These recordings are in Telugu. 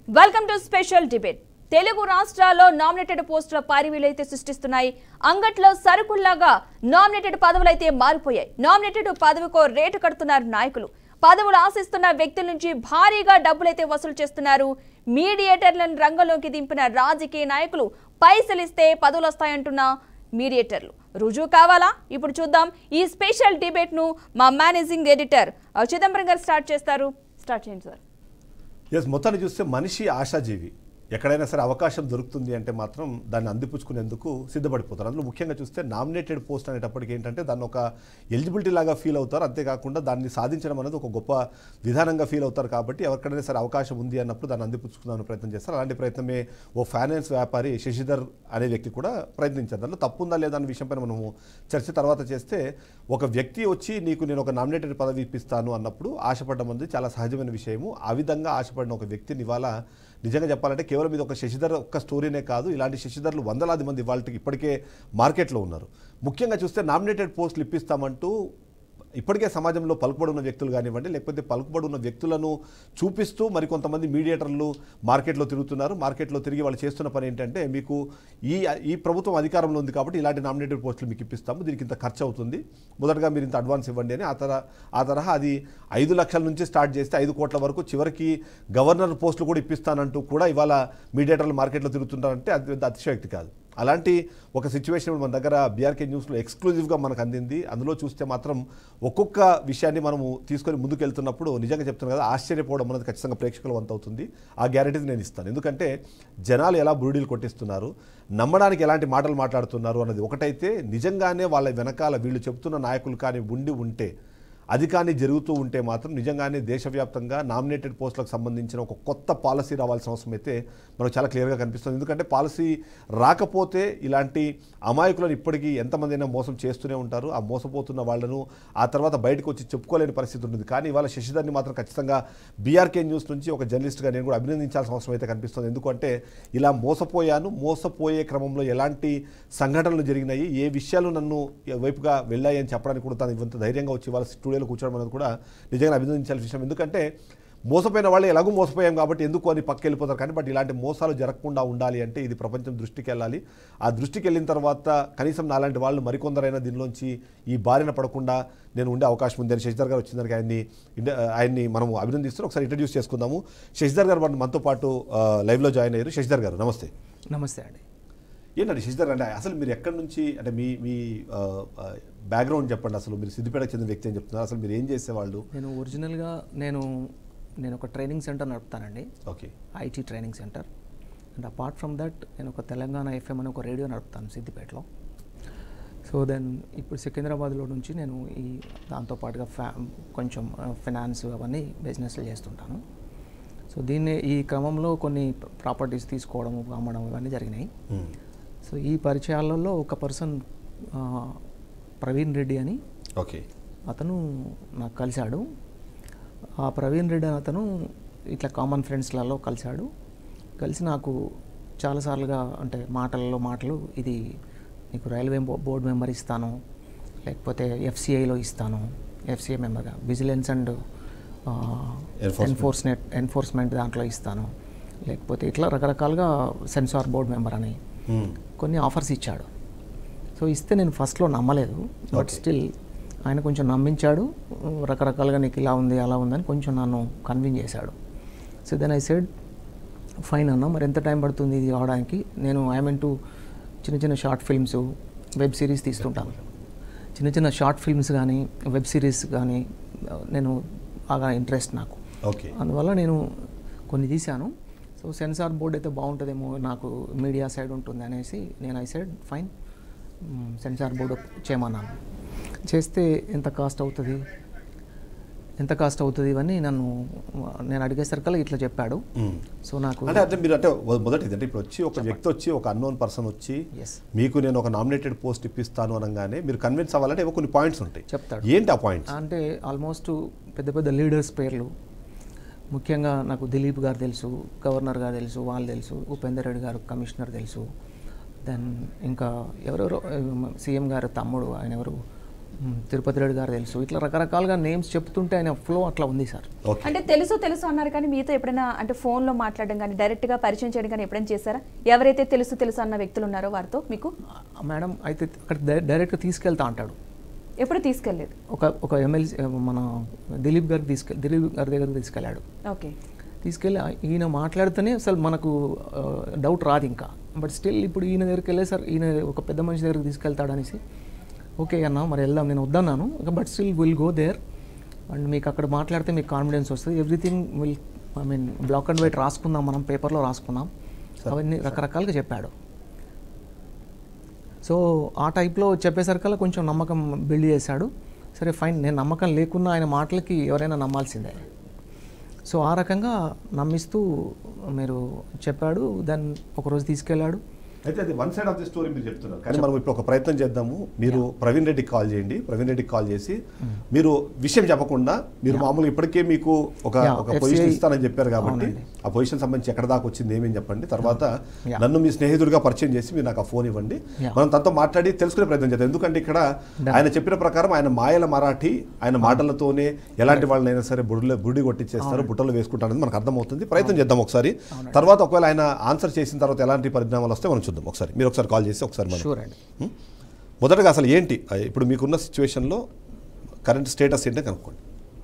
Welcome to special debate Telugu రాష్ట్రాల్లో నామినేటెడ్ పోస్టుల పారివీలైతే సృష్టిస్తున్నాయి అంగట్లో సరుకుల్లాగా నామినేటెడ్ పదవులైతే మారిపోయాయి నామినేటెడ్ పదవికో రేటు కడుతున్నారు నాయకులు పదవులు ఆశిస్తున్న వ్యక్తుల నుంచి భారీగా డబ్బులైతే వసూలు చేస్తున్నారు మీడియేటర్లను రంగంలోకి దింపిన రాజకీయ నాయకులు పైసలిస్తే పదవులు వస్తాయంటున్న మీడియేటర్లు రుజువు కావాలా ఇప్పుడు చూద్దాం ఈ స్పెషల్ డిబేట్ ను మా మేనేజింగ్ ఎడిటర్ చిదంబరం గారు స్టార్ట్ చేస్తారు స్టార్ట్ చేయండి సార్ ఎస్ మొత్తాన్ని చూస్తే మనిషి ఆశాజీవి ఎక్కడైనా సరే అవకాశం దొరుకుతుంది అంటే మాత్రం దాన్ని అందిపుచ్చుకునేందుకు సిద్ధపడిపోతారు అందులో ముఖ్యంగా చూస్తే నామినేటెడ్ పోస్ట్ అనేటప్పటికి ఏంటంటే దాన్ని ఒక ఎలిజిబిలిటీ లాగా ఫీల్ అవుతారు అంతేకాకుండా దాన్ని సాధించడం అనేది ఒక గొప్ప విధానంగా ఫీల్ అవుతారు కాబట్టి ఎవరికైనా సరే అవకాశం ఉంది అన్నప్పుడు దాన్ని అందిపుచ్చుకుందామని ప్రయత్నం చేస్తారు అలాంటి ప్రయత్నమే ఓ ఫైనాన్స్ వ్యాపారి శశిధర్ అనే వ్యక్తి కూడా ప్రయత్నించారు దాంట్లో తప్పుందా లేదా అనే విషయంపైన మనము చర్చ తర్వాత చేస్తే ఒక వ్యక్తి వచ్చి నీకు నేను ఒక నామినేటెడ్ పదవి ఇప్పిస్తాను అన్నప్పుడు ఆశపడడం అనేది చాలా సహజమైన విషయము ఆ విధంగా ఆశపడిన ఒక వ్యక్తిని ఇవాళ నిజంగా చెప్పాలంటే కేవలం ఇది ఒక శశిధర్ ఒక్క స్టోరీనే కాదు ఇలాంటి శశిధర్లు వందలాది మంది వాళ్ళకి ఇప్పటికే మార్కెట్లో ఉన్నారు ముఖ్యంగా చూస్తే నామినేటెడ్ పోస్టులు ఇప్పిస్తామంటూ ఇప్పటికే సమాజంలో పలుకుబడి ఉన్న వ్యక్తులు కానివ్వండి లేకపోతే పలుకుబడి ఉన్న వ్యక్తులను చూపిస్తూ మరికొంతమంది మీడియేటర్లు మార్కెట్లో తిరుగుతున్నారు మార్కెట్లో తిరిగి వాళ్ళు చేస్తున్న పని ఏంటంటే మీకు ఈ ఈ ప్రభుత్వం అధికారంలో ఉంది కాబట్టి ఇలాంటి నామినేటెడ్ పోస్టులు మీకు ఇప్పిస్తాము దీనికి ఇంత ఖర్చు అవుతుంది మొదటగా మీరు ఇంత అడ్వాన్స్ ఇవ్వండి అని ఆ తర ఆ తరహా అది ఐదు లక్షల నుంచి స్టార్ట్ చేస్తే ఐదు కోట్ల వరకు చివరికి గవర్నర్ పోస్టులు కూడా ఇప్పిస్తానంటూ కూడా ఇవాళ మీడియేటర్లు మార్కెట్లో తిరుగుతుంటారంటే అది పెద్ద అతిశయోక్తి కాదు అలాంటి ఒక సిచ్యువేషన్ మన దగ్గర బీఆర్కే న్యూస్లో ఎక్స్క్లూజివ్గా మనకు అందింది అందులో చూస్తే మాత్రం ఒక్కొక్క విషయాన్ని మనము తీసుకొని ముందుకు వెళ్తున్నప్పుడు నిజంగా చెప్తున్నాను కదా ఆశ్చర్యపోవడం అనేది ఖచ్చితంగా ప్రేక్షకుల వంత అవుతుంది ఆ గ్యారెంటీ నేను ఇస్తాను ఎందుకంటే జనాలు ఎలా బురుడీలు కొట్టిస్తున్నారు నమ్మడానికి ఎలాంటి మాటలు మాట్లాడుతున్నారు అన్నది ఒకటైతే నిజంగానే వాళ్ళ వెనకాల వీళ్ళు చెప్తున్న నాయకులు కానీ ఉండి ఉంటే అది కానీ జరుగుతూ ఉంటే మాత్రం నిజంగానే దేశవ్యాప్తంగా నామినేటెడ్ పోస్టులకు సంబంధించిన ఒక కొత్త పాలసీ రావాల్సిన అవసరం అయితే మనకు చాలా క్లియర్గా కనిపిస్తుంది ఎందుకంటే పాలసీ రాకపోతే ఇలాంటి అమాయకులను ఇప్పటికీ ఎంతమంది అయినా మోసం చేస్తూనే ఉంటారు ఆ మోసపోతున్న వాళ్ళను ఆ తర్వాత బయటకు వచ్చి చెప్పుకోలేని పరిస్థితి ఉంటుంది కానీ ఇవాళ శశిధర్ని మాత్రం ఖచ్చితంగా బీఆర్కే న్యూస్ నుంచి ఒక జర్నలిస్ట్గా నేను కూడా అభినందించాల్సిన అవసరం అయితే కనిపిస్తుంది ఎందుకంటే ఇలా మోసపోయాను మోసపోయే క్రమంలో ఎలాంటి సంఘటనలు జరిగినాయి ఏ విషయాలు నన్ను వైపుగా వెళ్ళాయి అని చెప్పడానికి కూడా తాను ఇంత ధైర్యంగా వచ్చి వాళ్ళ స్టూడియోలో కూర్చోవడం అనేది కూడా నిజంగా అభినందించాల్సిన విషయం ఎందుకంటే మోసపోయిన వాళ్ళు ఎలాగూ మోసపోయాం కాబట్టి ఎందుకు అని పక్క వెళ్ళిపోతారు కానీ బట్ ఇలాంటి మోసాలు జరగకుండా ఉండాలి అంటే ఇది ప్రపంచం దృష్టికి వెళ్ళాలి ఆ దృష్టికి వెళ్ళిన తర్వాత కనీసం నాలాంటి వాళ్ళు మరికొందరైనా దీనిలోంచి ఈ బారిన పడకుండా నేను ఉండే అవకాశం ఉంది అని శశిధర్ గారు వచ్చిందానికి ఆయన్ని ఇండ- ఆయన్ని మనం అభినందిస్తూ ఒకసారి ఇంట్రడ్యూస్ చేసుకుందాము శశిధర్ గారు మన- మనతో పాటు ఆ, లైవ్లో జాయిన్ అయ్యారు శశిధర్ గారు నమస్తే నమస్తే అండి ఏంటంటే శశిధర్ అంటే అసలు మీరు ఎక్కడి నుంచి అంటే మీ మీ బ్యాక్గ్రౌండ్ చెప్పండి అసలు మీరు సిద్దిపేటకు చెందిన వ్యక్తి అని చెప్తున్నారు అసలు మీరు ఏం చేసేవాళ్ళు నేను ఒరిజినల్గా నేను నేను ఒక ట్రైనింగ్ సెంటర్ నడుపుతానండి okay IT training centre and apart from that నేను ఒక తెలంగాణ ఎఫ్ఎం అని ఒక రేడియో నడుపుతాను సిద్దిపేటలో సో దెన్ ఇప్పుడు సికింద్రాబాద్లో నుంచి నేను ఈ దాంతోపాటుగా ఫ్యా కొంచెం ఫినాన్స్ అవన్నీ బిజినెస్లు చేస్తుంటాను సో దీన్ని ఈ క్రమంలో కొన్ని ప్రాపర్టీస్ తీసుకోవడం అమ్మడం ఇవన్నీ జరిగినాయి సో ఈ పరిచయాలలో ఒక పర్సన్ ప్రవీణ్ రెడ్డి అని ఓకే అతను నాకు కలిశాడు ఆ ప్రవీణ్ రెడ్డి అనే అతను ఇట్లా కామన్ ఫ్రెండ్స్లలో కలిశాడు కలిసి నాకు చాలాసార్లుగా అంటే మాటలలో మాటలు ఇది నీకు రైల్వే బో- బోర్డు మెంబర్ ఇస్తాను లేకపోతే ఎఫ్సిఐలో ఇస్తాను ఎఫ్సిఐ మెంబర్గా vigilance and Enforcement. Enforcement enforcement దాంట్లో ఇస్తాను లేకపోతే ఇట్లా రకరకాలుగా సెన్సార్ బోర్డు మెంబర్ అని కొన్ని ఆఫర్స్ ఇచ్చాడు సో ఇస్తే నేను ఫస్ట్లో నమ్మలేదు బట్ Okay. స్టిల్ ఆయన కొంచెం నమ్మించాడు రకరకాలుగా నీకు ఇలా ఉంది అలా ఉందని కొంచెం నన్ను కన్విన్స్ చేశాడు so then I said fine అన్న మరి ఎంత టైం పడుతుంది ఇది అవడానికి నేను ఐ మీన్ టు చిన్న చిన్న షార్ట్ ఫిల్మ్స్ వెబ్ సిరీస్ తీస్తుంటాను చిన్న చిన్న షార్ట్ ఫిల్మ్స్ కానీ వెబ్ సిరీస్ కానీ నేను బాగా ఇంట్రెస్ట్ నాకు ఓకే అందువల్ల నేను కొన్ని తీశాను సో సెన్సార్ బోర్డ్ అయితే బాగుంటుందేమో నాకు మీడియా సైడ్ ఉంటుంది అనేసి నేను I said fine censor board చేయమన్నాను చేస్తే ఎంత కాస్ట్ అవుతుంది ఎంత కాస్ట్ అవుతుంది ఇవన్నీ నన్ను నేను అడిగేసరికల్లా ఇట్లా చెప్పాడు సో నాకు అంటే అంటే మీరు అంటే మొ- మొదటిది అంటే ఇప్పుడు వచ్చి ఒక వ్యక్తి వచ్చి ఒక అన్నోన్ పర్సన్ వచ్చి ఎస్ మీకు నేను ఒక నామినేటెడ్ పోస్ట్ ఇప్పిస్తాను అనగానే మీరు కన్విన్స్ అవ్వాలంటే ఏవో కొన్ని పాయింట్స్ ఉంటాయి చెప్తాడు ఏంటి ఆ పాయింట్స్ అంటే ఆల్మోస్ట్ పెద్ద పెద్ద లీడర్స్ పేర్లు ముఖ్యంగా నాకు దిలీప్ గారు తెలుసు గవర్నర్ గారు తెలుసు వాళ్ళు తెలుసు ఉపేందర్ రెడ్డి గారు కమిషనర్ తెలుసు దెన్ ఇంకా ఎవరెవరో సీఎం గారు తమ్ముడు ఆయన ఎవరు మ్, తిరుపతి రెడ్డి గారు తెలుసు ఇట్లా రకరకాలుగా నేమ్స్ చెప్తుంటే ఆయన ఫ్లో అట్లా ఉంది సార్ ఓకే అంటే తెలుసు తెలుసు అన్నారు కానీ మీతో ఎప్పుడైనా అంటే ఫోన్లో మాట్లాడడం కానీ డైరెక్ట్గా పరిచయం చేయడం కానీ ఎప్పుడైనా చేశారా ఎవరైతే తెలుసు తెలుసు అన్న వ్యక్తులు ఉన్నారో వారితో మీకు ఆ, మేడం అయితే అక్కడ డై- డైరెక్ట్గా తీసుకెళ్తా అంటాడు ఎప్పుడు తీసుకెళ్ళలేదు ఒక ఒక ఎమ్మెల్సీ మన దిలీప్ గారికి తీసుకెళ్ళి దిలీప్ గారి దగ్గరికి తీసుకెళ్ళాడు ఓకే తీసుకెళ్ళి ఆ- ఈయన మాట్లాడితేనే అసలు మనకు డౌట్ రాదు ఇంకా బట్ స్టిల్ ఇప్పుడు ఈయన దగ్గరికి వెళ్ళే సార్ ఈయన ఒక పెద్ద మనిషి దగ్గరికి తీసుకెళ్తాడు అనేసి ఓకే అన్న మరి వెళ్దాం నేను వద్దన్నాను but still will go there and మీకు అక్కడ మాట్లాడితే మీకు కాన్ఫిడెన్స్ వస్తుంది everything will I mean black and white రాసుకుందాం మనం పేపర్లో రాసుకుందాం అవన్నీ రకరకాలుగా చెప్పాడు సో ఆ టైప్లో చెప్పేసరికల్లా కొంచెం నమ్మకం బిల్డ్ చేశాడు సరే ఫైన్ నేను నమ్మకం లేకున్నా ఆయన మాటలకి ఎవరైనా నమ్మాల్సిందే సో ఆ రకంగా నమ్మిస్తూ మీరు చెప్పాడు దాన్ని ఒకరోజు తీసుకెళ్ళాడు అయితే అది one side of the story మీరు చెప్తున్నారు కానీ మనం ఇప్పుడు ఒక ప్రయత్నం చేద్దాము మీరు ప్రవీణ్ రెడ్డికి కాల్ చేయండి ప్రవీణ్ రెడ్డికి కాల్ చేసి మీరు విషయం చెప్పకుండా మీరు మామూలుగా ఇప్పటికే మీకు ఒక Yeah, ఒక FCI పొజిషన్ ఇస్తానని చెప్పారు కాబట్టి అవునండి. ఆ పొజిషన్ సంబంధించి ఎక్కడ దాకా వచ్చింది ఏమేమి చెప్పండి తర్వాత Yeah. నన్ను మీ స్నేహితుడిగా పరిచయం చేసి మీరు నాకు ఆ ఫోన్ ఇవ్వండి Yeah. మనం తనతో మాట్లాడి తెలుసుకునే ప్రయత్నం చేద్దాం ఎందుకంటే ఇక్కడ ఆయన చెప్పిన ప్రకారం ఆయన మాయల మరాఠీ ఆయన మాటలతోనే ఎలాంటి వాళ్ళనైనా సరే బుడిలో బుడి కొట్టించేస్తారు బుట్టలు వేసుకుంటారని మనకు అర్థమవుతుంది ప్రయత్నం చేద్దాం ఒకసారి తర్వాత ఒకవేళ ఆయన ఆన్సర్ చేసిన తర్వాత ఎలాంటి పరిణామాలు వస్తే మనం చూద్దాం ఒకసారి మీరు ఒకసారి కాల్ చేసి ఒకసారి మనం షూర్ అండి ఉం? మొదటగా అసలు ఏంటి ఆ, ఇప్పుడు మీకున్న సిచ్యువేషన్లో కరెంట్ స్టేటస్ ఏంటో కనుక్కోండి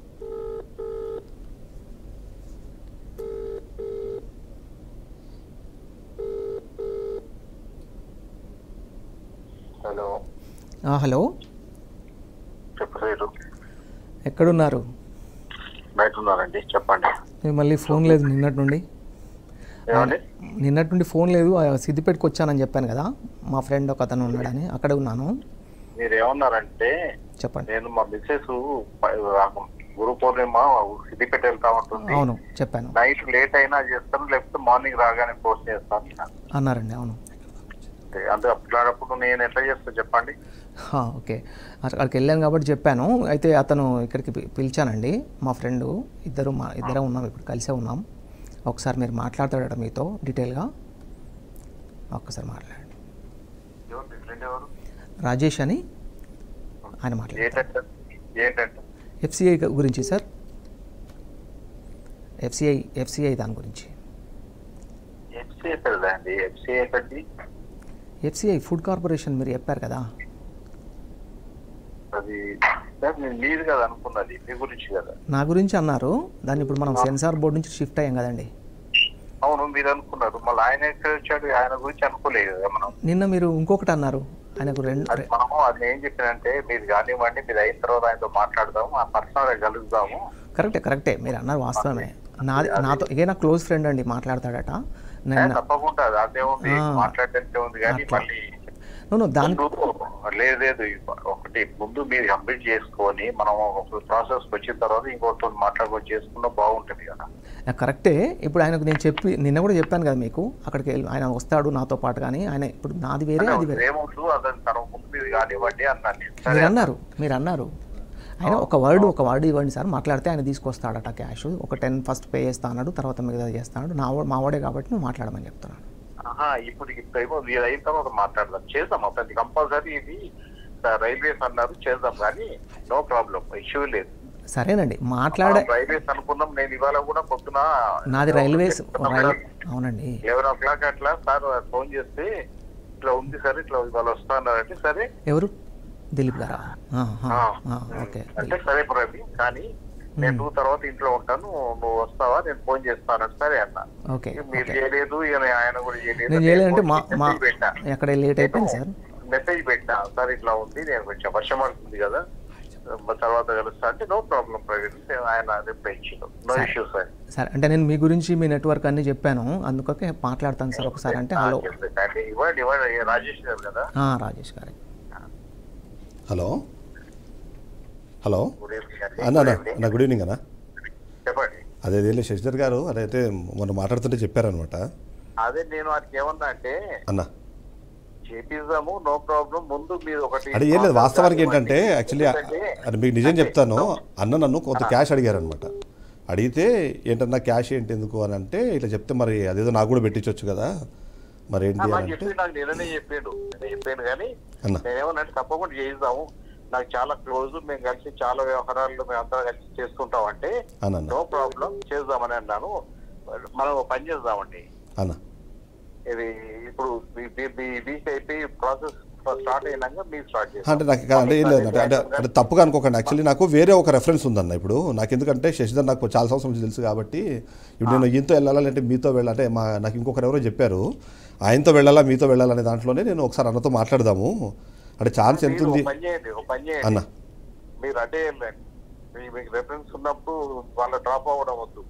హలో ఆ, హలో చెప్పలేరు ఎక్కడున్నారు బయట ఉన్నారండి చెప్పండి నేను మళ్ళీ ఫోన్ లేదు నిన్నటి నుండి ఏమండి నిన్నటి నుండి ఫోన్ లేదు ఆ సిద్దిపేటకి వచ్చానని చెప్పాను కదా మా ఫ్రెండ్ ఒక అతను ఉన్నాడని అక్కడే ఉన్నాను మీరు ఏమన్నారంటే చెప్పండి నేను మా మిస్సెస్ గురు పౌర్ణిమ సిద్దిపేట వెళ్తా ఉంటుంది అవును చెప్పాను నైట్ లేట్ అయినా చేస్తాను లేకపోతే మార్నింగ్ రాగానే పోస్ట్ చేస్తాను అన్నారు. అన్నారండి అవును అంటే అట్లాడప్పుడు నేను ఎట్లా చేస్తాను చెప్పండి హా, ఓకే అక్కడ- అక్కడికి వెళ్ళాను కాబట్టి చెప్పాను అయితే అతను ఇక్కడికి పి- పిలిచానండి మా ఫ్రెండ్ ఇద్దరు మా ఇద్దరం ఉన్నాం ఇప్పుడు కలిసే ఉన్నాం ఒకసారి మీరు మాట్లాడతాడట మీతో డీటెయిల్గా ఒక్కసారి మాట్లాడండి ఎవరు మీ ఫ్రెండ్ ఎవరు రాజేష్ అని ఆయన మాట్లాడారు ఏంటంటే ఏంటంటే ఎఫ్సిఐ గురించి సార్ ఎఫ్సిఐ ఎఫ్సిఐ దాని గురించి ఎఫ్సిఐ కదా అండి ఎఫ్సిఐ కట్టి ఎఫ్సిఐ ఫుడ్ కార్పొరేషన్ మీరు చెప్పారు కదా అది సార్ నేను మీది కదా అనుకున్నది మీ గురించి కదా నా గురించి అన్నారు దాన్ని ఇప్పుడు మనం సెన్సార్ బోర్డు నుంచి షిఫ్ట్ అయ్యాం కదండి అవును మీరు అనుకున్నారు మళ్ళీ ఆయన ఎక్కడ వచ్చాడు ఆయన గురించి అనుకోలేదు కదా మనం నిన్న మీరు ఇంకొకటి అన్నారు ఆయనకు రెండు అది మనము అది ఏం చెప్పినంటే మీరు కానివ్వండి మీరు అయిన తర్వాత ఆయనతో మాట్లాడదాము ఆ పర్సనల్ గా కలుద్దాము కరెక్టే కరెక్టే మీరు అన్నారు వాస్తవమే నాది నాతో ఇదే నా క్లోజ్ ఫ్రెండ్ అండి మాట్లాడతాడట ఏ, నేను తప్పకుండా అది అదే ఉంది ఆ. మాట్లాడటానికి ఉంది కానీ అట్లా. మళ్ళీ నువ్వు దాని ముందు లేదు లేదు ఒకటి ముందు మీరు కంప్లీట్ చేసుకొని మనం ఒక ప్రాసెస్ వచ్చిన తర్వాత ఇంకోటి మాట్లాడుకొని చేసుకున్నా బాగుంటుంది కదా ఆ, కరెక్టే ఇప్పుడు ఆయనకు నేను చెప్పి నిన్న కూడా చెప్పాను కదా మీకు అక్కడికి వెళ్ళి ఆయన వస్తాడు నాతో పాటు కానీ ఆయన ఇప్పుడు నాది వేరే అది వేరే ఏముంటు అదని తన ముందు మీరు కానివ్వండి అన్నాను నేను. మీరు సరే అన్నారు మీరు అన్నారు ఆయన ఒక వర్డ్ ఒక వర్డ్ ఇవ్వండి సార్ మాట్లాడితే ఆయన తీసుకొస్తాడట క్యాష్ ఒక టెన్ ఫస్ట్ పే చేస్తా అన్నాడు తర్వాత మిగతా చేస్తాడు నా వా- మా వాడే కాబట్టి నువ్వు మాట్లాడమని చెప్తున్నాను ఆహా, ఇప్పుడు ఇప్పుడేమో మీరు అయిన తర్వాత మాట్లాడదాం చేద్దాం అతనికి కంపల్సరీ ఇది రైల్వేస్ అన్నారు చేద్దాం కానీ నో ప్రాబ్లం ఇష్యూ లేదు సరేనండి మాట్లాడే మనం రైల్వేస్ అనుకున్నాం నేను ఇవాళ కూడా పొద్దున నాది రైల్వేస్ రైల్ అవునండి లెవెన్ ఓ క్లాక్ అట్లా సార్ ఫోన్ చేస్తే ఇట్లా ఉంది సార్ ఇట్లా ఇవాళ వస్తానంటే సరే ఎవరు దిలీప్ గారా ఆ, ఆ, ఆ, ఆ, ఓకే అంటే సరే ప్రవీణ్ కానీ నేను టూ తర్వాత ఇంట్లో ఉంటాను నువ్వు వస్తావా నేను ఫోన్ చేస్తానంటే సరే అన్న ఓకే మీరు ఓకే చేయలేదు ఈయన ఆయన కూడా చేయలేదు నేను చేయలేదంటే మా మా మెసేజ్ పెట్టా ఎక్కడ లేట్ అయిపోయింది సార్ మెసేజ్ పెట్టినా సార్ ఇట్లా ఉంది నేను కొంచెం వర్షం పడుతుంది కదా మ- తర్వాత కలుస్తా అంటే నో ప్రాబ్లం ప్రవీణ్ ఆయన రిప్లై ఇచ్చిండు నో సరే. ఇష్యూ సార్ సార్ అంటే నేను మీ గురించి మీ నెట్వర్క్ అన్ని చెప్పాను అందుకే మాట్లాడతాను సార్ ఒకసారి అంటే హలో ఇవ్వండి ఇవ్వండి రాజేష్ గారు కదా ఆ, రాజేష్ గారే హలో హలో గుడ్ ఈవినింగ్ అండి అన్న అన్న అన్న గుడ్ ఈవినింగ్ అన్న చెప్పండి అదే అదేలే శశిధర్ గారు అదైతే మొన్న మాట్లాడుతుంటే చెప్పారనమాట అదే నేను వాటికి ఏమన్నా అంటే అన్న చేపిద్దాము నో ప్రాబ్లం ముందు మీరు ఒకటి అంటే ఏం లేదు వాస్తవానికి ఏంటంటే యాక్చువల్లీ ఎందుకంటే అది మీకు నిజం చెప్తాను అన్న నన్ను కొంత క్యాష్ అడిగారనమాట అడిగితే ఏంటన్నా క్యాష్ ఏంటి ఎందుకు అని అంటే ఇట్లా చెప్తే మరి అదేదో నాకు కూడా పెట్టించవచ్చు కదా మరి ఏంటి నాకు అని అంటే చెప్పి నాకు నిన్ననే చెప్పాడు నేను చెప్పాను కానీ అన్న నేనేమన్నా తప్పకుండా చేయిద్దాము నాకు చాలా క్లోజ్ మేము కలిసి చాలా వ్యవహారాలు మేము అందరం కలిసి చేస్తుంటాం అంటే అన్న నో ప్రాబ్లం చేద్దామని అన్నాను మనం ఒక పని చేద్దామండి అన్న ఇది ఇప్పుడు వీక్ అయిపోయి ప్రాసెస్ స్టార్ట్ అయినాక మీరు స్టార్ట్ అంటే నాకు కాదు, అంటే ఏం లేదు అంటే అంటే అంటే తప్పుగా అనుకోకండి యాక్చువల్లీ నాకు వేరే ఒక రెఫరెన్స్ ఉందన్న ఇప్పుడు నాకు ఎందుకంటే శశిధర్ నాకు చాలా సంవత్సరం నుంచి తెలుసు కాబట్టి ఇప్పుడు నేను ఈయనతో వెళ్ళాలా అంటే మీతో వెళ్ళాలంటే మా నాకు ఇంకొకరు ఎవరో చెప్పారు ఆయనతో వెళ్ళాలా మీతో వెళ్ళాలనే దాంట్లోనే నేను ఒకసారి అన్నతో మాట్లాడదాము అంటే ఛాన్స్ ఎంత ఉంది పని చేయండి ఒక పని చేయండి అన్న మీరు అటే వెళ్ళండి మీ- మీకు రెఫరెన్స్ ఉన్నప్పుడు వాళ్ళ డ్రాప్ అవ్వడం వద్దు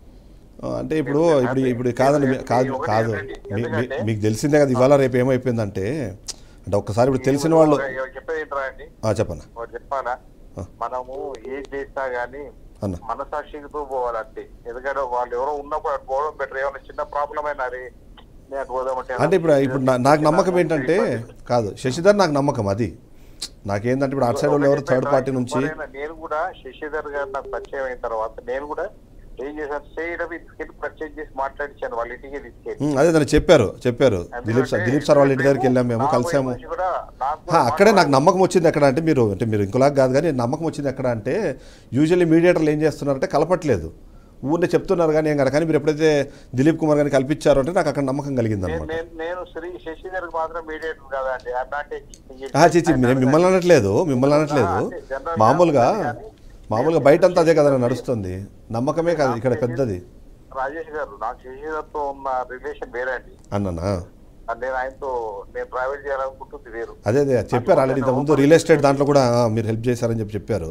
ఆ, అంటే ఇప్పుడు ఇప్పుడు ఇప్పుడు కాదండి మీ- కాదు కాదు మీ- మీ- మీకు తెలిసిందే కదా ఇవాళ రేపు ఏమైపోయిందంటే అంటే ఒక్కసారి ఇప్పుడు తెలిసిన వాళ్ళు ఒక- చెప్పేది ఏంట్రా అండి ఆ, చెప్పన్న ఒకటి చెప్పాలా ఆ. మనము ఏం చేసినా గానీ అన్న మనసాక్షితో పోవాలి అంతే ఎందుకంటే వాళ్ళు ఎవరో ఉన్నప్పుడు అటు పోవడం బెటర్ ఏమైనా చిన్న ప్రాబ్లం అయినా అరే నేను అటు పోదామంటే అంటే ఇప్పుడు ఇప్పుడు నా- నాకు నమ్మకం ఏంటంటే కాదు శశిధర్ నాకు నమ్మకం అది నాకేంటంటే ఇప్పుడు అటు సైడ్ వాళ్ళు ఎవరు థర్డ్ పార్టీ నుంచి ఎవరైనా నేను కూడా శశిధర్ గారు నాకు పరిచయం అయిన తర్వాత నేను కూడా ఏం చేశాను చేయడం తీసుకెళ్ళి పర్చేజ్ చేసి మాట్లాడించాను వాళ్ళ ఇంటికి తీసుకెళ్ళి ఉమ్, అదే దాన్ని చెప్పారు చెప్పారు దిలీప్ సార్ దిలీప్ సార్ వాళ్ళ ఇంటి దగ్గరికి వెళ్ళాం మేము నా కలిసాము వైపు నుంచి కూడా నాకు హా, కూడా అక్కడే నాకు నమ్మకం వచ్చింది ఎక్కడ అంటే మీరు అంటే మీరు ఇంకోలాగా కాదు కానీ నమ్మకం వచ్చింది ఎక్కడ అంటే యూజువల్లీ మీడియేటర్లు ఏం చేస్తున్నారంటే కలపట్లేదు ఊరినే చెప్తున్నారు కానీ ఏం కదా కానీ మీరు ఎప్పుడైతే దిలీప్ కుమార్ గారిని కల్పించారో అంటే నాకు అక్కడ నమ్మకం కలిగింది నేను- అనమాట నేను నేను శ్రీ శశిధర్ మాత్రం మీడియేటర్ కాదండి అట్లాంటి చిచి నేను మిమ్మల్ని అనట్లేదు మిమ్మల్ని అనట్లేదు మామూలుగా మామూలుగా బయట అంతా అదే కదా నడుస్తుంది నమ్మకమే కాదు ఇక్కడ పెద్దది రాజేష్ గారు నాకు శశిధర్ తో ఉన్న రిలేషన్ వేరే అండి అన్ననా అది నేను ఆయనతో నేను ట్రావెల్ చేయాలనుకుంటుంది వేరు అదే అదే చెప్పారు ఆల్రెడీ ఇంతకుముందు రియల్ ఎస్టేట్ దాంట్లో కూడా ఆ, మీరు హెల్ప్ చేశారని చెప్పి చెప్పారు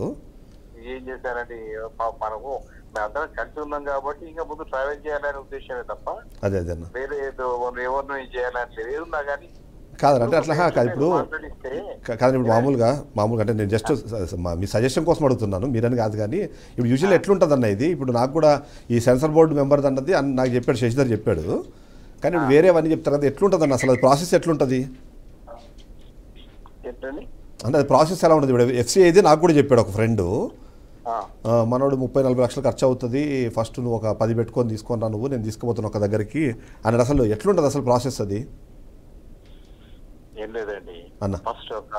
ఏం చేశారండి పాపం మనము మేమందరం కలిసి ఉన్నాం కాబట్టి ఇంకా ముందు ట్రావెల్ చేయాలనే ఉద్దేశమే తప్ప అదే అదే అన్న వేరే ఏదో ఎవరినో చేయాలని లేదు ఏదున్నా కానీ కాదు అంటే అట్లా హా, కాదు ఇప్పుడు మాట్లాడిస్తే కా- కాదు ఇప్పుడు మామూలుగా మామూలుగా అంటే నేను జస్ట్ మీ సజెషన్ కోసం అడుగుతున్నాను మీరని కాదు కానీ ఇప్పుడు యూజువల్ ఎట్లుంటుంది అన్న ఇది ఇప్పుడు నాకు కూడా ఈ సెన్సర్ బోర్డు మెంబర్ అన్నది అన్న నాకు చెప్పాడు శశిధర్ చెప్పాడు కానీ ఇప్పుడు వేరేవన్నీ చెప్తారు కదా ఎట్లుంటుంది అన్న అసలు అది ప్రాసెస్ ఎట్లుంటుంది ఏంటండి అంటే అది ప్రాసెస్ ఎలా ఉంటుంది ఇప్పుడు ఎఫ్సీ అయితే నాకు కూడా చెప్పాడు ఒక ఫ్రెండ్ ఆ, మనోడు ముప్పై నలభై లక్షలు ఖర్చు అవుతుంది ఫస్ట్ నువ్వు ఒక పది పెట్టుకొని తీసుకొని రా నువ్వు నేను తీసుకుపోతున్నా ఒక దగ్గరికి అని అసలు ఎట్లుంటుంది అసలు ప్రాసెస్ అది ఏం లేదండి అన్న. ఫస్ట్ ఒక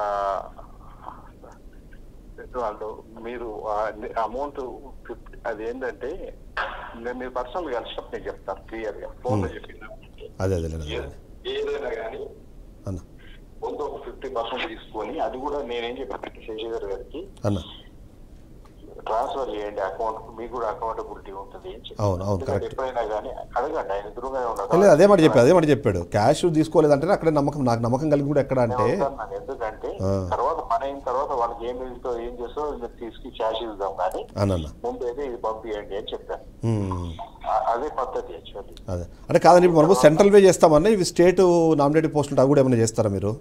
వాళ్ళు మీరు అమౌంట్ అది ఏంటంటే నేను మీరు పర్సనల్ కలిసినప్పుడు నేను చెప్తాను క్లియర్ గా ఫోన్ లో చెప్పిన అదే అదే అదే ఏదైనా కానీ అన్న ముందు ఒక ఫిఫ్టీ పర్సెంట్ తీసుకొని అది కూడా నేనేం చెప్పాను శశిధర్ గారికి అన్న ట్రాన్స్ఫర్ చేయండి అకౌంట్ మీకు కూడా అకౌంటబిలిటీ ఉంటుంది అని చెప్పి. అవును, అవును, ఎందుకంటే correct. ఎప్పుడైనా కానీ అడగండి ఆయన ఎదురుగానే లేదు ఉండదు అదే మాట చెప్పాడు అదే మాట చెప్పాడు క్యాష్ తీసుకోలేదంటే అక్కడే నమ్మకం నాకు నమ్మకం కలిగి కూడా ఎక్కడ అంటే వద్దన్నాను. ఎందుకంటే ఆ. తర్వాత పని అయిన తర్వాత వాళ్ళకి ఏం వెళ్తో ఏం చేస్తో తీసుకు క్యాష్ ఇద్దాం కానీ అన్న ముందు అయితే ఇది పంపించండి అని చెప్పాను ఉమ్. ఆ- అదే పద్ధతి యాక్చువల్లీ అదే అంటే కాదండి ఇప్పుడు మనము సెంట్రల్ వే చేస్తామన్నా ఇవి స్టేట్ నామినేటెడ్ పోస్టులు అవి కూడా ఏమైనా చేస్తారా మీరు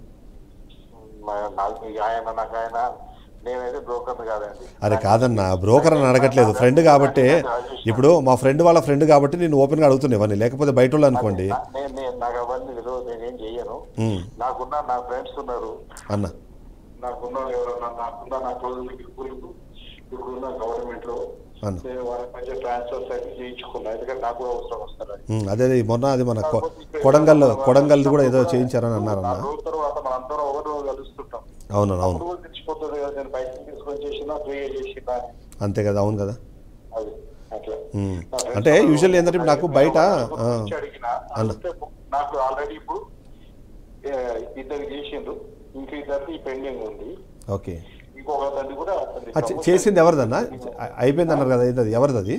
నాకు ఇక ఆయన నాకు ఆయన నేనైతే బ్రోకర్ కాదండి అరే కాదన్న బ్రోకర్ అని అడగట్లేదు ఫ్రెండ్ కాబట్టి ఇప్పుడు మా ఫ్రెండ్ వాళ్ళ ఫ్రెండ్ కాబట్టి నేను ఓపెన్గా అడుగుతున్నా ఇవన్నీ లేకపోతే బయట వాళ్ళు అనుకోండి నా- నేను నేను నాకు అవన్నీ తెలియదు నేనేం చెయ్యను ఉమ్. నాకున్న నా ఫ్రెండ్స్ ఉన్నారు అన్న నాకున్న ఎవరన్నా నాకున్న నా క్లోజ్ పీపుల్ ఇప్పుడున్న గవర్నమెంట్ లో అన్న నేను వాళ్ళ మధ్య ట్రాన్స్ఫర్స్ అయితే చేయించుకున్నా ఎందుకంటే నాకు కూడా అవసరం వస్తారు ఉమ్, అదే అదే మొన్న అది మన కొ- కొడంగల్ కొడంగల్ది కూడా ఏదో చేయించారని అన్నారన్న ఆ రోజు తర్వాత మనం అందరం ఒకరు కలుస్తుంటాం అవును అవును అప్పుడు కూడా తెచ్చిపోతుంది కదా నేను బయట తీసుకొని చేసినా ఫ్రీగా చేసినా అని. అంతే కదా అవును కదా అది అట్లా ఉమ్. నా friends అంటే వాళ్ళు యూజువల్లీ ఏంటంటే ఇప్పుడు నాకు బయట ఒక ఆ, గురించి అడిగినా, అన్న. అడిగితే నాకు ఆల్రెడీ ఇప్పుడు ఏ, ఇద్దరు చేసిండ్రు ఇంక ఇద్దరికి పెండింగ్ ఉంది ఓకే ఇంకొక దాన్ని కూడా అది ఆ, చే- చేసింది ఎవరిదన్నా అ- అయిపోయింది అన్నారు కదా ఏంటది ఎవరిది అది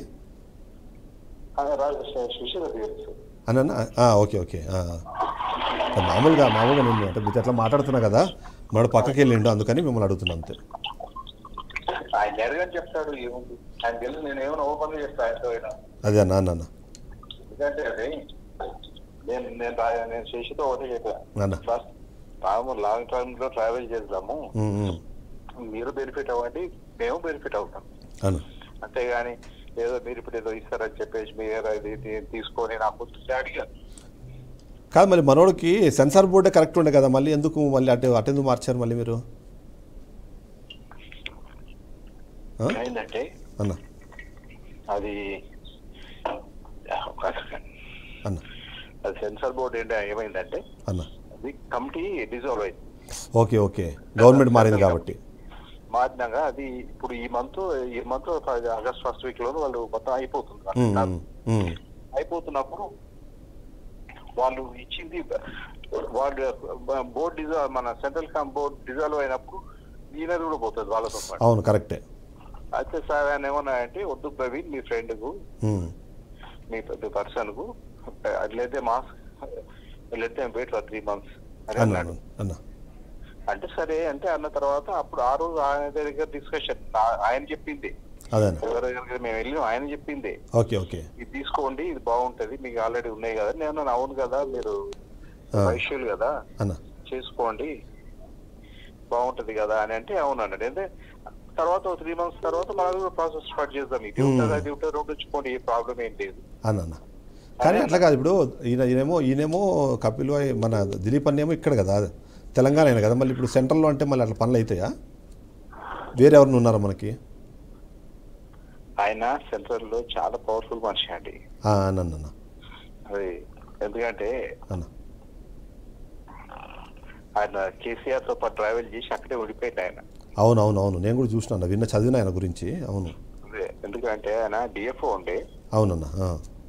అది రాజు సుశీల తెలుసు అన్న ఓకే ఓకే ఆ. మామూలుగా మామూలుగా నేను అంటే మీతో ఎట్లా మాట్లాడుతున్నా కదా మన పక్కకి వెళ్ళిండు అందుకని మిమ్మల్ని అడుగుతున్నా అంతే ఆయన ఎరగని చెప్తాడు ఏముంది ఆయన తెలుసు నేను ఏమైనా ఓపెన్ చేస్తా ఆయనతో అయినా అదే అన్న అన్న అన్న ఎందుకంటే అది నేను నేను రా- నేను శశితో ఒకటే చెప్పాను అన్న ఫస్ట్ రాము లాంగ్ టర్మ్ లో ట్రావెల్ చేద్దాము ఉమ్, ఉమ్. మీరు బెనిఫిట్ అవ్వండి మేము బెనిఫిట్ అవుతాం అన్న అంతేగాని ఏదో మీరు ఇప్పుడు ఏదో ఇస్తారని చెప్పేసి మీరు అది ఇది తీసుకొని నాకు అడిగా కాదు మళ్ళీ మనోడికి సెన్సార్ బోర్డే కరెక్ట్ ఉండే కదా మళ్ళీ ఎందుకు మళ్ళీ అటు అటెందుకు మార్చారు మళ్ళీ మీరు ఆ? ఏంటంటే అన్న అది ఒక సెకండ్. అన్న అది సెన్సార్ బోర్డు ఏంటి ఏమైందంటే అన్న అది కమిటీ డిజాల్వ్ అయింది ఓకే ఓకే గవర్నమెంట్ మారింది కాబట్టి మారినాక అది ఇప్పుడు ఈ మంత్ ఈ మంత్ ఆగస్ట్ ఫస్ట్ వీక్ లో వాళ్ళు మొత్తం అయిపోతుంది ఉమ్, ఉమ్, ఉమ్. అయిపోతున్నప్పుడు వాళ్ళు ఇచ్చింది వాళ్ళు బోర్డు డిజాల్వ్ మన సెంట్రల్ కామ్ బోర్డు డిజాల్వ్ అయినప్పుడు ఈయనది కూడా పోతుంది వాళ్ళతో పాటు అవును కరెక్టే అయితే సార్ ఆయన ఏమన్నా అంటే వద్దు ప్రవీణ్ మీ ఫ్రెండ్ కు ఉమ్, మీ పర్సన్ కు అట్లయితే మాస్ let wait for three months అని అన్న అన్నాడు అన్న అంటే సరే అంటే అన్న తర్వాత అప్పుడు ఆ రోజు ఆయన దగ్గర డిస్కషన్ ఆయన చెప్పింది అదేనా ఎవరి దగ్గర మేము వెళ్ళినాం ఆయన చెప్పింది ఓకే ఓకే ఇది తీసుకోండి ఇది బాగుంటది మీకు ఆల్రెడీ ఉన్నాయి కదా నేను అన్నాను, అవును కదా మీరు ఆ. వైశ్యులు కదా అన్న చేసుకోండి బాగుంటది కదా అని అంటే అవును అన్నాడు అంటే తర్వాత త్రీ మంత్స్ తర్వాత మనం ప్రాసెస్ స్టార్ట్ చేద్దాం ఇది ఉంటుంది అది ఉంటుంది రెండు ఉంచుకోండి ఏ ప్రాబ్లం ఏం లేదు అన్న అన్న కానీ అట్లా కాదు ఇప్పుడు ఈయన ఈయనేమో ఈయనేమో కపిల్ వాయ్ మన దిలీప్ అన్నేమో ఇక్కడ కదా తెలంగాణ అయినా కదా మళ్ళీ ఇప్పుడు సెంట్రల్లో అంటే మళ్ళీ అట్లా పనులు అవుతాయా వేరే ఎవరిని ఉన్నారా మనకి ఆయన సెంట్రల్ లో చాలా పవర్ఫుల్ మనిషి అండి ఆ, అన్న అన్న అన్న అది ఎందుకంటే అన్న ఆయన కేసీఆర్ తో పాటు ట్రావెల్ చేసి అక్కడే ఉండిపోయింది ఆయన అవును అవును అవును నేను కూడా చూసినా విన్న చదివిన ఆయన గురించి అవును అదే ఎందుకంటే ఆయన డిఎఫ్ఓ ఉండే అవునన్న ఆ.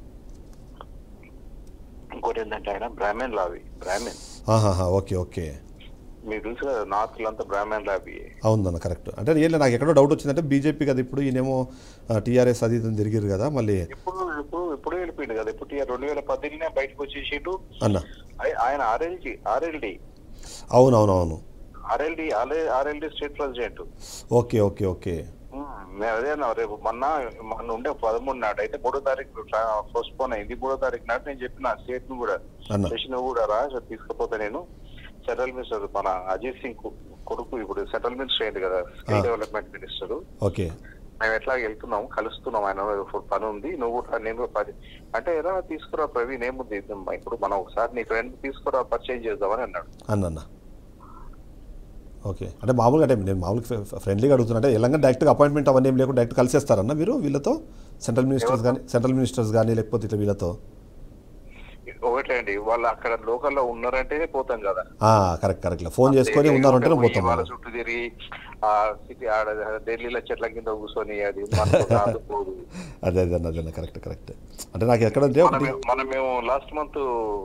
ఇంకోటి ఏంటంటే ఆయన బ్రాహ్మణ్ లావి బ్రాహ్మణ్ ఆహాహా ఓకే ఓకే మీకు తెలుసు కదా నార్త్ అంతా బ్రాహ్మణ్ లావి అవునన్న కరెక్ట్ అంటే ఏం నాకు ఎక్కడో డౌట్ వచ్చిందంటే బీజేపీ కదా ఇప్పుడు ఈయనేమో టీఆర్ఎస్ అది ఇది అని తిరిగిరు కదా మళ్ళీ ఇప్పుడు ఇప్పుడు ఇప్పుడు వెళ్ళిపోయింది కదా ఇప్పుడు టీ- రెండు వేల పద్దెనిమిది బయటకు వచ్చేసిండు అన్న ఆయ- ఆయన ఆర్ఎల్జి ఆర్ఎల్డి అవును అవును అవును RLD RLD state president okay okay okay నేను అదే అన్నా, రేపు మొన్న మొన్న ఉండే పదమూడు నాడు అయితే మూడో తారీఖు పోస్ట్ పోన్ అయింది మూడో తారీఖు నాడు నేను చెప్పిన స్టేట్ ను కూడా అన్న. శశి నువ్వు కూడా రా తీసుకుపోతే నేను సెంట్రల్ మినిస్టర్ మన అజిత్ సింగ్ కు- కొడుకు ఇప్పుడు సెంట్రల్ మినిస్టర్ అయింది కదా స్కిల్ ఆ. డెవలప్మెంట్ మినిస్టర్ ఓకే మేము ఎట్లా వెళ్తున్నాం కలుస్తున్నాం ఆయన ఇప్పుడు పని ఉంది నువ్వు కూడా నేను కూడా పని అంటే ఎలా తీసుకురా ప్రవీణ్ ఏముంది ఇప్పుడు మనం ఒకసారి నీ ఫ్రెండ్ తీసుకురా పరిచయం చేద్దామని అన్నాడు అన్న ఓకే అంటే మామూలుగా అంటే నేను మామూలుగా ఫ్రెండ్లీగా అడుగుతున్నా అంటే ఎలాగ డైరెక్ట్గా అపాయింట్మెంట్ అవన్నీ ఏం లేకుండా డైరెక్ట్ కలిసేస్తారన్న మీరు వీళ్ళతో సెంట్రల్ మినిస్టర్స్ కానీ సెంట్రల్ మినిస్టర్స్ కానీ లేకపోతే ఇట్లా వీళ్ళతో ఒకటే అండి వాళ్ళు అక్కడ లోకల్లో ఉన్నారంటేనే పోతాం కదా కరెక్ట్ కరెక్ట్ ఫోన్ చేసుకొని ఉన్నారంటేనే పోయి పోతాం వాళ్ళ మనం. చుట్టూ తిరిగి ఆ సిటీ ఆడ ఢిల్లీలో చెట్ల కింద కూర్చొని అది మనతో కాదు పోదు. అదే అదే అన్న, అదే అన్న, కరెక్ట్ కరెక్ట్ అంటే నాకు ఎక్కడంటే మనం ఒకటి మేము- మనం మేము లాస్ట్ మంత్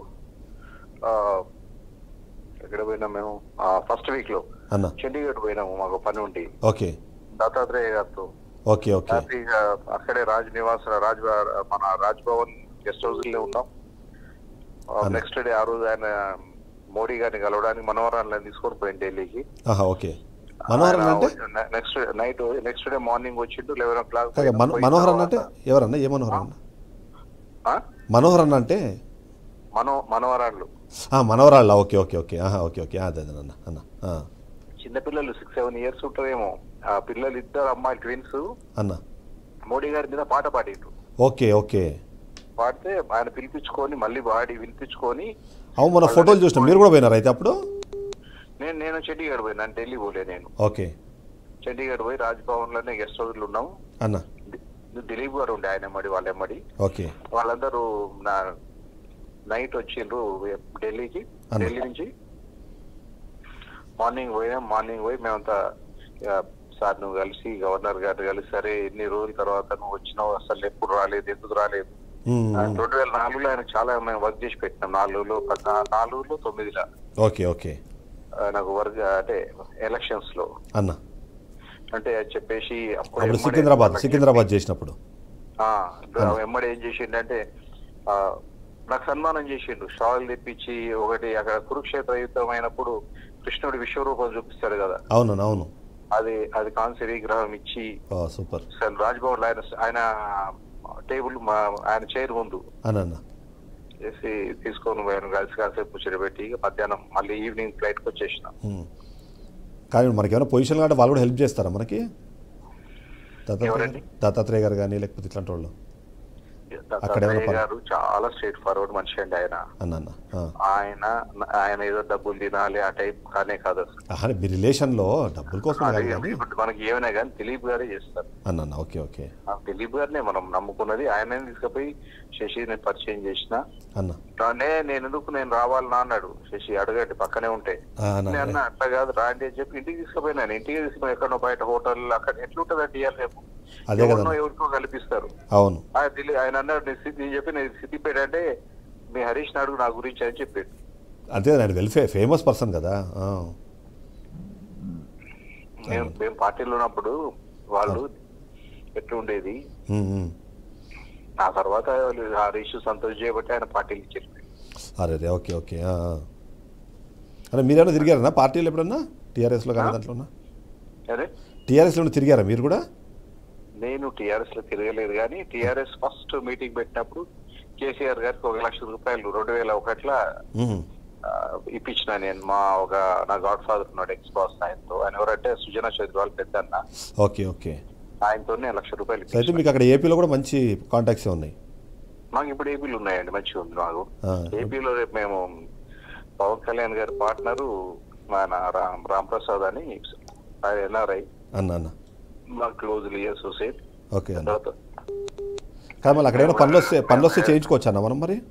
ఎక్కడ పోయినాం మేము ఫస్ట్ వీక్ లో అన్న చండీగఢ్ పోయినాము మాకు పని ఉండి ఓకే దత్తాత్రేయ గారితో ఓకే ఓకే హ్యాపీగా అక్కడే రాజ్ నివాస్ రాజ్ మన రాజ్ భవన్ గెస్ట్ హౌస్ లో ఉన్నాం నెక్స్ట్ డే ఆ రోజు ఆయన మోడీ గారిని కలవడానికి మనోహరాన్ని తీసుకొని పోయింది ఢిల్లీకి ఆహా ఓకే మనోహరన్ అంటే next night next day morning వచ్చిండు లెవెన్ ఓ క్లాక్ కాదు, మన మనోహరన్ అంటే ఎవరన్నా ఏ మనోహరన్ అన్న మనోహరన్ అంటే మనో మనోహరాళ్ళు ఆ, మనవరాళ్ళ ఓకే ఓకే ఓకే ఆహా ఓకే ఓకే అదే అదే అన్న అన్న ఆ, చిన్నపిల్లలు సిక్స్ సెవెన్ ఇయర్స్ ఉంటారేమో ఆ పిల్లలు ఇద్దరు అమ్మాయి ట్విన్స్ అన్న మోడీ గారి మీద పాట పాడిండ్రు ఓకే ఓకే పాడితే ఆయన పిలిపించుకొని మళ్ళీ పాడి వినిపించుకొని అవును మన ఫోటోలు చూసినాం మీరు కూడా పోయినారు అయితే అప్పుడు నేను నేను చండీగఢ్ పోయినా ఢిల్లీ పోలే నేను ఓకే చండీగఢ్ పోయి రాజ్ భవన్ లోనే గెస్ట్ హౌస్ లో ఉన్నాం అన్న ది- దిలీప్ గారు ఉండే ఆయన ఎమ్మడి వాళ్ళ ఎమ్మడి ఓకే వాళ్ళందరూ నా నైట్ వచ్చిండ్రు ఢిల్లీకి అన్న. ఢిల్లీ నుంచి మార్నింగ్ పోయాం మార్నింగ్ పోయి మేమంతా ఇక సార్ నువ్వు కలిసి గవర్నర్ గారు కలిసి సరే ఎన్ని రోజుల తర్వాత నువ్వు వచ్చినావు అసలు ఎప్పుడు రాలేదు ఎందుకు రాలేదు ఉమ్, ఆయన ఉమ్. రెండు వేల నాలుగులో ఆయన చాలా మేము వర్క్ చేసి పెట్టినాం నాలుగులో పద్నా- నాలుగులో తొమ్మిదిలో ఓకే ఓకే నాకు వర్క్ అంటే ఎలక్షన్స్ లో అన్న అంటే చెప్పేసి అప్పుడు అప్పుడు ఎమ్మడే సికింద్రాబాద్ వాళ్ళకి- సికింద్రాబాద్ చేసినప్పుడు ఆ, వెంబడి ఏం చేసిండంటే ఆ, నాకు సన్మానం చేసిండు షాల్ తెప్పించి ఒకటి అక్కడ కురుక్షేత్ర యుద్ధం అయినప్పుడు కృష్ణుడి విశ్వరూపం చూపిస్తాడు కదా అవునన్న అవును అది అది కాంస్య విగ్రహం ఇచ్చి ఓ సూపర్ అసలు రాజ్భవన్ లో ఆయన ఆయన టేబుల్ మా- ఆయన చైర్ ముందు అన్న చేసి తీసుకొని పోయాను కలిసి కాసేపు కూర్చోబెట్టి ఇక మధ్యాహ్నం మళ్ళీ ఈవినింగ్ ఫ్లైట్ కి వచ్చేసిన ఉమ్. కానీ మనకి ఏమైనా పొజిషన్ అంటే వాళ్ళు కూడా హెల్ప్ చేస్తారా మనకి దత్తాత్రేయ ఎవరండి? దత్తాత్రేయ గారు కానీ లేకపోతే ఇట్లాంటి వాళ్ళు అక్కడ ఏమైనా దత్తాత్రేయ పని- గారు చాలా స్ట్రేట్ ఫార్వర్డ్ మనిషి అండి ఆయన అన్న అన్న ఆ. ఆయన ఆయన ఏదో డబ్బులు తినాలి ఆ టైప్ కానే కాదు అసలు ఆహా, మీ రిలేషన్లో డబ్బుల కోసం అది కాదు కానీ ఇప్పుడు మనకి ఏమైనా కానీ దిలీప్ గారే చేస్తారు అన్న అన్న ఓకే ఓకే ఆ దిలీప్ గారినే మనం నమ్ముకున్నది ఆయనే తీసుకుపోయి శశిని పరిచయం చేసిన అన్న రానే నేను ఎందుకు నేను రావాలన్నా అన్నాడు శశి అడగండి పక్కనే ఉంటే ఆ, నా- నేను అన్నా అట్లా కాదు రాండి అని చెప్పి ఇంటికి తీసుకుపోయినాను ఇంటికి తీసుకుని ఎక్కడో బయట హోటల్ అక్కడ ఎట్లుంటదండి ఇవాళ రేపు అదే కదా. ఎవరినో ఎవరికో కల్పిస్తారు అవును ఆ ఢిల్లీ ఆయన అన్నాడు నేను సిద్ధి నేను చెప్పి నేను సిద్దిపేట అంటే మీ హరీష్ నాయుడు నా గురించి అని చెప్పాడు అంతే ఆయన వెల్ఫే ఫేమస్ పర్సన్ కదా ఆ. మేము మేము పార్టీలో ఉన్నప్పుడు వాళ్ళు ఎట్లుండేది ఉమ్, ఉమ్. ఆ తర్వాత వాళ్ళు హరీష్ సంతోష్ చేయబట్టి ఆయన పార్టీలు ఇచ్చారు అరే రే ఓకే ఓకే ఆ, ఆ. అరే మీరేమైనా తిరిగారన్నా పార్టీలు ఎప్పుడన్నా టీఆర్ఎస్లో కానీ దాంట్లోనా అదే టీఆర్ఎస్లో తిరిగారా మీరు కూడా నేను టిఆర్ఎస్ లో తిరగలేదు కానీ టిఆర్ఎస్ ఫస్ట్ మీటింగ్ పెట్టినప్పుడు కేసీఆర్ గారికి ఒక లక్ష రూపాయలు రెండు వేల ఒకట్ల ఉమ్. ఆ, ఇప్పించిన నేను మా ఒక నా గాడ్ ఫాదర్ ఉన్నాడు ఎక్స్ బాస్ ఆయనతో ఆయన ఎవరంటే సుజనా చౌదరి వాళ్ళ పెద్ద అన్న ఓకే ఓకే ఆయనతో నేను లక్ష రూపాయలు సో అయితే ఇప్పించిన. మీకు అక్కడ ఏపీలో కూడా మంచి కాంటాక్ట్స్ ఉన్నాయి మాకు ఇప్పుడు ఏపీలు ఉన్నాయండి మంచిగా ఉంది మాకు ఆ. ఏపీలో రేపు మేము పవన్ కళ్యాణ్ గారి పార్ట్నరు మన రామ్ రామ్ ప్రసాద్ అని ఆయన ఎన్ఆర్ఐ అన్న అన్న మా క్లోజ్లీ అసోసియేట్ ఓకే అన్న తర్వాత కానీ మళ్ళీ అక్కడ ఏమైనా పనులు వస్తే పనులు వస్తే చేయించుకోవచ్చు అన్న మనం మరి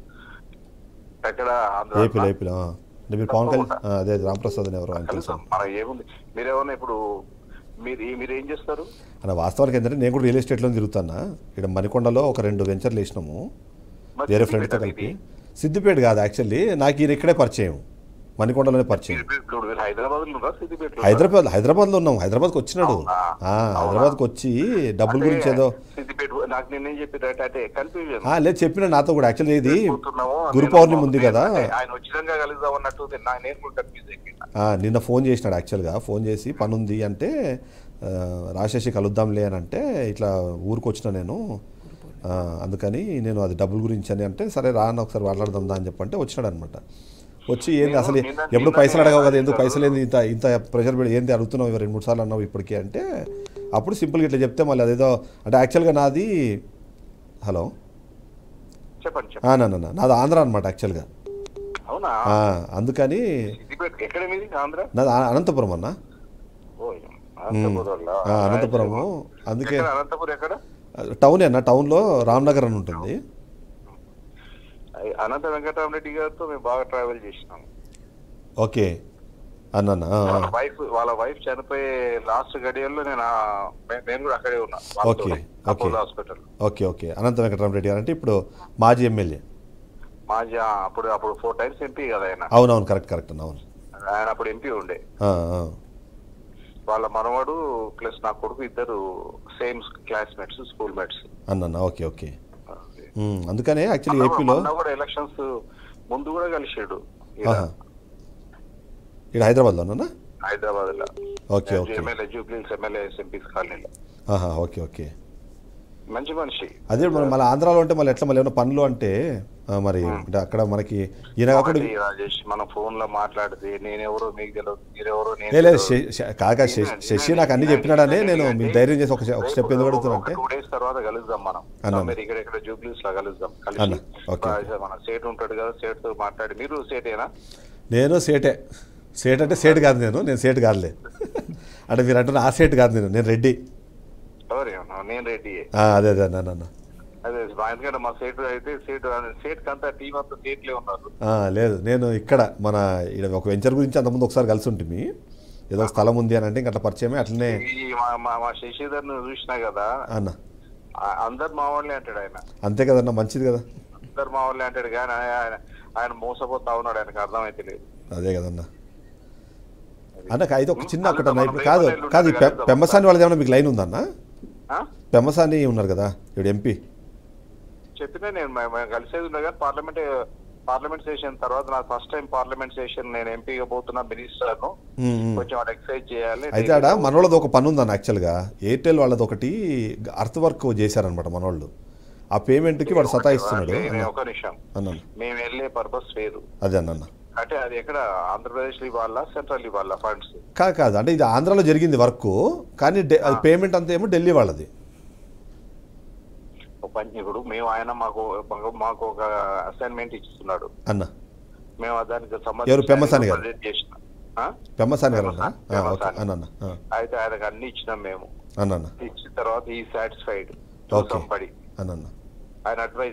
ఎక్కడ ఆంధ్ర ఏపీలో ఏపీలో ఆ. అంటే మీరు పవన్ కళ్యాణ్ ఆ, అదే రామప్రసాద్ అని ఎవరు ఆయన తెలుసు కలుద్దాం మనకి ఏముంది మీరేమన్నా ఇప్పుడు మీరు మీరు ఏం చేస్తారు అన్న వాస్తవానికి ఏంటంటే నేను కూడా రియల్ ఎస్టేట్లో తిరుగుతానా ఇక్కడ మణికొండలో ఒక రెండు వెంచర్లు వేసినాము మరి వేరే సిద్దిపేట ఫ్రెండ్తో కలిపి ఇది. సిద్దిపేట కాదు యాక్చువల్లీ నాకు ఈయన ఇక్కడే పరిచయం మణికొండలోనే పరిచయం ఇప్పుడు మీరు హైదరాబాద్ లో ఉన్నారా సిద్దిపేట హైదరాబాద్ హైదరాబాద్లో ఉన్నాం హైదరాబాద్కి వచ్చినాడు అవునా? ఆ, అవునా? హైదరాబాద్కి వచ్చి డబ్బుల గురించి ఏదో సిద్దిపేట నాకు నిన్నేం చెప్పారు అంటే కన్ఫ్యూజన్ ఆ, లేదు చెప్పిన నాతో కూడా యాక్చువల్లీ ఇది గురు పౌర్ణమి ఉంది కదా ఆయన వచ్చినాక కలుద్దాం అన్నట్టు నా- నేను కూడా కన్ఫ్యూజ్ అయిపోయినా ఆ, నిన్న ఫోన్ చేసినాడు యాక్చువల్గా ఫోన్ చేసి పని ఉంది అంటే ఆ, రాజశేషి కలుద్దాంలే అని అంటే ఇట్లా ఊరికి వచ్చిన నేను ఆ, అందుకని నేను అది డబ్బుల గురించి అని అంటే సరే రా అని ఒకసారి మాట్లాడదాం దా అని చెప్పంటే వచ్చినాడు అనమాట వచ్చి ఏంది నేను అసలు నిన్న- ఎప్పుడు నిన్ననే పైసలు అడగవు కదా ఆయన ఎందుకు పైసలు అడిగారు. ఏంది ఇంత ఇంత ప్రెషర్ పెట్టి ఏంది అడుగుతున్నావు ఇవి రెండు మూడు సార్లు అన్నావు ఇప్పటికీ అంటే అప్పుడు సింపుల్గా ఇట్లా చెప్తే మళ్ళీ అదేదో అంటే యాక్చువల్గా నాది హలో చెప్పండి ఆ, చెప్పండి నా, నా, నా. నాది ఆంధ్ర అనమాట యాక్చువల్గా అవునా ఆ, అందుకని సిద్దిపేట ఎక్కడ మీది ఆంధ్ర నాది ఆ- అనంతపురం అన్న ఓ అనంతపురం వాళ్ళ? ఆ, అనంతపురము అందుకే ఎక్కడ అనంతపురం ఎక్కడ టౌన్ అన్న టౌన్లో రామ్నగర్ అని ఉంటుంది అనంత వెంకటరామరెడ్డి గారితో మేము బాగా ట్రావెల్ చేసినాం ఓకే అన్న అన్న, ఆ, వాళ్ళ ఆ. వైఫ్ వాళ్ళ వైఫ్ చనిపోయే లాస్ట్ గడియల్లో నేను ఆ- నే- నేను కూడా అక్కడే ఉన్నా okay, okay. Hospital okay okay Anantha Venkatarama Reddy garu అంటే ఇప్పుడు మాజీ ఎమ్మెల్యే మాజీ ఆ, అప్పుడు అప్పుడు ఫోర్ టైమ్స్ ఎంపీ కదా ఆయన అవునవును కరెక్ట్ కరెక్ట్ అన్న అవును ఆయన అప్పుడు ఎంపీ ఉండే ఆ, ఆ. వాళ్ళ మనవడు ప్లస్ నా కొడుకు ఇద్దరు సేమ్ క్లాస్మేట్స్ స్కూల్ మేట్స్ అన్న అన్న ఓకే ఓకే ఉమ్, అందుకనే యాక్చువల్లీ ఏపీలో కూడా ఎలక్షన్స్ ముందు కూడా కలిసాడు ఆహా. ఇక్కడ హైదరాబాద్లో అన్న హైదరాబాద్ లో ఓకే ఓకే ఎమ్మెల్యే జూబ్లీస్ ఎమ్మెల్యే ఎంపీస్ కాలనీలో ఆహా ఓకే ఓకే మంచి మనిషి అదే మరి మళ్ళీ ఆంధ్రాలో అంటే మళ్ళీ ఎట్లా మళ్ళీ ఏమైనా పనులు అంటే ఆ, మరి అంటే అక్కడ మనకి ఈయన కాకుండా ఒకటి రాజేష్ మనం ఫోన్ లో మాట్లాడితే నేనెవరో మీకు తెలియదు మీరెవరో నేను ఏ లేదు తెలియదు. శ- శ- కాక శ- శశి నాకు అన్ని చెప్పినాడనే నేను మీకు ధైర్యం చేసి ఒక ఒక స్టెప్ ఎందుకు అడుగుతున్నా టూ డేస్ తర్వాత కలుద్దాం మనం అన్న. మీరు ఇక్కడ ఇక్కడ జూబ్లీస్ లో కలుద్దాం అన్న, కలిసి ఓకే, ఆ, మన సేట్ ఉంటాడు కదా సేట్ తో మాట్లాడి మీరు సేటేనా నేను సేటే సేట్ అంటే సేట్ కాదు నేను నేను సేట్ కాదులే అంటే మీరు అంటున్న ఆ సేట్ కాదు నేను నేను రెడ్డి ఎవరేమన్నా నేను రెడ్డి ఆ, అదే అదే అన్న అన్న అదే ఎందుకంటే మా సేట్ అయితే సేట్ సేట్ కంతా టీం అంతా సేట్లే ఉన్నారు ఆ, లేదు నేను ఇక్కడ మన ఇక్కడ ఒక వెంచర్ గురించి అంతకుముందు ఒకసారి కలిసి ఉంటుంది ఏదో ఒక స్థలం ఉంది అని అంటే ఇంకా అట్లా పరిచయమే అట్లనే ఈ మా మా- మా శశిధర్ ను చూసినా కదా అన్న ఆ- అందరు మా వాళ్ళే అంటాడు ఆయన అంతే కదన్న మంచిది కదా అందరు మా వాళ్ళే అంటాడు కానీ ఆయన ఆయన మోసపోతా ఉన్నాడు ఆయనకు అర్థమైతే లేదు అదే కదన్న అన్న అయితే ఒక చిన్న ఒకటి అన్న ఇప్పుడు కాదు కాదు ఈ పె- పెమ్మసాని వాళ్ళది ఏమన్నా మీకు లైన్ ఉందన్న ఆ? పెమ్మసాని ఉన్నారు కదా ఇప్పుడు ఎంపీ చెప్పినా నేను మే- మేము కలిసేది ఉండే కానీ పార్లమెంట్ పార్లమెంట్ సెషన్ తర్వాత నా ఫస్ట్ టైం పార్లమెంట్ సెషన్ నేను ఎంపీగా పోతున్నా మినిస్టర్ ను ఉమ్, ఉమ్. కొంచెం వాడు ఎక్సైజ్ చేయాలి అయితే ఆడ మనోళ్ళది ఒక పని ఉందన్న యాక్చువల్గా ఎయిర్టెల్ వాళ్ళది ఒకటి అర్త్ వర్క్ చేశారనమాట మనోళ్ళు ఆ పేమెంట్కి వాడు సతాయిస్తున్నాడు నేను అన్న ఒక నిమిషం అన్నాను మేము వెళ్ళే పర్పస్ వేరు అదే అన్న అంటే అది ఎక్కడ ఆంధ్రప్రదేశ్ లో ఇవ్వాలా సెంట్రల్ ఇవ్వాలా ఫండ్స్ కాదు కాదు అంటే ఇది ఆంధ్రాలో జరిగింది వర్క్ కానీ ఢి- అది పేమెంట్ అంతా ఏమో ఢిల్లీ వాళ్ళది ఒక పని ఇప్పుడు మేము ఆయన మాకు మాకు- మాకు ఒక అసైన్మెంట్ ఇస్తున్నాడు అన్న మేము దానికి ఎవరు పెమ్మసాని గారు? ప్రజెంట్ చేసినాం ఆ? పెమ్మసాని గారు అన్న పెమ్మసాని. ఓకే పెమ్మసాని. అన్న అన్న ఆ, అయితే ఆయనకు అన్ని ఇచ్చినాం మేము అన్న అన్న ఇచ్చిన తర్వాత ఈ సాటిస్ఫైడ్ ఓకే పడి అన్న అన్న ఆయన adviser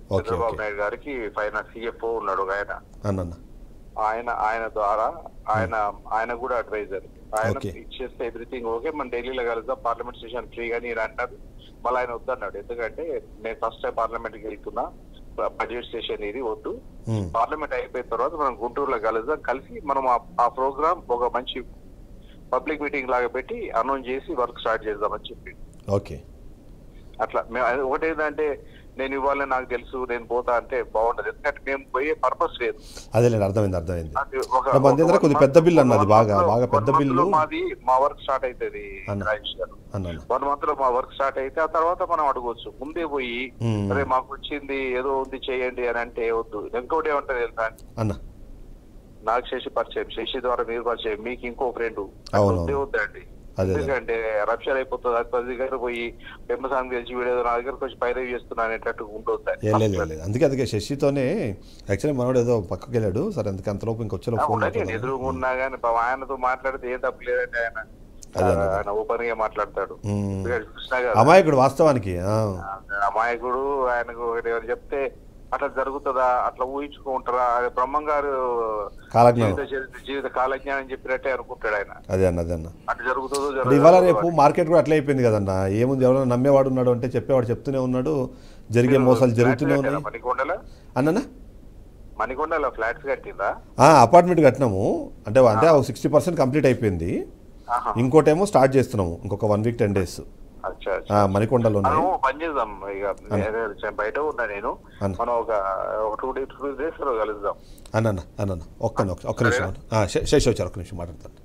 okay, Chandrababu okay. Naidu గారికి ఫైనాన్స్ సిఎఫ్ఓ ఉన్నాడు ఒక ఆయన అన్న ఆయన ఆయన ద్వారా ఆయన ఆయన కూడా అడ్వైజర్ ఆయన ఓకే. ఇచ్చేస్తే ఎవ్రీథింగ్ ఓకే మన ఢిల్లీలో కలుద్దాం పార్లమెంట్ సెషన్ ఫ్రీగా నీరు అంటారు మళ్ళీ ఆయన వద్దన్నాడు ఎందుకంటే నేను ఫస్ట్ టైం పార్లమెంట్ కి వెళ్తున్నా బడ్జెట్ సెషన్ ఇది వద్దు మ్మ్. పార్లమెంట్ అయిపోయిన తర్వాత మనం గుంటూరులో కలుద్దాం కలిసి మనం ఆ- ఆ ప్రోగ్రామ్ ఒక మంచి పబ్లిక్ మీటింగ్ లాగా పెట్టి అనౌన్స్ చేసి వర్క్ స్టార్ట్ చేద్దామని చెప్పి ఓకే అట్లా మేము అది ఒకటి ఏంటంటే నేను ఇవ్వాలని నాకు తెలుసు నేను పోతా అంటే బాగుండదు ఎందుకంటే మేము పోయే పర్పస్ లేదు అదేలేండి అర్థమైంది అర్థమైంది అది ఒక- మన దగ్గర ఒక కొద్ది one పెద్ద బిల్లు month- అన్నది one బాగా month లో- బాగా పెద్ద one month బిల్లు లో మాది మా వర్క్ స్టార్ట్ అవుతుంది అన్న. రాజేష్ గారు అన్న వన్ మంత్ లో మా వర్క్ స్టార్ట్ అయితే ఆ తర్వాత మనం అడగవచ్చు ముందే పోయి మ్మ్. అరే మాకు వచ్చింది ఏదో ఉంది చేయండి అని అంటే వద్దు ఇంకోటి ఏమంటారు తెలుసా అన్న నాకు శశి పరిచయం శశి ద్వారా మీరు పరిచయం మీకు ఇంకో ఫ్రెండ్ అవును. వద్దే వద్దండి అదే. ఎందుకంటే రప్షన్ అయిపోతుంది అది పది దగ్గర పోయి పెమ్మసాంగ్ తెలిసి వీడేదో నా దగ్గరకు వచ్చి పైరవి చేస్తున్నా అనేటట్టు ఏ లేదు ఉండొద్దండి లేదు, లేదు అందుకే అందుకే శశితోనే యాక్చువల్లీ మనోడు ఏదో పక్కకి వెళ్ళాడు సరే అందుకే అంతలోపు ఇంకొచ్చేలో ఫోన్ ఉండని మాట్లాడాను. ఎదురుగా ఉన్నా కానీ పాపం ఆయనతో మాట్లాడితే ఏ తప్పు లేదంటే ఆయన అదే, అదే. ఆయన ఓపెన్ గా మాట్లాడతాడు మ్మ్. ఎందుకంటే కృష్ణ గారు అమాయకుడు వాస్తవానికి ఆ. అమాయకుడు ఆయనకు ఒకటి ఎవరు చెప్తే అట్లా జరుగుతుందా అట్లా ఊహించుకుంటారా అది బ్రహ్మం గారు కాలజ్ఞానం. జీవిత చరిత్ర జీవిత కాలజ్ఞానం చెప్పినట్టే అనుకుంటాడు ఆయన అదే అన్న అదే అన్న అట్లా జరుగుతుందో అంటే ఇవాళ జరగదో రేపు మార్కెట్ కూడా అట్లే అయిపోయింది కదన్న ఏముంది ఎవరైనా నమ్మేవాడు ఉన్నాడు అంటే చెప్పేవాడు చెప్తూనే ఉన్నాడు జరిగే మోసాలు జరుగుతూనే ఉన్నాయి మణికొండల అన్ననా మణికొండలో ఫ్లాట్స్ కట్టిందా అపార్ట్మెంట్ కట్టినాము అంటే అంటే సిక్స్టీ పర్సెంట్ కంప్లీట్ అయిపోయింది ఆహా. ఇంకోటేమో స్టార్ట్ చేస్తున్నాము ఇంకొక వన్ వీక్ టెన్ డేస్ అచ్చా అచ్చా మణికొండలో ఉన్నాయి మనం పని చేద్దాం ఇక నేను బయట ఉన్నా నేను అన్న. మనం ఒక టూ డేస్ టూ డేస్ లో కలుద్దాం అన్న అన్న ఒక్క నిమిషం ఒక్క నిమిషం ఆ, శే- శేష్ వచ్చారు ఒక్క నిమిషం మాట్లాడతాను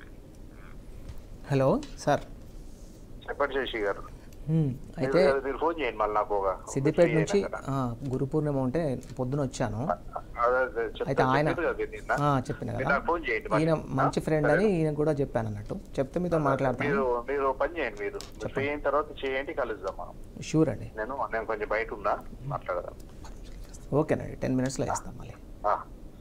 హలో సార్ చెప్పండి శశి గారు హ్మ్, అయితే మీరు- మీరు ఫోన్ చేయండి మళ్ళీ నాకు ఒక సిద్దిపేట free నుంచి అయినాక. ఆ, గురు పూర్ణిమ ఉంటే పొద్దున వచ్చాను అదే, అదే, చెప్తా- అయితే ఆయన చెప్పారు కదా నిన్న. ఆ, చెప్పిన మీరు కదా నాకు ఫోన్ చేయండి ఈయన మళ్ళీ. మంచి ఫ్రెండ్ అని ఈయన కూడా చెప్పాను అన్నట్టు చెప్తే మీతో మాట్లాడతాను మీరు మీరు పని చేయండి మీరు మీరు ఫ్రీ అయిన తర్వాత చేయండి కలుద్దాం మనం షూర్ అండి నేను నేను కొంచెం బయట ఉన్నా మాట్లాడదాం ఓకేనండి టెన్ మినిట్స్లో వేస్తాం మళ్ళీ ఆ.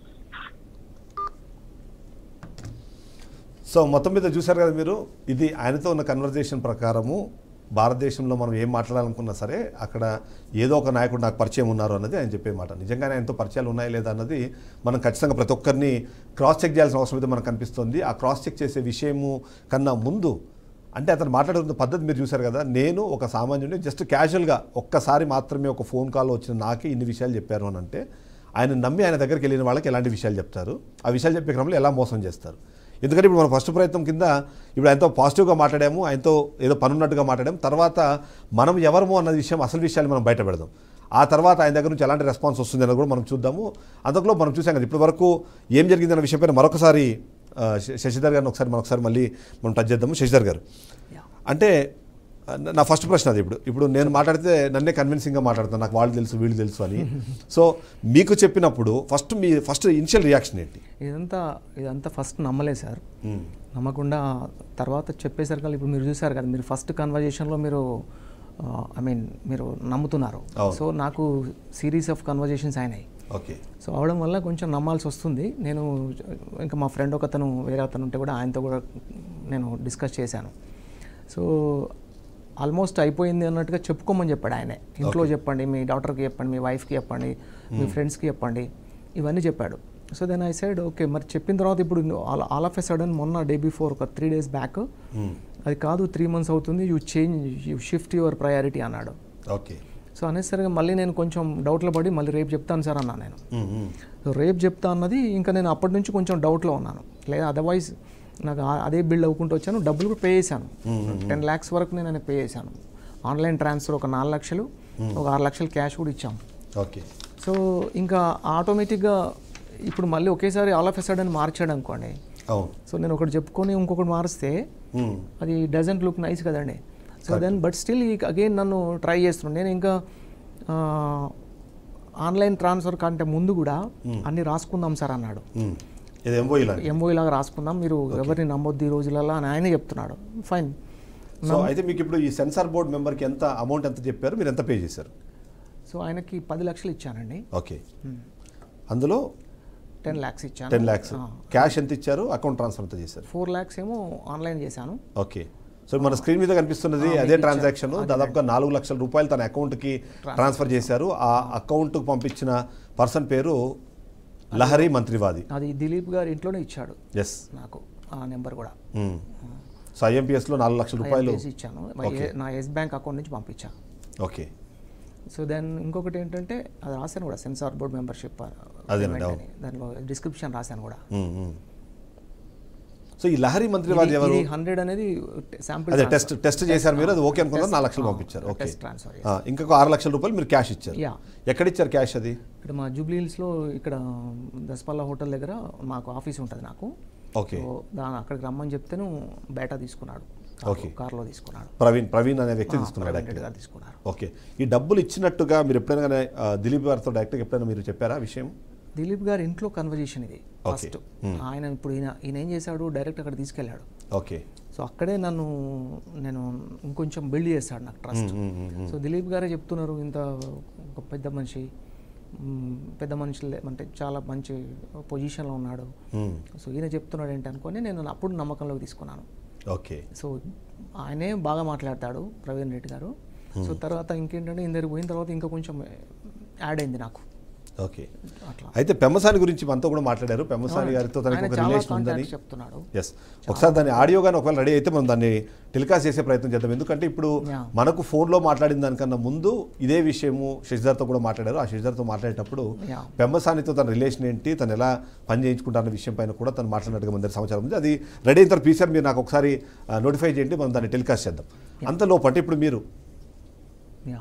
సో మొత్తం మీద చూశారు కదా మీరు ఇది ఆయనతో ఉన్న కన్వర్జేషన్ ప్రకారము భారతదేశంలో మనం ఏం మాట్లాడాలనుకున్నా సరే అక్కడ ఏదో ఒక నాయకుడు నాకు పరిచయం ఉన్నారు అన్నది ఆయన చెప్పే మాట నిజంగానే ఆయనతో పరిచయాలు ఉన్నాయా లేదా అన్నది మనం ఖచ్చితంగా ప్రతి ఒక్కరిని క్రాస్ చెక్ చేయాల్సిన అవసరం అయితే మనకు కనిపిస్తుంది ఆ క్రాస్ చెక్ చేసే విషయము కన్నా ముందు అంటే అతను మాట్లాడుతున్న పద్ధతి మీరు చూశారు కదా నేను ఒక సామాన్యుడిని జస్ట్ క్యాజువల్గా ఒక్కసారి మాత్రమే ఒక ఫోన్ కాల్ వచ్చిన నాకే ఇన్ని విషయాలు చెప్పారు అని అంటే ఆయన నమ్మి ఆయన దగ్గరికి వెళ్ళిన వాళ్ళకి ఎలాంటి విషయాలు చెప్తారు ఆ విషయాలు చెప్పే క్రమంలో ఎలా మోసం చేస్తారు ఎందుకంటే ఇప్పుడు మన ఫస్ట్ ప్రయత్నం కింద ఇప్పుడు ఆయనతో పాజిటివ్గా మాట్లాడాము ఆయనతో ఏదో పనున్నట్టుగా మాట్లాడాము తర్వాత మనం ఎవరము అన్న విషయం అసలు విషయాలు మనం బయట పెడదాం ఆ తర్వాత ఆయన దగ్గర నుంచి ఎలాంటి రెస్పాన్స్ వస్తుంది అన్నది కూడా మనం చూద్దాము అందులో మనం చూసాం కదా ఇప్పటి వరకు ఏం జరిగింది అన్న విషయం పైన మరొకసారి ఆ, శ- శశిధర్ గారిని ఒకసారి మనం ఒకసారి మళ్ళీ మనం టచ్ చేద్దాము శశిధర్ గారు అంటే ఆ, నా- నా ఫస్ట్ ప్రశ్న అది ఇప్పుడు ఇప్పుడు నేను మాట్లాడితే నన్నే కన్విన్సింగ్గా మాట్లాడతాను నాకు వాళ్ళు తెలుసు వీళ్ళు తెలుసు అని సో మీకు చెప్పినప్పుడు ఫస్ట్ మీ ఫస్ట్ ఇనిషియల్ రియాక్షన్ ఏంటి ఇదంతా ఇదంతా ఫస్ట్ నమ్మలేదు సార్ నమ్మకుండా తర్వాత చెప్పేసరికి ఇప్పుడు మీరు చూసారు కదా మీరు ఫస్ట్ కన్వర్జేషన్లో మీరు ఐ మీన్ మీరు నమ్ముతున్నారు అవును. సో నాకు సిరీస్ ఆఫ్ కన్వర్జేషన్స్ అయినాయి ఓకే సో అవడం వల్ల కొంచెం నమ్మాల్సి వస్తుంది నేను ఇంకా మా ఫ్రెండ్ ఒక అతను వేరే అతను ఉంటే కూడా ఆయనతో కూడా నేను డిస్కస్ చేశాను సో ఆల్మోస్ట్ అయిపోయింది అన్నట్టుగా చెప్పుకోమని చెప్పాడు ఆయనే ఇంట్లో చెప్పండి మీ డాక్టర్కి చెప్పండి మీ వైఫ్కి చెప్పండి మీ ఫ్రెండ్స్కి చెప్పండి ఇవన్నీ చెప్పాడు so then I said okay మరి చెప్పిన తర్వాత ఇప్పుడు all all of a sudden మొన్న డే బిఫోర్ ఒక త్రీ డేస్ బ్యాక్ అది కాదు త్రీ మంత్స్ అవుతుంది you change you shift your priority అన్నాడు ఓకే సో అనేసరిగా మళ్ళీ నేను కొంచెం డౌట్లో పడి మళ్ళీ రేపు చెప్తాను సార్ అన్నా నేను సో రేపు చెప్తా అన్నది ఇంకా నేను అప్పటి నుంచి కొంచెం డౌట్లో ఉన్నాను లేదా అదర్వైజ్ నాకు ఆ- అదే బిల్డ్ అవ్వుకుంటూ వచ్చాను డబ్బులు కూడా పే చేశాను టెన్ ల్యాక్స్ వరకు నేను ఆయనకు పే చేశాను ఆన్లైన్ ట్రాన్స్ఫర్ ఒక నాలుగు లక్షలు ఒక ఆరు లక్షలు క్యాష్ కూడా ఇచ్చాము ఓకే సో ఇంకా ఆటోమేటిక్గా ఇప్పుడు మళ్ళీ ఒకేసారి ఆల్ ఆఫ్ ఎ సడన్ మార్చాడు అనుకోండి అవును సో నేను ఒకటి చెప్పుకొని ఇంకొకటి మారిస్తే మ్మ్. అది డజంట్ లుక్ నైస్ కదండి so then but still again నన్ను ట్రై చేస్తున్నాను నేను ఇంకా ఆన్లైన్ ట్రాన్స్ఫర్ కంటే ముందు కూడా అన్ని రాసుకుందాం సార్ అన్నాడు మ్మ్. ఇది ఎంబో ఇలా ఎంఓ లాగా రాసుకుందాం మీరు ఎవరిని నమ్మొద్దు ఈ రోజులలో అని ఆయనే చెప్తున్నాడు ఫైన్ సో అయితే మీకు ఇప్పుడు ఈ సెన్సార్ బోర్డ్ మెంబర్కి ఎంత అమౌంట్ ఎంత చెప్పారు మీరు ఎంత పే చేశారు సో ఆయనకి పది లక్షలు ఇచ్చానండి ఓకే అందులో టెన్ ల్యాక్స్ ఇచ్చాను టెన్ ల్యాక్స్ క్యాష్ ఎంత ఇచ్చారు అకౌంట్ ట్రాన్స్ఫర్ ఎంత చేశారు ఫోర్ ల్యాక్స్ ఏమో ఆన్లైన్ చేశాను ఓకే సో మన స్క్రీన్ మీద కనిపిస్తున్నది అదే ట్రాన్సాక్షన్ దాదాపుగా నాలుగు లక్షల రూపాయలు తన అకౌంట్కి ట్రాన్స్ఫర్ చేశారు ఆ అకౌంట్కు పంపించిన పర్సన్ పేరు లహరి మంత్రివాది అది దిలీప్ గారి ఇంట్లోనే ఇచ్చాడు ఎస్ నాకు ఆ నెంబర్ కూడా సో ఐఎంపిఎస్లో నాలుగు లక్షల రూపాయలు IMPS ఇచ్చాను మా ఏ- నా ఎస్ బ్యాంక్ అకౌంట్ నుంచి పంపించాను ఓకే సో దెన్ ఇంకొకటి ఏంటంటే అది రాశాను కూడా సెన్సార్ బోర్డ్ మెంబర్షిప్ అదేనండి, అవును. దానిలో డిస్క్రిప్షన్ రాశాను కూడా మ్మ్, మ్మ్. సో ఈ లహరి మంత్రివాది ఎవరు హండ్రెడ్ అనేది శాంపిల్ అదే టెస్ట్ టెస్ట్ చేశారు మీరు అది ఓకే అనుకున్నారు నాలుగు లక్షలు పంపించారు ఓకే టెస్ట్ ట్రాన్స్ఫర్ ఆ, ఇంకొక ఆరు లక్షల రూపాయలు మీరు క్యాష్ ఇచ్చారు యా ఎక్కడ ఇచ్చారు క్యాష్ అది ఇక్కడ మా జూబ్లీ హిల్స్లో ఇక్కడ దసపల్లా హోటల్ దగ్గర మాకు ఆఫీస్ ఉంటుంది నాకు ఓకే సో దాని అక్కడికి రమ్మని చెప్తేను బేటా తీసుకున్నాడు Okay. కార్లో తీసుకున్నాడు ప్రవీణ్ ప్రవీణ్ అనే వ్యక్తి తీసుకున్నాడు ప్రవీణ్ యాక్చువల్గా రెడ్డి గారు తీసుకున్నారు ఓకే ఈ డబ్బులు ఇచ్చినట్టుగా మీరు ఎప్పుడైనా కానీ, ఆ, దిలీప్ గారితో డైరెక్ట్గా ఎప్పుడైనా మీరు చెప్పారా ఆ విషయం దిలీప్ గారి ఇంట్లో కన్వర్జేషన్ ఇది Okay. ఫస్ట్ ఆయన ఇప్పుడు ఈయన ఈయన ఏం చేశాడు డైరెక్ట్ అక్కడ తీసుకెళ్ళాడు ఓకే సో అక్కడే నన్ను నేను ఇంకొంచెం బిల్డ్ చేశాడు నాకు ట్రస్ట్ సో దిలీప్ గారే చెప్తున్నారు ఇంత ఒక పెద్ద మనిషి మ్, పెద్ద మనిషి లే- అంటే చాలా మంచి పొజిషన్లో ఉన్నాడు మ్మ్. సో ఈయన చెప్తున్నాడు ఏంటి అనుకొని నేను అప్పుడు నమ్మకంలోకి తీసుకున్నాను ఓకే సో ఆయనే బాగా మాట్లాడతాడు ప్రవీణ్ రెడ్డి గారు సో తర్వాత ఇంకేంటంటే ఇందరికి పోయిన తర్వాత ఇంకా కొంచెం యాడ్ అయింది నాకు ఓకే అట్లా అయితే పెమ్మసాని గురించి మనతో కూడా మాట్లాడారు పెమ్మసాని గారితో తనకి ఆయన ఒక చాలా రిలేషన్ ఉందని కాంటాక్ట్స్ చెప్తున్నాడు ఎస్ ఒకసారి దాన్ని ఆడియో కానీ ఒకవేళ రెడీ అయితే మనం దాన్ని టెలికాస్ట్ చేసే ప్రయత్నం చేద్దాం ఎందుకంటే ఇప్పుడు Yeah. మనకు ఫోన్లో మాట్లాడిన దానికన్నా ముందు ఇదే విషయము శశిధర్తో కూడా మాట్లాడారు ఆ శశిధర్తో మాట్లాడేటప్పుడు Yeah. పెమ్మసానితో తన రిలేషన్ ఏంటి తను ఎలా పని చేయించుకుంటారన్న విషయం పైన కూడా తను మాట్లాడినట్టుగా మన దగ్గర సమాచారం ఉంది అది రెడీ అయిన తర్వాత పీసీఆర్ మీరు నాకు ఒకసారి నోటిఫై చేయండి మనం దాన్ని టెలికాస్ట్ చేద్దాం అంతలోపు అంటే ఇప్పుడు మీరు యా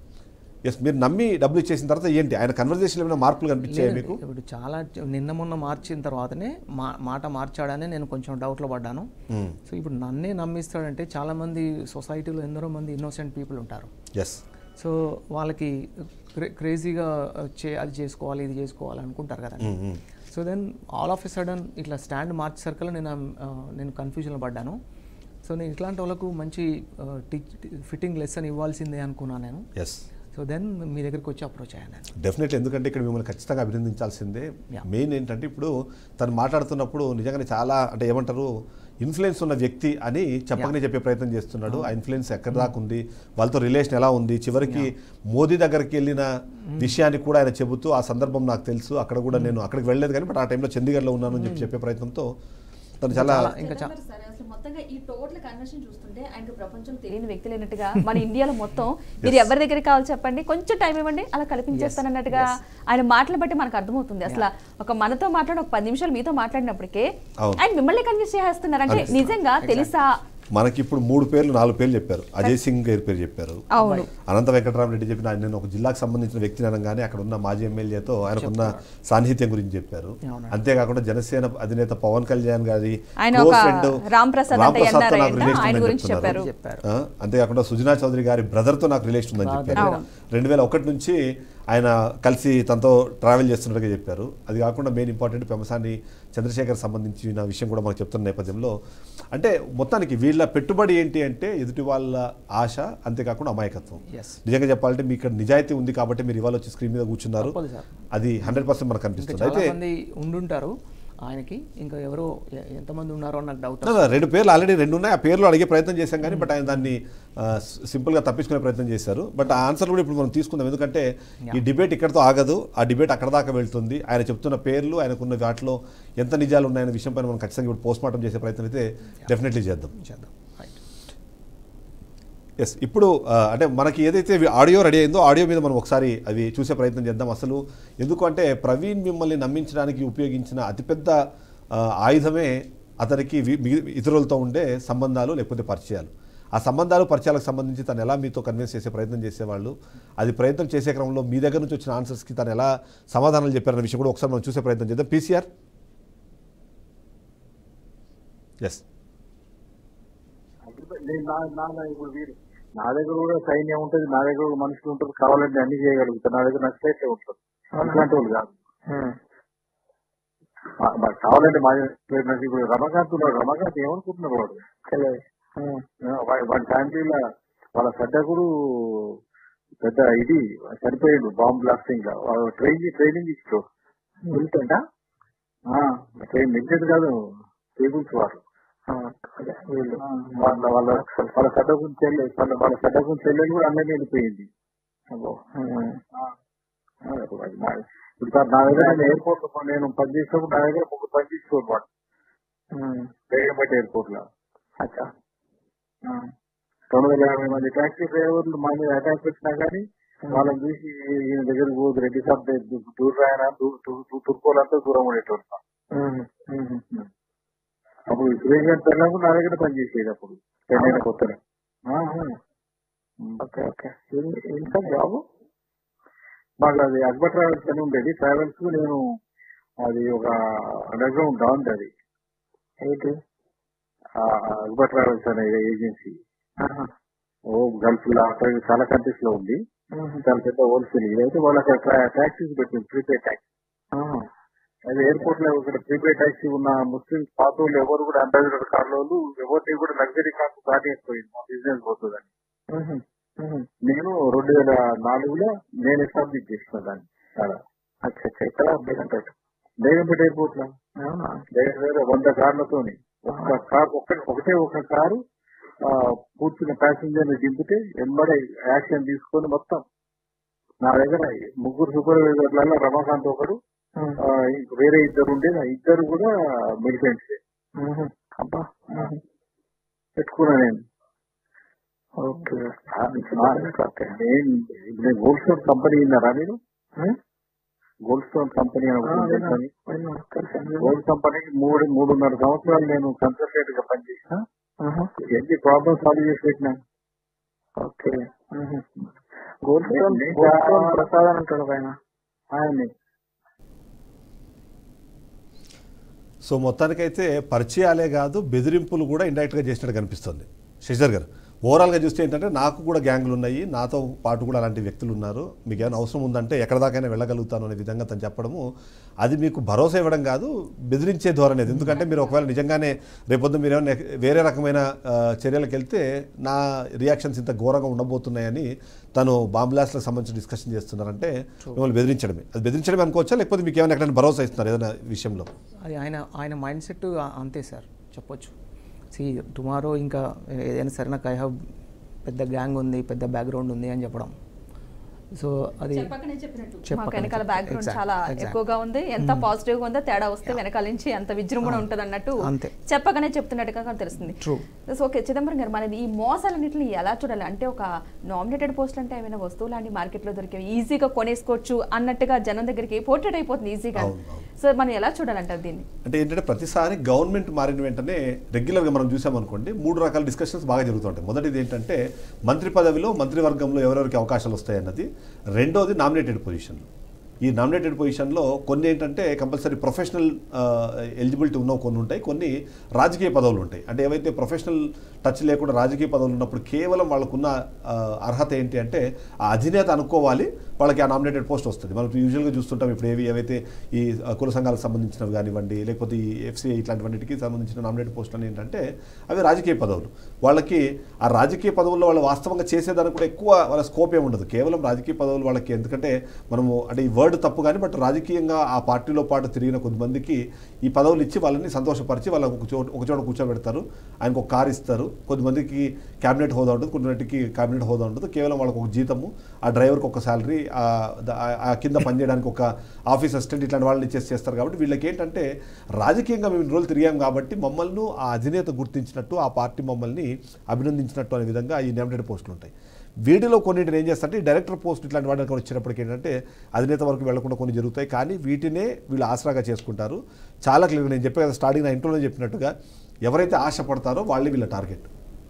ఎస్ మీరు నమ్మి డబ్బులు ఇచ్చేసిన తర్వాత ఏంటి ఆయన కన్వర్జేషన్ ఏమైనా మార్పులు కనిపించాయి లేదు, మీకు ఇప్పుడు చాలా నిన్న మొన్న మార్చిన తర్వాతనే మా మాట మార్చాడని నేను కొంచెం డౌట్లో పడ్డాను సో ఇప్పుడు నన్నే నమ్మిస్తాడంటే చాలా మంది సొసైటీలో ఎందరో మంది ఇన్నోసెంట్ పీపుల్ ఉంటారు ఎస్ సో వాళ్ళకి క్రే- క్రేజీగా చే అది చేసుకోవాలి ఇది చేసుకోవాలి అనుకుంటారు కదా so then all of a sudden ఇట్లా స్టాండ్ మార్చేసరికి నేను ఆ, నేను కన్ఫ్యూజన్లో పడ్డాను సో నేను ఇట్లాంటి వాళ్ళకు మంచి టీచ్ ఫిట్టింగ్ లెసన్ ఇవ్వాల్సిందే అనుకున్నాను నేను ఎస్ సో దెన్ మీ దగ్గరికి వచ్చి అప్రోచ్ అయ్యాను నేను డెఫినెట్లీ ఎందుకంటే ఇక్కడ మిమ్మల్ని ఖచ్చితంగా అభినందించాల్సిందే Yeah. మెయిన్ ఏంటంటే ఇప్పుడు తను మాట్లాడుతున్నప్పుడు నిజంగానే చాలా అంటే ఏమంటారు ఇన్ఫ్లుయెన్స్ ఉన్న వ్యక్తి అని చెప్పకనే చెప్పే ప్రయత్నం చేస్తున్నాడు ఆ ఇన్ఫ్లుయెన్స్ ఎక్కడ దాకా ఉంది వాళ్ళతో రిలేషన్ ఎలా ఉంది చివరికి మోదీ దగ్గరికి వెళ్ళిన విషయాన్ని కూడా ఆయన చెబుతూ ఆ సందర్భం నాకు తెలుసు అక్కడ కూడా నేను అక్కడికి వెళ్ళలేదు కానీ బట్ ఆ టైంలో చండీగఢ్లో ఉన్నాను అని చెప్పి చెప్పే ప్రయత్నంతో తను చాలా చాలా ఇంకా చా- జగన్ సరే అసలు మొత్తంగా ఈ టోటల్ కన్వర్షన్ చూస్తుంటే ఆయనకు ప్రపంచం తెలియని వ్యక్తి లేనట్టుగా మన ఇండియాలో మొత్తం మీరు ఎవరి దగ్గరికి కావాలి చెప్పండి కొంచెం టైం ఇవ్వండి అలా కల్పించేస్తానన్నట్టుగా ఆయన మాటలు బట్టి మనకు అర్థమవుతుంది అసలు ఒక మనతో మాట్లాడి ఒక పది నిమిషాలు మీతో మాట్లాడినప్పటికే అవును. ఆయన మిమ్మల్ని కన్విన్స్ చేస్తున్నారు అంటే నిజంగా తెలుసా మనకి ఇప్పుడు మూడు పేర్లు నాలుగు పేర్లు చెప్పారు అజయ్ సింగ్ గారి పేరు చెప్పారు అవును అనంత వెంకటరామరెడ్డి చెప్పిన ఆయన నేను ఒక జిల్లాకు సంబంధించిన వ్యక్తిని అనగానే అక్కడ ఉన్న మాజీ ఎమ్మెల్యేతో ఆయనకున్న సాన్నిహిత్యం గురించి చెప్పారు అవునండి. అంతేకాకుండా జనసేన అధినేత పవన్ కళ్యాణ్ గారి ఆయన close ఒక friend రామ్ ప్రసాద్ రామ్ అంటే ప్రసాద్తో ఎన్ఆర్ఐ నాకు అంట, relation ఆయన ఉందని గురించి చెప్తున్నారు. చెప్పారు. ఆ, అంతేకాకుండా సుజనా చౌదరి గారి బ్రదర్తో నాకు రిలేషన్ ఉందని చెప్పారు రెండు వేల ఒకటి నుంచి ఆయన కలిసి తనతో ట్రావెల్ చేస్తున్నట్టుగా చెప్పారు అది కాకుండా మెయిన్ ఇంపార్టెంట్ పెమసాని చంద్రశేఖర్ సంబంధించిన విషయం కూడా మనకు చెప్తున్న నేపథ్యంలో అంటే మొత్తానికి వీళ్ళ పెట్టుబడి ఏంటి అంటే ఎదుటి వాళ్ళ ఆశ అంతేకాకుండా అమాయకత్వం Yes. నిజంగా చెప్పాలంటే మీకు ఇక్కడ నిజాయితీ ఉంది కాబట్టి మీరు ఇవాళ వచ్చి స్క్రీన్ మీద కూర్చున్నారు తప్పదు సార్. అది హండ్రెడ్ పర్సెంట్ మనకు ఇంకా కనిపిస్తుంది చాలా అయితే మంది ఉండుంటారు ఆయనకి ఇంకా ఎవరో ఎ- ఎంతమంది ఉన్నారో నాకు డౌట్ నా- నా రెండు పేర్లు ఆల్రెడీ రెండు ఉన్నాయి ఆ పేర్లు అడిగే ప్రయత్నం చేశాం కానీ బట్ ఆయన దాన్ని ఆ, స్- సింపుల్గా తప్పించుకునే ప్రయత్నం చేశారు బట్ ఆ ఆన్సర్ కూడా ఇప్పుడు మనం తీసుకుందాం ఎందుకంటే ఈ డిబేట్ ఇక్కడతో ఆగదు ఆ డిబేట్ అక్కడ దాకా వెళ్తుంది ఆయన చెప్తున్న పేర్లు ఆయనకున్న వాటిలో ఎంత నిజాలు ఉన్నాయనే విషయం పైన మనం ఖచ్చితంగా ఇప్పుడు పోస్ట్ మార్టం చేసే ప్రయత్నం అయితే డెఫినెట్లీ చేద్దాం చేద్దాం రైట్ ఎస్ ఇప్పుడు ఆ, అంటే మనకి ఏదైతే ఆడియో రెడీ అయిందో ఆడియో మీద మనం ఒకసారి అవి చూసే ప్రయత్నం చేద్దాం అసలు ఎందుకు అంటే ప్రవీణ్ మిమ్మల్ని నమ్మించడానికి ఉపయోగించిన అతిపెద్ద ఆ, ఆయుధమే అతనికి వి- మిగి- ఇతరులతో ఉండే సంబంధాలు లేకపోతే పరిచయాలు ఆ సంబంధాలు పరిచయాలకు సంబంధించి తను ఎలా మీతో కన్విన్స్ చేసే ప్రయత్నం చేసేవాళ్ళు అది ప్రయత్నం చేసే క్రమంలో మీ దగ్గర నుంచి వచ్చిన ఆన్సర్స్కి తను ఎలా సమాధానాలు చెప్పారన్న విషయం కూడా ఒకసారి మనం చూసే ప్రయత్నం చేద్దాం పీసీఆర్ ఎస్ నేను నా నా నా ఇప్పుడు వీరు నా దగ్గర కూడా సైన్యం ఉంటుంది నా దగ్గర కూడా మనుషులు ఉంటారు కావాలంటే అన్ని చేయగలుగుతారు నా దగ్గర నక్సలైట్లే ఉంటారు అట్లాంటి వాళ్ళు కాదు మా- మాకు కావాలంటే మా దగ్గర నాకు ఇప్పుడు రమకాంత్ ఉన్నాడు రమకాంత్ ఏమనుకుంటున్నారు వాడు ఆ, వా- వాడి ఫ్యామిలీలో వాళ్ళ సడ్డకుడు పెద్ద ఇది చనిపోయాడు బాంబ్ బ్లాస్టింగ్ లో వాడు ట్రైన్ ట్రైనింగ్ ఇచ్చాడు మిలిటెంటా ట్రైన్ మిలిటెంట్ కాదు టేబుల్స్ వారు అదే వీళ్ళు వాళ్ళ వాళ్ళ వాళ్ళ సడ్డకు చెల్లె వాళ్ళ వాళ్ళ సడ్డకు చెల్లెలు కూడా అందరినీ వెళ్ళిపోయింది అబ్బో. ఆ. అదే అది నా- ఇప్పుడు సార్ నా దగ్గర ఆయన ఎయిర్పోర్ట్ లో నేను పనిచేసినప్పుడు నా దగ్గర ఒక పని తీసుకోవాలి బేగంపేట ఎయిర్పోర్ట్ లో అచ్చా రెండు వందల యాభై మంది టాక్సీ డ్రైవర్లు మా మీద అటాక్ పెట్టినా కానీ వాళ్ళని చూసి ఈయన దగ్గరికి పోదు రెడ్డి సార్ దూరం రాయన తుర్కోలంతా దూరం ఉండేటోళ్ళు అప్పుడు సురేష్ గారి పిల్లలకు నా దగ్గర పనిచేసేది అప్పుడు పెళ్ళైన కొత్తలో ఓకే ఓకే ఇంకా జాబ్ మాకు అది అక్బర్ ట్రావెల్స్ అని ఉండేది ట్రావెల్స్ కు నేను అది ఒక అండర్ గ్రౌండ్ డౌన్ అది ఏంటి అక్బర్ ట్రావెల్స్ అనే ఏజెన్సీ ఓ గల్ఫ్ లో అక్కడ చాలా కంట్రీస్ లో ఉంది చాలా పెద్ద హోల్సేల్ ఇదైతే వాళ్ళకి ట్యాక్సీస్ పెట్టింది ప్రీపేడ్ ట్యాక్సీ అది ఎయిర్పోర్ట్ లో ఇక్కడ ప్రీపేడ్ ట్యాక్సీ ఉన్న ముస్లిం పాత వాళ్ళు ఎవరు కూడా అంబాసిడర్ కార్ల వాళ్ళు ఎవరిని కూడా లగ్జరీ కార్ దాటిపోయింది మా బిజినెస్ పోతుందని నేను రెండు వేల నాలుగులో నేను ఎస్టాబ్లిష్ చేసిన దాన్ని చాలా అచ్చా అచ్చా ఇక్కడ బేగంపేట బేగంపేట ఎయిర్పోర్ట్ లో దగ్గర దగ్గర వంద కార్లతోని ఒక్క కార్ ఒక్క ఒకటే ఒక కారు ఆ, కూర్చున్న ప్యాసింజర్ ని దింపితే వెంబడే యాక్షన్ తీసుకొని మొత్తం నా దగ్గర ముగ్గురు సూపర్వైజర్లలో రమాకాంత్ ఒకడు ఆ, ఇంక వేరే ఇద్దరు ఉండేది ఆ ఇద్దరు కూడా మిలిటెంట్స్ అబ్బా పెట్టుకున్నా నేను ఓకే నేను గోల్డ్ స్టోన్ కంపెనీ విన్నారా మీరు గోల్డ్ స్టోన్ కంపెనీ అని ఒకటి ఉంది తెలుసా మీకు? గోల్డ్ కంపెనీకి మూడు మూడున్నర సంవత్సరాలు నేను కన్సల్టేట్ గా పనిచేసిన ఎన్ని ప్రాబ్లమ్ సాల్వ్ చేసి పెట్టినా okay gold stone gold stone Prasad అని అంటాడు ఆయన ఆయన్ని సో మొత్తానికైతే పరిచయాలే కాదు బెదిరింపులు కూడా ఇండైరెక్ట్గా చేసినట్టు కనిపిస్తుంది శశిధర్ గారు ఓవరాల్గా చూస్తే ఏంటంటే నాకు కూడా గ్యాంగులు ఉన్నాయి నాతో పాటు కూడా అలాంటి వ్యక్తులు ఉన్నారు మీకు ఏమైనా అవసరం ఉందంటే ఎక్కడ దాకైనా వెళ్ళగలుగుతాను అనే విధంగా తను చెప్పడము అది మీకు భరోసా ఇవ్వడం కాదు బెదిరించే ధోరణి అది ఎందుకంటే మీరు ఒకవేళ నిజంగానే రేపొద్దు మీరు ఏమైనా వేరే రకమైన ఆ, చర్యలకు వెళ్తే నా రియాక్షన్స్ ఇంత ఘోరంగా ఉండబోతున్నాయని తను బాంబ్లాస్ట్లకు సంబంధించి డిస్కషన్ చేస్తున్నారంటే మిమ్మల్ని బెదిరించడమే అది బెదిరించడమే అనుకోవచ్చా లేకపోతే మీకు ఏమైనా ఎక్కడైనా భరోసా ఇస్తున్నారు ఏదైనా విషయంలో అది ఆయన ఆయన మైండ్ సెట్ అంతే సార్ చెప్పొచ్చు సి టుమారో ఇంకా ఏదైనా సరే నాకు ఐ హ్యావ్ పెద్ద గ్యాంగ్ ఉంది పెద్ద బ్యాక్గ్రౌండ్ ఉంది అని చెప్పడం సో అది చెప్పకనే చెప్పినట్టు చెప్పకనే మాకు వెనకాల చెప్ప- బ్యాక్గ్రౌండ్ exact, చాలా exact. ఎక్కువగా ఉంది ఎంత పాజిటివ్ గా ఉందో తేడా వస్తే వెనకాల నుంచి ఎంత విజృంభణ ఉంటుంది అన్నట్టు అంతే. చెప్పకనే చెప్తున్నట్టుగా తెలుస్తుంది True. సో ఓకే చిదంబరం గారు మనది ఈ మోసాలన్నింటిని ఎలా చూడాలి అంటే ఒక నామినేటెడ్ పోస్టులు అంటే ఏమైనా వస్తువులు అన్ని మార్కెట్లో దొరికేవి ఈజీగా కొనేసుకోవచ్చు అన్నట్టుగా జనం దగ్గరికి పోర్ట్రేట్ అయిపోతుంది ఈజీగా అవును, అవును. సో మనం ఎలా చూడాలంటారు దీన్ని అంటే ఏంటంటే ప్రతిసారి గవర్నమెంట్ మారిన వెంటనే రెగ్యులర్గా మనం చూసామనుకోండి మూడు రకాల డిస్కషన్స్ బాగా జరుగుతుంటాయి మొదటిది ఏంటంటే మంత్రి పదవిలో మంత్రివర్గంలో ఎవరెవరికి అవకాశాలు వస్తాయన్నది రెండోది నామినేటెడ్ పొజిషన్లు ఈ నామినేటెడ్ పొజిషన్లో కొన్ని ఏంటంటే కంపల్సరీ ప్రొఫెషనల్ ఎలిజిబిలిటీ ఉన్న కొన్ని ఉంటాయి కొన్ని రాజకీయ పదవులు ఉంటాయి అంటే ఏవైతే ప్రొఫెషనల్ టచ్ లేకుండా రాజకీయ పదవులు ఉన్నప్పుడు కేవలం వాళ్ళకున్న ఆ, అర్హత ఏంటి అంటే ఆ అధినేత అనుకోవాలి వాళ్ళకి ఆ నామినేటెడ్ పోస్ట్ వస్తుంది మనం యూజువల్గా చూస్తుంటాం ఇప్పుడు ఏవి ఏవైతే ఈ ఆ, కుల సంఘాలకు సంబంధించినవి కానివ్వండి లేకపోతే ఈ ఎఫ్సీఐ ఇట్లాంటివన్నిటికి సంబంధించిన నామినేటెడ్ పోస్టులు ఏంటంటే అవి రాజకీయ పదవులు వాళ్ళకి ఆ రాజకీయ పదవుల్లో వాళ్ళు వాస్తవంగా చేసేదానికి కూడా ఎక్కువ వాళ్ళ స్కోప్ ఏమి ఉండదు కేవలం రాజకీయ పదవులు వాళ్ళకి ఎందుకంటే మనము అంటే ఈ వర్డ్ తప్పు కానీ బట్ రాజకీయంగా ఆ పార్టీలో పాటు తిరిగిన కొద్దిమందికి ఈ పదవులు ఇచ్చి వాళ్ళని సంతోషపరిచి వాళ్ళకి ఒక చోట ఒక చోట కూర్చోబెడతారు ఆయనకు ఒక కార్ ఇస్తారు కొద్దిమందికి క్యాబినెట్ హోదా ఉంటుంది కొద్దిమందికి క్యాబినెట్ హోదా ఉంటుంది కేవలం వాళ్ళకి ఒక జీతము ఆ డ్రైవర్కి ఒక శాలరీ ఆ కింద పనిచేయడానికి ఒక ఆఫీస్ అసిస్టెంట్ ఇట్లాంటి వాళ్ళని ఇచ్చేసి చేస్తారు కాబట్టి వీళ్ళకి ఏంటంటే రాజకీయంగా మేము ఇన్ని రోజులు తిరిగాం కాబట్టి మమ్మల్ని ఆ అధినేత గుర్తించినట్టు ఆ పార్టీ మమ్మల్ని అభినందించినట్టు అనే విధంగా ఈ నామినేటెడ్ పోస్టులు ఉంటాయి వీటిలో కొన్నింటిని ఏం చేస్తారంటే ఈ డైరెక్టర్ పోస్ట్ ఇట్లాంటి వాటికి కూడా వచ్చినప్పటికీ ఏంటంటే అధినేత వరకు వెళ్లకుండా కొన్ని జరుగుతాయి కానీ వీటినే వీళ్ళు ఆసరాగా చేసుకుంటారు చాలా క్లియర్ నేను చెప్పే కదా స్టార్టింగ్ నా ఇంట్లోనే చెప్పినట్టుగా ఎవరైతే ఆశపడతారో వాళ్ళే వీళ్ళ టార్గెట్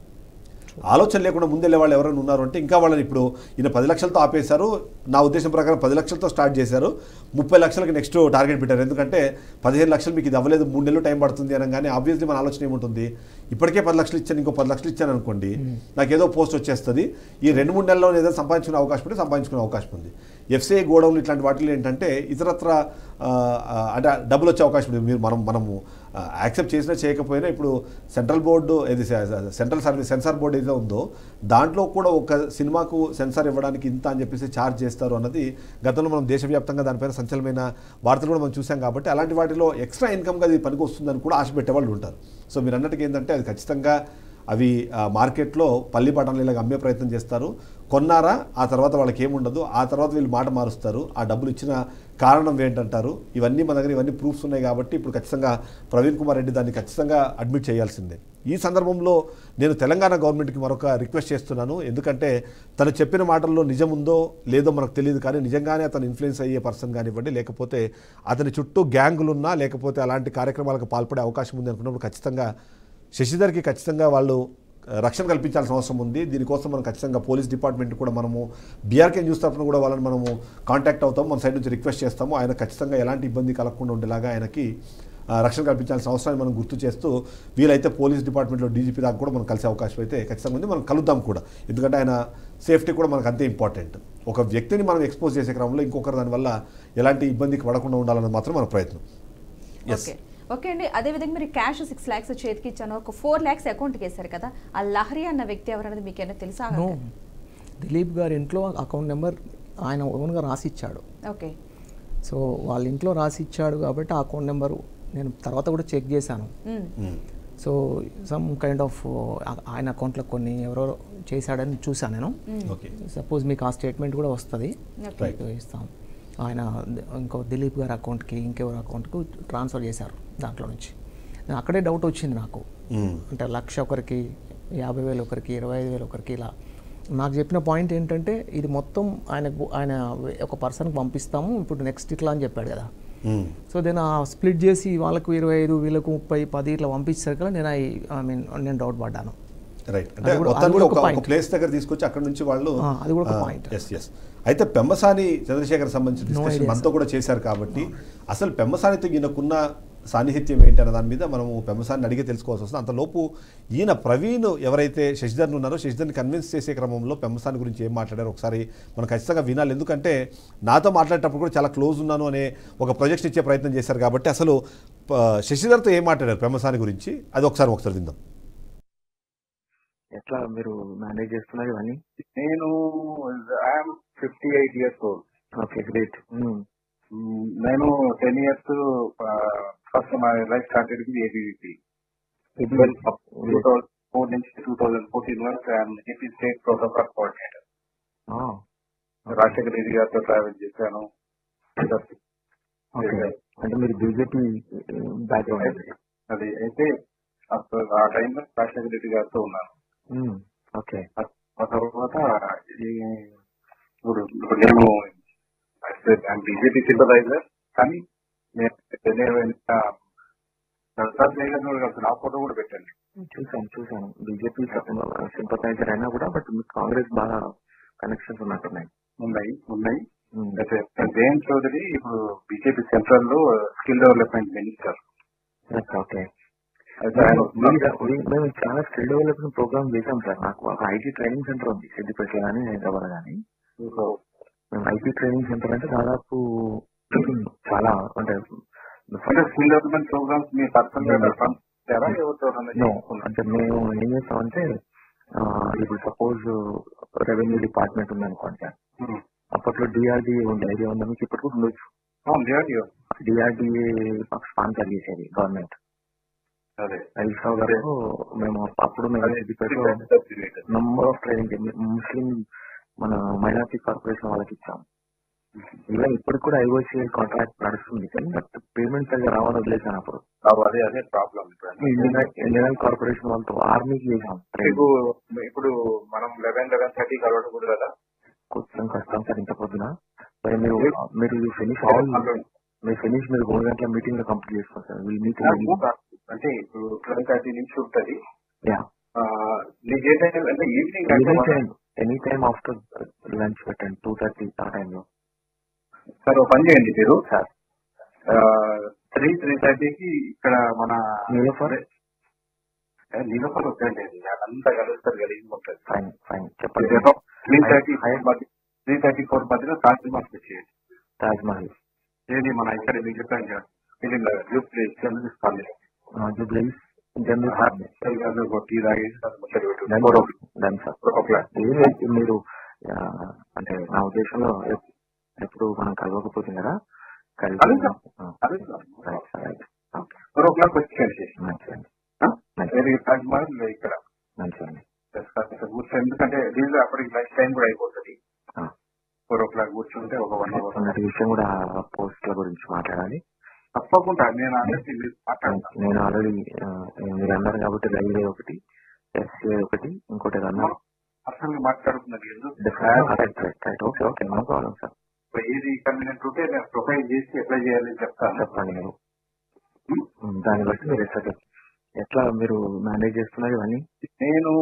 ఆలోచన లేకుండా ముందెళ్ళే వాళ్ళు ఎవరైనా ఉన్నారు అంటే ఇంకా వాళ్ళని ఇప్పుడు ఈయన పది లక్షలతో ఆపేశారు నా ఉద్దేశం ప్రకారం పది లక్షలతో స్టార్ట్ చేశారు ముప్పై లక్షలకి నెక్స్ట్ టార్గెట్ పెట్టారు ఎందుకంటే పదిహేను లక్షలు మీకు ఇది అవ్వలేదు మూడు నెలలు టైం పడుతుంది అనగానే ఆబ్వియస్లీ మన ఆలోచన ఏముంటుంది ఇప్పటికే పది లక్షలు ఇచ్చాను ఇంకో పది లక్షలు ఇచ్చాను అనుకోండి నాకు ఏదో పోస్ట్ వచ్చేస్తుంది ఈ రెండు మూడు నెలల్లో ఏదో సంపాదించుకునే అవకాశం ఉంటే సంపాదించుకునే అవకాశం ఉంది ఎఫ్సిఐ గోడౌన్లు ఇట్లాంటి వాటిలో ఏంటంటే ఇతరత్ర ఆ, ఆ, అంటే డబ్బులు వచ్చే అవకాశం ఉంది మీరు మనం మనము యాక్సెప్ట్ చేసినా చేయకపోయినా ఇప్పుడు సెంట్రల్ బోర్డు ఏది సెంట్రల్ సర్వీస్ సెన్సార్ బోర్డు ఏదో ఉందో దాంట్లో కూడా ఒక సినిమాకు సెన్సార్ ఇవ్వడానికి ఇంత అని చెప్పేసి ఛార్జ్ చేస్తారు అన్నది గతంలో మనం దేశవ్యాప్తంగా దానిపైన సంచలనమైన వార్తలు కూడా మనం చూసాం కాబట్టి అలాంటి వాటిలో ఎక్స్ట్రా ఇన్కమ్గా అది పనికి వస్తుందని కూడా ఆశ పెట్టేవాళ్ళు ఉంటారు సో మీరు అన్నట్టుగా ఏంటంటే అది ఖచ్చితంగా అవి ఆ, మార్కెట్లో పల్లి పట్టణాలు అమ్మే ప్రయత్నం చేస్తారు కొన్నారా ఆ తర్వాత వాళ్ళకి ఏముండదు ఆ తర్వాత వీళ్ళు మాట మారుస్తారు ఆ డబ్బులు ఇచ్చిన కారణం ఏంటంటారు ఇవన్నీ మన దగ్గర ఇవన్నీ ప్రూఫ్స్ ఉన్నాయి కాబట్టి ఇప్పుడు ఖచ్చితంగా ప్రవీణ్ కుమార్ రెడ్డి దాన్ని ఖచ్చితంగా అడ్మిట్ చేయాల్సిందే ఈ సందర్భంలో నేను తెలంగాణ గవర్నమెంట్కి మరొక రిక్వెస్ట్ చేస్తున్నాను ఎందుకంటే తను చెప్పిన మాటల్లో నిజం ఉందో లేదో మనకు తెలియదు కానీ నిజంగానే అతను ఇన్ఫ్లుయెన్స్ అయ్యే పర్సన్ కానివ్వండి లేకపోతే అతని చుట్టూ గ్యాంగులున్నా లేకపోతే అలాంటి కార్యక్రమాలకు పాల్పడే అవకాశం ఉంది అనుకున్నప్పుడు ఖచ్చితంగా శశిధర్కి ఖచ్చితంగా వాళ్ళు ఆ, రక్షణ కల్పించాల్సిన అవసరం ఉంది దీనికోసం మనం ఖచ్చితంగా పోలీస్ డిపార్ట్మెంట్ కూడా మనము బీఆర్కే న్యూస్ తరఫున కూడా వాళ్ళని మనము కాంటాక్ట్ అవుతాము మన సైడ్ నుంచి రిక్వెస్ట్ చేస్తాము ఆయన ఖచ్చితంగా ఎలాంటి ఇబ్బంది కలగకుండా ఉండేలాగా ఆయనకి ఆ, రక్షణ కల్పించాల్సిన అవసరాన్ని మనం గుర్తు చేస్తూ వీలైతే పోలీస్ డిపార్ట్మెంట్లో డీజీపీ దాకా కూడా మనం కలిసే అవకాశం అయితే ఖచ్చితంగా ఉంది మనం కలుద్దాం కూడా ఎందుకంటే ఆయన సేఫ్టీ కూడా మనకు అంతే ఇంపార్టెంట్ ఒక వ్యక్తిని మనం ఎక్స్పోజ్ చేసే క్రమంలో ఇంకొకరు దానివల్ల ఎలాంటి ఇబ్బందికి పడకుండా ఉండాలన్నది మాత్రం మన ప్రయత్నం ఎస్ ఓకే ఓకే అండి అదే విధంగా మీరు క్యాష్ సిక్స్ ల్యాక్స్ చేతికి ఇచ్చాను ఒక ఫోర్ ల్యాక్స్ అకౌంట్కి వేశారు కదా ఆ లహరి అన్న వ్యక్తి ఎవరనేది మీకు ఏమైనా తెలుసా నో దిలీప్ గారి ఇంట్లో అకౌంట్ నెంబర్ ఆయన ఓన్గా రాసి ఇచ్చాడు ఓకే సో వాళ్ళ ఇంట్లో రాసి ఇచ్చాడు కాబట్టి ఆ అకౌంట్ నెంబరు నేను తర్వాత కూడా చెక్ చేశాను మ్మ్. సో సమ్ కైండ్ ఆఫ్ ఆయన అకౌంట్లో కొన్ని ఎవరో చేశాడని చూసాను నేను ఓకే సపోజ్ మీకు ఆ స్టేట్మెంట్ కూడా వస్తుంది ఓకే మీకు ఇస్తాం ఆయన ద- ఇంకో దిలీప్ గారి అకౌంట్కి ఇంకెవరి అకౌంట్కి ట్రాన్స్ఫర్ చేశారు దాంట్లో నుంచి నేను అక్కడే డౌట్ వచ్చింది నాకు అంటే లక్ష ఒకరికి యాభై వేలు ఒకరికి ఇరవై ఐదు వేలు ఒకరికి ఇలా నాకు చెప్పిన పాయింట్ ఏంటంటే ఇది మొత్తం ఆయనకు ఆయన ఒక పర్సన్కి పంపిస్తాము ఇప్పుడు నెక్స్ట్ ఇట్లా అని చెప్పాడు కదా సో దెన్ ఆ స్ప్లిట్ చేసి వాళ్ళకు ఇరవై ఐదు వీళ్ళకు ముప్పై పది ఇట్లా పంపించారు కదా నేను ఐ మీన్ నేను డౌట్ పడ్డాను రైట్ అంటే అది కూడా- అది మొత్తానికి కూడా ఒక ఒక ఒక point. ప్లేస్ దగ్గర తీసుకొచ్చి అక్కడ నుంచి వాళ్ళు ఆ, అది కూడా ఒక point. ఎస్ ఎస్ అయితే పెమ్మసాని చంద్రశేఖర్ సంబంధించిన No డిస్కషన్ idea, మనతో కూడా చేశారు కాబట్టి అసలు పెమ్మసానితో ఈయనకున్న సాన్నిహిత్యం ఏంటి అన్న దాని మీద మనము పెమ్మసాని అడిగే తెలుసుకోవాల్సి వస్తుంది అంతలోపు ఈయన ప్రవీణ్ ఎవరైతే శశిధర్ని ఉన్నారో శశిధర్ని కన్విన్స్ చేసే క్రమంలో పెమ్మసాని గురించి ఏం మాట్లాడారో ఒకసారి మనం ఖచ్చితంగా వినాలి ఎందుకంటే నాతో మాట్లాడేటప్పుడు కూడా చాలా క్లోజ్ ఉన్నాను అనే ఒక ప్రొజెక్షన్ ఇచ్చే ప్రయత్నం చేశారు కాబట్టి అసలు ప- శశిధర్తో ఏం మాట్లాడారు పెమ్మసాని గురించి అది ఒకసారి ఒకసారి విందాం ఎట్లా మీరు మేనేజ్ చేస్తున్నారు ఇవన్నీ నేను I'm fifty eight years old okay great నేను ten years first my life started with ABVP two thousand four నుంచి టూ థౌసండ్ ఫోర్టీన్ వరకు I'm AP state protocol coordinator Rajasekhara Reddy గారితో ట్రావెల్ చేశాను ఓకే అంటే మీరు బీజేపీ బ్యాక్గ్రౌండ్ అది అయితే అప్పుడు ఆ టైంలో రాజశేఖర రెడ్డి గారితో ఉన్నాను ఓకే ఆ తర్వాత ఈ- ఇప్పుడు ఇప్పుడు నేను బీజేపీ సింపదైజర్ కానీ నేను నా ఫోటో కూడా పెట్టండి చూసాను చూసాను బీజేపీ సింపథైజర్ అయినా కూడా బట్ మీకు కాంగ్రెస్ బాగా కనెక్షన్స్ ఉన్నట్టున్నాయి ఉన్నాయి ఉన్నాయి Hmm. అయితే జయంత్ చౌదరి ఇప్పుడు బీజేపీ సెంట్రల్ లో skill development minister okay, okay అయితే ఆయన మీరు- మీరు- మేము చాలా స్కిల్ డెవలప్మెంట్ ప్రోగ్రామ్ చేశాం సార్ నాకు ఒక ఐటీ ట్రైనింగ్ సెంటర్ ఉంది సిద్దిపేట కానీ హైదరాబాద్ కానీ మేము ఐటీ ట్రైనింగ్ సెంటర్ అంటే దాదాపు చాలా అంటే అంటే స్కిల్ డెవలప్మెంట్ ప్రోగ్రామ్స్ మీ పర్సనల్ చేస్తారా ఎవరితో No, అంటే మేము ఏం చేస్తామంటే ఆ, ఇప్పుడు సపోజ్ రెవెన్యూ డిపార్ట్మెంట్ ఉంది అనుకోండి అప్పట్లో డిఆర్డిఏ ఉండే ఐడియా ఉందా మీకు ఇప్పటికి కూడా ఉండొచ్చు డిఆర్డిఏ స్పాన్సర్ చేసేది గవర్నమెంట్ అదే హరీష్రావు గారు మేము అప్పుడు మేము సిద్దిపేటలో నంబర్ ఆఫ్ ట్రైనింగ్ ముస్లిం మన మైనార్టీ కార్పొరేషన్ వాళ్ళకి ఇచ్చాం ఇలా ఇప్పటికి కూడా ఐఓసీఎల్ కాంట్రాక్ట్ నడుస్తుంది కానీ బట్ పేమెంట్ దగ్గర రావాలని వదిలేసాను అప్పుడు అదే అదే ప్రాబ్లం ఇండియన్ ఇండియన్ కార్పొరేషన్ వాళ్ళతో ఆర్మీకి చేసాం మీకు ఇప్పుడు మనం లెవెన్ లెవెన్ థర్టీ కలవడం కూడా కదా కొంచెం కష్టం సార్ ఇంత పొద్దున మరి మీరు మీరు ఫినిష్ ఆల్ మీరు ఫినిష్ మీరు మూడు గంటల మీటింగ్ లో కంప్లీట్ చేసుకోండి సార్ వీ మీట్ అంటే ఇప్పుడు ట్వెల్వ్ థర్టీ నుంచి ఉంటుంది యా నీకు ఏ టైం అంటే evening any time any time after lunch పెట్టండి టూ థర్టీ ఆ టైంలో సార్ ఒక పని చేయండి మీరు త్రీ త్రీ థర్టీకి ఇక్కడ మన నీలోఫర్ నీలోఫర్ వద్దండి అంతా కలుస్తారు కలిగి ఉంటుంది ఫైన్ ఫైన్ చెప్పండి three thirty three thirty four మధ్యలో తాజ్ మహల్ వచ్చేయండి తాజ్ మహల్ ఏది మన ఇక్కడ మీకు చెప్పాను కదా ఇది గ్రూప్ చంద్రస్థాన్ జూబ్లీస్ జనరల్ హార్ట్ టీ తాగేసి ముచ్చట పెట్టు డన్ సార్ ఓకే ఏం లేదు, మీరు ఆ, అంటే నా ఉద్దేశంలో ఎప్- ఎప్పుడు మనం కలవకపోతుంది కదా కలిసి కలుద్దాం. ఆ, కలుద్దాం. Right sir right okay four o'clock వచ్చి కలిసేసి మంచిదండి వేరే తాజ్మహల్ ఇక్కడ మంచిదండి కూర్చో ఎందుకంటే దీనిలో అప్పటికి లంచ్ టైం కూడా అయిపోతుంది ఆ. ఫోర్ ఓ క్లాక్ కూర్చుంటే ఒక వన్ అవర్ మొన్నటి విషయం కూడా పోస్ట్ల గురించి మాట్లాడాలి తప్పకుండా నేను అనేది మీరు మాట్లాడతాను నేను ఆల్రెడీ మీరు అన్నారు కాబట్టి రైల్వే ఒకటి ఎస్సీఐ ఒకటి ఇంకోటి ఏదన్నా అసలు మాట్లాడుతున్నది ఎందుకు right right right okay okay no problem sir ఇప్పుడు ఏది కన్వీనియంట్ ఉంటే నేను ప్రొఫైల్ చేసి అప్లై చేయాలని చెప్తాను చెప్పండి మీరు ఉమ్, దాన్ని బట్టి మీరు ఎట్లా చెప్- ఎట్లా మీరు మేనేజ్ చేస్తున్నారు ఇవన్నీ నేను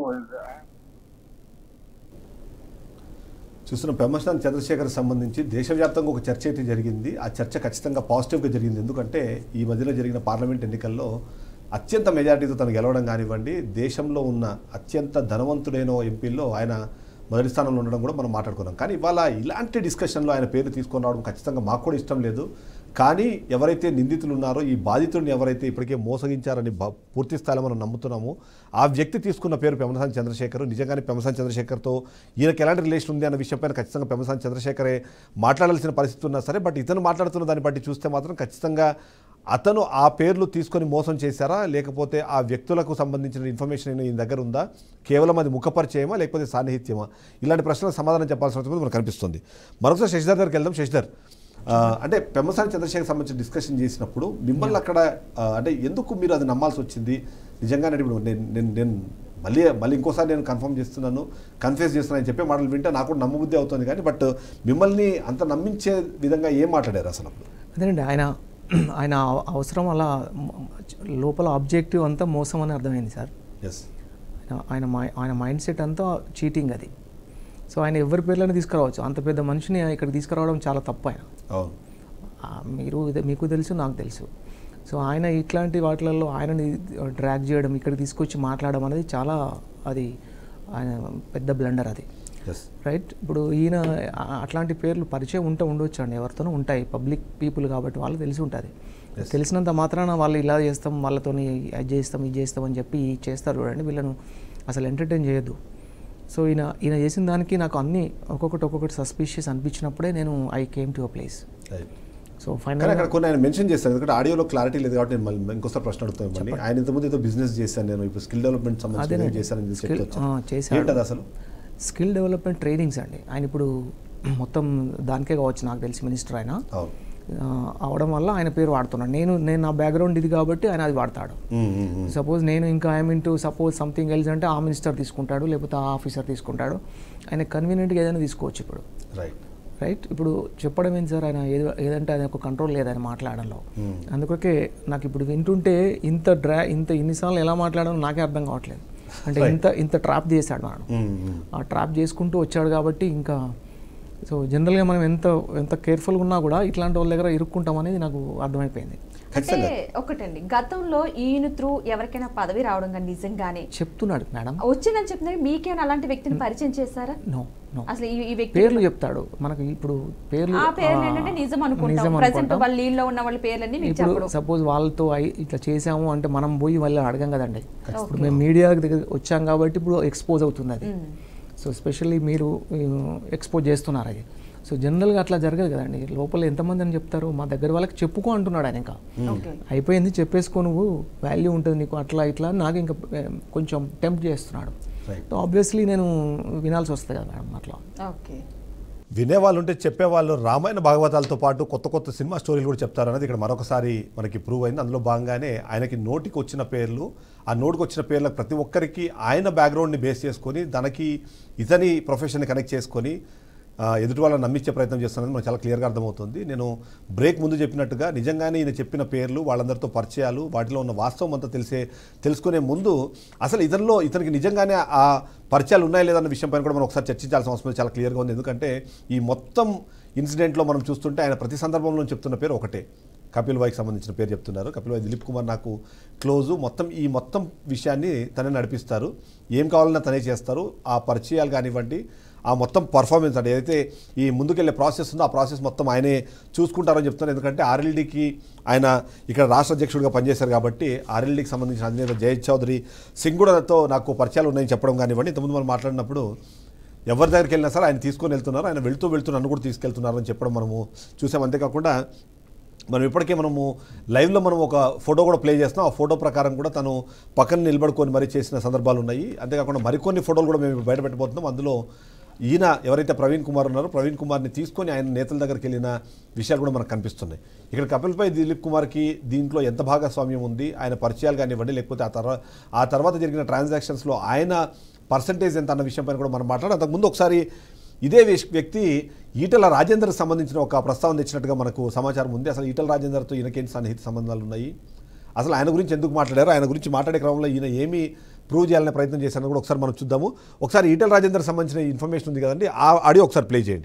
చూస్తున్న పెమ్మసాని చంద్రశేఖర్ సంబంధించి దేశవ్యాప్తంగా ఒక చర్చ అయితే జరిగింది ఆ చర్చ ఖచ్చితంగా పాజిటివ్గా జరిగింది ఎందుకంటే ఈ మధ్యలో జరిగిన పార్లమెంట్ ఎన్నికల్లో అత్యంత మెజారిటీతో తను గెలవడం కానివ్వండి దేశంలో ఉన్న అత్యంత ధనవంతుడైన ఎంపీల్లో ఆయన మొదటి స్థానంలో ఉండడం కూడా మనం మాట్లాడుకున్నాం కానీ ఇవాళ ఇలాంటి డిస్కషన్లో ఆయన పేరు తీసుకొని రావడం ఖచ్చితంగా మాకు కూడా ఇష్టం లేదు కానీ ఎవరైతే నిందితులు ఉన్నారో ఈ బాధితుడిని ఎవరైతే ఇప్పటికే మోసగించారని బ- పూర్తి స్థాయిలో మనం నమ్ముతున్నామో ఆ వ్యక్తి తీసుకున్న పేరు పెమసాని చంద్రశేఖర్ నిజంగానే పెమసాని చంద్రశేఖర్తో ఈయనకి ఎలాంటి రిలేషన్ ఉంది అన్న విషయంపైన ఖచ్చితంగా పెమసాని చంద్రశేఖరే మాట్లాడాల్సిన పరిస్థితి ఉన్నా సరే బట్ ఇతను మాట్లాడుతున్న దాన్ని బట్టి చూస్తే మాత్రం ఖచ్చితంగా అతను ఆ పేర్లు తీసుకొని మోసం చేశారా లేకపోతే ఆ వ్యక్తులకు సంబంధించిన ఇన్ఫర్మేషన్ ఈయన దగ్గర ఉందా కేవలం అది ముఖపరిచయమా లేకపోతే సాన్నిహిత్యమా ఇలాంటి ప్రశ్నలకు సమాధానం చెప్పాల్సిన అవసరం మనకు కనిపిస్తుంది మరొకసారి శశిధర్ దగ్గరికి వెళ్దాం శశిధర్ ఆ, అంటే పెమ్మసాని చంద్రశేఖర్ సంబంధించిన డిస్కషన్ చేసినప్పుడు మిమ్మల్ని అక్కడ ఆ, అంటే ఎందుకు మీరు అది నమ్మాల్సి వచ్చింది నిజంగానే ఇప్పుడు నేను నేను నేను మళ్ళీ మళ్ళీ ఇంకోసారి నేను కన్ఫర్మ్ చేస్తున్నాను కన్ఫ్యూజ్ చేస్తున్నాను చెప్పే మాటలు వింటే నాకు కూడా నమ్మబుద్ధి అవుతుంది కానీ బట్ మిమ్మల్ని అంత నమ్మించే విధంగా ఏం మాట్లాడారు అసలు అప్పుడు అదేనండి ఆయన ఆయన అవ- అవసరం అలా మ- లోపల ఆబ్జెక్టివ్ అంతా మోసం అని అర్థమైంది సార్ ఎస్ ఆయన- ఆయన మై- ఆయన మైండ్ సెట్ అంతా చీటింగ్ అది సో ఆయన ఎవరి పేర్లను తీసుకురావచ్చు అంత పెద్ద మనిషిని ఇక్కడ తీసుకురావడం చాలా తప్పు ఆయన అవును ఆ, మీరు ఇది- మీకు తెలుసు నాకు తెలుసు సో ఆయన ఇట్లాంటి వాటిలలో ఆయనని డ్రాగ్ చేయడం ఇక్కడ తీసుకొచ్చి మాట్లాడడం అనేది చాలా అది ఆయన పెద్ద బ్లండర్ అది ఎస్ రైట్ ఇప్పుడు ఈయన ఆ- అట్లాంటి పేర్లు పరిచయం ఉంటే ఉండొచ్చు అండి ఎవరితోనూ ఉంటాయి పబ్లిక్ పీపుల్ కాబట్టి వాళ్ళకి తెలిసి ఉంటుంది తెలిసినంత మాత్రాన వాళ్ళు ఇలా చేస్తాం వాళ్ళతోని అది చేస్తాం ఇది చేస్తాం అని చెప్పి చేస్తారు చూడండి వీళ్ళను అసలు ఎంటర్టైన్ చేయొద్దు సో ఈయన ఈయన చేసిన దానికి నాకు అన్ని ఒక్కొక్కటి ఒక్కొక్కటి సస్పిషియస్ అనిపించినప్పుడే నేను I came to a place right so కానీ ఫైనల్ అక్కడ కొన్ని ఆయన మెన్షన్ చేస్తారు ఎందుకంటే ఆడియోలో క్లారిటీ లేదు కాబట్టి నేను మళ్ళీ ఇంకోసారి ప్రశ్న అడుగుతాను మళ్ళీ ఆయన ఇంతకుముందు ఏదో బిజినెస్ చేశాను నేను ఇప్పుడు స్కిల్ డెవలప్మెంట్ సంబంధించి అదేనండి. చేశానని Skill- చెప్పొచ్చు ఆ, చేశాడు. ఏంటది అసలు స్కిల్ డెవలప్మెంట్ ట్రైనింగ్స్ అండి ఆయన ఇప్పుడు మొత్తం దానికే కావచ్చు నాకు తెలిసి మినిస్టర్ ఆయన అవును ఆ, అవడం వల్ల ఆయన పేరు వాడుతున్నాడు నేను నేను నా బ్యాక్గ్రౌండ్ ఇది కాబట్టి ఆయన అది వాడతాడు ఉమ్, ఉమ్, ఉమ్. సపోజ్ నేను ఇంకా I'm into suppose something else అంటే ఆ మినిస్టర్ తీసుకుంటాడు లేకపోతే ఆ ఆఫీసర్ తీసుకుంటాడు ఆయన కన్వీనియంట్గా ఏదైనా తీసుకోవచ్చు ఇప్పుడు రైట్ రైట్ ఇప్పుడు చెప్పడం ఏంటి సార్ ఆయన ఏదో ఏదంటే ఆయన ఒక కంట్రోల్ లేదు ఆయన మాట్లాడడంలో అందుకొకే నాకు ఇప్పుడు వింటుంటే ఇంత డ్రా ఇంత ఇన్నిసార్లు ఎలా మాట్లాడాలో నాకే అర్థం కావట్లేదు అంటే ఇంత ఇంత ట్రాప్ చేశాడు వాడు ఉమ్, ఉమ్. ఆ ట్రాప్ చేసుకుంటూ వచ్చాడు కాబట్టి ఇంకా సో జనరల్గా మనం ఎంత ఎంత కేర్ఫుల్గా ఉన్నా కూడా ఇట్లాంటి వాళ్ళ దగ్గర ఇరుక్కుంటాం అనేది నాకు అర్థమైపోయింది అంటే ఖచ్చితంగా ఒకటండి గతంలో ఈయన త్రూ ఎవరికైనా పదవి రావడం కానీ నిజంగానే చెప్తున్నాడు మేడం వచ్చిందని చెప్తున్నారు మీకేమైనా అలాంటి వ్యక్తిని పరిచయం చేశారా నో నో అసలు ఈ- ఈ వ్యక్తి పేర్లు చెప్తాడు మనకు ఇప్పుడు పేర్లు ఆ పేర్లు ఆ, ఏంటంటే నిజం అనుకుంటాం నిజం ప్రజెంట్ అనుకుంటాం. వాళ్ళ లీల్లో ఉన్న వాళ్ళ పేర్లన్నీ మీకు ఇప్పుడు చెప్పడం సపోజ్ వాళ్ళతో అయి- ఇట్లా చేసాము అంటే మనం పోయి వాళ్ళు అడగం కదండి ఇప్పుడు మేము మీడియా దగ్గర వచ్చాం కాబట్టి ఇప్పుడు ఎక్స్పోజ్ అవుతుంది అది సో స్పెషల్లీ మీరు ఎక్స్పోజ్ చేస్తున్నారు అది సో జనరల్గా అట్లా జరగదు కదండి లోపల ఎంతమంది అని చెప్తారు మా దగ్గర వాళ్ళకి చెప్పుకో అంటున్నాడు ఆయన ఇంకా ఓకే అయిపోయింది చెప్పేసుకో నువ్వు వాల్యూ ఉంటుంది నీకు అట్లా ఇట్లా నాకు ఇంకా ఏ, కొంచెం టెంప్ట్ చేస్తున్నాడు Right. సో ఆబ్వియస్లీ నేను వినాల్సి వస్తుంది కదా మేడం అట్లా ఓకే వినేవాళ్ళు ఉంటే చెప్పేవాళ్ళు రామాయణ భాగవతాలతో పాటు కొత్త కొత్త సినిమా స్టోరీలు కూడా చెప్తారు అనేది ఇక్కడ మరొకసారి మనకి ప్రూవ్ అయింది అందులో భాగంగానే ఆయనకి నోటికి వచ్చిన పేర్లు ఆ నోటికి వచ్చిన పేర్లకు ప్రతి ఒక్కరికి ఆయన బ్యాక్గ్రౌండ్ని బేస్ చేసుకొని దానికి ఇతని ప్రొఫెషన్ని కనెక్ట్ చేసుకొని ఆ, ఎదుటి వాళ్ళని నమ్మించే ప్రయత్నం చేస్తున్నది మనకు చాలా క్లియర్గా అర్థమవుతుంది నేను బ్రేక్ ముందు చెప్పినట్టుగా నిజంగానే ఈయన చెప్పిన పేర్లు వాళ్ళందరితో పరిచయాలు వాటిలో ఉన్న వాస్తవం అంతా తెలిసే తెలుసుకునే ముందు అసలు ఇతనిలో ఇతనికి నిజంగానే ఆ పరిచయాలు ఉన్నాయా లేదన్న విషయం పైన కూడా మనం ఒకసారి చర్చించాల్సిన అవసరం చాలా క్లియర్గా ఉంది ఎందుకంటే ఈ మొత్తం ఇన్సిడెంట్లో మనం చూస్తుంటే ఆయన ప్రతి సందర్భంలో చెప్తున్న పేరు ఒకటే కపిల్ వాయికి సంబంధించిన పేరు చెప్తున్నారు కపిల్ వాయి దిలీప్ కుమార్ నాకు క్లోజు మొత్తం ఈ మొత్తం విషయాన్ని తనే నడిపిస్తారు ఏం కావాలన్నా తనే చేస్తారు ఆ పరిచయాలు కానివ్వండి ఆ మొత్తం పర్ఫార్మెన్స్ అంటే ఏదైతే ఈ ముందుకెళ్ళే ప్రాసెస్ ఉందో ఆ ప్రాసెస్ మొత్తం ఆయనే చూసుకుంటారని చెప్తున్నారు ఎందుకంటే ఆర్ఎల్డీకి ఆయన ఇక్కడ రాష్ట్ర అధ్యక్షుడిగా పనిచేశారు కాబట్టి ఆర్ఎల్డీకి సంబంధించిన అధినేత జయద్ చౌదరి సింగ్ కూడాతో నాకు పరిచయాలు ఉన్నాయని చెప్పడం కానివ్వండి ఇంతకుముందు మనం మాట్లాడినప్పుడు ఎవరి దగ్గరికి వెళ్ళినా సరే ఆయన తీసుకొని వెళ్తున్నారు ఆయన వెళ్తూ వెళ్తూ నన్ను కూడా తీసుకెళ్తున్నారు అని చెప్పడం మనము చూసాం అంతేకాకుండా మనం ఇప్పటికే మనము లైవ్లో మనం ఒక ఫోటో కూడా ప్లే చేస్తున్నాం ఆ ఫోటో ప్రకారం కూడా తను పక్కన నిలబడుకొని మరీ చేసిన సందర్భాలు ఉన్నాయి అంతేకాకుండా మరికొన్ని ఫోటోలు కూడా మేము బయట పెట్టబోతున్నాం అందులో ఈయన ఎవరైతే ప్రవీణ్ కుమార్ ఉన్నారో ప్రవీణ్ కుమార్ని తీసుకొని ఆయన నేతల దగ్గరికి వెళ్ళిన విషయాలు కూడా మనకు కనిపిస్తున్నాయి ఇక్కడ కపిల్పై దిలీప్ కుమార్కి దీంట్లో ఎంత భాగస్వామ్యం ఉంది ఆయన పరిచయాలు కానివ్వండి లేకపోతే ఆ తర్వాత ఆ తర్వాత జరిగిన ట్రాన్సాక్షన్స్లో ఆయన పర్సంటేజ్ ఎంత అన్న విషయం పైన కూడా మనం మాట్లాడాలి అంతకుముందు ఒకసారి ఇదే వ్యక్- వ్యక్తి ఈటల రాజేందర్కి సంబంధించిన ఒక ప్రస్తావన తెచ్చినట్టుగా మనకు సమాచారం ఉంది అసలు ఈటల రాజేందర్తో ఈయనకేంటి సన్నిహిత సంబంధాలు ఉన్నాయి అసలు ఆయన గురించి ఎందుకు మాట్లాడారు ఆయన గురించి మాట్లాడే క్రమంలో ఈయన ఏమి ప్రూవ్ చేయాలనే ప్రయత్నం చేశారని కూడా ఒకసారి మనం చూద్దాము ఒకసారి ఈటల రాజేందర్ సంబంధించిన ఇన్ఫర్మేషన్ ఉంది కదండి ఆ ఆడియో ఒకసారి ప్లే చేయండి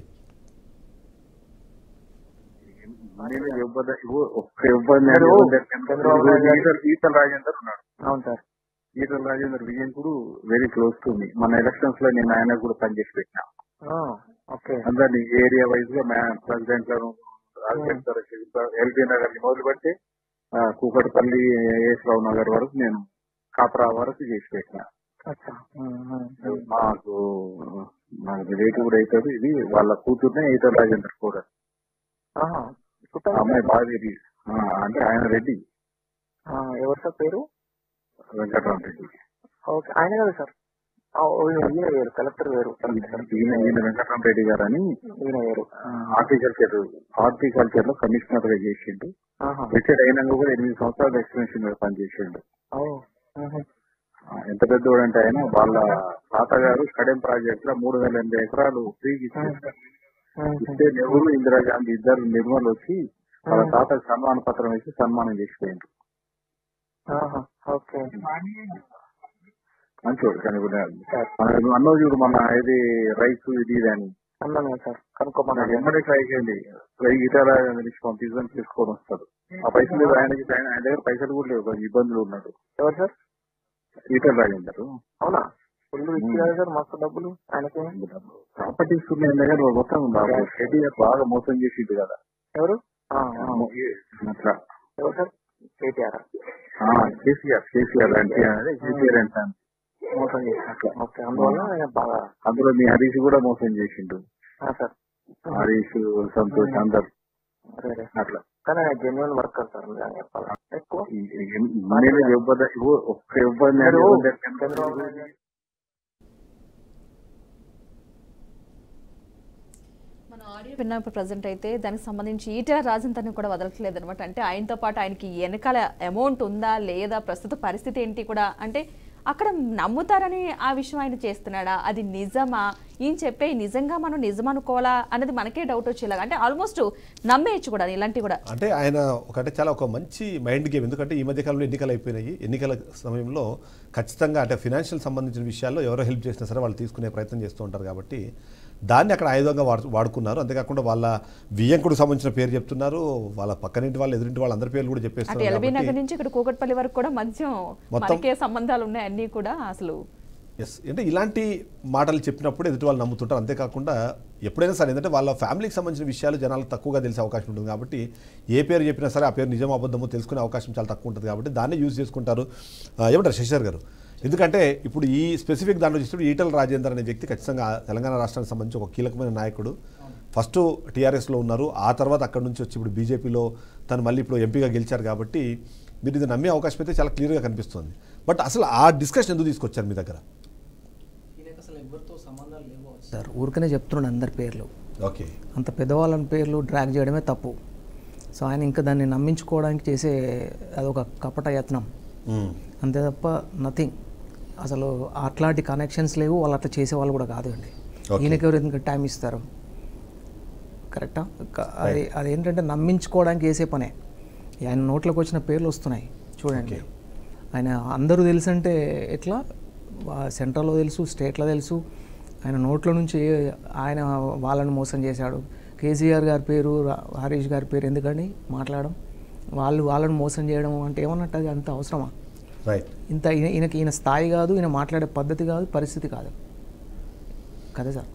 నేను ఇవ్వద ఇవ్వ- ఒక్క ఇబ్బంది మీరు చంద్రబాబు నాయుడు ఈటల ఈటల రాజేందర్ ఉన్నాడు అవును సార్ ఈటల రాజేందర్ విజయన్కుడు వెరీ క్లోజ్ టు మీ మన ఎలక్షన్స్ లో నేను ఆయన కూడా పనిచేసి పెట్టినా ఓకే అందరినీ ఏరియా వైజ్ గా ప్రెసిడెంట్ లను ఎల్బీ నగర్ ని మొదలుపెట్టి ఆ, కూకట్పల్లి ఏసరావు నగర్ వరకు నేను కాపరా వరకు చేసి పెట్టిన అచ్చా ఉమ్, ఉమ్, ఉమ్. మాకు నాకు రిలేటివ్ కూడా అవుతుంది ఇది వాళ్ళ కూతుర్నే ఈటల రాజేందర్ కూడా ఆహా. ఆ చుట్టాలు అమ్మాయి బాగా ఇది ఆ, అంటే ఆయన రెడ్డి ఆ, ఎవరు సార్ పేరు వెంకటరామరెడ్డి ఓకే ఆయన కదా సార్ ఆ, ఓ, ఈయన ఈయన వేరు కలెక్టర్ వేరు ఈయన ఈయన వెంకటరామరెడ్డి గారు అని ఈయన వేరు హార్టికల్చర్ హార్టికల్చర్ లో కమిషనర్ గా చేసిండు ఆహా. రిటైర్డ్ అయినాక కూడా ఎనిమిది సంవత్సరాలు ఎక్స్టెన్షన్ మీద పనిచేసిండు ఓ, ఉహు. ఆ, ఎంత పెద్దవాడు అంటే ఆయన వాళ్ళ తాతగారు కడెం ప్రాజెక్ట్ లో మూడు వేల ఎనిమిది ఎకరాలు ఫ్రీకి ఇచ్చేసారు ఉహు. ఇస్తే నెహ్రూ ఇందిరాగాంధీ ఇద్దరు నిర్మల్ వచ్చి వాళ్ళ తాతకు సన్మాన పత్రం వేసి సన్మానం చేసిపోయింది ఆహా. ఓకే మంచివాడు కానీ కూడా మన అన్నో చూడు మన ఇది రైస్ ఇది ఇది అని అన్నాను కదా సార్ కనుక్కోమన్నా మనకి ఎమ్మడే ట్రై చేయండి ట్రై గిటార్ నుంచి పంపించడం తీసుకొని వస్తాడు ఆ పైసలు లేదు ఆయనకి ఆయన ఆయన దగ్గర పైసలు కూడా లేవు కొంచెం ఇబ్బందులు ఉన్నాడు ఎవరు సార్ ఈటర్ రాజేందరు అవునా ఫుల్ ఇచ్చారు సార్ మస్తు డబ్బులు ఆయనకి ప్రాపర్టీస్ ఉన్నాయి దగ్గర మొత్తం కేటీఆర్ బాగా మోసం చేసిండు కదా ఎవరు ఆ, ఆ. అట్లా ఎవరు సార్ కేటీఆర్ ఆ, కేసీఆర్ కేసీఆర్ అంటే అదే కేసీఆర్ అంటే మోసం చేసినట్లు ఓకే అందువల్ల ఆయన బాగా అందులో మీ హరీష్ కూడా మోసం చేసిండు ఆ, సార్ హరీష్ సంతోష్ అందరు అదే అదే. అట్లా కానీ ఆయన జెన్యున్ వర్కర్ సార్ నిజంగా చెప్పాలి ఎక్కువ ఈ- ఈ- నేనే ఇవ్వద ఇవ్వ- ఒక్క ఇబ్బంది మీరు అంటే చంద్రబాబు నాయుడు మన ఆడియో విన్నప్పుడు ప్రజెంట్ అయితే దానికి సంబంధించి ఈటెల రాజంతర్ని కూడా వదలట్లేదు అనమాట అంటే ఆయనతో పాటు ఆయనకి వెనకాల అమౌంట్ ఉందా లేదా ప్రస్తుత పరిస్థితి ఏంటి కూడా అంటే అక్కడ నమ్ముతారని ఆ విషయం ఆయన చేస్తున్నాడా అది నిజమా ఈయన చెప్పే నిజంగా మనం నిజం అనుకోవాలా అనేది మనకే డౌట్ వచ్చేలాగా అంటే ఆల్మోస్ట్ నమ్మేయచ్చు కూడా ఇలాంటివి కూడా అంటే ఆయన ఒకటే చాలా ఒక మంచి మైండ్ గేమ్ ఎందుకంటే ఈ మధ్య కాలంలో ఎన్నికలు అయిపోయినాయి ఎన్నికల సమయంలో ఖచ్చితంగా అంటే ఫినాన్షియల్ సంబంధించిన విషయాల్లో ఎవరో హెల్ప్ చేసినా సరే వాళ్ళు తీసుకునే ప్రయత్నం చేస్తూ ఉంటారు కాబట్టి దాన్ని అక్కడ ఆయుధంగా వాడు వాడుకున్నారు అంతేకాకుండా వాళ్ళ వియ్యంకుడికి సంబంధించిన పేరు చెప్తున్నారు వాళ్ళ పక్కనింటి వాళ్ళు ఎదురింటి వాళ్ళ అందరి పేర్లు కూడా అటు చెప్పేస్తున్నారు ఎల్బీ కాబట్టి నగర్ నుంచి ఇక్కడ కూకట్పల్లి వరకు కూడా మధ్య మొత్తం- మనకే సంబంధాలు ఉన్నాయి అన్నీ కూడా అసలు ఎస్ అంటే ఇలాంటి మాటలు చెప్పినప్పుడు ఎదుటి వాళ్ళు నమ్ముతుంటారు అంతేకాకుండా ఎప్పుడైనా సరే ఏంటంటే వాళ్ళ ఫ్యామిలీకి సంబంధించిన విషయాలు జనాలకు తక్కువగా తెలిసే అవకాశం ఉంటుంది కాబట్టి ఏ పేరు చెప్పినా సరే ఆ పేరు నిజం అబద్ధమో తెలుసుకునే అవకాశం చాలా తక్కువ ఉంటుంది కాబట్టి దాన్ని యూజ్ చేసుకుంటారు ఆ, ఏమంటారు శశిధర్ గారు ఎందుకంటే ఇప్పుడు ఈ స్పెసిఫిక్ దాంట్లో చూసినప్పుడు ఈటల రాజేందర్ అనే వ్యక్తి ఖచ్చితంగా తెలంగాణ రాష్ట్రానికి సంబంధించి ఒక కీలకమైన నాయకుడు ఫస్ట్ టీఆర్ఎస్లో ఉన్నారు ఆ తర్వాత అక్కడ నుంచి వచ్చి ఇప్పుడు బీజేపీలో తను మళ్ళీ ఇప్పుడు ఎంపీగా గెలిచారు కాబట్టి మీరు ఇది నమ్మే అవకాశం అయితే చాలా క్లియర్గా కనిపిస్తుంది బట్ అసలు ఆ డిస్కషన్ ఎందుకు తీసుకొచ్చారు మీ దగ్గర ఈయనకు అసలు ఎవరితో సంబంధాలు లేవు సార్ ఊరికనే చెప్తున్నాడు అందరి పేర్లు ఓకే అంత పెద్దవాళ్ళని పేర్లు డ్రాగ్ చేయడమే తప్పు సో ఆయన ఇంకా దాన్ని నమ్మించుకోవడానికి చేసే అదొక కపట యత్నం మ్మ్. అంతే తప్ప నథింగ్ అసలు అట్లాంటి కనెక్షన్స్ లేవు వాళ్ళు అట్లా చేసే వాళ్ళు కూడా కాదు అండి Okay. ఈయనకి ఎవరు ఎందుకు టైం ఇస్తారు కరెక్టా క- అది అదేంటంటే నమ్మించుకోవడానికి వేసే పనే ఆయన నోట్లోకి వచ్చిన పేర్లు వస్తున్నాయి చూడండి ఆయన అందరూ తెలుసు అంటే ఎట్లా వా- సెంట్రల్లో తెలుసు స్టేట్లో తెలుసు ఆయన నోట్ల నుంచి ఏ- ఆయన వాళ్ళని మోసం చేశాడు కేసీఆర్ గారి పేరు రా- హరీష్ గారి పేరు ఎందుకండి మాట్లాడడం వాళ్ళు వాళ్ళని మోసం చేయడం అంటే ఏమన్నట్టు అది అంత అవసరమా రైట్ ఇంత ఈయన- ఈయనకి ఈయన స్థాయి కాదు ఈయన మాట్లాడే పద్ధతి కాదు పరిస్థితి కాదు కదా సార్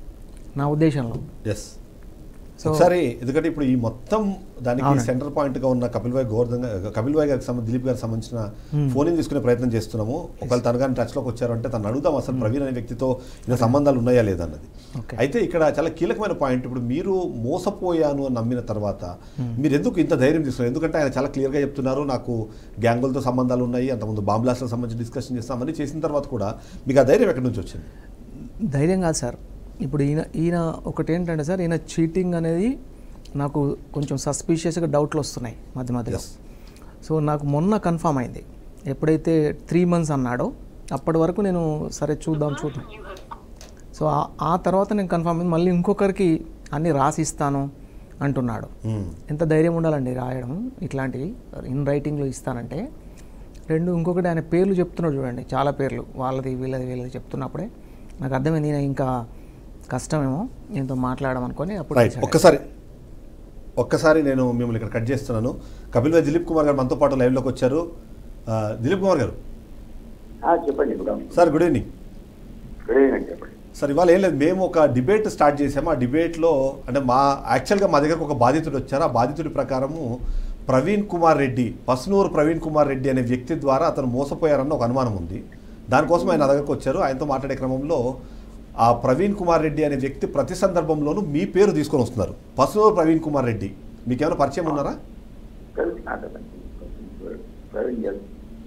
నా ఉద్దేశంలో ఎస్ So- ఒకసారి ఎందుకంటే ఇప్పుడు ఈ మొత్తం దానికి అవునండి. సెంటర్ పాయింట్ గా ఉన్న కపిల్ భాయ్ గోవర్ధన్ గా- కపిల్ భాయ్ గారికి సంబంధించి దిలీప్ గారికి సంబంధించిన ఫోన్ ఇన్ తీసుకునే ప్రయత్నం చేస్తున్నాము ఒకవేళ తన కానీ టచ్ లోకి వచ్చారంటే తను అడుగుదాం అసలు ప్రవీణ్ అనే వ్యక్తితో ఇలా సంబంధాలు ఉన్నాయా లేదా అన్నది Okay. అయితే ఇక్కడ చాలా కీలకమైన పాయింట్ ఇప్పుడు మీరు మోసపోయాను అని నమ్మిన తర్వాత మీరు ఎందుకు ఇంత ధైర్యం తీసుకున్నారు ఎందుకంటే ఆయన చాలా క్లియర్ గా చెప్తున్నారు నాకు గ్యాంగులతో సంబంధాలు ఉన్నాయి అంతకుముందు బాంబ్ బ్లాస్ట్లకు సంబంధించి డిస్కషన్ చేస్తాం అవన్నీ చేసిన తర్వాత కూడా మీకు ఆ ధైర్యం ఎక్కడి నుంచి వచ్చింది ధైర్యం కాదు సార్ ఇప్పుడు ఈయన ఈయన ఒకటి ఏంటంటే సార్ ఈయన చీటింగ్ అనేది నాకు కొంచెం సస్పీషియస్గా డౌట్లు వస్తున్నాయి మధ్య మధ్యలో Yes. సో నాకు మొన్న కన్ఫామ్ అయింది ఎప్పుడైతే త్రీ మంత్స్ అన్నాడో అప్పటి వరకు నేను సరే చూద్దాం చూద్దాం సో ఆ- ఆ తర్వాత నేను కన్ఫామ్ అయింది మళ్ళీ ఇంకొకరికి అన్నీ రాసిస్తాను అంటున్నాడు మ్మ్. ఎంత ధైర్యం ఉండాలండి రాయడం ఇట్లాంటివి ఇన్ రైటింగ్లో ఇస్తానంటే రెండు ఇంకొకటి ఆయన పేర్లు చెప్తున్నాడు చూడండి చాలా పేర్లు వాళ్ళది వీళ్ళది వీళ్ళది చెప్తున్నప్పుడే నాకు అర్థమైంది ఈయన ఇంకా కష్టమేమో దీంతో మాట్లాడమనుకొని అప్పుడు రైట్ decide ఒక్కసారి ఒక్కసారి నేను మిమ్మల్ని ఇక్కడ కట్ చేస్తున్నాను కపిల్ భాయ్ దిలీప్ కుమార్ గారు మనతో పాటు లైవ్లోకి వచ్చారు ఆ, దిలీప్ కుమార్ గారు ఆ, చెప్పండి good afternoon sir good evening good evening చెప్పండి సార్ ఇవాళ ఏం లేదు మేము ఒక డిబేట్ స్టార్ట్ చేసాము ఆ డిబేట్లో అంటే మా యాక్చువల్గా మా దగ్గరకు ఒక బాధితుడు వచ్చారు ఆ బాధితుడి ప్రకారము ప్రవీణ్ కుమార్ రెడ్డి పసునూరు ప్రవీణ్ కుమార్ రెడ్డి అనే వ్యక్తి ద్వారా అతను మోసపోయారన్న ఒక అనుమానం ఉంది దానికోసం ఆయన నా దగ్గరకు వచ్చారు ఆయనతో మాట్లాడే క్రమంలో ఆ ప్రవీణ్ కుమార్ రెడ్డి అనే వ్యక్తి ప్రతి సందర్భంలోనూ మీ పేరు తీసుకొని వస్తున్నారు పసునూరు ప్రవీణ్ కుమార్ రెడ్డి మీకేమైనా పరిచయం ఉన్నారా తెలుసు నాకు ప్రవీణ్ తెలుసు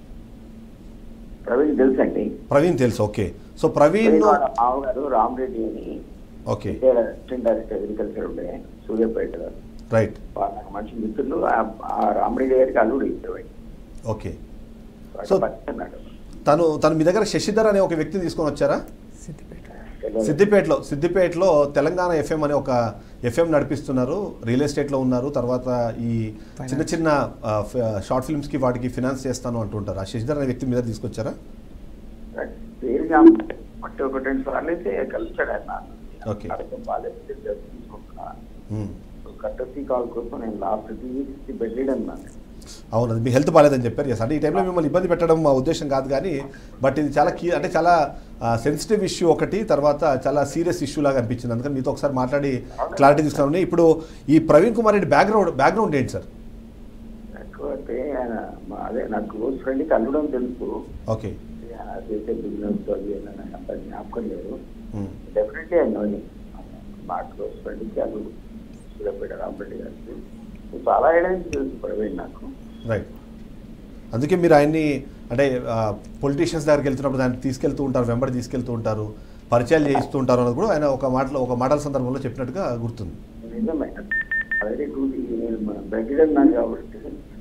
ప్రవీణ్ తెలుసు అండి ప్రవీణ్ తెలుసు ఓకే సో ప్రవీణ్ వాళ్ళ మామగారు రామరెడ్డి అని okay retired assistant director agriculture ఉండే సూర్యాపేట రైట్ వాళ్ళ నాకు మంచి మిత్రులు ఆ- ఆ రామరెడ్డి గారికి అల్లుడు ఇద్దరు ఓకే వాడు సో- పరిచయం నాకు. తను తను మీ దగ్గర శశిధర్ అనే ఒక వ్యక్తిని తీసుకొని వచ్చారా సిద్దిపేట తెలియదు. సిద్దిపేటలో సిద్దిపేటలో తెలంగాణ ఎఫ్ఎం అనే ఒక ఎఫ్ఎం నడిపిస్తున్నారు రియల్ ఎస్టేట్లో ఉన్నారు తర్వాత ఈ చిన్న చిన్న ఆ, ఫ- షార్ట్ ఫిల్మ్స్కి వాటికి ఫినాన్స్ చేస్తాను అంటుంటారు ఆ శశిధర్ అనే వ్యక్తి మీద తీసుకొచ్చారా పేరు ఒకటి ఒకటి రెండు సార్లు అయితే కలిసాడు ఆయన నాకు. ఓకే. అడగం బాగాలేదు తీసుకుంటున్నా మ్మ్. కట్టసీ కాల్ కోసం నేను లాస్ట్ త్రీ వీక్స్ బెడ్లీడ్ అన్నాను అవును అది మీ హెల్త్ బాగాలేదని చెప్పారు ఎస్ అంటే ఈ టైంలో మిమ్మల్ని ఇబ్బంది పెట్టడం మా ఉద్దేశం కాదు కానీ బట్ ఇది చాలా కీ అంటే చాలా సెన్సిటివ్ ఇష్యూ ఒకటి తర్వాత చాలా సీరియస్ ఇష్యూ లాగా అనిపించింది అందుకని మీతో ఒకసారి మాట్లాడి క్లారిటీ తీసుకున్నాను ఇప్పుడు ఈ ప్రవీణ్ కుమార్ రెడ్డి బ్యాక్గ్రౌండ్ బ్యాక్గ్రౌండ్ ఏంటి సార్ ఎక్కువ అయితే ఆయన మా- అదే నా క్లోజ్ ఫ్రెండ్కి అల్లడం తెలుసు ఓకే ఆయన చేసే బిజినెస్ అది అని నాకు అంత జ్ఞాపకం లేదు మ్మ్. డెఫినెట్లీ ఆయన నోని మా క్లోజ్ ఫ్రెండ్కి అల్లుడు సూర్యాపేట రామరెడ్డి గారికి చాలా ఏడాది తెలుసు ప్రవీణ్ నాకు రైట్ అందుకే మీరు ఆయన్ని అంటే పొలిటీషియన్స్ దగ్గరికి వెళ్తున్నప్పుడు దాన్ని తీసుకెళ్తూ ఉంటారు వెంబడి తీసుకెళ్తూ ఉంటారు పరిచయాలు చేయిస్తూ ఉంటారు అన్నది కూడా ఆయన ఒక మాటలో ఒక మాటల సందర్భంలో చెప్పినట్టుగా గుర్తుంది నిజమే ఆల్రెడీ టూ నేను బెడ్లీడ్ అన్నాను కాబట్టి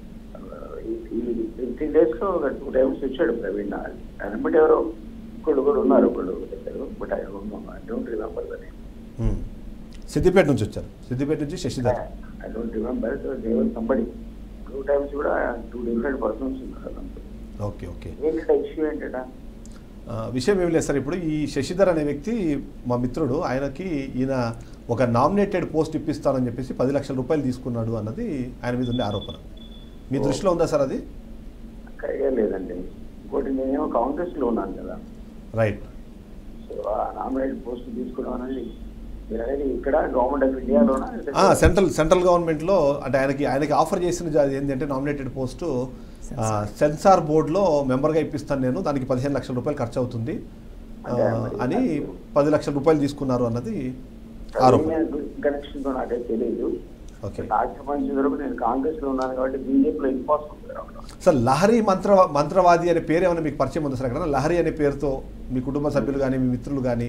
ఈ- ఈ ఫిఫ్టీన్ డేస్ లో ఒక టూ టైమ్స్ వచ్చాడు ప్రవీణ్ ఆయన బట్టి ఎవరో ఒకళ్ళు కూడా ఉన్నారు ఒకళ్ళు చెప్పారు but I don't remember the name hmm. Siddipet నుంచి వచ్చారు సిద్దిపేట నుంచి Sasidhar I don't remember there somebody two times కూడా టూ డిఫరెంట్ పర్సన్స్ ఉన్నారు అదంతా. ఓకే ఓకే ఏంటంటే ఇష్యూ ఏంటంటే ఆ, విషయం ఏమి లేదు సార్ ఇప్పుడు ఈ శశిధర్ అనే వ్యక్తి మా మిత్రుడు ఆయనకి ఈయన ఒక నామినేటెడ్ పోస్ట్ ఇప్పిస్తానని చెప్పేసి పది లక్షల రూపాయలు తీసుకున్నాడు అన్నది ఆయన మీద ఉండే ఆరోపణ మీ దృష్టిలో ఉందా సార్ అది ఐడియా లేదండి ఇంకోటి నేనేమో కాంగ్రెస్ లో ఉన్నాను కదా రైట్ సో ఆ నామినేట్ పోస్ట్ తీసుకోవడం అనేది మీరు అనేది ఇక్కడ గవర్నమెంట్ ఆఫ్ ఇండియాలోనా ఆ, సెంట్రల్ సెంట్రల్ గవర్నమెంట్లో అంటే ఆయనకి ఆయనకి ఆఫర్ చేసిన జా- ఏంటంటే నామినేటెడ్ పోస్టు ఆ, సెన్సార్ బోర్డులో మెంబర్గా ఇప్పిస్తాను నేను దానికి పదిహేను లక్షల రూపాయలు ఖర్చు అవుతుంది ఆ, అని పది లక్షల రూపాయలు తీసుకున్నారు అన్నది ఆరోపణ కనెక్షన్ తో నాకైతే తెలియదు ఓకే నాకు సంబంధించిన వరకు నేను కాంగ్రెస్ లో ఉన్నాను కాబట్టి బీజేపీలో ఇంపాసిబుల్ అక్కడ సార్ లహరి మంత్ర మంత్రవాది అనే పేరు ఏమైనా మీకు పరిచయం ఉందా సార్ అక్కడ లహరి అనే పేరుతో మీ కుటుంబ సభ్యులు కానీ మీ మిత్రులు కానీ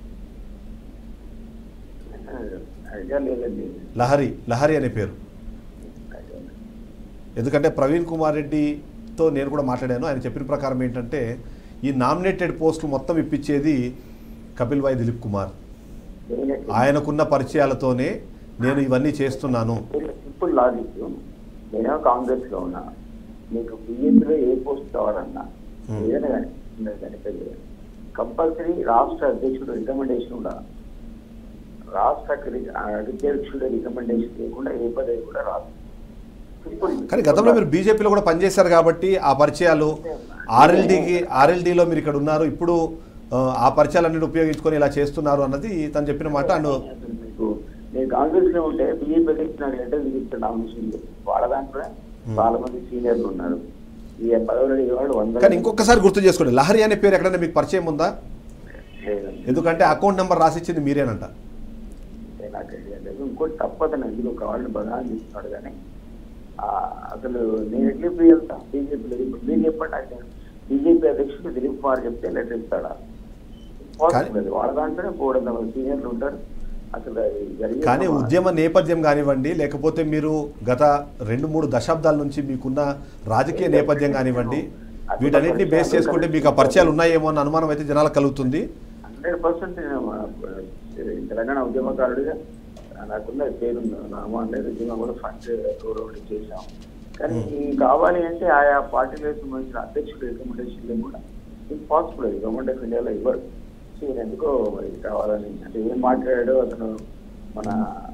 ఐడియా లేదండి లహరి లహరి అనే పేరు ఐడియా లేదు. ఎందుకంటే ప్రవీణ్ కుమార్ రెడ్డితో నేను కూడా మాట్లాడాను ఆయన చెప్పిన ప్రకారం ఏంటంటే ఈ నామినేటెడ్ పోస్టులు మొత్తం ఇప్పించేది కపిల్ వాయ్ దిలీప్ కుమార్ Definitely. ఆయనకున్న పరిచయాలతోనే నేను ఇవన్నీ చేస్తున్నాను సింపుల్ లాజిక్ నేనేమో కాంగ్రెస్ లో ఉన్నా మీకు బీజేపీలో ఏ పోస్ట్ కావాలన్నా Hmm. ఏదైనా కానీ చిన్నది కానీ పెద్దది కంపల్సరీ రాష్ట్ర అధ్యక్షుడు రికమెండేషన్ ఉండాలి రాష్ట్ర అధ్య- అధ్యక్షుడు రికమెండేషన్ లేకుండా ఏ పదవి కూడా రాదు సింపుల్ కానీ గతంలో మీరు బీజేపీలో కూడా పనిచేశారు కాబట్టి ఆ పరిచయాలు ఆర్ఎల్డీకి ఆర్ఎల్డీలో మీరు ఇక్కడ ఉన్నారు ఇప్పుడు ఆ, ఆ పరిచయాలన్నిటి ఉపయోగించుకొని ఇలా చేస్తున్నారు అన్నది తను చెప్పిన మాట అండ్ అసలు మీకు నేను కాంగ్రెస్ లో ఉంటే బీజేపీ నాకు లెటర్ దిగిస్తాను నామినేషన్ వాళ్ళ దాంట్లో చాలా మంది సీనియర్లు ఉన్నారు ఈ పదవులు అడిగే వాళ్ళు వంద కానీ ఇంకొకసారి గుర్తు చేసుకోండి లహరి అనే పేరు ఎక్కడైనా మీకు పరిచయం ఉందా లేదండి. ఎందుకంటే అకౌంట్ నెంబర్ రాసిచ్చింది మీరేనంట అంటే నాకు ఐడియా లేదు ఇంకోటి తప్పదని అందులో ఒక వాళ్ళని బదాన్ని తీస్తున్నాడు కానీ ఆ, అసలు నేను ఎట్లా ఇప్పుడు వెళ్తా బీజేపీలో ఇప్పుడు మీరు చెప్పండి నాకు బీజేపీ అధ్యక్షుడు దిలీప్ కుమార్ చెప్తే లెటర్ ఇస్తాడా Possible అది. వాళ్ళ దాంట్లోనే మూడు మంది సీనియర్లు ఉంటారు అసలు అది జరిగే కానీ సమావేశం. ఉద్యమ నేపథ్యం కానివ్వండి లేకపోతే మీరు గత రెండు మూడు దశాబ్దాల నుంచి మీకున్న రాజకీయ నేపథ్యం కానివ్వండి వీటన్నిటిని బేస్ చేసుకుంటే మీకు ఆ పరిచయాలు ఉన్నాయేమో అన్న అనుమానం అయితే జనాలకు కలుగుతుంది హండ్రెడ్ పర్సెంట్ నేను ఆ, తెలంగాణ ఉద్యమకారుడిగా నాకున్న పేరు నామా అనేది ఉద్యమం కూడా ఫండ్ గౌరవం చేశాం కానీ ఈ కావాలి అంటే ఆయా పార్టీలకు సంబంధించిన అధ్యక్షుడు రికమెండేషన్ కూడా ఇంపాసిబుల్ అది గవర్నమెంట్ ఆఫ్ ఇండియాలో ఇవ్వరు సో ఈయన ఎందుకో మరి కావాలని అంటే ఏం మాట్లాడాడో అతను మన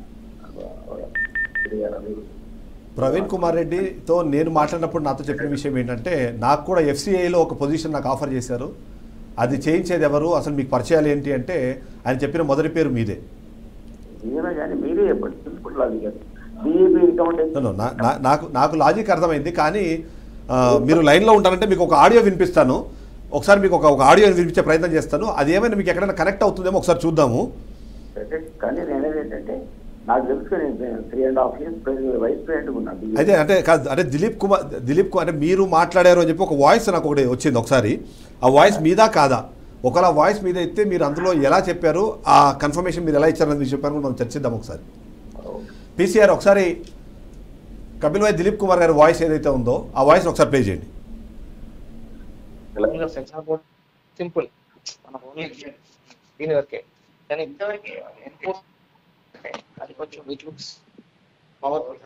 ఇది గారు ప్రవీణ్ కుమార్ రెడ్డితో నేను మాట్లాడినప్పుడు నాతో చెప్పిన విషయం ఏంటంటే నాకు కూడా ఎఫ్సిఐలో ఒక పొజిషన్ నాకు ఆఫర్ చేశారు అది చేయించేది ఎవరు అసలు మీకు పరిచయాలు ఏంటి అంటే ఆయన చెప్పిన మొదటి పేరు మీదే ఏమైనా కానీ మీరే చెప్పండి సింపుల్ లాజిక్ అది బీఏపీ No, రికమెండేషన్ no, నా- నా- నాకు నాకు లాజిక్ అర్థమైంది కానీ ఆ, మీరు లైన్లో ఉంటారంటే మీకు ఒక ఆడియో వినిపిస్తాను ఒకసారి మీకు ఒక ఒక ఆడియో వినిపించే ప్రయత్నం చేస్తాను అది ఏమైనా మీకు ఎక్కడైనా కనెక్ట్ అవుతుందేమో ఒకసారి చూద్దాము కానీ నేనేది ఏంటంటే నాకు తెలుసు నేను three and half years vice president ఉన్నాను అయితే అంటే కాదు అంటే దిలీప్ కుమార్ దిలీప్ కుమార్ అంటే మీరు మాట్లాడారు అని చెప్పి ఒక వాయిస్ నాకు ఒకటి వచ్చింది ఒకసారి ఆ వాయిస్ మీదా కాదా ఒకవేళ వాయిస్ మీద అయితే మీరు అందులో ఎలా చెప్పారు ఆ కన్ఫర్మేషన్ మీరు ఎలా ఇచ్చారని మీరు చెప్పారు మనం చర్చిద్దాం ఒకసారి పీసీఆర్ ఒకసారి కపిల్ భాయ్ దిలీప్ కుమార్ గారి వాయిస్ ఏదైతే ఉందో ఆ వాయిస్ ఒకసారి ప్లే చేయండి తెలంగాణ సెన్సార్ బోర్డ్ సింపుల్ మన ఓన్లీ దీని వరకే కానీ ఇంతవరకు ఎన్ఫోర్స్ అది కొంచెం విచ్ లుక్స్ పవర్ఫుల్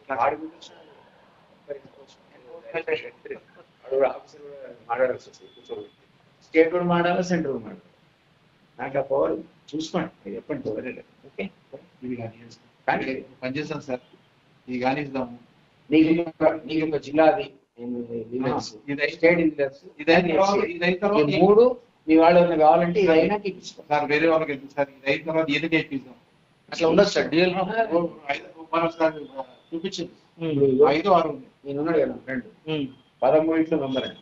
మాట్లాడాల్సి వస్తుంది కూర్చోబెట్టి స్టేట్ కూడా మాట్లాడాలి సెంటర్ కూడా మాట్లాడాలి నాకు ఆ పవర్ చూసుకోండి మీరు చెప్పండి పవర్ ఓకే ఇది కానీ కానీ పనిచేస్తాం సార్ ఇది కానిస్తాము నీకు ఒక- నీకు ఒక జిల్లాది ఇది స్టేట్ ఇది తెలుసు ఇది అయిన తర్వాత ఇది అయిన తర్వాత ఈ మూడు మీ వాళ్ళు ఏమైనా కావాలంటే ఇది అయినా ఇప్పించుకో సార్ వేరే వాళ్ళకి ఎందుకు సార్ ఇది అయిన తర్వాత ఏది చేపిస్తాం అట్లా ఉండదు సార్ డిఎల్ మనం సార్ చూపించింది ఐదు ఆరు ఉంది నేను ఉన్నాడు కదా ఫ్రెండ్ పదమూడింట్లో మెంబర్ అండి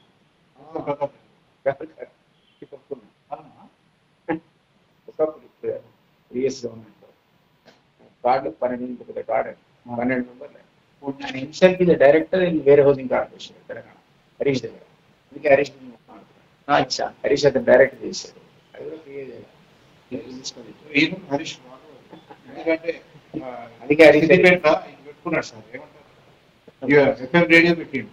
ఒకప్పుడు ప్రీవియస్ గవర్నమెంట్ కార్డు పన్నెండు ఒక కార్డు పన్నెండు మెంబర్లు ఆయన హిమ్సెల్ఫ్ ఇది డైరెక్టర్ ఇన్ వేరే హౌసింగ్ కార్పొరేషన్ తెలంగాణ హరీష్ దగ్గర అందుకే హరీష్ అచ్చా హరీష్ అతను డైరెక్ట్ చేశాడు అది కూడా క్రియేట్ చేయాలి ఈయన హరీష్ రాఘవ్. ఎందుకంటే ఆ, అందుకే హరీష్ దగ్గర సిద్దిపేట ఆయన పెట్టుకున్నాడు సార్ ఏమంటారు ఎఫ్ఎం రేడియో పెట్టిండు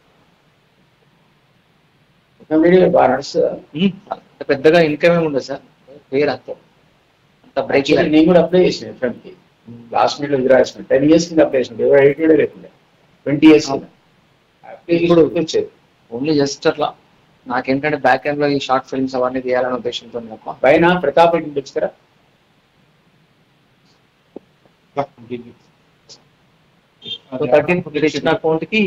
వీడియో బాగా నడుస్తుందా అంత పెద్దగా ఇన్కమ్ ఏమి ఉండదు సార్ పేరు అంత అంత బ్రేక్ Actually, నేను కూడా అప్లై చేసిన ఎఫ్ఎంకి లాస్ట్ మినిట్ లో విరాసిన టెన్ ఇయర్స్ కింద అప్లై చేసిన ఎవరు ఎయిట్ లేకుండా ట్వంటీ ఇయర్స్ ఇప్పుడు వచ్చేది ఓన్లీ జస్ట్ అట్లా నాకేంటంటే బ్యాక్ ఎండ్ లో ఈ షార్ట్ ఫిల్మ్స్ అవన్నీ తీయాలనే ఉద్దేశంతో తప్ప పైన ప్రతాప్ రెడ్డి వచ్చారా థర్టీన్ ఇచ్చిన అకౌంట్ కి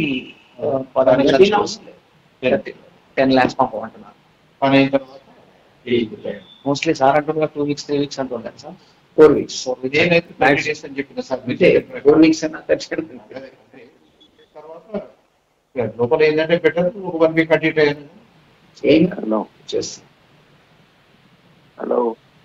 టెన్ ల్యాక్స్ పంపమంటున్నారు పని అయిన తర్వాత మోస్ట్లీ సార్ అంటున్నారు టూ వీక్స్ త్రీ వీక్స్ అంటుంటారు సార్ ఫోర్ వీక్స్ ఫోర్ నేనైతే థర్టీ డేస్ అని చెప్పిన సార్ మీరు అంటే చెప్పిన ఫోర్ వీక్స్ అన్న ఖచ్చితంగా అదే, అదే. తర్వాత ఇక లోపల ఏంటంటే బెటర్ ఒక వన్ వీక్ అటు ఇటు అయ్యింది. ఏం హలో చేస్తాం హలో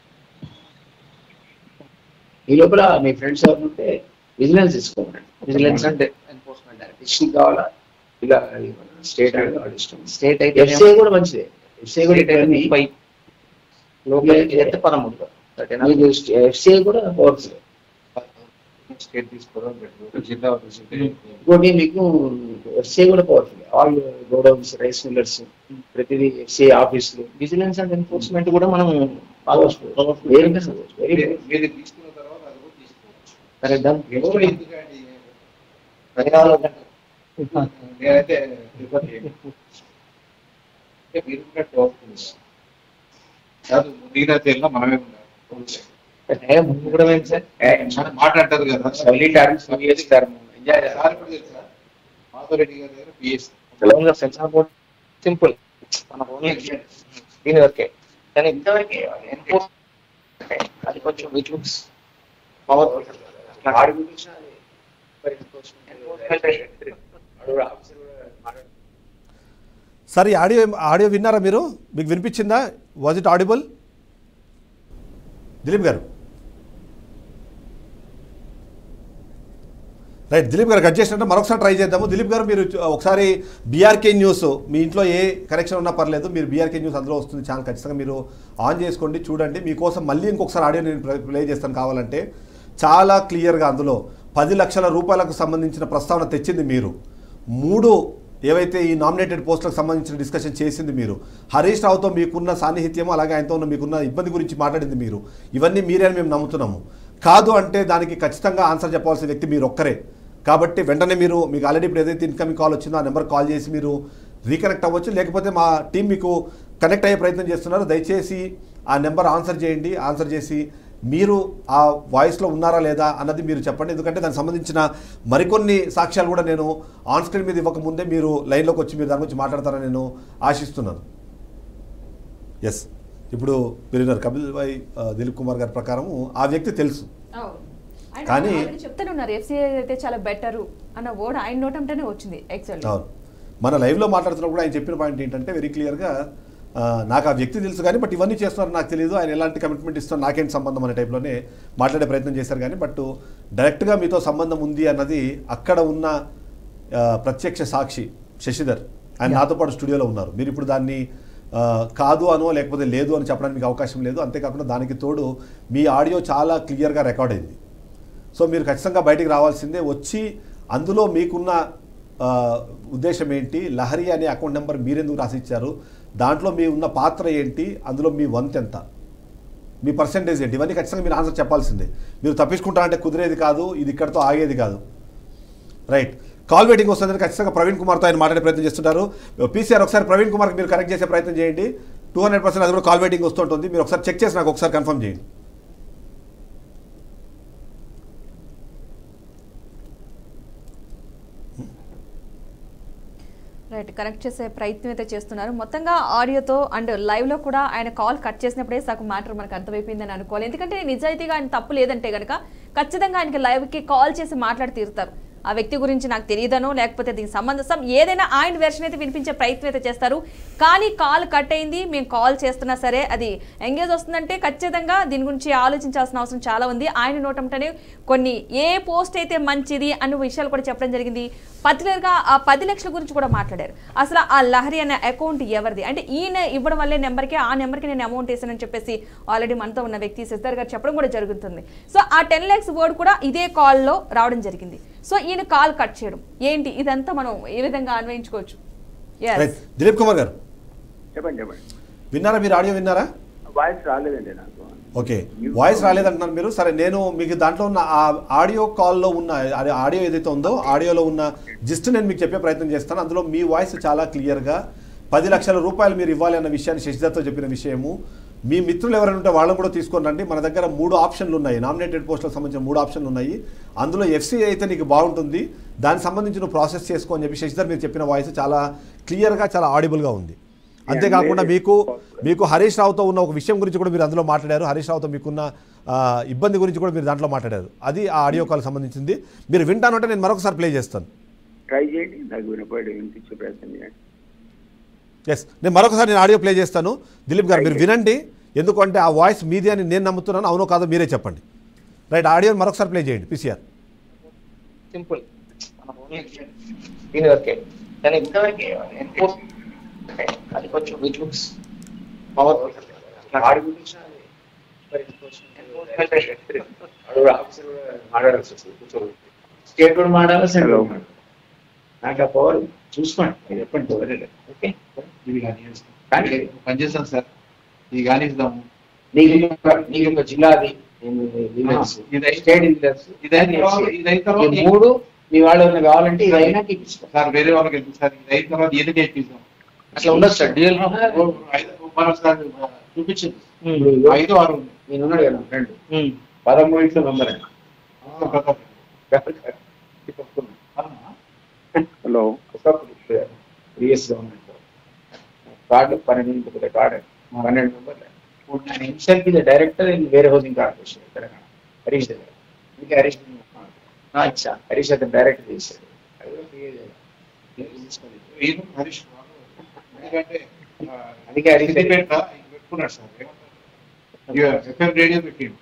ఈ లోపల మీ ఫ్రెండ్స్ ఎవరు ఉంటే విజిలెన్స్ తీసుకోండి విజిలెన్స్ అంటే ఎన్ఫోర్స్మెంట్ డైరెక్ట్ డిస్ట్రిక్ట్ కావాలా ఇలా స్టేట్ అంటే వాళ్ళ ఇష్టం స్టేట్ అయితే ఎఫ్సీఐ కూడా మంచిదే ఎఫ్సీఐ కూడా స్టేట్ అయితే ఇవన్నీ ముప్పై లోకల్ అయితే పదమూడు థర్టీన్ మీకు ఎఫ్సీఐ కూడా పవర్ఫుల్ స్టేట్ తీసుకోవడం బెటర్ ఒక జిల్లా ఒక సిటీ. ఇంకోటి మీకు ఎఫ్సీఐ కూడా powerful all godowns rice millers ప్రతిదీ ఎఫ్సీఐ ఆఫీసులు విజిలెన్స్ అండ్ ఎన్ఫోర్స్మెంట్ కూడా మనం పవర్ఫుల్ వెరీ వెరీ మీరు- మీరు తీసుకున్న తర్వాత అది కూడా తీసుకోవచ్చు సరే డన్ ఎవరు ఎందుకండి నేనైతే తిరుపతి అంటే మీరు కూడా పవర్ఫుల్ కాదు నీరైతే వెళ్ళినా మనమే ఉండాలి ముందు కూడా ఏంటి సార్ చాలా మాట అంటారు కదా only terms years term enjoy sir కూడా తెలుసా మాధవరెడ్డి గారి దగ్గర పిఎస్ సెన్సార్ బోర్డ్ సింపుల్ మన ఓన్లీ దీని వరకే కానీ ఇంతవరకు ఎన్ఫోర్స్ అది కొంచెం విచ్ లుక్స్ పవర్ ఆడి గురించి అది మరి ఎన్ఫోర్స్మెంట్ ఆఫీసర్ కూడా మాట్లాడు సార్ ఈ ఆడియో ఆడియో విన్నారా మీరు మీకు వినిపించిందా వాజ్ ఇట్ ఆడిబుల్ దిలీప్ గారు రైట్ దిలీప్ గారు కట్ చేసినట్టు మరొకసారి ట్రై చేద్దాము దిలీప్ గారు మీరు చూ- ఒకసారి బీఆర్కే న్యూస్ మీ ఇంట్లో ఏ కనెక్షన్ ఉన్నా పర్లేదు మీరు బీఆర్కే న్యూస్ అందులో వస్తుంది ఛానల్ ఖచ్చితంగా మీరు ఆన్ చేసుకోండి చూడండి మీకోసం మళ్ళీ ఇంకొకసారి ఆడియో నేను ప్లే- ప్లే చేస్తాను కావాలంటే చాలా క్లియర్గా అందులో పది లక్షల రూపాయలకు సంబంధించిన ప్రస్తావన తెచ్చింది మీరు మూడు ఏవైతే ఈ నామినేటెడ్ పోస్టులకు సంబంధించిన డిస్కషన్ చేసింది మీరు హరీష్ రావుతో మీకున్న సాన్నిహిత్యం అలాగే ఆయనతో ఉన్న మీకున్న ఇబ్బంది గురించి మాట్లాడింది మీరు ఇవన్నీ మీరే అని మేము నమ్ముతున్నాము కాదు అంటే దానికి ఖచ్చితంగా ఆన్సర్ చెప్పాల్సిన వ్యక్తి మీరు ఒక్కరే కాబట్టి వెంటనే మీరు మీకు ఆల్రెడీ ఇప్పుడు ఏదైతే ఇన్కమింగ్ కాల్ వచ్చిందో ఆ నెంబర్ కాల్ చేసి మీరు రీకనెక్ట్ అవ్వచ్చు లేకపోతే మా టీం మీకు కనెక్ట్ అయ్యే ప్రయత్నం చేస్తున్నారు దయచేసి ఆ నెంబర్ ఆన్సర్ చేయండి ఆన్సర్ చేసి మీరు ఆ వాయిస్లో ఉన్నారా లేదా అన్నది మీరు చెప్పండి ఎందుకంటే దానికి సంబంధించిన మరికొన్ని సాక్ష్యాలు కూడా నేను ఆన్ స్క్రీన్ మీద ఇవ్వక ముందే మీరు లైన్లోకి వచ్చి మీరు దాని గురించి మాట్లాడతారని నేను ఆశిస్తున్నాను ఎస్ ఇప్పుడు మీరు విన్నారు కపిల్ భాయ్ ఆ, దిలీప్ కుమార్ గారి ప్రకారము ఆ వ్యక్తి తెలుసు ఆయన కానీ- already చెప్తూనే ఉన్నారు ఎఫ్సీఐ అయితే చాలా బెటర్ అన్న వర్డ్ ఆయన నోటంటేనే వచ్చింది యాక్చువల్లీ అవును మన లైవ్లో మాట్లాడుతున్నప్పుడు ఆయన చెప్పిన పాయింట్ ఏంటంటే వెరీ క్లియర్గా ఆ, నాకు ఆ వ్యక్తి తెలుసు కానీ బట్ ఇవన్నీ చేస్తున్నారు నాకు తెలియదు ఆయన ఎలాంటి కమిట్మెంట్ ఇస్తున్నారు నాకేంటి సంబంధం అనే టైప్లోనే మాట్లాడే ప్రయత్నం చేశారు కానీ బట్ డైరెక్ట్గా మీతో సంబంధం ఉంది అన్నది అక్కడ ఉన్న ఆ, ప్రత్యక్ష సాక్షి శశిధర్ ఆయన నాతో పాటు స్టూడియోలో ఉన్నారు మీరు ఇప్పుడు దాన్ని ఆ, కాదు అనో లేకపోతే లేదు అని చెప్పడానికి మీకు అవకాశం లేదు అంతేకాకుండా దానికి తోడు మీ ఆడియో చాలా క్లియర్గా రికార్డ్ అయింది సో మీరు ఖచ్చితంగా బయటికి రావాల్సిందే వచ్చి అందులో మీకున్న ఆ, ఉద్దేశం ఏంటి లహరి అనే అకౌంట్ నెంబర్ మీరెందుకు రాసిచ్చారు దాంట్లో మీ ఉన్న పాత్ర ఏంటి అందులో మీ వంత్ ఎంత మీ పర్సంటేజ్ ఏంటి ఇవన్నీ ఖచ్చితంగా మీరు ఆన్సర్ చెప్పాల్సిందే మీరు తప్పించుకుంటారంటే కుదిరేది కాదు ఇది ఇక్కడతో ఆగేది కాదు రైట్ కాల్ వెయిటింగ్ వస్తుందని ఖచ్చితంగా ప్రవీణ్ కుమార్తో ఆయన మాట్లాడే ప్రయత్నం చేస్తుంటారు పీసీఆర్ ఒకసారి ప్రవీణ్ కుమార్కి మీరు కనెక్ట్ చేసే ప్రయత్నం చేయండి టూ హండ్రెడ్ పర్సెంట్ అది కూడా కాల్ వెయిటింగ్ వస్తుంటుంది మీరు ఒకసారి చెక్ చేసి నాకు ఒకసారి కన్ఫర్మ్ చేయండి రైట్ కనెక్ట్ చేసే ప్రయత్నం అయితే చేస్తున్నారు మొత్తంగా ఆడియోతో అండ్ లైవ్ లో కూడా ఆయన కాల్ కట్ చేసినప్పుడే సగం మ్యాటర్ మనకు అర్థమైపోయిందని అనుకోవాలి ఎందుకంటే నిజాయితీగా ఆయన తప్పు లేదంటే గనక ఖచ్చితంగా ఆయనకి లైవ్ కి కాల్ చేసి మాట్లాడి తీరుతారు ఆ వ్యక్తి గురించి నాకు తెలియదనో లేకపోతే దీనికి సంబంధం ఏదైనా ఆయన వెర్షన్ అయితే వినిపించే ప్రయత్నం అయితే చేస్తారు కానీ కాల్ కట్ అయింది మేము కాల్ చేస్తున్నా సరే అది ఎంగేజ్ వస్తుందంటే ఖచ్చితంగా దీని గురించి ఆలోచించాల్సిన అవసరం చాలా ఉంది ఆయన నోటంటనే కొన్ని ఏ పోస్ట్ అయితే మంచిది అన్న విషయాలు కూడా చెప్పడం జరిగింది పర్టికులర్గా ఆ పది లక్షల గురించి కూడా మాట్లాడారు అసలు ఆ లహరి అనే అకౌంట్ ఎవరిది అంటే ఈయన ఇవ్వడం వల్లే నెంబర్కి ఆ నెంబర్కి నేను అమౌంట్ వేసానని చెప్పేసి ఆల్రెడీ మనతో ఉన్న వ్యక్తి సిద్ధార్ గారు చెప్పడం కూడా జరుగుతుంది సో ఆ టెన్ ల్యాక్స్ వర్డ్ కూడా ఇదే కాల్లో రావడం జరిగింది సో ఈయన కాల్ కట్ చేయడం ఏంటి ఇదంతా మనం ఏ విధంగా అన్వయించుకోవచ్చు Yes. రైట్ దిలీప్ కుమార్ గారు చెప్పండి చెప్పండి విన్నారా మీరు ఆడియో విన్నారా వాయిస్ రాలేదండి నాకు ఓకే వాయిస్ రాలేదంటున్నారు మీరు సరే నేను మీకు దాంట్లో ఉన్న ఆ ఆడియో కాల్లో ఉన్న అది ఆడియో ఏదైతే ఉందో ఆడియోలో ఉన్న జస్ట్ నేను మీకు చెప్పే ప్రయత్నం చేస్తాను అందులో మీ వాయిస్ చాలా క్లియర్గా పది లక్షల రూపాయలు మీరు ఇవ్వాలి అన్న విషయాన్ని శశిధర్తో చెప్పిన విషయము మీ మిత్రులు ఎవరైనా ఉంటే వాళ్ళని కూడా తీసుకొని రండి మన దగ్గర మూడు ఆప్షన్లు ఉన్నాయి నామినేటెడ్ పోస్టులకు సంబంధించిన మూడు ఆప్షన్లు ఉన్నాయి అందులో ఎఫ్సీ అయితే నీకు బాగుంటుంది దానికి సంబంధించి నువ్వు ప్రాసెస్ చేసుకో అని చెప్పి శశిధర్ మీరు చెప్పిన వాయిస్ చాలా క్లియర్గా చాలా ఆడిబుల్గా ఉంది అంతేకాకుండా మీకు మీకు హరీష్ రావుతో ఉన్న ఒక విషయం గురించి కూడా మీరు అందులో మాట్లాడారు హరీష్ రావుతో మీకున్న ఆ, ఇబ్బంది గురించి కూడా మీరు దాంట్లో మాట్లాడారు అది ఆ ఆడియో కాల్ సంబంధించింది మీరు వింటానంటే నేను మరొకసారి ప్లే చేస్తాను ట్రై చేయండి నాకు వినపడి వినిపించే ప్రయత్నం చేయండి ఎస్ నేను మరొకసారి నేను ఆడియో ప్లే చేస్తాను దిలీప్ గారు మీరు వినండి ఎందుకంటే ఆ వాయిస్ మీది అని నేను నమ్ముతున్నాను అవునో కాదో మీరే చెప్పండి రైట్ ఆడియోని మరొకసారి ప్లే చేయండి పీసీఆర్ సింపుల్ దీని వరకే కానీ ఇంతవరకు ఎన్ఫోర్స్ అది కొంచెం విచ్ లుక్స్ పవర్ ఆడి గురించి అది మరి ఎన్ఫోర్స్మెంట్ ఆఫీసర్ కూడా మాట్లాడాల్సి వస్తుంది కూర్చోబెట్టి స్టేట్ కూడా మాట్లాడాలి సెంట్రల్ కూడా మాట్లాడాలి. నాకు ఆ పవర్ చూసుకోండి మీరు చెప్పండి ఎవరైనా ఓకే ఇది కానీ చేస్తాం. కానీ పని చేస్తాం సార్ ఇది కానీ ఇద్దాము నీకు ఒక- నీకు ఒక జిల్లాది ఇది స్టేట్ ఇంజనీర్స్ ఇది అయిన తర్వాత- ఇది అయిన తర్వాత ఈ మూడు మీ వాళ్ళు ఏమైనా కావాలంటే ఇది అయినా ఇప్పిస్తాం సార్ వేరే వాళ్ళకి వెళ్తాం సార్ ఇది అయిన తర్వాత ఏదైతే ఇప్పిస్తాం అట్లా ఉండదు సార్ డ్యూయల్ మనం సార్ చూపించింది ఐదు ఆరు ఉంది. నేను ఉన్నాడు కదా ఫ్రెండ్ పదమూడింట్లో నంబర్ హలో రిఎస్ గవర్నమెంట్ కార్డు పన్నెండు పెద్ద కార్డు పన్నెండు నంబర్లే ఇప్పుడు నేను ఇన్షియల్ కి డైరెక్టర్ ఇన్ వేరే హౌసింగ్ కార్పొరేషన్ తెలంగాణ హరీష్ దగ్గర అందుకే హరీష్ నా ఇచ్చా హరీష్ అతను డైరెక్ట్ చేశాడు అది కూడా free గా చేయాలి. ఈయన హరీష్ రావు. ఎందుకంటే ఆ, అందుకే హరీష్ దగ్గర సిద్దిపేట ఇది పెట్టుకున్నాడు సార్ ఏమంటారు ఎఫ్ఎం రేడియో పెట్టిండు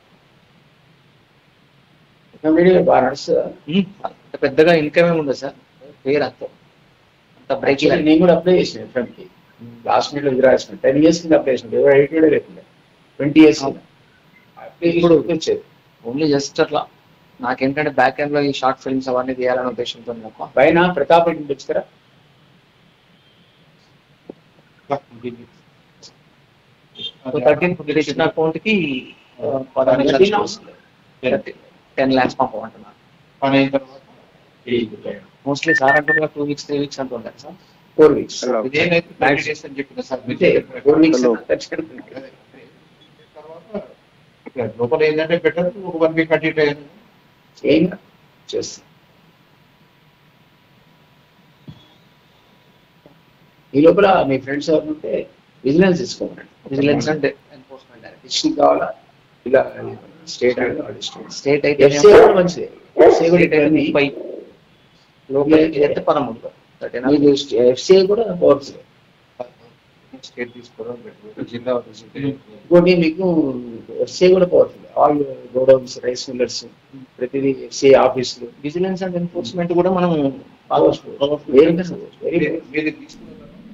వీడియో బాగా నడుస్తుందా అంత పెద్దగా ఇన్కమ్ ఏమి ఉండదు సార్ పేరు అంత అంత బ్రేక్ Actually, నేను కూడా అప్లై చేసిన ఎఫ్ఎం కి లాస్ట్ మినిట్ లో ఇది రాసిన టెన్ ఇయర్స్ కింద అప్లై చేసిన ఎవరు ఎయిట్ కూడా లేకుండా ట్వంటీ ఇయర్స్ కింద అప్లై ఇప్పుడు ఇప్పుడు వచ్చేది ఓన్లీ జస్ట్ అట్లా నాకేంటంటే బ్యాక్ ఎండ్ లో ఈ షార్ట్ ఫిల్మ్స్ అవన్నీ తీయాలనే ఉద్దేశంతో తప్ప పైన ప్రతాప్ రెడ్డి వచ్చారా థర్టీన్ ఇచ్చిన అకౌంట్ కి పదహారు లక్షలు టెన్ ల్యాక్స్ పంపమంటున్నారు పని అయిన తర్వాత మోస్ట్లీ సార్ అంటున్నారు టూ వీక్స్ త్రీ వీక్స్ అంటుంటారు సార్ ఫోర్ వీక్స్ ఇదేనైతే థర్టీ డేస్ అని చెప్పిన సార్ మీరు అంతే చెప్పిన ఫోర్ వీక్స్ ప్రకారం. అదే. తర్వాత ఇక లోపల ఏంటంటే బెటర్ ఒక వన్ వీక్ అటు ఇటు అయ్యింది. ఏం చేస్తాం ఈ లోపల మీ ఫ్రెండ్స్ ఎవరు ఉంటే విజిలెన్స్ తీసుకోమనండి విజిలెన్స్ అంటే ఎన్ఫోర్స్మెంట్ డైరెక్ట్ డిస్ట్రిక్ట్ కావాలా ఇలా స్టేట్ అంటే డిస్ట్రిక్ట్ స్టేట్ అయితే ఎఫ్సీ కూడా మంచిది ఎఫ్సీ కూడా ఇక్కడ ఉంది. ముప్పై లోపల అయితే పదమూడు థర్టీన్ మీకు ఎఫ్సీ కూడా పవర్ఫుల్ స్టేట్ తీసుకోవడం బెటర్ జిల్లా వదిలేసి ఇంకోటి మీకు ఎఫ్సీ కూడా powerful all godowns rice millers ప్రతిదీ ఎఫ్సీ ఆఫీసులు విజిలెన్స్ అండ్ ఎన్ఫోర్స్మెంట్ కూడా మనం వెరీ వెరీ మీరు- మీరు తీసుకున్న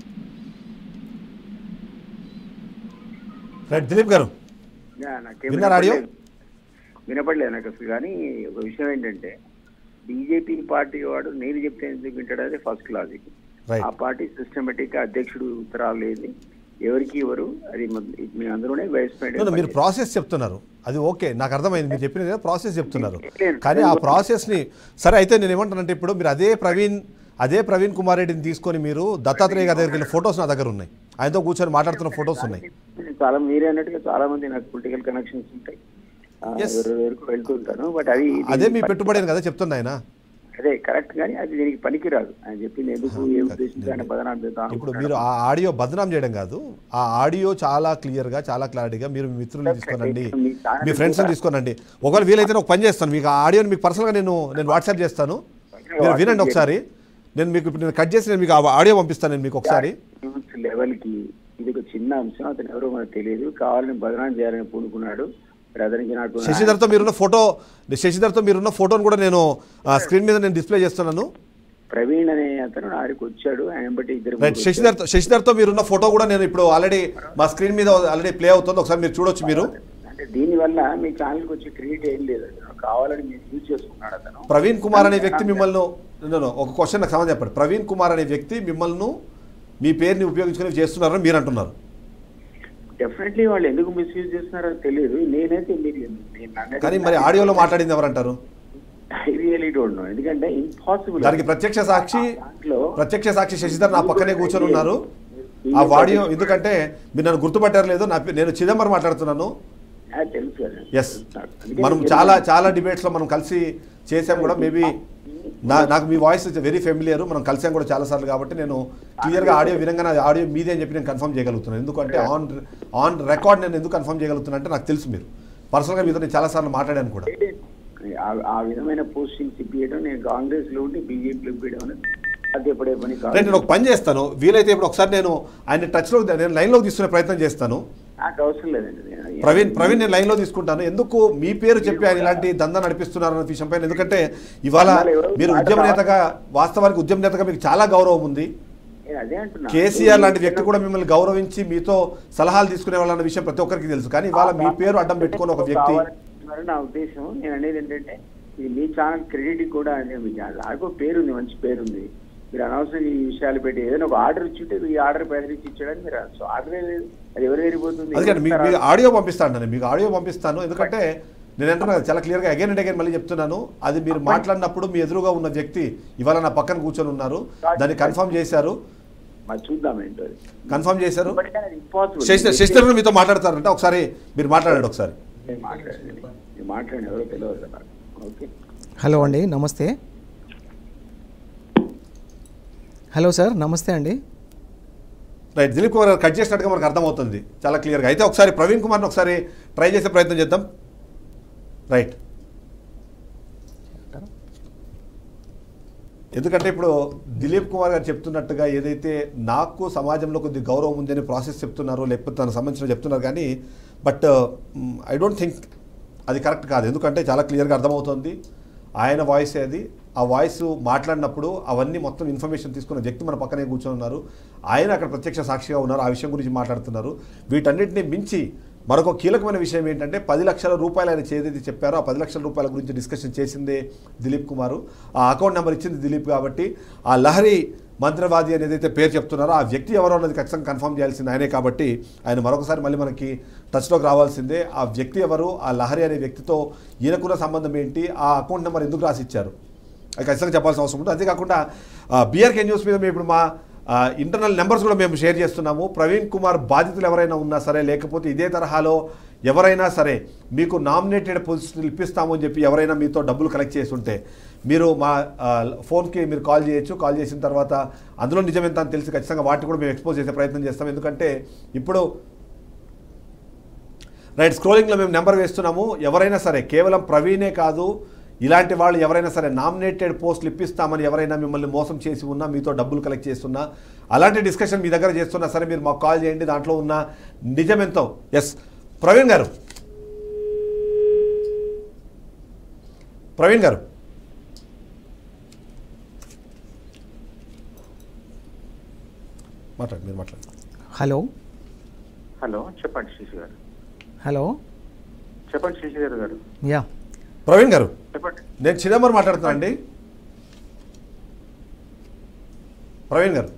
రైట్ దిలీప్ గారు యా, నాకేం విన్నారా ఆడియో? వినపడలేదు. వినపడలేదు నాకు అసలు కానీ ఒక విషయం ఏంటంటే బీజేపీ పార్టీ వాడు నేను చెప్తే ఎందుకు వింటాడు అది ఫస్ట్ లాజిక్ రైట్ ఆ పార్టీ సిస్టమేటిక్ గా అధ్యక్షుడు ఉత్తరాలు లేదు ఎవరికి ఇవ్వరు అది మొద- మీ అందులోనే వైస్ No, no, మీరు ప్రాసెస్ చెప్తున్నారు అది ఓకే నాకు అర్థమైంది మీరు చెప్పినది కదా ప్రాసెస్ చెప్తున్నారు కానీ ఆ ప్రాసెస్ని సరే అయితే నేను ఏమంటానంటే ఇప్పుడు మీరు అదే ప్రవీణ్ అదే ప్రవీణ్ కుమార్ రెడ్డిని తీసుకొని మీరు దత్తాత్రేయ గారి దగ్గరికి వెళ్ళిన ఫొటోస్ నా దగ్గర ఉన్నాయి ఆయనతో కూర్చొని మాట్లాడుతున్న ఫొటోస్ ఉన్నాయి చాలా మీరే అన్నట్టుగా చాలా మంది నాకు పొలిటికల్ కనెక్షన్స్ ఉంటాయి ఆ, Yes. ఎవరి వరకు వెళ్తుంటాను బట్ అది అదే మీ దీనికి పెట్టుబడి అని కదా చెప్తున్నా ఆయన అదే కరెక్ట్ కానీ అది దీనికి పనికిరాదు ఆయన చెప్పింది ఎందుకు ఏ ఉద్దేశంతో ఆయన బదనాం చేద్దాం ఇప్పుడు అనుకుంటున్నాడు. మీరు ఆ ఆడియో బదనాం చేయడం కాదు ఆ ఆడియో చాలా క్లియర్గా చాలా క్లారిటీగా మీరు మీ మిత్రులను తీసుకోనండి మీ ఛానల్ మీ ఫ్రెండ్స్ని తీసుకోనండి ఒకవేళ వీలైతే ఒక పని చేస్తాను మీకు ఆ ఆడియోని మీకు పర్సనల్గా నేను నేను వాట్సాప్ చేస్తాను మీరు వినండి ఒకసారి నేను మీకు ఇప్పుడు నేను కట్ చేసి నేను మీకు ఆ ఆడియో పంపిస్తాను నేను మీకు ఒకసారి న్యూస్ లెవెల్ కి ఇది ఒక చిన్న అంశం అతను ఎవరో మనకు తెలియదు కావాలని బదనాం చేయాలని పూనుకున్నాడు మరి అతనికి నాకు శశిధర్తో మీరున్న ఫోటో శశిధర్తో మీరున్న ఫోటోను కూడా నేను స్క్రీన్ మీద నేను డిస్ప్లే చేస్తున్నాను ప్రవీణ్ అనే అతను నా దగ్గరికి వచ్చాడు ఆయన బట్టి ఇద్దరు రైట్ ముగ్గురు శశిధర్తో శశిధర్తో మీరున్న ఫోటో కూడా నేను ఇప్పుడు ఆల్రెడీ మా స్క్రీన్ మీద ఆల్రెడీ ప్లే అవుతుంది ఒకసారి మీరు చూడొచ్చు మీరు వచ్చారు. అంటే దీని వల్ల మీ ఛానల్ కి వచ్చి క్రియేట్ ఏం లేదు అతను కావాలని మీరు యూజ్ చేసుకున్నాడు అతను ప్రవీణ్ కుమార్ అనే వ్యక్తి మిమ్మల్ని no, no, ఒక క్వశ్చన్ నాకు సమాధానం చెప్పండి ప్రవీణ్ కుమార్ అనే వ్యక్తి మిమ్మల్ని మీ పేరుని ఉపయోగించుకొని చేస్తున్నారని మీరు అంటున్నారు డెఫినెట్లీ వాళ్ళు ఎందుకు మిస్యూజ్ చేస్తున్నారో తెలియదు నేనైతే మీరు నేను నన్ను కానీ మరి ఆడియోలో మాట్లాడింది ఎవరంటారు ఐ రియలీ డోంట్ నో ఎందుకంటే ఇంపాసిబుల్ దానికి ప్రత్యక్ష సాక్షి దాంట్లో ప్రత్యక్ష సాక్షి శశిధర్ నా పక్కనే కూర్చొని ఉన్నారు ఆ ఆడియో ఎందుకంటే మీరు నన్ను గుర్తుపట్టారు లేదు నా పే- నేను చిదంబరం మాట్లాడుతున్నాను ఆ, తెలుసు కదా. ఎస్ అందుకే మనం నేను చాలా చాలా డిబేట్స్లో మనం కలిసి చేసాం కూడా మేబీ నా నాకు మీ వాయిస్ వెరీ ఫెమిలియర్ మనం కలిసాం కూడా చాలా సార్లు కాబట్టి నేను క్లియర్గా ఆడియో వినంగా ఆడియో మీదే అని చెప్పి నేను కన్ఫర్మ్ చేయగలుగుతున్నాను ఎందుకంటే ఆన్ ఆన్ రికార్డ్ నేను ఎందుకు కన్ఫర్మ్ చేయగలుగుతున్నా అంటే నాకు తెలుసు మీరు పర్సనల్గా మీతో నేను చాలాసార్లు మాట్లాడాను కూడా ఆ- ఆ విధమైన పోస్టింగ్స్ ఇప్పించడం నేను కాంగ్రెస్ లో ఉండి బీజేపీలో ఇప్పించడం అనేది సాధ్యపడే పని కాదు రైట్ నేను ఒక పని చేస్తాను వీలైతే ఇప్పుడు ఒకసారి నేను ఆయన టచ్లో నేను లైన్లోకి తీసుకునే ప్రయత్నం చేస్తాను నాకు అవసరం లేదండి నేను- ప్రవీణ్ ప్రవీణ్ నేను లైన్లో తీసుకుంటాను ఎందుకు మీ పేరు చెప్పి ఆయన ఇలాంటి దందా నడిపిస్తున్నారు అన్న విషయం పైన ఎందుకంటే ఇవాళ మీరు ఉద్యమ నేతగా వాస్తవానికి ఉద్యమ నేతగా మీకు చాలా గౌరవం ఉంది నేను అదే అంటున్నా కేసీఆర్ లాంటి వ్యక్తి కూడా మిమ్మల్ని గౌరవించి మీతో సలహాలు తీసుకునే వాళ్ళన్న విషయం ప్రతి ఒక్కరికి తెలుసు కానీ ఇవాళ మీ పేరు అడ్డం పెట్టుకొని ఒక వ్యక్తి కావాలంటున్నారు నా ఉద్దేశం నేను అనేది ఏంటంటే ఇది మీ ఛానల్ క్రెడిట్ కూడా అంటే మీ నాకు పేరు ఉంది మంచి పేరు ఉంది మీరు అనవసరం ఈ విషయాలు పెట్టి ఏదైనా ఒక ఆర్డర్ ఇచ్చుంటే ఈ ఆర్డర్ బెదిరించి ఇచ్చాడని మీరు ఆర్డర్ లేదు అది ఎవరు వెళ్ళిపోతుంది అందుకని మీకు మీకు ఆడియో పంపిస్తాను నేను మీకు ఆడియో పంపిస్తాను ఎందుకంటే నేను అంటున్నా కదా, చాలా క్లియర్గా అగైన్ అండ్ అగైన్ మళ్ళీ చెప్తున్నాను అది మీరు మాట్లాడినప్పుడు మీ ఎదురుగా ఉన్న వ్యక్తి ఇవాళ నా పక్కన కూర్చొని ఉన్నారు దాన్ని కన్ఫర్మ్ చేశారు మరి చూద్దాం ఏంటో అది కన్ఫర్మ్ చేశారు ఇంపాసిబుల్ శశిధర్ శశిధర్ మీతో మాట్లాడతారంటే ఒకసారి మీరు మాట్లాడండి ఒకసారి నేను మాట్లాడండి నేను మాట్లాడిన ఎవరో తెలియదు కదా నాకు ఓకే హలో అండి నమస్తే హలో సార్ నమస్తే అండి రైట్ దిలీప్ కుమార్ గారు కట్ చేసినట్టుగా మనకు అర్థమవుతుంది చాలా క్లియర్గా అయితే ఒకసారి ప్రవీణ్ కుమార్ని ఒకసారి ట్రై చేసే ప్రయత్నం చేద్దాం రైట్ ఎందుకంటే ఇప్పుడు దిలీప్ కుమార్ గారు చెప్తున్నట్టుగా ఏదైతే నాకు సమాజంలో కొద్ది గౌరవం ఉందని ప్రాసెస్ చెప్తున్నారో లేకపోతే తనకు సంబంధించిన చెప్తున్నారు కానీ బట్ ఐ డోంట్ థింక్ అది కరెక్ట్ కాదు ఎందుకంటే చాలా క్లియర్గా అర్థమవుతుంది ఆయన వాయిస్ అది ఆ వాయిస్ మాట్లాడినప్పుడు అవన్నీ మొత్తం ఇన్ఫర్మేషన్ తీసుకున్న వ్యక్తి మన పక్కనే కూర్చొని ఉన్నారు ఆయన అక్కడ ప్రత్యక్ష సాక్షిగా ఉన్నారు ఆ విషయం గురించి మాట్లాడుతున్నారు వీటన్నిటిని మించి మరొక కీలకమైన విషయం ఏంటంటే పది లక్షల రూపాయలు ఆయన ఏదైతే చెప్పారో ఆ పది లక్షల రూపాయల గురించి డిస్కషన్ చేసిందే దిలీప్ కుమారు ఆ అకౌంట్ నెంబర్ ఇచ్చింది దిలీప్ కాబట్టి ఆ లహరి మంత్రవాది అని ఏదైతే పేరు చెప్తున్నారో ఆ వ్యక్తి ఎవరో అన్నది ఖచ్చితంగా కన్ఫర్మ్ చేయాల్సింది ఆయనే కాబట్టి ఆయన మరొకసారి మళ్ళీ మనకి టచ్లోకి రావాల్సిందే ఆ వ్యక్తి ఎవరు ఆ లహరి అనే వ్యక్తితో ఈయనకున్న సంబంధం ఏంటి ఆ అకౌంట్ నెంబర్ ఎందుకు రాసి ఇచ్చారు అది ఖచ్చితంగా చెప్పాల్సిన అవసరం ఉంటుంది అంతేకాకుండా బీఆర్కే న్యూస్ మీద మేము ఇప్పుడు మా ఇంటర్నల్ నెంబర్స్ కూడా మేము షేర్ చేస్తున్నాము ప్రవీణ్ కుమార్ బాధితులు ఎవరైనా ఉన్నా సరే లేకపోతే ఇదే తరహాలో ఎవరైనా సరే మీకు నామినేటెడ్ పొజిషన్ ఇప్పిస్తాము అని చెప్పి ఎవరైనా మీతో డబ్బులు కలెక్ట్ చేసి ఉంటే మీరు మా ఆ, ఫోన్కి మీరు కాల్ చేయొచ్చు కాల్ చేసిన తర్వాత అందులో నిజం ఎంత అని తెలిసి ఖచ్చితంగా వాటిని కూడా మేము ఎక్స్పోజ్ చేసే ప్రయత్నం చేస్తాం ఎందుకంటే ఇప్పుడు రైట్ స్క్రోలింగ్లో మేము నెంబర్ వేస్తున్నాము ఎవరైనా సరే కేవలం ప్రవీణే కాదు ఇలాంటి వాళ్ళు ఎవరైనా సరే నామినేటెడ్ పోస్టులు ఇప్పిస్తామని ఎవరైనా మిమ్మల్ని మోసం చేసి ఉన్నా మీతో డబ్బులు కలెక్ట్ చేస్తున్నా అలాంటి డిస్కషన్ మీ దగ్గర చేస్తున్నా సరే మీరు మాకు కాల్ చేయండి దాంట్లో ఉన్న నిజం ఎంతో ఎస్ ప్రవీణ్ గారు ప్రవీణ్ గారు మాట్లాడండి మీరు మాట్లాడండి హలో హలో చెప్పండి శశి గారు హలో చెప్పండి శశి గారు గారు యా ప్రవీణ్ గారు చెప్పండి నేను చిదంబరం మాట్లాడుతున్నాను అండి ప్రవీణ్ గారు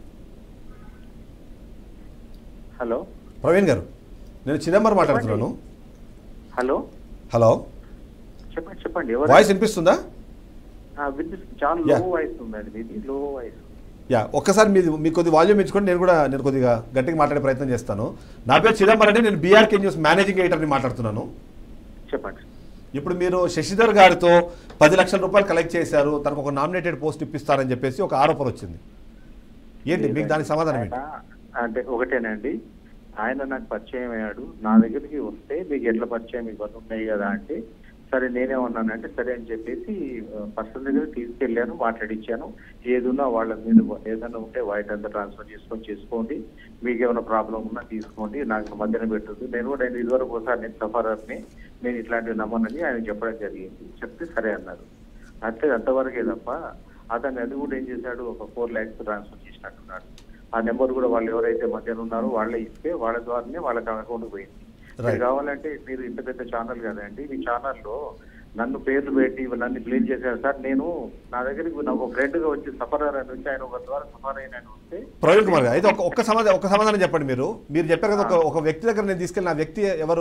హలో ప్రవీణ్ గారు నేను చిదంబరం మాట్లాడుతున్నాను హలో హలో చెప్పండి చెప్పండి ఎవరు వాయిస్ వినిపిస్తుందా ఆ, వినిపిస్తుంది చాలా Yeah. లో వాయిస్ ఉందండి మీది లో వాయిస్ యా ఒక్కసారి మీది మీకు కొద్ది వాల్యూమ్ ఇచ్చుకొని నేను కూడా నేను కొద్దిగా గట్టిగా మాట్లాడే ప్రయత్నం చేస్తాను నా పేరు చిదంబరం అండి నేను బీఆర్కే న్యూస్ మేనేజింగ్ ఎడిటర్ని మాట్లాడుతున్నాను చెప్పండి ఇప్పుడు మీరు శశిధర్ గారితో పది లక్షల రూపాయలు కలెక్ట్ చేశారు తనకు ఒక నామినేటెడ్ పోస్ట్ ఇప్పిస్తారని చెప్పేసి ఒక ఆరోపణ వచ్చింది ఏంటి మీకు దానికి సమాధానం ఏంటి ఆయన- అంటే ఒకటేనండి ఆయన నాకు పరిచయం అయ్యాడు నా దగ్గరికి వస్తే మీకు ఎట్లా పరిచయం ఇవన్నీ ఉన్నాయి కదా అంటే సరే నేనే ఉన్నానంటే సరే అని చెప్పేసి పర్సన్ దగ్గర తీసుకెళ్ళాను మాట్లాడించాను ఏదున్నా వాళ్ళ మీద ఏదైనా ఉంటే వైట్ అంతా ట్రాన్స్ఫర్ చేసుకొని చేసుకోండి మీకు ఏమైనా ప్రాబ్లం ఉన్నా తీసుకోండి నాకు మధ్యన పెట్టదు నేను కూడా నేను ఇదివరకు ఒకసారి నేను సఫరర్ని నేను ఇట్లాంటివి నమ్మనని ఆయన చెప్పడం జరిగింది చెప్తే సరే అన్నారు అంటే అంతవరకే తప్ప అతను అది కూడా ఏం చేశాడు ఒక ఫోర్ ల్యాక్స్ ట్రాన్స్ఫర్ చేసినట్టున్నాడు ఆ నెంబర్ కూడా వాళ్ళు ఎవరైతే మధ్యన ఉన్నారో వాళ్ళే ఇస్తే వాళ్ళ ద్వారానే వాళ్ళకి అకౌంట్ పోయింది మీరు Right. కావాలంటే మీరు ఇంత పెద్ద ఛానల్ కదండి మీ ఛానల్లో నన్ను పేర్లు పెట్టి నన్ను బ్లేమ్ చేశారు సార్ నేను నా దగ్గరికి నాకు ఒక ఫ్రెండ్ గా వచ్చి సఫరర్ అని వచ్చి ఆయన ఒక ద్వారా సఫర్ అయిన ఆయన వస్తే ప్రవీణ్ కుమార్ గారు అయితే ఒక ఒక్క సమాధానం ఒక సమాధానం చెప్పండి మీరు మీరు చెప్పారు కదా ఒక ఒక వ్యక్తి దగ్గర నేను తీసుకెళ్ళిన ఆ వ్యక్తి ఎవరు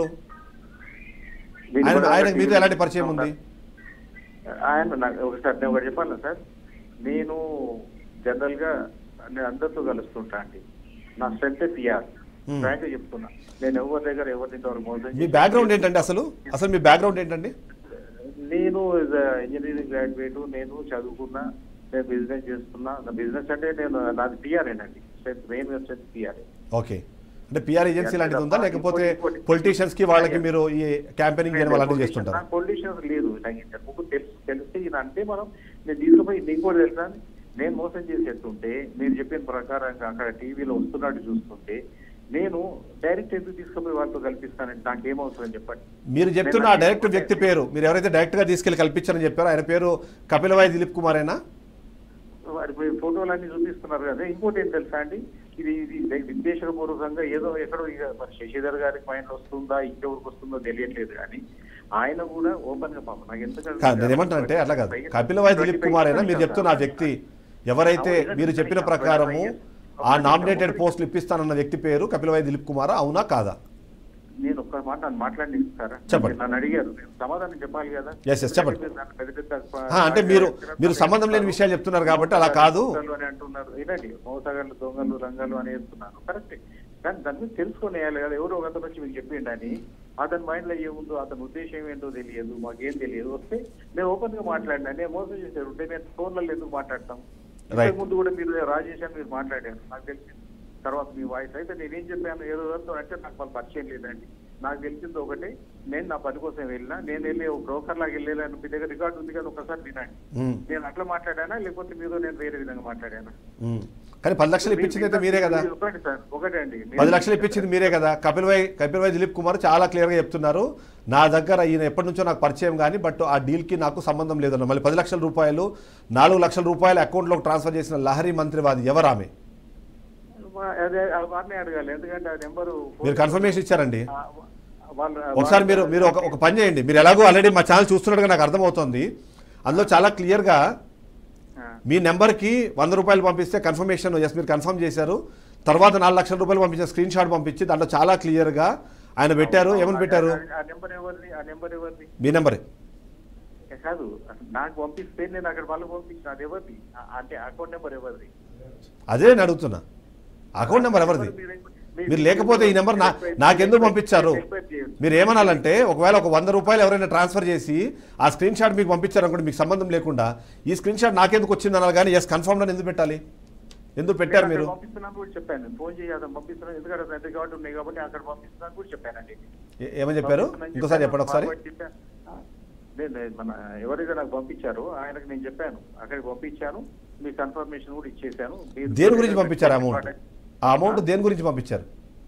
మీరు ఆయన కూడా ఆయనకు మీతో ఒకటి- ఎలాంటి పరిచయం ఉంది ఆయన నాకు ఒకసారి నేను ఒకటి చెప్పాను సార్ నేను జనరల్ గా నేను అందరితో కలుస్తుంటా అండి నా స్ట్రెంత్ పిఆర్ Hmm. ఫ్రాంక్ గా చెప్తున్నా నేను ఎవరి దగ్గర ఎవరి ఇంతవరకు మోసం మీ బ్యాక్గ్రౌండ్ ఏంటండి అసలు అసలు మీ బ్యాక్గ్రౌండ్ ఏంటండి నేను ఇంజనీరింగ్ గ్రాడ్యుయేట్ నేను చదువుకున్నా నేను బిజినెస్ చేస్తున్నా నా బిజినెస్ అంటే నేను నాది పిఆర్ అండి strength main strength PR okay అంటే పిఆర్ ఏజెన్సీ లాంటిది ఉందా లేకపోతే పొలిటీషియన్స్ కి వాళ్ళకి మీరు ఈ క్యాంపెయినింగ్ చేయడం అలాంటివి చేస్తుంటారు నాకు పొలిటీషియన్స్ లేదు నాకు ఇంతకు ముందు తెలుసు తెలిస్తే ఈయన అంటే మనం నేను తీసుకుపోయి నీకు కూడా తెలుసా నేను మోసం చేసేస్తుంటే మీరు చెప్పిన ప్రకారంగా అక్కడ టీవీలో వస్తున్నట్టు చూస్తుంటే నేను డైరెక్ట్ ఎందుకు తీసుకుపోయి వాళ్ళతో కల్పిస్తానంటే నాకు ఏమవసరం చెప్పండి మీరు చెప్తున్న ఆ డైరెక్ట్ వ్యక్తి పేరు మీరు ఎవరైతే డైరెక్ట్ గా తీసుకెళ్లి కల్పించారని చెప్పారో ఆయన పేరు కపిలవాయి దిలీప్ కుమారేనా వారి ఫోటోలు అన్ని చూపిస్తున్నారు కదా ఇంకోటి ఏం తెలుసా అండి ఇది ఇది విద్వేషపూర్వకంగా ఏదో ఎక్కడో ఇక మరి శశిధర్ గారికి మైండ్ వస్తుందా ఇంకెవరికి వస్తుందో తెలియట్లేదు కానీ ఆయన కూడా ఓపెన్ గా పాపం నాకు ఎంత కాదు నేను ఏమంటానంటే అట్లా కాదు కపిలవాయి దిలీప్ కుమారేనా మీరు చెప్తున్న ఆ వ్యక్తి ఎవరైతే మీరు చెప్పిన ప్రకారము ఆ నామినేటెడ్ పోస్టులు ఇప్పిస్తానన్న వ్యక్తి పేరు కపిలవాయి దిలీప్ కుమారా అవునా కాదా నేను ఒక్క మాట నన్ను మాట్లాడిస్తారా చెప్పండి. నన్ను అడిగారు నేను సమాధానం చెప్పాలి కదా Yes, yes, చెప్పండి. మీరు నన్ను పెద్ద పెద్ద ఆ, అంటే మీరు మీరు సంబంధం లేని విషయాలు చెప్తున్నారు కాబట్టి అలా కాదు మోసాలు అని అంటున్నారు వినండి మోసగాళ్ళు దొంగలు రంగాలు అని వేస్తున్నారు కరెక్ట్ కానీ దాని మీద తెలుసుకొని వేయాలి కదా ఎవరో ఒక అతను వచ్చి మీకు చెప్పిండు అని అతని మైండ్ లో ఏముందో అతని ఉద్దేశం ఏంటో తెలియదు మాకేం తెలియదు వస్తే నేను ఓపెన్ గా మాట్లాడినా నేను మోసం చేశారు ఉంటే నేను ఫోన్లలో ఎందుకు మాట్లాడతాం Right. ఇంతకు ముందు కూడా మీరు రాజేష్ అని మీరు మాట్లాడారు నాకు తెలిసింది తర్వాత మీ వాయిస్ అయితే నేనేం చెప్పాను ఏదో దాంతో అంటే నాకు వాళ్ళు పరిచయం లేదండి నాకు తెలిసింది ఒకటి నేను నా పని కోసం వెళ్ళినా నేను వెళ్ళి ఒక బ్రోకర్ లాగా వెళ్ళేదాన్ని మీ దగ్గర రికార్డు ఉంది కదా ఒకసారి వినండి ఉమ్, నేను అట్లా మాట్లాడానా లేకపోతే మీతో నేను వేరే విధంగా మాట్లాడానా ఉమ్. కానీ పది లక్షలు ఇప్పించింది అయితే మీరే కదా ఒకటి సార్ ఒకటే అండి పది లక్షలు ఇప్పించింది మీరే కదా కపిల్ వై కపిల్ వై దిలీప్ కుమార్ చాలా క్లియర్గా చెప్తున్నారు నా దగ్గర ఈయన ఎప్పటి నుంచో నాకు పరిచయం కానీ బట్ ఆ డీల్కి నాకు సంబంధం లేదన్న మళ్ళీ పది లక్షల రూపాయలు నాలుగు లక్షల రూపాయలు అకౌంట్లోకి ట్రాన్స్ఫర్ చేసిన లహరి మంత్రివాది ఎవరు ఆమె అదే ఆ వారిని అడగాలి ఎందుకంటే ఆ నెంబరు మీరు కన్ఫర్మేషన్ ఇచ్చారండి వాళ్ళు ఒకసారి మీరు మీరు ఒక ఒక పని చేయండి మీరు ఎలాగో ఆల్రెడీ మా ఛానల్ చూస్తున్నట్టుగా నాకు అర్థమవుతుంది అందులో చాలా క్లియర్గా మీ నెంబర్కి వంద రూపాయలు పంపిస్తే కన్ఫర్మేషన్ ఎస్ మీరు కన్ఫర్మ్ చేశారు తర్వాత నాలుగు లక్షల రూపాయలు పంపించే స్క్రీన్ షాట్ పంపించి దాంట్లో చాలా క్లియర్గా ఆయన పెట్టారు ఏమని పెట్టారు ఆ నెంబర్ ఎవరిది ఆ నెంబర్ ఎవరిది మీ నెంబరే ఏ కాదు అసలు నాకు పంపిస్తే నేను అక్కడ వాళ్ళకి పంపించిన అది ఎవరిది ఆ- అంటే అకౌంట్ నెంబర్ ఎవరిది అదే నేను అడుగుతున్నా అకౌంట్ నెంబర్ ఎవరిది మీరు లేకపోతే ఈ నెంబర్ నా నాకెందుకు పంపించారు మీరు ఏమనాలంటే ఒకవేళ ఒక వంద రూపాయలు ఎవరైనా ట్రాన్స్ఫర్ చేసి ఆ స్క్రీన్ షాట్ మీకు పంపించారు అనుకోండి మీకు సంబంధం లేకుండా ఈ స్క్రీన్ షాట్ నాకెందుకు వచ్చింది అనాలి కానీ ఎస్ కన్ఫర్మ్ అని ఎందుకు పెట్టాలి ఎందుకు పెట్టారు మీరు పంపిస్తున్నాను కూడా చెప్పాను నేను ఫోన్ చేయాలి పంపిస్తున్నాను ఎందుకంటే పెద్ద కాబట్టి ఉన్నాయి కాబట్టి అక్కడ పంపిస్తున్నాను కూడా చెప్పానండి ఏ- ఏమని చెప్పారు ఇంకోసారి చెప్పండి ఒకసారి ఫార్వర్డ్ చెప్పాను. ఆ, నేను నేను మన ఎవరైతే నాకు పంపించారో ఆయనకు నేను చెప్పాను అక్కడికి పంపించాను మీ కన్ఫర్మేషన్ కూడా ఇచ్చేసాను మీరు- దేని గురించి పంపించారు అమౌంట్ ఆ అమౌంట్ దేని గురించి పంపించారు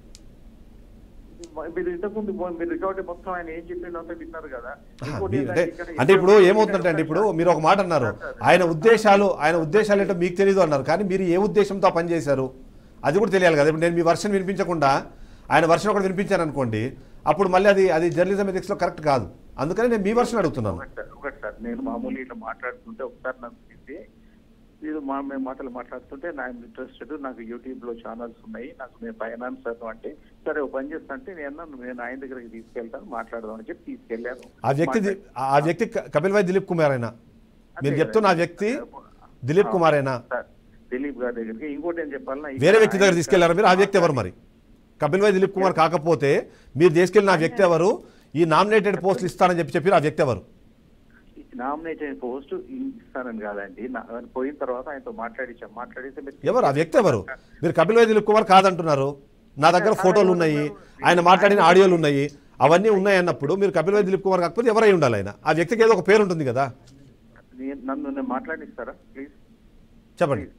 మీరు ఇంతకుముందు మీరు రికార్డు మొత్తం ఆయన ఏం చెప్పిండో అంతా విన్నారు కదా ఇంకోటి మీ- అంటే ఏంటంటే ఇక్కడ అంటే ఇప్పుడు ఏమవుతుందంటే అండి ఇప్పుడు మీరు ఒక మాట అన్నారు ఆయన ఉద్దేశాలు ఆయన ఉద్దేశాలు ఏంటో మీకు తెలియదు అన్నారు కానీ మీరు ఏ ఉద్దేశంతో ఆ పని చేశారు అది కూడా తెలియాలి కదా ఇప్పుడు నేను మీ వర్షన్ వినిపించకుండా ఆయన వర్షన్ ఒకటి వినిపించాను అనుకోండి అప్పుడు మళ్ళీ అది అది జర్నలిజం ఎథిక్స్లో కరెక్ట్ కాదు అందుకని నేను మీ వర్షన్ అడుగుతున్నాను ఒకటి సార్, ఒకటి సార్ నేను మామూలు ఇట్లా మాట్లాడుతుంటే ఒకసారి నాకు తెలిసి ఇది మా మేము మాటలు మాట్లాడుతుంటే నా ఇంట్రెస్టెడ్ నాకు యూట్యూబ్ లో ఛానల్స్ ఉన్నాయి నాకు నేను ఫైనాన్సర్ అంటే సరే ఒక పని చేస్తా అంటే నేను అన్నాను, నేను ఆయన దగ్గరికి తీసుకెళ్తాను మాట్లాడదాం అని చెప్పి తీసుకెళ్లాను ఆ వ్యక్తి ది- ఆ వ్యక్తి క- కపిల్ భాయ్ దిలీప్ కుమార్ అయినా మీరు చెప్తున్న ఆ వ్యక్తి దిలీప్ కుమార్ అయినా సార్, దిలీప్ గారి దగ్గరికి ఇంకోటి ఏం చెప్పాలన్నా వేరే వ్యక్తి దగ్గర తీసుకెళ్లారా మీరు ఆ వ్యక్తి ఎవరు మరి కపిల్ భాయ్ దిలీప్ కుమార్ కాకపోతే మీరు తీసుకెళ్లిన ఆ వ్యక్తి ఎవరు ఈ నామినేటెడ్ పోస్టులు ఇస్తానని చెప్పి చెప్పి ఆ వ్యక్తి ఎవరు నామినేటెడ్ పోస్ట్ ఇస్తానని కాదండి నా- పోయిన తర్వాత ఆయనతో మాట్లాడించాం మాట్లాడితే మీరు ఎవరు ఆ వ్యక్తి ఎవరు మీరు కపిల్ భాయ్ దిలీప్ కుమార్ కాదంటున్నారు నా దగ్గర ఫోటోలు ఉన్నాయి ఆయన మాట్లాడిన ఆడియోలు ఉన్నాయి అవన్నీ ఉన్నాయి అన్నప్పుడు మీరు కపిల్ భాయ్ దిలీప్ కుమార్ కాకపోతే ఎవరై ఉండాలి ఆయన ఆ వ్యక్తికి ఏదో ఒక పేరు ఉంటుంది కదా నేను- నన్ను నేను మాట్లాడిస్తారా ప్లీజ్ చెప్పండి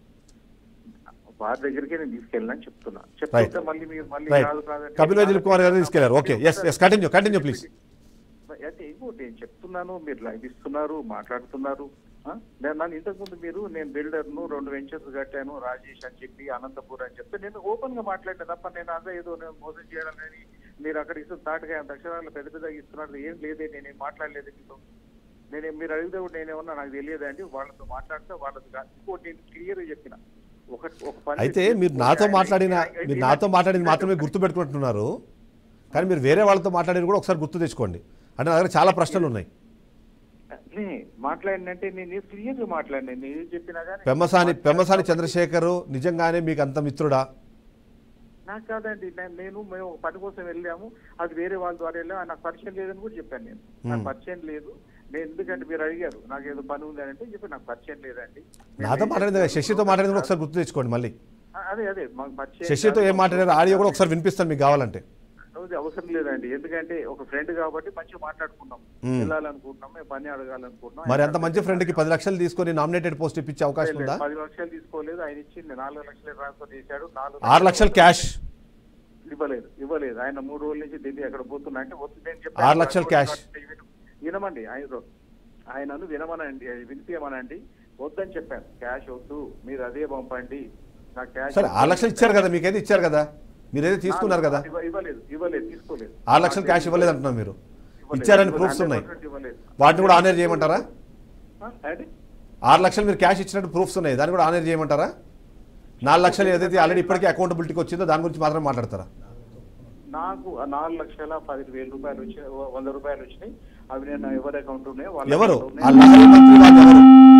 వారి దగ్గరికి నేను తీసుకెళ్ళినా చెప్తున్నా రైట్ చెప్తే మళ్ళీ మీరు మళ్ళీ రైట్ కాదు కాదంటే కపిల్ భాయ్ దిలీప్ కుమార్ గారు తీసుకెళ్లారు okay yes yes continue continue please అంటే ఇంకోటి నేను చెప్తున్నాను మీరు లైవ్ ఇస్తున్నారు మాట్లాడుతున్నారు ఆ? నేను నన్ను ఇంతకు ముందు మీరు నేను బిల్డర్ ను రెండు వెంచర్స్ కట్టాను రాజేష్ అని చెప్పి అనంతపూర్ అని చెప్తే నేను ఓపెన్ గా మాట్లాడినా తప్ప నేను అదే ఏదో నేను మోసం చేయాలని మీరు అక్కడ ఇస్తున్న తాటగా అంత అక్షరాలు పెద్ద పెద్దగా ఇస్తున్నారు ఏం లేదే నేనేం మాట్లాడలేదు మీతో నేను మీరు అడిగితే కూడా నేనేమన్నా నాకు తెలియదండి వాళ్ళతో మాట్లాడితే వాళ్ళతో కాదు. ఇంకోటి నేను క్లియర్ గా చెప్పిన ఒక ఒక పని అయితే చేసి మీరు నాతో ఆయన- మాట్లాడిన ఆయన- మీరు నాతో మాట్లాడింది మాత్రమే గుర్తు పెట్టుకుంటున్నారు కానీ మీరు వేరే వాళ్ళతో మాట్లాడేది కూడా ఒకసారి గుర్తు తెచ్చుకోండి అంటే నా దగ్గర చాలా ప్రశ్నలు ఉన్నాయి నే, మాట్లాడినంటే నేను క్లియర్ గా మాట్లాడినా నేను ఏం చెప్పినా కానీ పెమ్మసాని పెమ్మసాని చంద్రశేఖర్ నిజంగానే మీకు అంత మిత్రుడా నాకు కాదండి నే- నేను మేము పని కోసం వెళ్ళాము అది వేరే వాళ్ళ ద్వారా వెళ్ళాము ఆయన నాకు పరిచయం లేదని కూడా చెప్పాను నేను నాకు Hmm. పరిచయం లేదు నేను ఎందుకంటే మీరు అడిగారు నాకు ఏదో పని ఉంది అని అంటే చెప్పి నాకు పరిచయం లేదండి నేను నాతో ఏం మాట్లాడింది కదా, చెప్తాను? శశితో మాట్లాడింది కూడా ఒకసారి గుర్తు తెచ్చుకోండి మళ్ళీ ఆ, అదే అదే మాకు పరిచయం శశితో కాదు. ఏం మాట్లాడారు ఆడియో కూడా ఒకసారి వినిపిస్తాను మీకు కావాలంటే అది అవసరం లేదండి ఎందుకంటే ఒక ఫ్రెండ్ కాబట్టి మంచిగా మాట్లాడుకున్నాం Hmm. వెళ్ళాలనుకుంటున్నాం మేము పని అడగాలనుకుంటున్నాం మరి అంత మంచి ఫ్రెండ్కి పది లక్షలు తీసుకొని నామినేటెడ్ పోస్ట్ ఇప్పించే అవకాశం ఉందా పది లక్షలు తీసుకోలేదు ఆయన ఇచ్చింది నాలుగు లక్షలు ట్రాన్స్ఫర్ చేశాడు నాలుగు ఆరు లక్షలు క్యాష్ ఇవ్వలేదు ఇవ్వలేదు ఆయన మూడు రోజుల నుంచి ఢిల్లీ ఎక్కడ పోతున్నా అంటే వద్దు నేను ఆరు లక్షలు cash. వినమండి ఆయన ఆయనను వినమనండి వినిపించమనండి వద్దని చెప్పాను క్యాష్ వద్దు మీరు అదే పంపండి నాకు క్యాష్ సరే ఆరు లక్షలు ఇచ్చారు కదా మీకైతే ఇచ్చారు కదా మీరైతే తీసుకున్నారు కదా ఇవ్వ- ఇవ్వలేదు ఇవ్వలేదు తీసుకోలేదు ఆరు లక్షలు క్యాష్ ఇవ్వలేదు అంటున్నారు మీరు ఇచ్చారని ప్రూఫ్స్ ఉన్నాయి ఇవ్వలేదు వాటిని కూడా ఆనర్ చేయమంటారా ఆ, ఏంటి? ఆరు లక్షలు మీరు క్యాష్ ఇచ్చినట్టు ప్రూఫ్స్ ఉన్నాయి దాన్ని కూడా ఆనర్ చేయమంటారా నాలుగు లక్షలు ఏదైతే ఆల్రెడీ ఇప్పటికీ అకౌంటబిలిటీకి వచ్చిందో దాని గురించి మాత్రం మాట్లాడతారా నాకు ఆ నాలుగు లక్షల పది వేల రూపాయలు వచ్చి వంద రూపాయలు వచ్చినాయి అవి నేను ఎవరి అకౌంట్ ఉన్నాయో వాళ్ళ ఎవరు account ఆ ఉన్నాయి. లహరి మంత్రివాది ఎవరు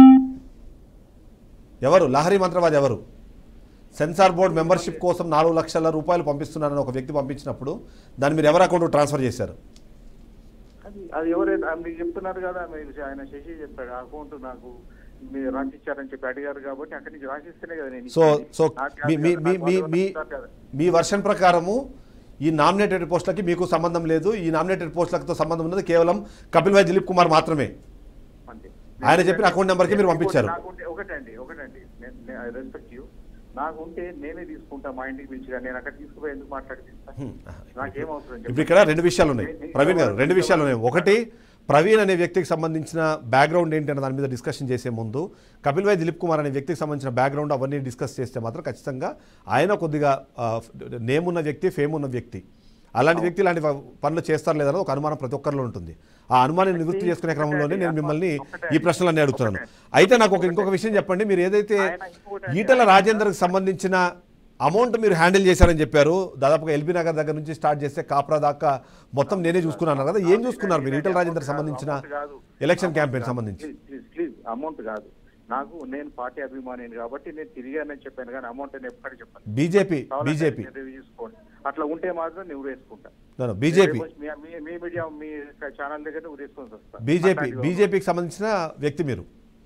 ఎవరు లహరి మంత్రవాది ఎవరు సెన్సార్ బోర్డ్ మెంబర్షిప్ కోసం నాలుగు లక్షల రూపాయలు పంపిస్తున్నారని ఒక వ్యక్తి పంపించినప్పుడు దాన్ని మీరు ఎవరి అకౌంట్ ట్రాన్స్ఫర్ చేశారు అది అది ఎవరైతే ఆ మీరు చెప్తున్నారు కదా మీరు ఆయన శశి చెప్పాడు ఆ అకౌంట్ నాకు మీరు రాసిచ్చారని చెప్పి అడిగారు కాబట్టి అక్కడి నుంచి రాసిస్తేనే కదా నేను సో ఇచ్చింది. సో నాకు మీ మీ నాకు మీ మీ వాళ్ళు మీ ఇస్తారు కదా. మీ వర్షన్ ప్రకారము ఈ నామినేటెడ్ పోస్టులకి మీకు సంబంధం లేదు ఈ నామినేటెడ్ పోస్టులతో సంబంధం ఉన్నది కేవలం కపిల్ భాయ్ దిలీప్ కుమార్ మాత్రమే అంతే. ఆయన చెప్పిన అకౌంట్ నెంబర్కి మీరు పంపించారు నాకు ఉంటే ఒకటండి ఒకటండి ఐ రెస్పెక్ట్ యూ నాకు ఉంటే నేనే తీసుకుంటా మా ఇంటికి పిలిచిగా నేను అక్కడ తీసుకుపోయి ఎందుకు మాట్లాడిస్తా నాకేం అవసరం ఇప్పుడు ఇక్కడ రెండు విషయాలు ఉన్నాయి ప్రవీణ్ గారు రెండు విషయాలు ఉన్నాయి ఒకటి ప్రవీణ్ అనే వ్యక్తికి సంబంధించిన బ్యాక్గ్రౌండ్ ఏంటి అనే దాని మీద డిస్కషన్ చేసే ముందు కపిల్ భాయ్ దిలీప్ కుమార్ అనే వ్యక్తికి సంబంధించిన బ్యాక్గ్రౌండ్ అవన్నీ డిస్కస్ చేస్తే మాత్రం ఖచ్చితంగా ఆయన కొద్దిగా నేమ్ ఉన్న వ్యక్తి ఫేమ్ ఉన్న వ్యక్తి అలాంటి వ్యక్తి ఇలాంటి వ- పనులు చేస్తారు లేదన్నది ఒక అనుమానం ప్రతి ఒక్కరిలో ఉంటుంది ఆ అనుమానాన్ని నివృత్తి చేసుకునే క్రమంలోనే నేను మిమ్మల్ని ఈ ప్రశ్నలన్నీ అడుగుతున్నాను అయితే నాకు ఒక ఇంకొక విషయం చెప్పండి మీరు ఏదైతే ఈటల రాజేందర్కి సంబంధించిన అమౌంట్ మీరు హ్యాండిల్ చేశారని చెప్పారు దాదాపుగా ఎల్బీ నగర్ దగ్గర నుంచి స్టార్ట్ చేస్తే కాప్రా దాకా మొత్తం నేనే చూసుకున్నాను కదా ఏం చూసుకున్నారు మీరు ఈటల రాజేందర్ సంబంధించిన ఎలక్షన్ క్యాంపెయిన్ సంబంధించి ప్లీజ్ ప్లీజ్ అమౌంట్ కాదు నాకు నేను పార్టీ అభిమానిని కాబట్టి నేను తిరిగానని చెప్పాను కానీ అమౌంట్ నేను ఎప్పటికీ చెప్పాను బీజేపీ కావాలంటే బీజేపీ మీరు review చేసుకోండి అట్లా ఉంటే మాత్రం నువ్వు వేసుకుంటా బీజేపీ మీ- మీ- మీ మీడియా మీ ఛానల్ దగ్గర నువ్వు వేసుకొని వస్తా బీజేపీ బీజేపీకి సంబంధించిన వ్యక్తి మీరు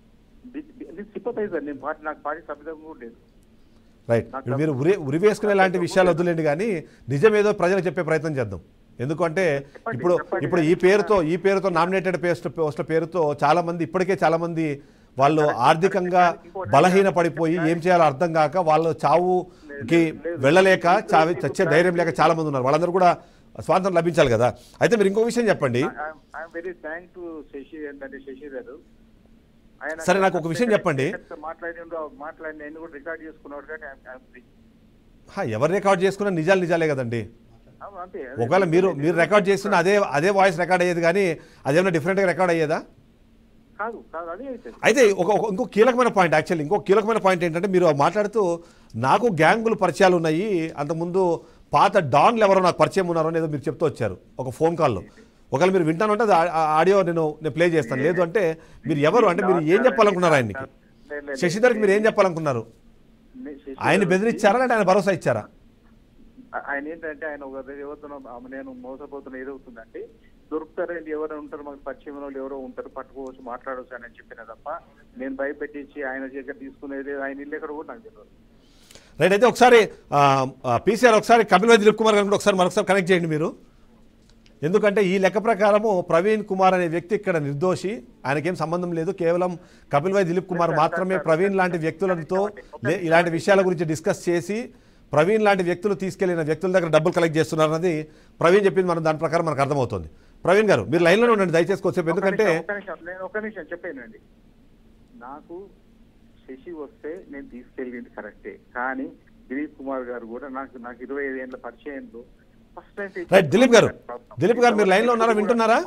సిప్పతైజర్ నేను పార్టీ నాకు పార్టీ సభ్యతం కూడా లేదు రైట్ ఇప్పుడు మీరు ఉరి ఉరివేసుకునే లాంటి విషయాలు వద్దులేండి కానీ నిజమేదో ప్రజలకు చెప్పే ప్రయత్నం చేద్దాం ఎందుకంటే ఇప్పుడు ఇప్పుడు ఈ పేరుతో ఈ పేరుతో నామినేటెడ్ పేస్ట్ పోస్టుల పేరుతో చాలా మంది ఇప్పటికే చాలా మంది వాళ్ళు ఆర్థికంగా బలహీన పడిపోయి ఏం చేయాలో అర్థం కాక వాళ్ళు చావుకి వెళ్ళలేక చావి చచ్చే ధైర్యం లేక చాలా మంది ఉన్నారు వాళ్ళందరూ కూడా స్వాతంత్రం లభించాలి కదా అయితే మీరు ఇంకో విషయం చెప్పండి I'm very thank to Sasi ఏంటంటే శశి గారు ఆయన సరే, నాకు ఒక విషయం చెప్పండి. మాట్లాడిండు మాట్లాడి నేను కూడా రికార్డ్ చేసుకున్నాడు కానీ I'm free. హా, ఎవరు రికార్డ్ చేసుకున్నా నిజాలు నిజాలే కదండి అవును, అంతే ఒకవేళ మీరు మీరు రికార్డ్ చేస్తున్న అదే అదే వాయిస్ రికార్డ్ అయ్యేది కానీ అదేమన్నా డిఫరెంట్గా రికార్డ్ అయ్యేదా కాదు కాదు అదే అవుతుంది అయితే ఒక ఒక- ఇంకో కీలకమైన పాయింట్ యాక్చువల్లీ ఇంకో కీలకమైన పాయింట్ ఏంటంటే మీరు మాట్లాడుతూ నాకు గ్యాంగులు పరిచయాలు ఉన్నాయి అంతకుముందు పాత డాన్లు ఎవరో నాకు పరిచయం ఉన్నారో ఏదో మీరు చెప్తూ వచ్చారు ఒక ఫోన్ కాల్లో ఒకవేళ మీరు వింటాను అంటే అది ఆ- ఆ ఆడియో నేను నేను ప్లే చేస్తాను లేదు అంటే మీరు ఎవరు అంటే మీరు ఏం చెప్పాలనుకున్నారు ఆయనకి శశిధర్కి మీరు ఏం చెప్పాలనుకున్నారు నే- శశి ఆయన గారు- బెదిరించారా లేదంటే ఆయన భరోసా ఇచ్చారా ఆ- ఆయన ఏంటంటే ఆయన ఒక ఎవరితో నేను మోసపోతున్నా ఏదవుతుందంటే దొరుకుతారండి ఎవరు ఉంటారు మాకు పరిచయం ఉన్న వాళ్ళు ఎవరో ఉంటారు పట్టుకోవచ్చు మాట్లాడవచ్చు అని చెప్పిన తప్ప నేను భయపెట్టించి ఆయన దగ్గర తీసుకునేది ఆయన ఇల్లు ఎక్కడ కూడా నాకు తెలియదు రైట్ అయితే ఒకసారి పీసీఆర్ ఒకసారి కపిల్ భాయ్ దిలీప్ కుమార్ గారిని కూడా ఒకసారి మరొకసారి కనెక్ట్ చేయండి మీరు ఎందుకంటే ఈ లెక్క ప్రకారము ప్రవీణ్ కుమార్ అనే వ్యక్తి ఇక్కడ నిర్దోషి ఆయనకేం సంబంధం లేదు కేవలం కపిల్ భాయ్ దిలీప్ కుమార్ మాత్రమే ప్రవీణ్ లాంటి వ్యక్తులతో లే- ఇలాంటి విషయాల గురించి డిస్కస్ చేసి ప్రవీణ్ లాంటి వ్యక్తులు తీసుకెళ్లిన వ్యక్తుల దగ్గర డబ్బులు కలెక్ట్ చేస్తున్నారన్నది ప్రవీణ్ చెప్పింది మనం దాని ప్రకారం మనకు అర్థమవుతుంది ప్రవీణ్ గారు మీరు లైన్లోనే ఉండండి దయచేసి కొద్దిసేపు ఎందుకంటే ఒక నిమిషం నేను ఒక నిమిషం చెప్పానండి నాకు శశి వస్తే నేను తీసుకెళ్ళింది కరెక్టే కానీ దిలీప్ కుమార్ గారు కూడా నాకు నాకు ఇరవై ఐదు ఏళ్ళ పరిచయంలో ఫస్ట్ టైం రైట్ దిలీప్ గారు దిలీప్ గారు మీరు లైన్లో ఉన్నారా వింటున్నారా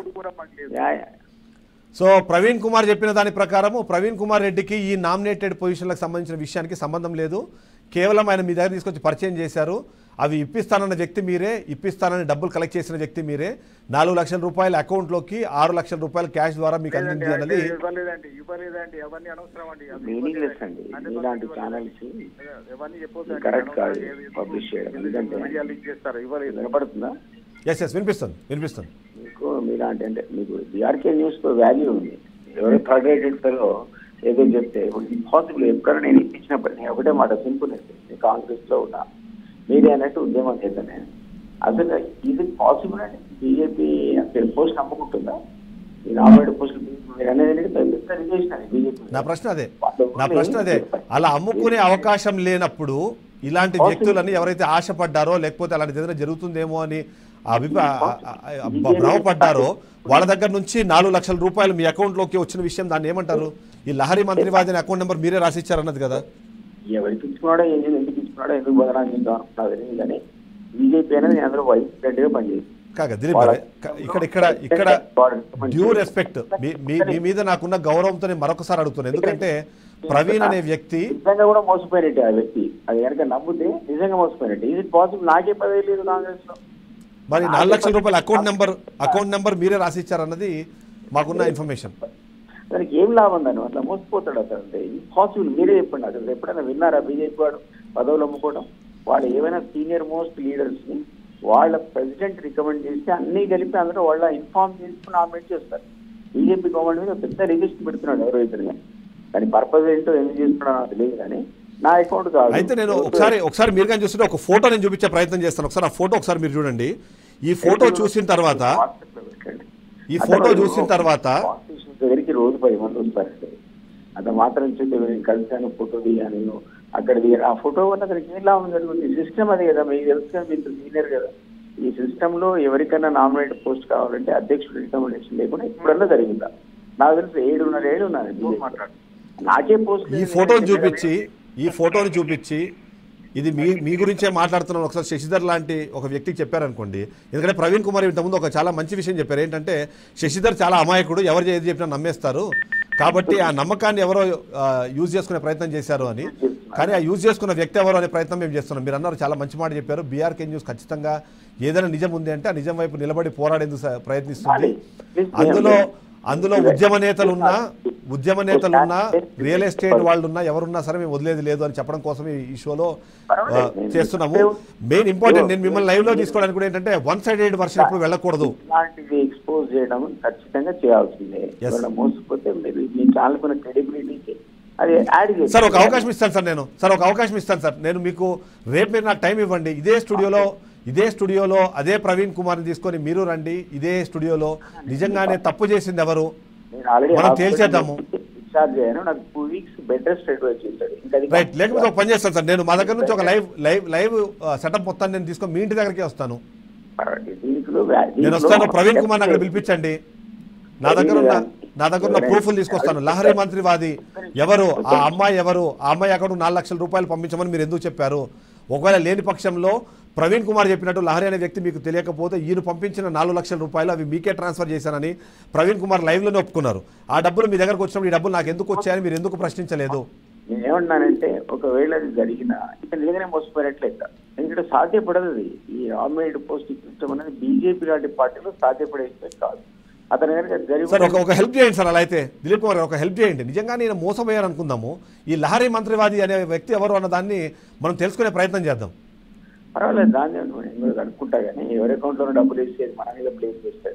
సో ప్రవీణ్ కుమార్ చెప్పిన దాని ప్రకారము ప్రవీణ్ కుమార్ రెడ్డికి ఈ నామినేటెడ్ పొజిషన్లకు సంబంధించిన విషయానికి సంబంధం లేదు కేవలం ఆయన మీ దగ్గర తీసుకొచ్చి పరిచయం చేశారు అవి ఇప్పిస్తానన్న వ్యక్తి మీరే ఇప్పిస్తానని డబ్బులు కలెక్ట్ చేసిన వ్యక్తి మీరే నాలుగు లక్షల రూపాయల అకౌంట్లోకి ఆరు లక్షల రూపాయల క్యాష్ ద్వారా మీకు అందింది అన్నది ఇవ్వలేదండి ఇవ్వలేదండి అవన్నీ అనవసరం అండి అవి మీనింగ్లెస్ అండి ఇలాంటి ఛానల్స్ కరెక్ట్ కాదు పబ్లిష్ చేయడం ఎందుకంటే మీడియా లీక్ చేస్తారు ఇవ్వలేదు వినపడుతుందా ఎస్ ఎస్ వినిపిస్తుంది వినిపిస్తుంది మీకు మీలాంటి అంటే మీకు బీఆర్కే న్యూస్ తో వాల్యూ ఉంది ఎవరో థర్డ్ రేటెడ్ ఫెలో ఏదో చెప్తే ఇప్పుడు ఇంపాసిబుల్ ఎప్పుడైనా నేను ఇప్పించినప్పుడు నేను ఒకటే మాట సింపుల్ నేను కాంగ్రెస్ లో ఉన్నా మీరే అన్నట్టు ఉద్యమం చేద్దాం నేను అసలు ఇది పాసిబుల్ అండి బీజేపీ అసలు పోస్ట్ నమ్ముకుంటుందా ఈ నామినేటెడ్ పోస్ట్ మీరు అనేది ఏంటంటే మేము ఎంత రిజేషన్ బీజేపీ నా ప్రశ్న అదే నా ప్రశ్న అదే అలా అమ్ముకునే అవకాశం లేనప్పుడు ఇలాంటి వ్యక్తులని ఎవరైతే ఆశపడ్డారో లేకపోతే అలాంటి ఏదైనా జరుగుతుందేమో అని అభిప్రా భ్రమపడ్డారో వాళ్ళ దగ్గర నుంచి నాలుగు లక్షల రూపాయలు మీ అకౌంట్లోకి వచ్చిన విషయం దాన్ని ఏమంటారు ఈ లహరి మంత్రివాదిని అకౌంట్ నెంబర్ మీరే రాసిచ్చారన్నది కదా ఎవరికి ఇచ్చుకున్నాడో ఏం చేసి ఎందుకు ఇచ్చుకున్నాడో ఎందుకు బదనాలు చేద్దాం అనుకున్నా తెలియదు కానీ బీజేపీ అనేది నేను అందరూ వైస్ గట్టిగా పనిచేసి కాక దిలీప్ గారు క- ఇక్కడ ఇక్కడ ఇక్కడ డ్యూ రెస్పెక్ట్ మీ మీ- మీ మీద నాకున్న గౌరవంతో నేను మరొకసారి అడుగుతున్నాను ఎందుకంటే ప్రవీణ్ అనే వ్యక్తి నిజంగా కూడా మోసపోయినట్టే ఆ వ్యక్తి అది కనుక నమ్మితే నిజంగా మోసపోయినట్టు ఇది పాసిబుల్ నాకే పదవి లేదు కాంగ్రెస్ లో మరి నాలుగు లక్షల రూపాయల అకౌంట్ నెంబర్ అకౌంట్ నెంబర్ మీరే రాసిచ్చారన్నది మాకున్న ఇన్ఫర్మేషన్ దానికి ఏం లాభం దాన్ని అట్లా మోసపోతాడు అసలు అంటే పాసిబుల్ మీరే చెప్పండి అసలు ఎప్పుడైనా విన్నారా బీజేపీ వాడు పదవులు అమ్ముకోవడం వాళ్ళు ఏమైనా సీనియర్ మోస్ట్ లీడర్స్ ని వాళ్ళ ప్రెసిడెంట్ రికమెండ్ చేస్తే అన్ని కలిపి అందులో వాళ్ళ ఇన్ఫార్మ్ చేసుకుని నామినేట్ చేస్తారు బీజేపీ గవర్నమెంట్ మీద పెద్ద రిజిస్ట్ పెడుతున్నాడు ఎవరో ఇద్దరు దాని పర్పస్ ఏంటో ఎందుకు చేస్తున్నాడో నాకు తెలియదు కానీ నా అకౌంట్ కాదు అయితే నేను ఒకసారి ఒకసారి మీరు కానీ చూస్తుంటే ఒక ఫోటో నేను చూపించే ప్రయత్నం చేస్తాను ఒకసారి ఆ ఫోటో ఒకసారి మీరు చూడండి ఈ ఫోటో చూసిన తర్వాత ఈ ఫోటో చూసిన తర్వాత పాలిటీషియన్స్ దగ్గరికి రోజు పది మంది వస్తారండి అంత మాత్రం చెప్పి నేను కలిసాను ఫోటో దిగాను అక్కడ దిగాను ఆ ఫోటో వల్ల అక్కడికి ఏం లాభం జరుగుతుంది సిస్టమ్ అది కదా మీకు తెలుసు కదా మీరు సీనియర్ కదా ఈ సిస్టమ్ లో ఎవరికైనా నామినేట్ పోస్ట్ కావాలంటే అధ్యక్షుడు రికమెండేషన్ లేకుండా ఇప్పుడన్నా జరిగిందా నాకు తెలిసి ఏడున్నర ఏడు ఉన్నారు మాట్లాడు నాకే పోస్ట్ ఈ ఫోటోని చూపించి ఈ ఫోటోని చూపించి ఇది మీ మీ గురించే మాట్లాడుతున్నాను ఒకసారి శశిధర్ లాంటి ఒక వ్యక్తికి చెప్పారనుకోండి ఎందుకంటే ప్రవీణ్ కుమార్ ఇంతకుముందు ఒక చాలా మంచి విషయం చెప్పారు ఏంటంటే శశిధర్ చాలా అమాయకుడు ఎవరు ఏది చెప్పినా నమ్మేస్తారు కాబట్టి ఆ నమ్మకాన్ని ఎవరో ఆ, యూజ్ చేసుకునే ప్రయత్నం చేశారు అని కానీ ఆ యూజ్ చేసుకున్న వ్యక్తి ఎవరు అనే ప్రయత్నం మేము చేస్తున్నాం మీరు అన్నారు చాలా మంచి మాట చెప్పారు బీఆర్కే న్యూస్ ఖచ్చితంగా ఏదైనా నిజం ఉంది అంటే ఆ నిజం వైపు నిలబడి పోరాడేందుకు స- ప్రయత్నిస్తుంది అందులో అందులో ఉద్యమ నేతలున్నా ఉద్యమ నేతలున్నా రియల్ ఎస్టేట్ వాళ్ళు ఉన్నా ఎవరున్నా సరే మేము వదిలేది లేదు అని చెప్పడం కోసం ఈ ఈ షోలో ఆ, చేస్తున్నాము మెయిన్ ఇంపార్టెంట్ నేను మిమ్మల్ని లైవ్ లో తీసుకోవడానికి కూడా ఏంటంటే వన్ సైడెడ్ వర్షన్ ఎప్పుడు వెళ్ళకూడదు ఇలాంటివి ఎక్స్పోజ్ చేయడం ఖచ్చితంగా చేయాల్సిందే ఎవరైనా మోసపోతే మీరు మీ ఛానల్ పైన క్రెడిబిలిటీకి అది యాడ్ చేసి సార్ ఒక అవకాశం ఇస్తాను సార్ నేను సార్ ఒక అవకాశం ఇస్తాను సార్ నేను మీకు రేపు మీరు నాకు టైం ఇవ్వండి ఇదే స్టూడియోలో ఇదే స్టూడియోలో అదే ప్రవీణ్ కుమార్ని తీసుకొని మీరు రండి ఇదే స్టూడియోలో నిజంగానే తప్పు చేసింది ఎవరు నేను ఆల్రెడీ మనం తేల్చేద్దాము డిశ్చార్జ్ అయ్యాను నాకు two weeks bed rest advise చేశాడు ఇంకా అది రైట్ లేకపోతే ఒక పని చేస్తాను సార్ నేను మా దగ్గర నుంచి ఒక లైవ్ లైవ్ లైవ్ సెటప్ మొత్తాన్ని నేను తీసుకొని మీ ఇంటి దగ్గరికి వస్తాను దీంట్లో నేను వస్తాను ప్రవీణ్ కుమార్ అక్కడ పిలిపించండి నా దగ్గర ఉన్న నా దగ్గర ఉన్న ప్రూఫ్లు తీసుకొస్తాను లహరి మంత్రివాది ఎవరు ఆ అమ్మాయి ఎవరు ఆ అమ్మాయి అక్కడ నాలుగు లక్షల రూపాయలు పంపించమని మీరు ఎందుకు చెప్పారు ఒకవేళ లేని పక్షంలో ప్రవీణ్ కుమార్ చెప్పినట్టు లహరి అనే వ్యక్తి మీకు తెలియకపోతే ఈయన పంపించిన నాలుగు లక్షల రూపాయలు అవి మీకే ట్రాన్స్ఫర్ చేశానని ప్రవీణ్ కుమార్ లైవ్లోనే ఒప్పుకున్నారు ఆ డబ్బులు మీ దగ్గరకు వచ్చినప్పుడు ఈ డబ్బులు నాకు ఎందుకు వచ్చాయని మీరు ఎందుకు ప్రశ్నించలేదు నేను ఏమన్నానంటే ఒకవేళ అది జరిగినా ఇక నిజంగానే మోసపోయినట్లయితే ఎందుకంటే సాధ్యపడదు అది ఈ రామేడ్ పోస్ట్ ఇప్పించడం అనేది బీజేపీ లాంటి పార్టీలో సాధ్యపడే విషయం కాదు అతని కనుక సార్ ఒక జరిగి ఒక హెల్ప్ చేయండి సార్ అలా అయితే దిలీప్ కుమార్ గారు ఒక హెల్ప్ చేయండి నిజంగా నేను మోసపోయాను అనుకుందాము ఈ లహరి మంత్రివాది అనే వ్యక్తి ఎవరు అన్న దాన్ని మనం తెలుసుకునే ప్రయత్నం చేద్దాం పర్వాలేదు దాన్ని నేను కూడా కనుక్కుంటా కానీ ఎవరి అకౌంట్ లో డబ్బులు వేసేది మన మీద ప్లేస్ చేస్తాడు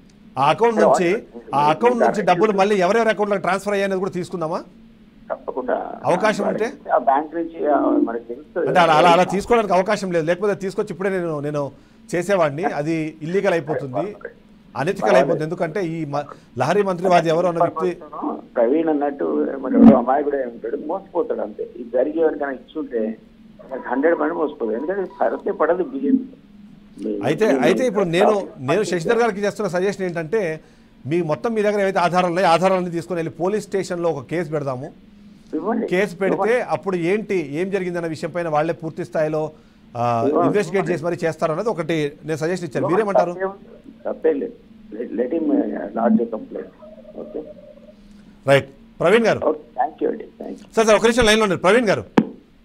ఆ అకౌంట్ నుంచి ఆ అకౌంట్ నుంచి డబ్బులు మళ్ళీ ఎవరెవరి అకౌంట్లోకి ట్రాన్స్ఫర్ అయ్యాయనేది కూడా తీసుకుందామా తప్పకుండా అవకాశం ఉంటే ఆ బ్యాంక్ నుంచి ఆ, మనకి తెలుస్తుంది అంటే అలా అలా అలా తీసుకోవడానికి అవకాశం లేదు లేకపోతే తీసుకొచ్చి ఇప్పుడే నేను నేను చేసేవాడిని అది ఇల్లీగల్ అయిపోతుంది అనెతికల్ అయిపోతుంది ఎందుకంటే ఈ మ- లహరి మంత్రివాది ఎవరు అన్న వ్యక్తి ప్రవీణ్ అన్నట్టు మరి ఎవరో అమ్మాయి కూడా ఉంటాడు మోసపోతాడు అంతే ఇది జరిగి ఎవరికైనా ఇచ్చుంటే హండ్రెడ్ మంది మోసపోతాడు ఎందుకంటే సరస్తే పడదు బిజెపి అయితే అయితే ఇప్పుడు నేను నేను శశిధర్ గారికి చేస్తున్న సజెషన్ ఏంటంటే మీ మొత్తం మీ దగ్గర ఏవైతే ఆధారాలు ఉన్నాయో ఆధారాలన్నీ తీసుకొని వెళ్ళి పోలీస్ స్టేషన్లో ఒక కేసు పెడదాము ఇవ్వండి. కేసు పెడితే అప్పుడు ఏంటి ఏం జరిగిందన్న విషయం పైన వాళ్ళే పూర్తి స్థాయిలో ఇన్వెస్టిగేట్ చేసి మరి చేస్తారన్నది ఒకటి నేను సజెషన్ ఇచ్చాను మీరేమంటారు తప్పే లేదు let him lodge complaint okay right Praveen గారు థ్యాంక్ యూ అండి థ్యాంక్ యూ సార్ సార్ ఒక నిమిషం లైన్లో ఉన్నారు ప్రవీణ్ గారు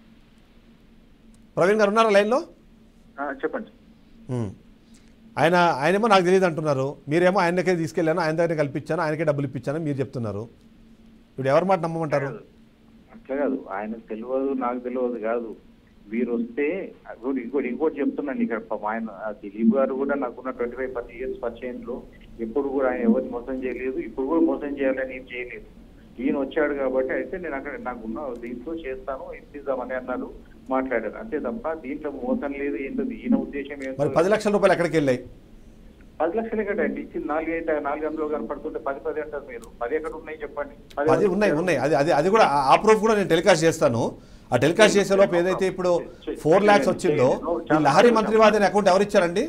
ప్రవీణ్ గారు ఉన్నారా లైన్లో చెప్పండి ఉమ్. ఆయన ఆయనేమో నాకు తెలియదు అంటున్నారు మీరేమో ఆయనకే తీసుకెళ్ళాను ఆయన దగ్గర కల్పించాను ఆయనకే డబ్బులు ఇప్పించాను మీరు చెప్తున్నారు ఇప్పుడు ఎవరి మాట నమ్మమంటారు అట్లా కాదు ఆయనకు తెలియదు నాకు తెలియదు కాదు వీరు వస్తే ఇంకోటి ఇంకోటి ఇంకోటి చెప్తున్నాను ఇక్కడ పాపం ఆయన ఆ దిలీప్ గారు కూడా నాకున్న ట్వంటీ ఫైవ్ థర్టీ ఇయర్స్ పరిచయంలో ఎప్పుడు కూడా ఆయన ఎవరిని మోసం చేయలేదు ఇప్పుడు కూడా మోసం చేయాలని ఏం చేయలేదు ఈయన వచ్చాడు కాబట్టి అయితే నేను అక్కడ నాకున్న దీంట్లో చేస్తాను ఇప్పిద్దామని అన్నాడు మాట్లాడారు అంతే తప్ప దీంట్లో మోసం లేదు ఏంటో ఈయన ఉద్దేశం మరి ఏంటో పది లక్షల రూపాయలు ఎక్కడికి వెళ్ళాయి పది లక్షలే కదండి ఇచ్చింది నాలుగు అయితే నాలుగు అందులో కనపడుతుంటే పది పది అంటారు మీరు పది ఎక్కడ ఉన్నాయి చెప్పండి పది ఉన్నాయి ఉన్నాయి అది అది అది కూడా ఆ- ఆ ప్రూఫ్ కూడా నేను టెలికాస్ట్ చేస్తాను ఆ టెలికాస్ట్ చేసే లోపు ఏదైతే ఇప్పుడు ఫోర్ ల్యాక్స్ వచ్చిందో ఈ లహరి మంత్రివాది అనే అకౌంట్ ఎవరు ఇచ్చారండి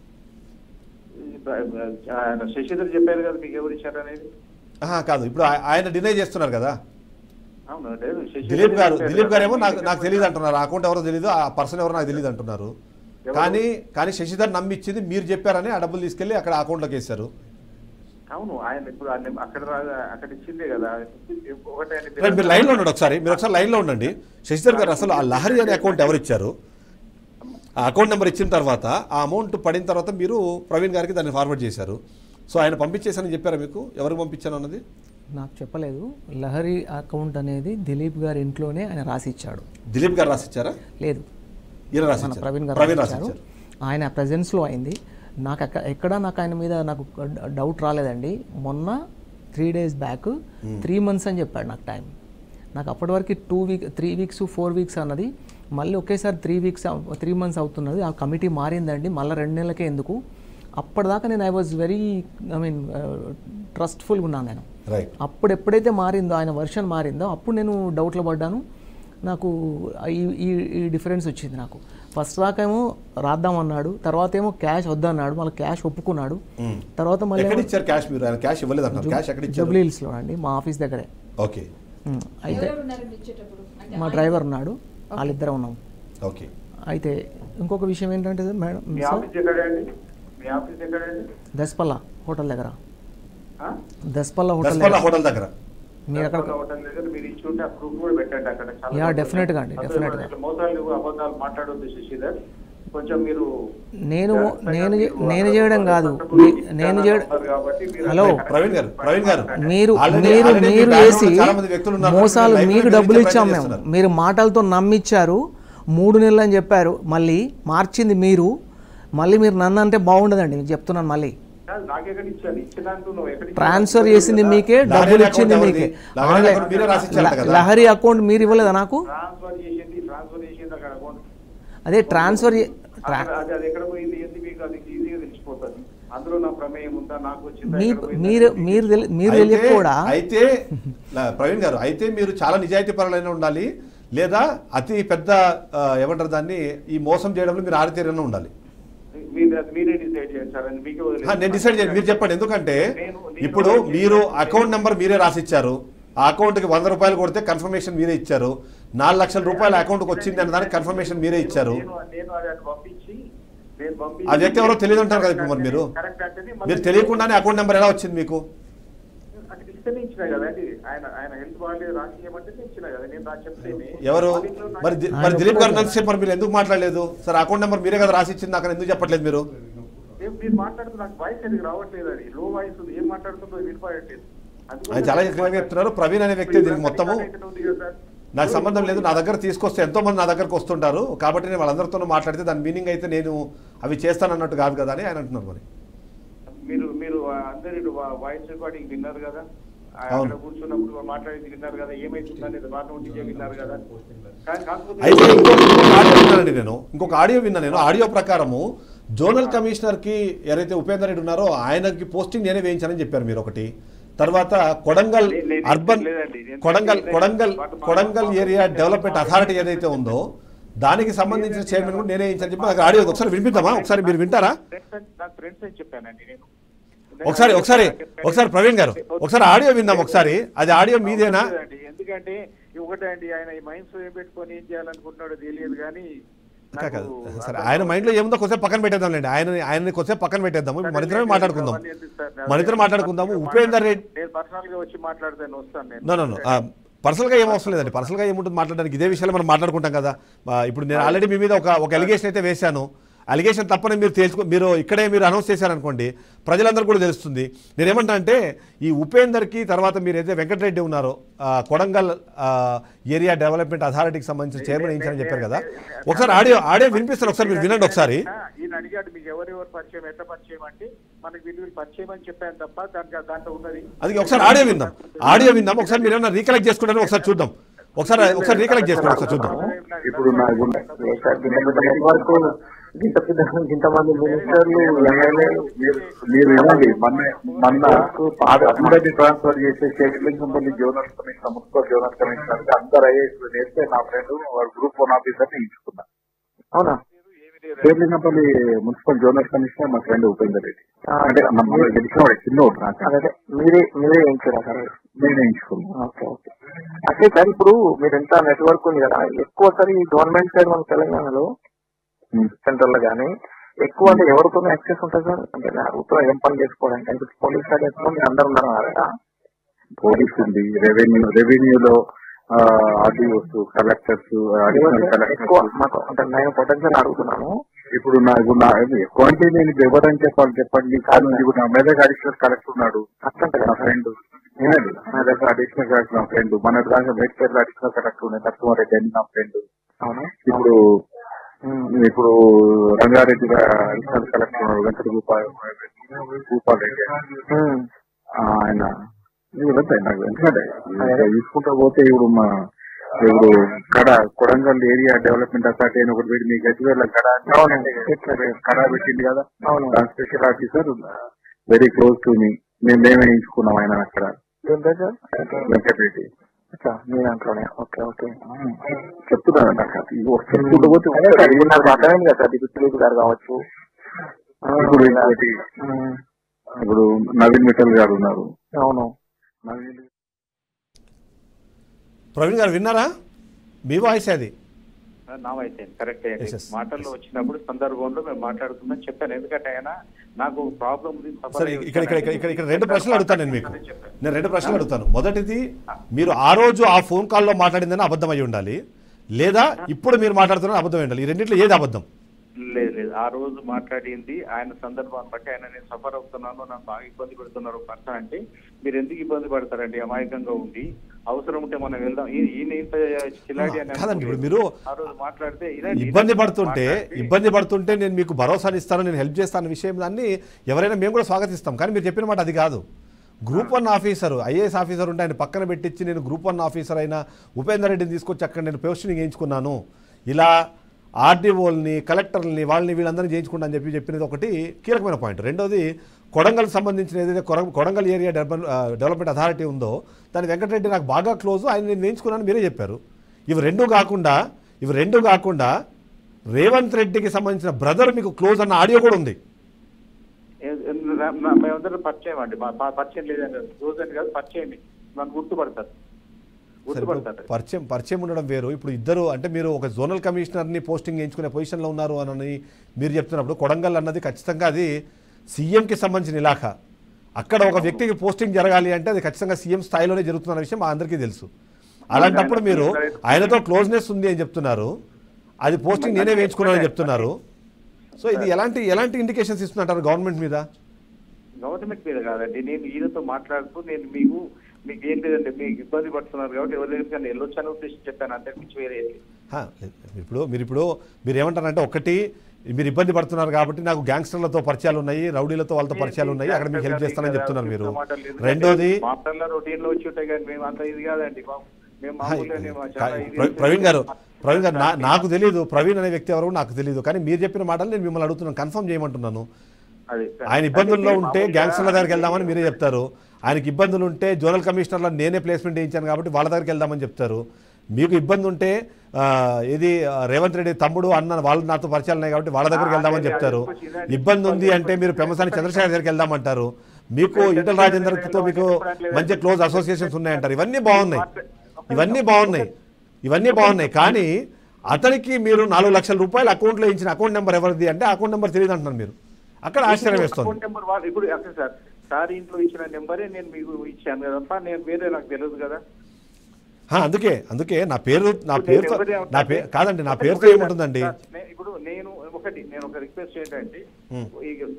ఆయన శశిధర్ చెప్పారు కదా మీకు ఎవరు ఇచ్చారు అనేది ఆహా, కాదు ఇప్పుడు ఆ- ఆయన డినై చేస్తున్నారు కదా అవును లేదు శశిధర్ దిలీప్ గారు చెప్పారు దిలీప్ గారు ఏమో కదా, నాకు మీకు నాకు తెలియదు అంటున్నారు ఆ అకౌంట్ ఎవరో తెలియదు ఆ పర్సన్ ఎవరో నాకు తెలియదు అంటున్నారు ఎవరు? కానీ కానీ శశిధర్ నమ్మిచ్చింది మీరు చెప్పారని ఆ డబ్బులు తీసుకెళ్లి అక్కడ అకౌంట్లోకి వేశారు అవును ఆయన ఇప్పుడు ఆయన అక్కడ రా- అక్కడ ఇచ్చిందే కదా ఒకటే ఆయన రైట్, మీరు లైన్లో ఉండండి ఒకసారి మీరు ఒకసారి లైన్లో ఉండండి శశిధర్ గారు అసలు ఆ లహరి అనే అకౌంట్ ఎవరు ఇచ్చారు ఆ అకౌంట్ నెంబర్ ఇచ్చిన తర్వాత ఆ అమౌంట్ పడిన తర్వాత మీరు ప్రవీణ్ గారికి దాన్ని ఫార్వర్డ్ చేశారు సో ఆయన పంపించేసానని చెప్పారా మీకు ఎవరికి పంపించాను అన్నది నాకు చెప్పలేదు లహరి అకౌంట్ అనేది దిలీప్ గారి ఇంట్లోనే ఆయన రాసి ఇచ్చాడు దిలీప్ గారు రాసిచ్చారా లేదు ఈయన రాసి మన ఇచ్చారు. ప్రవీణ్ గారు ప్రవీణ్ రాసి ఇచ్చారు ఆయన ప్రెజెన్స్లో అయింది నాకు ఎక్క ఎక్కడ నాకు ఆయన మీద నాకు డౌట్ రాలేదండి మొన్న three days back three months అని చెప్పాడు నాకు టైం నాకు అప్పటి వరకు two week three weeks four weeks అన్నది మళ్ళీ ఒకేసారి త్రీ వీక్స్ త్రీ మంత్స్ అవుతున్నది ఆ కమిటీ మారిందండి మళ్ళీ రెండు నెలలకే ఎందుకు అప్పటిదాకా నేను I was very I mean ట్రస్ట్ఫుల్గా ఉన్నాను నేను రైట్ అప్పుడు ఎప్పుడైతే మారిందో ఆయన వర్షన్ మారిందో అప్పుడు నేను డౌట్లో పడ్డాను నాకు ఈ ఈ ఈ డిఫరెన్స్ వచ్చింది నాకు ఫస్ట్ దాకా ఏమో రాద్దామన్నాడు తర్వాత ఏమో క్యాష్ వద్దన్నాడు మళ్ళీ క్యాష్ ఒప్పుకున్నాడు తర్వాత మళ్ళీ ఎక్కడ ఇచ్చారు క్యాష్ మీరు ఆయన క్యాష్ ఇవ్వలేదు అంటారు క్యాష్ ఎక్కడ ఇచ్చారు జూబ్లీ హిల్స్లో అండి మా ఆఫీస్ దగ్గరే ఓకే ఉమ్, అయితే మా డ్రైవర్ ఉన్నాడు వాళ్ళిద్దరం ఉన్నాం ఓకే అయితే ఇంకొక విషయం ఏంటంటే సార్ మేడం మీ సార్ ఆఫీస్ ఎక్కడండి మీ ఆఫీస్ ఎక్కడండి దస్పల్ల హోటల్ దగ్గర ఆ? దస్పల్ల హోటల్ దస్పల్ల దగ్గర హోటల్ దగ్గర మీరు అక్కడ దసరా హోటల్ దగ్గర మీరు ఇచ్చి ఉంటే ఆ ప్రూఫ్ కూడా పెట్టండి అక్కడ చాలా యా, మంది definite గా అండి, అసలు definite గా. ఇట్లా మోసాలు అబద్ధాలు మాట్లాడొద్దు శశిధర్ కొంచెం మీరు నేను జాగ్రత్తగా నేను మీరు నేను అక్కడ చేయడం కాదు కష్టపడి మీ- నేను చేయడం ఉన్నారు కాబట్టి మీరు హలో అక్కడ ప్రవీణ్ గారు ప్రవీణ్ గారు మీరు Already- మీరు already మీ మీరు background లో వేసి చాలా మంది వ్యక్తులు ఉన్నారు. మోసాలు మీరు మీకు live లో డబ్బులు ప్రయత్నం ఇచ్చాం మేము చేస్తున్నారు. మీరు మాటలతో నమ్మిచ్చారు మూడు నెలలు అని చెప్పారు మళ్ళీ మార్చింది మీరు మళ్ళీ మీరు నన్ను అంటే బాగుండదండి మీకు చెప్తున్నాను మళ్ళీ కాదు, నాకెక్కడ ఇచ్చాను ఇచ్చినందుకు నువ్వు ఎక్కడ ట్రాన్స్ఫర్ చేసింది మీకే లహరి డబ్బులు account ఇచ్చింది ఎవరిది? మీకే లహరి ఆన్లైన్- account మీరే రాసి ఇచ్చారట కదా? లహరి అకౌంట్ మీరు ఇవ్వలేదా నాకు ట్రాన్స్ఫర్ చేసింది ట్రాన్స్ఫర్ చేసింది అక్కడ అకౌంట్ అదే ట్రాన్స్ఫర్ చే- ట్రా- అక్కడ అది అది ఎక్కడ పోయింది ఏంది మీకు అది ఈజీగా తెలిసిపోతుంది అందులో నా ప్రమేయం ఉందా నాకు వచ్చిందా మీ ఎక్కడ పోయిందా? మీరు మీరు తెలి- మీరు అయితే- తెలియక కూడా అయితే ల- ప్రవీణ్ గారు అయితే మీరు చాలా నిజాయితీ పరులైన ఉండాలి లేదా అతి పెద్ద ఆ, ఏమంటారు దాన్ని ఈ మోసం చేయడంలో మీరు ఆరితేరైనా ఉండాలి మీరు మీరే డిసైడ్ చేయండి సార్ అని మీకే వదిలేస్తాను. ఆ, నేను డిసైడ్ చేయండి మీరు చెప్పండి ఎందుకంటే నేను- నేను ఇప్పుడు నేను- మీరు అకౌంట్ నెంబర్ మీరే రాసిచ్చారు ఆ అకౌంట్కి వంద రూపాయలు కొడితే కన్ఫర్మేషన్ మీరే ఇచ్చారు నాలుగు లక్షల రూపాయలు అకౌంట్కి వచ్చింది అన్న దానికి కన్ఫర్మేషన్ మీరే ఇచ్చారు నేను నేను అది అటు పంపించి నేను పంపించి ఆ వ్యక్తి ఎవరో తెలియదు అంటారు కదా ఇప్పుడు మరి మీరు కరెక్ట్ అంటేనే మళ్ళీ మీరు తెలియకుండానే అకౌంట్ నెంబర్ ఎలా వచ్చింది మీకు అక్కడ ఇస్తేనే ఇచ్చిన కదండి ఆయన ఆయన హెల్త్ బాగాలేదు రాసి ఇవ్వమంటే నేను ఇచ్చిన కదా నేను నాకు చెప్తేనే ఎవరు వాళ్ళింట్లో నాకు- మరి ది- మరి దిలీప్ గారు నడిచి మరి మీరు ఎందుకు మాట్లాడలేదు సార్ అకౌంట్ నెంబర్ మీరే కదా రాసి ఇచ్చింది అక్కడ ఎందుకు చెప్పట్లేదు మీరు ఏం మీరు మాట్లాడుతున్న నాకు వాయిస్ అనేది రావట్లేదు అది లో వాయిస్ ఉంది ఏం మాట్లాడుతుందో వినపడట్లేదు అందుకోసం ఆయన చాలా క్లియర్గా చెప్తున్నారు ప్రవీణ్ అనే వ్యక్తి దీనికి మొత్తము ఇక్కడ ఉంది కదా సార్. నాకు సంబంధం లేదు నా దగ్గర తీసుకొస్తే ఎంతో మంది నా దగ్గరకు వస్తుంటారు కాబట్టి నేను వాళ్ళందరితో మాట్లాడితే దాని మీనింగ్ అయితే నేను అవి చేస్తాను అన్నట్టు కాదు కదా అని ఆయన అంటున్నారు మరి మీరు మీరు అందరి వాయిస్ రికార్డింగ్ విన్నారు కదా ఆ అవును. అక్కడ కూర్చున్నప్పుడు మాట్లాడేది విన్నారు కదా ఏమైతుంది అనేది బాగా నోటీస్ విన్నారు కదా కానీ కాకపోతే అయితే ఇంకొక ఇంకొక ఆడియో విన్నానండి నేను ఇంకొక ఆడియో విన్నా నేను ఆడియో ప్రకారము జోనల్ కమిషనర్ కి ఎవరైతే ఉపేందర్ రెడ్డి ఉన్నారో ఆయనకి పోస్టింగ్ నేనే వేయించానని చెప్పారు మీరు ఒకటి తర్వాత కొడంగల్ లే- లేదు, అర్బన్ లేదండి. నేను కొడంగల్ చెప్పేది కొడంగల్ వాటి మా- కొడంగల్ మా- ఏరియా డెవలప్మెంట్ అథారిటీ ఏదైతే ఉందో దానికి సంబంధించిన చైర్మన్ కూడా నేనే వేయించని చెప్పి నాకు ఆడియో ఉంది. ఒకసారి వినిపిద్దామా ఒకసారి మీరు వింటారా ఫ్రెండ్స్ అని- నాకు ఫ్రెండ్స్ అని చెప్పానండి నేను ఒకసారి ఒకసారి ఒకసారి ప్రవీణ్ గారు ఒకసారి ఆడియో విందాం ఒకసారి అది ఆడియో మీదేనా లేదండి. ఎందుకంటే ఒకటే అండి ఆయన ఈ మైండ్స్ ఏం పెట్టుకొని ఏం చేయాలనుకుంటున్నాడో తెలియదు కానీ ఇంకా నాకు కాదు సరే అర్థం ఆయన మైండ్ లో ఏముందో కొద్దిసేపు పక్కన పెట్టేద్దాంలేండి ఆయన ఆయన కొద్దిసేపు పక్కన పెట్టేద్దాము మన ఇద్దరమే మాట్లాడుకుందాం అవన్నీ ఎందుకు సార్? మన ఇద్దరం మాట్లాడుకుందాము ఉపేందర్ రెడ్డి నేను పర్సనల్ గా వచ్చి మాట్లాడతాను వస్తాను నేను నో నో నో పర్సనల్గా ఏం అవసరం లేదండి పర్సనల్గా ఏముంటుంది మాట్లాడడానికి ఇదే విషయాలు మనం మాట్లాడుకుంటాం కదా ఆ, ఇప్పుడు నేను ఆల్రెడీ మీ మీద ఒక ఒక ఎలిగేషన్ అయితే వేశాను అలిగేషన్ తప్పని మీరు తేల్చుకో మీరు ఇక్కడే మీరు అనౌన్స్ చేశారనుకోండి ప్రజలందరూ కూడా తెలుస్తుంది నేనేమంటా అంటే ఈ ఉపేందర్కి తర్వాత మీరు ఏదైతే వెంకటరెడ్డి ఉన్నారో ఆ, కొడంగల్ ఆ, ఏరియా డెవలప్మెంట్ అథారిటీకి సంబంధించిన చైర్మన్ వేయించారని చెప్పారు కదా ఒకసారి ఆడియో ఆడియో వినిపిస్తారు ఒకసారి మీరు వినండి ఒకసారి ఈయన అడిగాడు మీకు ఎవరెవరు పరిచయం ఎట్లా పరిచయం అంటే మనకి వీళ్ళు వీళ్ళు పరిచయం అని చెప్పాను తప్ప దానికి దాంట్లో ఉన్నది అది ఒకసారి ఆడియో విందాం ఆడియో విందాం ఒకసారి మీరు ఏమన్నా రీకలెక్ట్ చేసుకుంటారో ఒకసారి చూద్దాం ఒకసారి ఒకసారి రీకలెక్ట్ చేసుకోండి ఒకసారి చూద్దాం ఇప్పుడు నా గుండె నెట్వర్క్ ఇంత పెద్ద ఇంతమంది మినిస్టర్లు ఎమ్మెల్యేలు మీరు- మీరు వినండి మొన్న మొన్న అందరినీ ట్రాన్స్ఫర్ చేసే statement zonal commissioner municipal zonal commissioner అందరు ఐఏఎస్ నేర్స్తే నా ఫ్రెండ్ గ్రూప్ వన్ ఆఫీసర్ ని ఎంచుకున్నా అవునా పేర్లింగపల్లి మున్సిపల్ జోనల్ కమిషనర్ మా ఫ్రెండ్ ఉపేందర్ రెడ్డి అంటే మన గెలిచినవాడు చిన్నోడు నాకు అదే మీరే మీరే వేయించారా సార్ నేను ఎంచుకున్నాను ఓకే ఓకే అంటే సార్ ఇప్పుడు మీరు ఎంత నెట్వర్క్ ఉంది కదా ఎక్కువ సార్ ఈ గవర్నమెంట్ సైడ్ మన తెలంగాణలో సెంట్రల్ లో కానీ ఎక్కువ అంటే ఎవరితో యాక్సెస్ ఉంటుంది సార్ అంటే నేను అడుగుతున్నా ఏం పని చేసుకోవడానికి అంటే పోలీస్ సైడ్ ఎక్కువ మీరు అందరు ఉన్నారు కదా పోలీస్ ఉంది రెవెన్యూ రెవెన్యూలో ఆర్డీఓస్ కలెక్టర్స్ అడిషనల్ ఎక్కువ కలెక్టర్స్ మాకు అంటే నేను పొటెన్షియల్ అడుగుతున్నాను ఇప్పుడు నాకు నా ఎక్కువ అంటే నేను ఎవరని చెప్పాలి చెప్పండి కానీ ఇప్పుడు నా మెదక్ అడిషనల్ కలెక్టర్ ఉన్నాడు అట్లంటే నా ఫ్రెండ్ వినండి నా దగ్గర అడిషనల్ కలెక్టర్ నా ఫ్రెండ్ మన దాకా మేడ్పేట అడిషనల్ కలెక్టర్ ఉన్నాయి నరసింహారెడ్డి అని నా ఫ్రెండ్ అవునా ఇప్పుడు ఇప్పుడు రంగారెడ్డి అడిషనల్ కలెక్టర్ ఉన్నాడు వెంకట భూపాల్ భూపాల్ రెడ్డి అని. ఉమ్. ఆ, ఆయన ఇవి వెళ్తాయి నాకు ఎందుకంటే ఇవి తీసుకుంటూ పోతే ఇప్పుడు మా ఇప్పుడు కడ కొడంగల్ ఏరియా డెవలప్మెంట్ అథారిటీ అని ఒకటి పెట్టి మీ గచ్చివేళ్ళ కడ అవునండి. కడ పెట్టింది కదా అవును. దాని special officer very close to me మేము మేమే ఎంచుకున్నాం ఆయన అక్కడ ఏంటో సార్ వెంకటరెడ్డి అచ్చా మీ దాంట్లోనే ఓకే ఓకే చెప్తున్నాను నాకు అది ఇగో చెప్పుకుంటూ పోతే అదే సార్ ఇప్పుడు నాకు అర్థమైంది కదా సార్ ఇప్పుడు దిలీప్ గారు కావచ్చు ఇప్పుడు ఇంకోటి ఉమ్, ఇప్పుడు నవీన్ మిట్టల్ గారు ఉన్నారు అవును నవీన్ ప్రవీణ్ గారు విన్నారా మీ వాయిస్ అది నా అయితే కరెక్ట్ Yes, yes. మాటల్లో వచ్చినప్పుడు సందర్భంలో మేము మాట్లాడుతుందని చెప్పాను ఎందుకంటే ఆయన నాకు ప్రాబ్లం ఉంది సరే ఇక్కడ ఇక్కడ ఇక్కడ ఇక్కడ ఇక్కడ రెండు ప్రశ్నలు అడుగుతాను నేను మీకు నేను రెండు ప్రశ్నలు అడుగుతాను మొదటిది మీరు ఆ రోజు ఆ ఫోన్ కాల్లో మాట్లాడిందని అబద్ధం అయి ఉండాలి లేదా ఇప్పుడు మీరు మాట్లాడుతున్న అబద్ధం అయి ఉండాలి ఈ రెండిట్లో ఏది అబద్ధం లేదు లేదు ఆ రోజు మాట్లాడింది ఆయన సందర్భాన్ని బట్టి ఆయన నేను సఫర్ అవుతున్నాను నన్ను బాగా ఇబ్బంది పెడుతున్నారు పర్సన్ అంటే మీరు ఎందుకు ఇబ్బంది పడతారండి అమాయకంగా ఉండి అవసరం ఉంటే మనం వెళ్దాం ఈ- ఈయన ఇంత కిలాడి అని కాదండి ఇప్పుడు మీరు ఆ రోజు మాట్లాడితే ఇదండి, ఇబ్బంది ఇదండి పడుతుంటే మాట్లాడి- ఇబ్బంది పడుతుంటే నేను మీకు భరోసాని ఇస్తాను నేను హెల్ప్ చేస్తాను విషయం దాన్ని ఎవరైనా మేము కూడా స్వాగతిస్తాం కానీ మీరు చెప్పిన మాట అది కాదు group one officer IAS officer ఉంటే ఆయన పక్కన పెట్టించి నేను గ్రూప్ వన్ ఆఫీసర్ అయిన ఉపేందర్ రెడ్డిని తీసుకొచ్చి అక్కడ నేను పోస్టింగ్ చేయించుకున్నాను ఇలా ఆర్డీఓల్ని కలెక్టర్ని వాళ్ళని వీళ్ళందరినీ చేయించుకుంటా అని చెప్పి చెప్పినది ఒకటి కీలకమైన పాయింట్ రెండోది కొడంగల్కి సంబంధించిన ఏదైతే కొర- Kodangal area develop development authority ఉందో దాని వెంకటరెడ్డి నాకు బాగా క్లోజ్ ఆయన నేను వేయించుకున్నాను మీరే చెప్పారు ఇవి రెండు కాకుండా ఇవి రెండు కాకుండా రేవంత్ రెడ్డికి సంబంధించిన బ్రదర్ మీకు క్లోజ్ అన్న ఆడియో కూడా ఉంది ఏ- ఏ- నా- నా- మేమందరం పరిచయం అండి మా మా పరిచయం లేదండి రోజు అని కాదు పరిచయం నన్ను గుర్తుపడతారు సరే, ఇప్పుడు గుర్తుపడతారు పరిచయం పరిచయం ఉండడం వేరు ఇప్పుడు ఇద్దరు అంటే మీరు ఒక జోనల్ కమిషనర్ని పోస్టింగ్ చేయించుకునే పొజిషన్లో ఉన్నారు అని మీరు చెప్తున్నప్పుడు కొడంగల్ అన్నది ఖచ్చితంగా అది సీఎంకి సంబంధించిన ఇలాఖా అక్కడ ఒక వ్యక్తికి పోస్టింగ్ జరగాలి అంటే అది ఖచ్చితంగా సీఎం స్థాయిలోనే జరుగుతున్న విషయం మా అందరికీ తెలుసు అలాంటప్పుడు మీరు ఆయనతో క్లోజ్నెస్ ఉంది అని చెప్తున్నారు అది పోస్టింగ్ నేనే వేయించుకున్నానని చెప్తున్నారు సో ఇది ఎలాంటి ఎలాంటి ఇండికేషన్స్ ఇస్తున్నట్టారు గవర్నమెంట్ మీద గవర్నమెంట్ మీద కాదండి నేను ఈయనతో మాట్లాడుతూ నేను మీకు మీకు ఏం లేదండి మీకు ఇబ్బంది పడుతున్నారు కాబట్టి ఎవరి దగ్గరికి వెళ్ళొచ్చు అని ఉద్దేశం చెప్పాను అంతే మించి వేరే ఏం లేదు. హా, లేదు. ఇప్పుడు మీరు ఇప్పుడు మీరు ఏమంటారంటే ఒకటి మీరు ఇబ్బంది పడుతున్నారు కాబట్టి నాకు గ్యాంగ్స్టర్లతో పరిచయాలు ఉన్నాయి రౌడీలతో వాళ్ళతో పరిచయాలు ఉన్నాయి అక్కడ మీకు హెల్ప్ చేస్తానని చెప్తున్నారు మీరు రెండోది మా పిల్లల రొటీన్ లో వచ్చి ఉంటాయి కానీ మేము అంత ఇది కాదండి బాబు. మేము మామూలుగానే మా చాలా ఇది ప్ర- ప్రవీణ్ గారు ప్రవీణ్ గారు నా- నాకు తెలియదు ప్రవీణ్ అనే వ్యక్తి ఎవరు నాకు తెలియదు కానీ మీరు చెప్పిన మాటలు నేను మిమ్మల్ని అడుగుతున్నాను కన్ఫర్మ్ చేయమంటున్నాను అది ఆయన ఇబ్బందుల్లో అంటే ఉంటే మామూలుగా గ్యాంగ్స్టర్ల దగ్గరికి వెళ్దామని మీరే చెప్తారు ఆయనకి ఇబ్బందులు ఉంటే జోనల్ కమిషనర్లో నేనే ప్లేస్మెంట్ చేయించాను కాబట్టి వాళ్ళ దగ్గరికి వెళ్దామని చెప్తారు మీకు ఇబ్బంది ఉంటే ఆ, ఇది ఆ, రేవంత్ రెడ్డి తమ్ముడు అన్న వాళ్ళు నాతో పరిచయాలు ఉన్నాయి కాబట్టి వాళ్ళ దగ్గరికి వెళ్దామని చెప్తారు ఇబ్బంది ఉంది అంటే మీరు పెమ్మసాని చంద్రశేఖర్ దగ్గరికి వెళ్దామంటారు మీకు ఈటల రాజేందర్తో మీకు మంచి క్లోజ్ అసోసియేషన్స్ ఉన్నాయంటారు ఇవన్నీ బాగున్నాయి ఇవన్నీ బాగున్నాయి ఇవన్నీ బాగున్నాయి కానీ అతనికి మీరు నాలుగు లక్షల రూపాయలు అకౌంట్లో ఇచ్చిన అకౌంట్ నెంబర్ ఎవరిది అంటే అకౌంట్ నెంబర్ తెలియదు అంటున్నారు మీరు అక్కడ ఆశ్చర్యం వేస్తుంది అకౌంట్ నెంబర్ వాళ్ళు ఇప్పుడు అక్కడ సార్ సార్ ఇంట్లో ఇచ్చిన నెంబరే నేను మీకు ఇచ్చాను కదా తప్ప నేను వేరే నాకు తెలియదు కదా హా, అందుకే అందుకే నా పేరు నా ఇప్పుడు పేరుతో నేను ఎవరి- నా పేరు కాదండి నా పేరుతో ఒకటి ఏముంటుందండి సార్, నే- ఇప్పుడు నేను ఒకటి నేను ఒక రిక్వెస్ట్ ఏంటంటే ఉం. ఈ-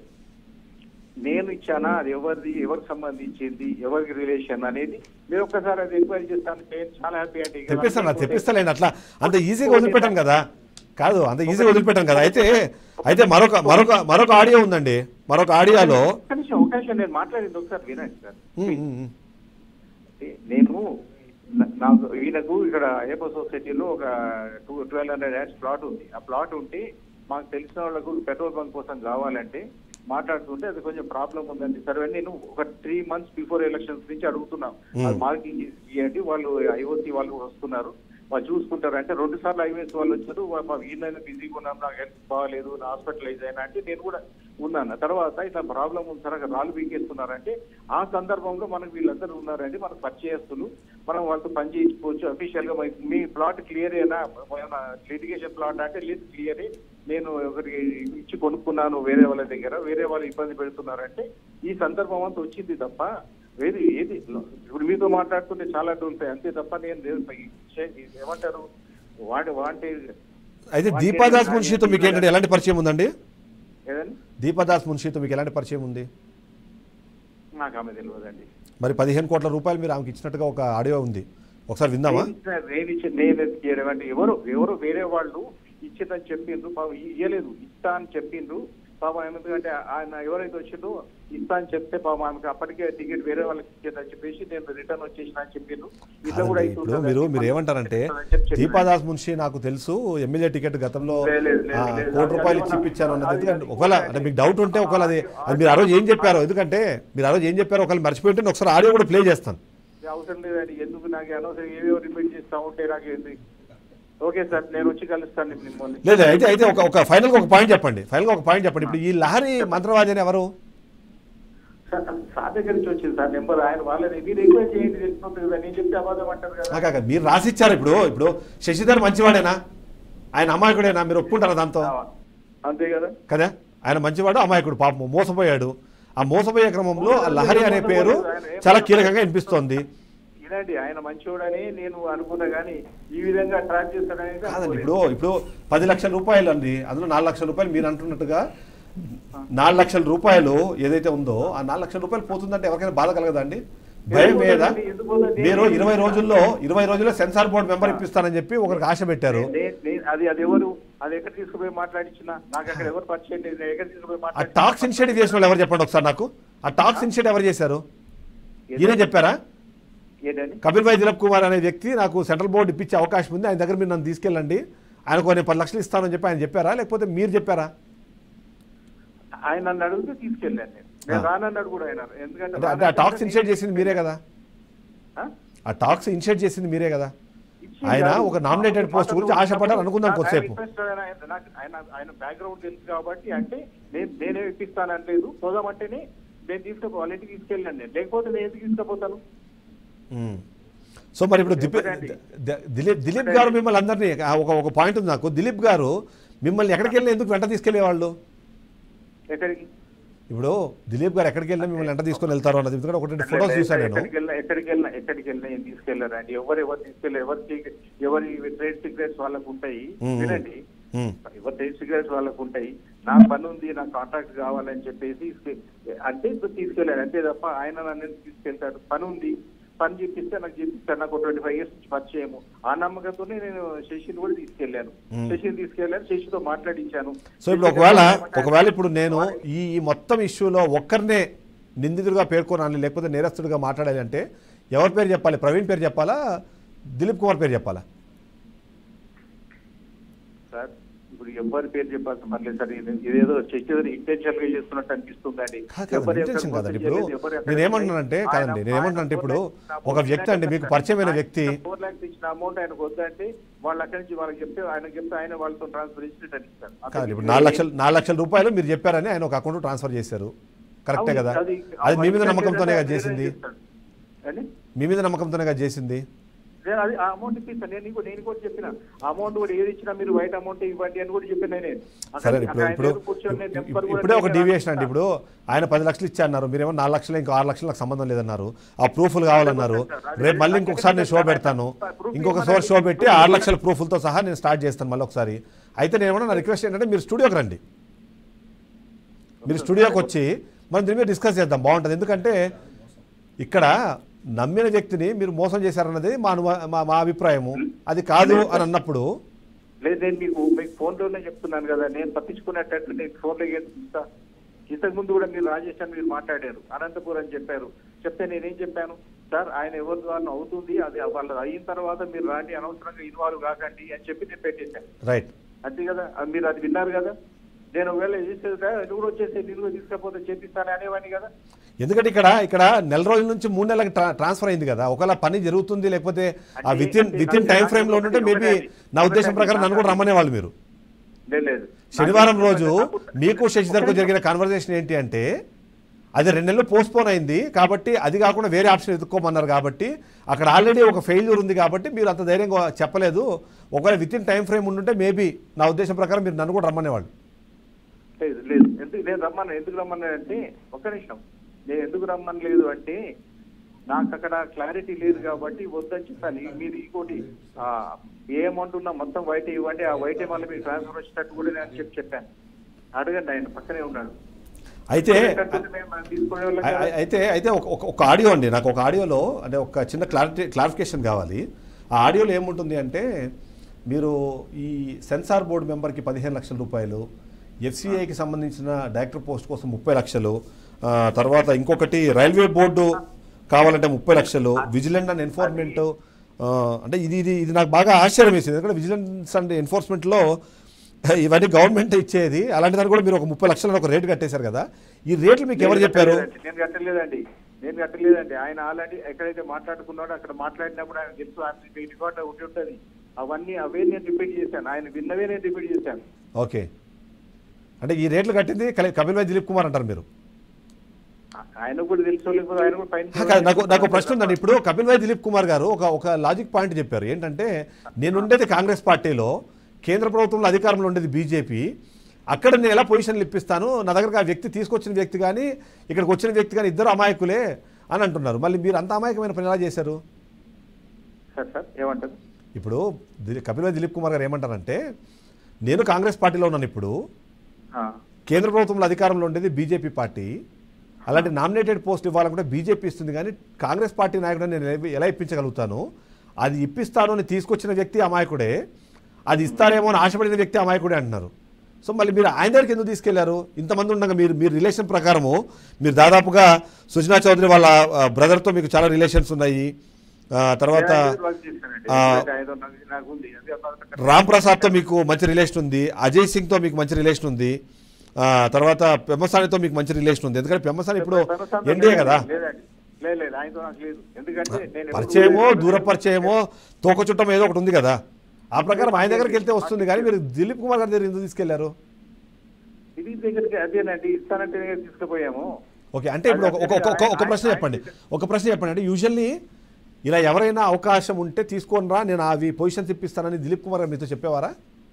నేను ఇచ్చానా అది ఎవరిది ఎవరికి సంబంధించింది ఎవరికి రిలేషన్ అనేది మీరు ఒక్కసారి అది ఎంక్వైరీ చేస్తాను నేను చాలా హ్యాపీ అండి ఇక తెప్పిస్తాను నాకు తెప్పిస్తలేండి అట్లా అంత ఈజీగా వదిలిపెట్టాను కదా కాదు అంత ఈజీగా వదిలిపెట్టాను కదా అయితే అయితే మరొక మరొక మరొక ఆడియో ఉందండి మరొక ఆడియోలో ఒక్క నిమిషం ఒక్క నిమిషం నేను మాట్లాడింది ఒకసారి వినండి సార్ ఉమ్, ఉమ్, ఉమ్. నేను నా- నాకు ఈయనకు ఇక్కడ అయ్యప్ప సొసైటీలో ఒక two twelve hundred yards plot ఉంది ఆ ప్లాట్ ఉంటే మాకు తెలిసిన వాళ్ళకు పెట్రోల్ బంక్ కోసం కావాలంటే మాట్లాడుతుంటే అది కొంచెం ప్రాబ్లం ఉందండి సరే నేను ఒక త్రీ మంత్స్ బిఫోర్ ఎలక్షన్స్ నుంచి అడుగుతున్నాం Hmm. అది మార్కింగ్ ఇవ్వండి వాళ్ళు ఐఓసి వాళ్ళు వస్తున్నారు వాళ్ళు చూసుకుంటారు అంటే రెండు సార్లు ఐవీఎస్ వాళ్ళు వచ్చారు వా- మా ఈయన బిజీగా ఉన్నాం నాకు హెల్త్ బాగాలేదు నా హాస్పిటలైజ్ అయినా అంటే నేను కూడా ఉన్నాను తర్వాత ఇట్లా ప్రాబ్లం ఉంది సార్ అక్కడ రాళ్ళు పీకేస్తున్నారంటే ఆ సందర్భంలో మనకు వీళ్ళందరూ ఉన్నారండి మనకు పరిచయస్తులు మనం వాళ్ళతో పని చేయించుకోవచ్చు అఫీషియల్ గా మీ- మీ ప్లాట్ క్లియర్ అయినా లిటిగేషన్ ప్లాట్ అంటే లేదు క్లియర్ నేను ఒకరికి ఇచ్చి కొనుక్కున్నాను వేరే వాళ్ళ దగ్గర వేరే వాళ్ళు ఇబ్బంది పెడుతున్నారంటే ఈ సందర్భం అంతా వచ్చింది తప్ప ఏది ఏది ఇప్పుడు మీతో మాట్లాడుతుంటే చాలా ఉంటాయి అంతే తప్ప నేను లేదు పై- చే- ఏమంటారు వాడి వాంటే అయితే దీపాదాస్ మున్షితో మీకు ఏంటంటే ఎలాంటి పరిచయం ఉందండి ఏదండి దీపాదాస్ మున్షితో మీకు ఎలాంటి పరిచయం ఉంది నాకు ఆమె తెలియదండి మరి పదిహేను కోట్ల రూపాయలు మీరు ఆమెకి ఇచ్చినట్టుగా ఒక ఆడియో ఉంది ఒకసారి విందామా నేను ఇచ్చిన- నేను ఇచ్చిన నేను ఇచ్చేయడం అంటే ఎవరు ఎవరు వేరే వాళ్ళు ఇచ్చిందని చెప్పిండ్రు పాపం ఇయ్యలేదు ఇస్తా అని చెప్పిండ్రు పాపం ఎందుకంటే ఆయన ఎవరైతే వచ్చిందో ఇస్తా అని చెప్తే పాపం ఆమెకు అప్పటికే టికెట్ వేరే వాళ్ళకి ఇచ్చేదని చెప్పేసి నేను రిటర్న్ వచ్చేసిన అని చెప్పిండు ఇట్లా కూడా కాదండి, ఇప్పుడు మీరు మీరు ఏమంటారంటే చెప్పి దీపాదాస్ మున్షి నాకు తెలుసు ఎమ్మెల్యే టికెట్ గతంలో లేదు, లేదు, లేదు, ఆ, లేదు. కోటి రూపాయలు ఇచ్చి ఇప్పించాను అన్నది ఎందుకంటే ఒకవేళ అంటే మీకు డౌట్ ఉంటే ఒకవేళ అది అది మీరు ఆ రోజు ఏం చెప్పారో ఎందుకంటే మీరు ఆ రోజు ఏం చెప్పారో ఒకవేళ మర్చిపోయి ఉంటే నేను ఒకసారి ఆడియో కూడా ప్లే చేస్తాను అవసరం లేదండి ఎందుకు నాకు అనవసరం ఏవేవో రిపీట్ చేస్తా ఉంటే నాకు ఏంది ఓకే సార్ నేను వచ్చి కలుస్తాను మిమ్మల్ని లేదు అయితే అయితే ఒక ఒక ఫైనల్గా ఒక పాయింట్ చెప్పండి ఫైనల్గా ఒక పాయింట్ చెప్పండి ఇప్పుడు ఈ లహరి మంత్రవాది అని ఎవరు సార్ సార్ దగ్గర నుంచి వచ్చింది సార్ నెంబర్ ఆయన వాళ్ళని మీరు రిక్వెస్ట్ చేయండి తెలిసిపోతుంది కదా నేను చెప్తే అబద్ధం అంటారు కదా కాక మీరు రాసిచ్చారు ఇప్పుడు ఇప్పుడు శశిధర్ మంచివాడేనా ఆయన అమాయకుడేనా మీరు ఒప్పుకుంటారా దాంతో అంతే కదా కదా ఆయన మంచివాడు అమాయకుడు పాపం మోసపోయాడు ఆ మోసపోయే క్రమంలో ఆ లహరి అనే పేరు చాలా కీలకంగా వినిపిస్తోంది ఇదండి ఆయన మంచోడని నేను అనుకున్నా కానీ ఈ విధంగా ట్రాక్ చేస్తాడని కాదండి ఇప్పుడు ఇప్పుడు పది లక్షల రూపాయలు అండి అందులో నాలుగు లక్షల రూపాయలు మీరు అంటున్నట్టుగా నాలుగు లక్షల రూపాయలు ఏదైతే ఉందో ఆ నాలుగు లక్షల రూపాయలు పోతుందంటే ఎవరికైనా బాధ కలగదండి భయం మీద మీరు ఇరవై రోజుల్లో ఇరవై రోజుల్లో సెన్సార్ బోర్డు మెంబర్ ఇప్పిస్తానని చెప్పి ఒకరికి ఆశ పెట్టారు నే- నే- అది అది ఎవరు అది ఎక్కడ తీసుకుపోయి మాట్లాడించిన నాకు అక్కడ ఎవరు పరిచయం లేదు నేను ఎక్కడ తీసుకుపోయి ఆ మాట్లాడి టాక్స్ ఇనిషియేటివ్ చేసిన వాళ్ళు ఎవరు చెప్పండి ఒకసారి నాకు ఆ టాక్స్ ఇనిషియేటివ్ ఎవరు చేశారు ఈయనే చెప్పారా ఏంటండి కపిల్ భాయ్ దిలీప్ కుమార్ అనే వ్యక్తి నాకు సెంట్రల్ బోర్డు ఇప్పించే అవకాశం ఉంది ఆయన దగ్గర మీరు నన్ను తీసుకెళ్ళండి ఆయనకు నేను పది లక్షలు ఇస్తానని చెప్పి ఆయన చెప్పారా లేకపోతే మీరు చెప్పారా ఆయన నన్ను అడిగితే తీసుకెళ్ళాను నేను నేను ఆ. రానన్నాడు కూడా ఆయన ఎందుకంటే అంటే అంటే ఆ టాక్స్ ఇనిషియేట్ చేసింది మీరే కదా ఆ? ఆ టాక్స్ ఇనిషియేట్ చేసింది మీరే కదా ఇచ్చి ఆయన కాదు. ఒక నామినేటెడ్ పోస్ట్ గురించి ఆశపడ్డారు అనుకుందాం నాకు కొద్దిసేపు ఆయన interested ఆయన- ఆయన- నాకు ఆయన ఆయన బ్యాక్గ్రౌండ్ తెలుసు కాబట్టి అంటే నేను నేనే ఇప్పిస్తాను అనలేదు పోదామంటేనే నేను తీసుకుపో వాళ్ళ ఇంటికి తీసుకెళ్ళాను నేను లేకపోతే నేను ఎందుకు తీసుకుపోతాను మ్మ్. సో మరి ఇప్పుడు దిపి- ద- దిలీప్ దిలీప్ గారు మిమ్మల్ని అందరినీ ఆ ఒక ఒక పాయింట్ ఉంది నాకు దిలీప్ గారు మిమ్మల్ని ఎక్కడికి వెళ్ళి ఎందుకు వెంట తీసుకెళ్లేవాళ్ళు ఎక్కడికి ఇప్పుడు దిలీప్ గారు ఎక్కడికి వెళ్ళినా మిమ్మల్ని వెంట తీసుకొని వెళ్తారు అన్నది ఎందుకంటే ఒకటి రెండు ఫొటోస్ చూసాను నేను ఎక్కడికి వెళ్ళినా ఎక్కడికి వెళ్ళినా ఎక్కడికి వెళ్ళినా ఏం తీసుకెళ్లారండి ఎవరు ఎవరు తీసుకెళ్ళారు ఎవరి సీక్రెట్- ఎవరి ట్రేడ్ సీక్రెట్స్ వాళ్ళకు ఉంటాయి మ్మ్. వినండి మ్మ్. ఎవరి ట్రేడ్ సీక్రెట్స్ వాళ్ళకు ఉంటాయి నా పని ఉంది నా కాంట్రాక్ట్ కావాలని చెప్పేసి తీసుకె- అంటే ఇప్పుడు తీసుకెళ్ళారు అంతే తప్ప ఆయన నన్ను ఎందుకు తీసుకెళ్తాడు పని ఉంది పని చెప్పిస్తే నాకు చెప్పిస్తాను నాకు ట్వంటీ ఫైవ్ ఇయర్స్ నుంచి పరిచయము ఆ నమ్మకంతోనే నేను శశిని కూడా తీసుకెళ్లాను మ్మ్. శశిని తీసుకెళ్లాను శశితో మాట్లాడించాను సో ఇప్పుడు ఒకవేళ ఒకవేళ ఇప్పుడు నేను ఈ ఈ మొత్తం ఇష్యూలో ఒక్కరినే నిందితుడిగా పేర్కొనాలి లేకపోతే నేరస్తుడిగా మాట్లాడాలి అంటే ఎవరి పేరు చెప్పాలి ప్రవీణ్ పేరు చెప్పాలా దిలీప్ కుమార్ పేరు చెప్పాలా సార్ ఇప్పుడు ఎవరి పేరు చెప్పాల్సిన పని లేదు సార్ ఇది- ఇదేదో చేసేది ఇంటెన్షన్ గా చేస్తున్నట్టు అనిపిస్తుందండి కాదు కాదు, ఎవరు intention ఎక్కడ కాదండి మోసం ఇప్పుడు చేయలేదు, ఎవరు ఎక్కడ నేను ఏమంటున్నానంటే ఆయన- కాదండి నేను ఏమంటున్నానంటే ఇప్పుడు ఆయన ఒక వ్యక్తి అండి మీకు పరిచయమైన వ్యక్తి ఫోర్ లాక్స్ ఇచ్చిన అమౌంట్ ఆయనకు వద్దంటే వాళ్ళు అక్కడి నుంచి వాళ్ళకి చెప్తే ఆయన చెప్తే ఆయన వాళ్ళతో ట్రాన్స్ఫర్ చేసి రిటర్న్ ఇస్తారు కాదు ఇప్పుడు నాలుగు లక్షలు నాలుగు లక్షల రూపాయలు మీరు చెప్పారని ఆయన ఒక అకౌంట్ ట్రాన్స్ఫర్ చేశారు కరెక్టే అవును, కదా అది- అది మీ మీద అది నమ్మకంతోనే కదా వేరే చేసింది చేస్తాడు. అండి మీ మీద నమ్మకంతోనే కదా చేసింది నేను అది ఆ అమౌంట్ ఇప్పిస్తాను నేను నీకు నేను కూడా చెప్పిన అమౌంట్ కూడా ఏది ఇచ్చినా మీరు వైట్ అమౌంట్ ఇవ్వండి అని కూడా చెప్పిన నేను అక్కడ- సరే అక్కడ ఇప్పుడు ఆయన ఇప్పుడు దగ్గర కూర్చొని నేను నెంబర్ కూడా ఇప్పుడే ఒక నేను డీవియేషన్ అండి ఇప్పుడు ఆయన పది లక్షలు ఇచ్చా అన్నారు మీరేమో నాలుగు లక్షలు ఇంకో ఆరు లక్షలు నాకు సంబంధం లేదన్నారు ఆ ప్రూఫ్లు కావాలన్నారు రేపు మళ్ళీ ఇంకొకసారి నేను షో పెడతాను ఇంకొకసారి షో పెట్టి ఆరు లక్షల ప్రూఫ్లతో సహా నేను స్టార్ట్ చేస్తాను మళ్ళీ ఒకసారి అయితే నేను ఏమన్నా నా రిక్వెస్ట్ ఏంటంటే మీరు స్టూడియోకి రండి మీరు స్టూడియోకి వచ్చి మనం దీని మీద డిస్కస్ చేద్దాం బాగుంటుంది ఎందుకంటే ఇక్కడ నమ్మిన వ్యక్తిని మీరు మోసం చేశారన్నది మా అనుభ- మా- మా అభిప్రాయము అది కాదు అని అన్నప్పుడు లేదు నేను మీకు మీకు ఫోన్ లోనే చెప్తున్నాను కదా నేను తప్పించుకున్నట్టు నేను ఫోన్ లో ఏం చూస్తా ఇంతకు ముందు కూడా మీరు రాజేష్ అని మీరు మాట్లాడారు అనంతపూర్ అని చెప్పారు చెప్తే నేనేం చెప్పాను సార్ ఆయన ఎవరి ద్వారా అవుతుంది అది వాళ్ళు అయిన తర్వాత మీరు రాండి అనవసరంగా ఇన్వాల్వ్ కాకండి అని చెప్పి నేను పెట్టేశాను రైట్ అంతే కదా అది మీరు అది విన్నారు కదా నేను ఒకవేళ చేసేది నువ్వు కూడా వచ్చేసి నేను కూడా తీసుకపోతే చేపిస్తాను అనేవాడిని కదా ఎందుకంటే ఇక్కడ ఇక్కడ నెల రోజుల నుంచి మూడు నెలలకు ట్రా- ట్రాన్స్ఫర్ అయింది కదా ఒకవేళ పని జరుగుతుంది లేకపోతే ఆ within within time frame లో ఉంటే మేబీ నా ఉద్దేశం ప్రకారం నన్ను కూడా రమ్మనే వాళ్ళు మీరు లేదు లేదు శనివారం రోజు మీకు శశిధర్కు జరిగిన కాన్వర్జేషన్ ఏంటి అంటే అది రెండు నెలలు పోస్ట్పోన్ అయింది కాబట్టి అది కాకుండా వేరే ఆప్షన్ ఎదుర్కోమన్నారు కాబట్టి అక్కడ ఆల్రెడీ ఒక ఫెయిల్యూర్ ఉంది కాబట్టి మీరు అంత ధైర్యంగా చెప్పలేదు ఒకవేళ విత్ ఇన్ టైం ఫ్రేమ్ ఉండుంటే మేబీ నా ఉద్దేశం ప్రకారం మీరు నన్ను కూడా రమ్మనేవాళ్ళు లేదు లేదు ఎందుకు నేను రమ్మన్నా ఎందుకు రమ్మన్నా అంటే ఒక్క నిమిషం నేను ఎందుకు రమ్మనలేదు అంటే నాకు అక్కడ క్లారిటీ లేదు కాబట్టి వద్దని చెప్పాను ఈ- మీరు ఇంకోటి ఆ, ఏ అమౌంట్ ఉన్నా మొత్తం వైట్ ఇవ్వండి ఆ వైట్ మళ్ళీ మీకు ట్రాన్స్ఫర్ వచ్చేటట్టు కూడా నేను చెప్పి చెప్పాను అడగండి ఆయన పక్కనే ఉన్నాడు అయితే లేకపోతే మేము తీసుకునే వాళ్ళం అయి- కదా. అయి- అయితే అయితే ఒక ఒక- ఒక ఆడియో అండి నాకు ఒక ఆడియోలో అంటే ఒక చిన్న క్లారిటీ క్లారిఫికేషన్ కావాలి ఆ ఆడియోలో ఏముంటుంది అంటే మీరు ఈ సెన్సార్ బోర్డు మెంబర్కి పదిహేను లక్షల రూపాయలు ఎఫ్సిఐకి సంబంధించిన డైరెక్టర్ పోస్ట్ కోసం ముప్పై లక్షలు ఆ, తర్వాత ఇంకొకటి రైల్వే బోర్డు కావాలంటే ముప్పై లక్షలు విజిలెంట్ అండ్ ఎన్ఫోర్స్మెంట్ అంటే ఇది ఇది ఇది నాకు బాగా ఆశ్చర్యం వేసింది ఎందుకంటే విజిలెన్స్ అండ్ ఎన్ఫోర్స్మెంట్లో ఇవన్నీ గవర్నమెంట్ ఇచ్చేది అలాంటి దాన్ని కూడా మీరు ఒక ముప్పై లక్షలు ఒక రేటు కట్టేశారు కదా ఈ రేట్లు మీకు ఎవరు చెప్పారు నేను కట్టలేదండి నేను కట్టలేదండి ఆయన ఆల్రెడీ ఎక్కడైతే మాట్లాడుకున్నాడో అక్కడ మాట్లాడినప్పుడు ఆయన తెలుసు ఆయన రికార్డ్ ఒకటి ఉంటుంది అవన్నీ అవే నేను రిపీట్ చేశాను ఆయన విన్నవే నేను రిపీట్ చేశాను ఓకే అంటే ఈ రేట్లు కట్టింది కలి- కపిల్ భాయ్ దిలీప్ కుమార్ అంటారు మీరు ఆయన కూడా తెలుసు లేకపోతే ఆయన కూడా హా, పైన కాదు, నాకు నాకు ఒక ప్రశ్న ఉందండి ఇప్పుడు కపిల్ భాయ్ దిలీప్ కుమార్ గారు ఒక ఒక లాజిక్ పాయింట్ చెప్పారు ఏంటంటే నేను ఉండేది కాంగ్రెస్ పార్టీలో కేంద్ర ప్రభుత్వంలో అధికారంలో ఉండేది బీజేపీ అక్కడ నేను ఎలా పొజిషన్లు ఇప్పిస్తాను నా దగ్గరకు ఆ వ్యక్తి తీసుకొచ్చిన వ్యక్తి కానీ ఇక్కడికి వచ్చిన వ్యక్తి కానీ ఇద్దరు అమాయకులే అని అంటున్నారు మళ్ళీ మీరు అంత అమాయకమైన పని ఎలా చేశారు సార్ సార్ ఏమంటారు ఇప్పుడు దిలీ- కపిల్ భాయ్ దిలీప్ కుమార్ గారు ఏమంటారంటే నేను కాంగ్రెస్ పార్టీలో ఉన్నాను ఇప్పుడు ఆ, కేంద్ర ప్రభుత్వంలో అధికారంలో ఉండేది బీజేపీ పార్టీ అలాంటి నామినేటెడ్ పోస్ట్ ఇవ్వాలనుకుంటే బీజేపీ ఇస్తుంది కానీ కాంగ్రెస్ పార్టీ నాయకుడు నేను ఎలా- ఎలా ఇప్పించగలుగుతాను అది ఇప్పిస్తాను అని తీసుకొచ్చిన వ్యక్తి అమాయకుడే అది ఇస్తారేమో అని ఆశపడిన వ్యక్తి అమాయకుడే అంటున్నారు సో మళ్ళీ మీరు ఆయన దగ్గరికి ఎందుకు తీసుకెళ్లారు ఇంతమంది ఉండగా మీరు మీరు రిలేషన్ ప్రకారము మీరు దాదాపుగా సుజనా చౌదరి వాళ్ళ బ్రదర్తో మీకు చాలా రిలేషన్స్ ఉన్నాయి ఆ, తర్వాత నేను ఆయన వర్క్ చేశానండి. ఆ, ఎందుకంటే ఆయన నాకు- నాకు ఉంది అదే పథకం. రామ్ ప్రసాద్తో మీకు మంచి రిలేషన్ ఉంది అజయ్ సింగ్తో మీకు మంచి రిలేషన్ ఉంది ఆ, తర్వాత పెమ్మసానితో మీకు మంచి రిలేషన్ ఉంది ఎందుకంటే పెమ్మసాని ఇప్పుడు పెద్దసాని ఎన్డీఏ కదా లేదండి లేదు లేదు ఆయనతో నాకు లేదు ఎందుకంటే నేను ఎప్పుడు- పరిచయమో దూర పరిచయమో తోక చుట్టం ఏదో ఒకటి ఉంది కదా ఆ ప్రకారం ఆయన దగ్గరికి వెళ్తే వస్తుంది కానీ మీరు దిలీప్ కుమార్ గారి దగ్గర ఎందుకు తీసుకెళ్లారు ఇది దగ్గరికి అదేనండి ఇస్తానంటే నేను తీసుకుపోయాము ఓకే అంటే ఇప్పుడు ఒక ఒక- ఒక- ఒక- ఒక ప్రశ్న చెప్పండి ఒక ప్రశ్న చెప్పండి అంటే యూజువల్లీ ఇలా ఎవరైనా అవకాశం ఉంటే తీసుకొని రా నేను అవి పొజిషన్స్ ఇప్పిస్తానని దిలీప్ కుమార్ గారు మీతో చెప్పేవారా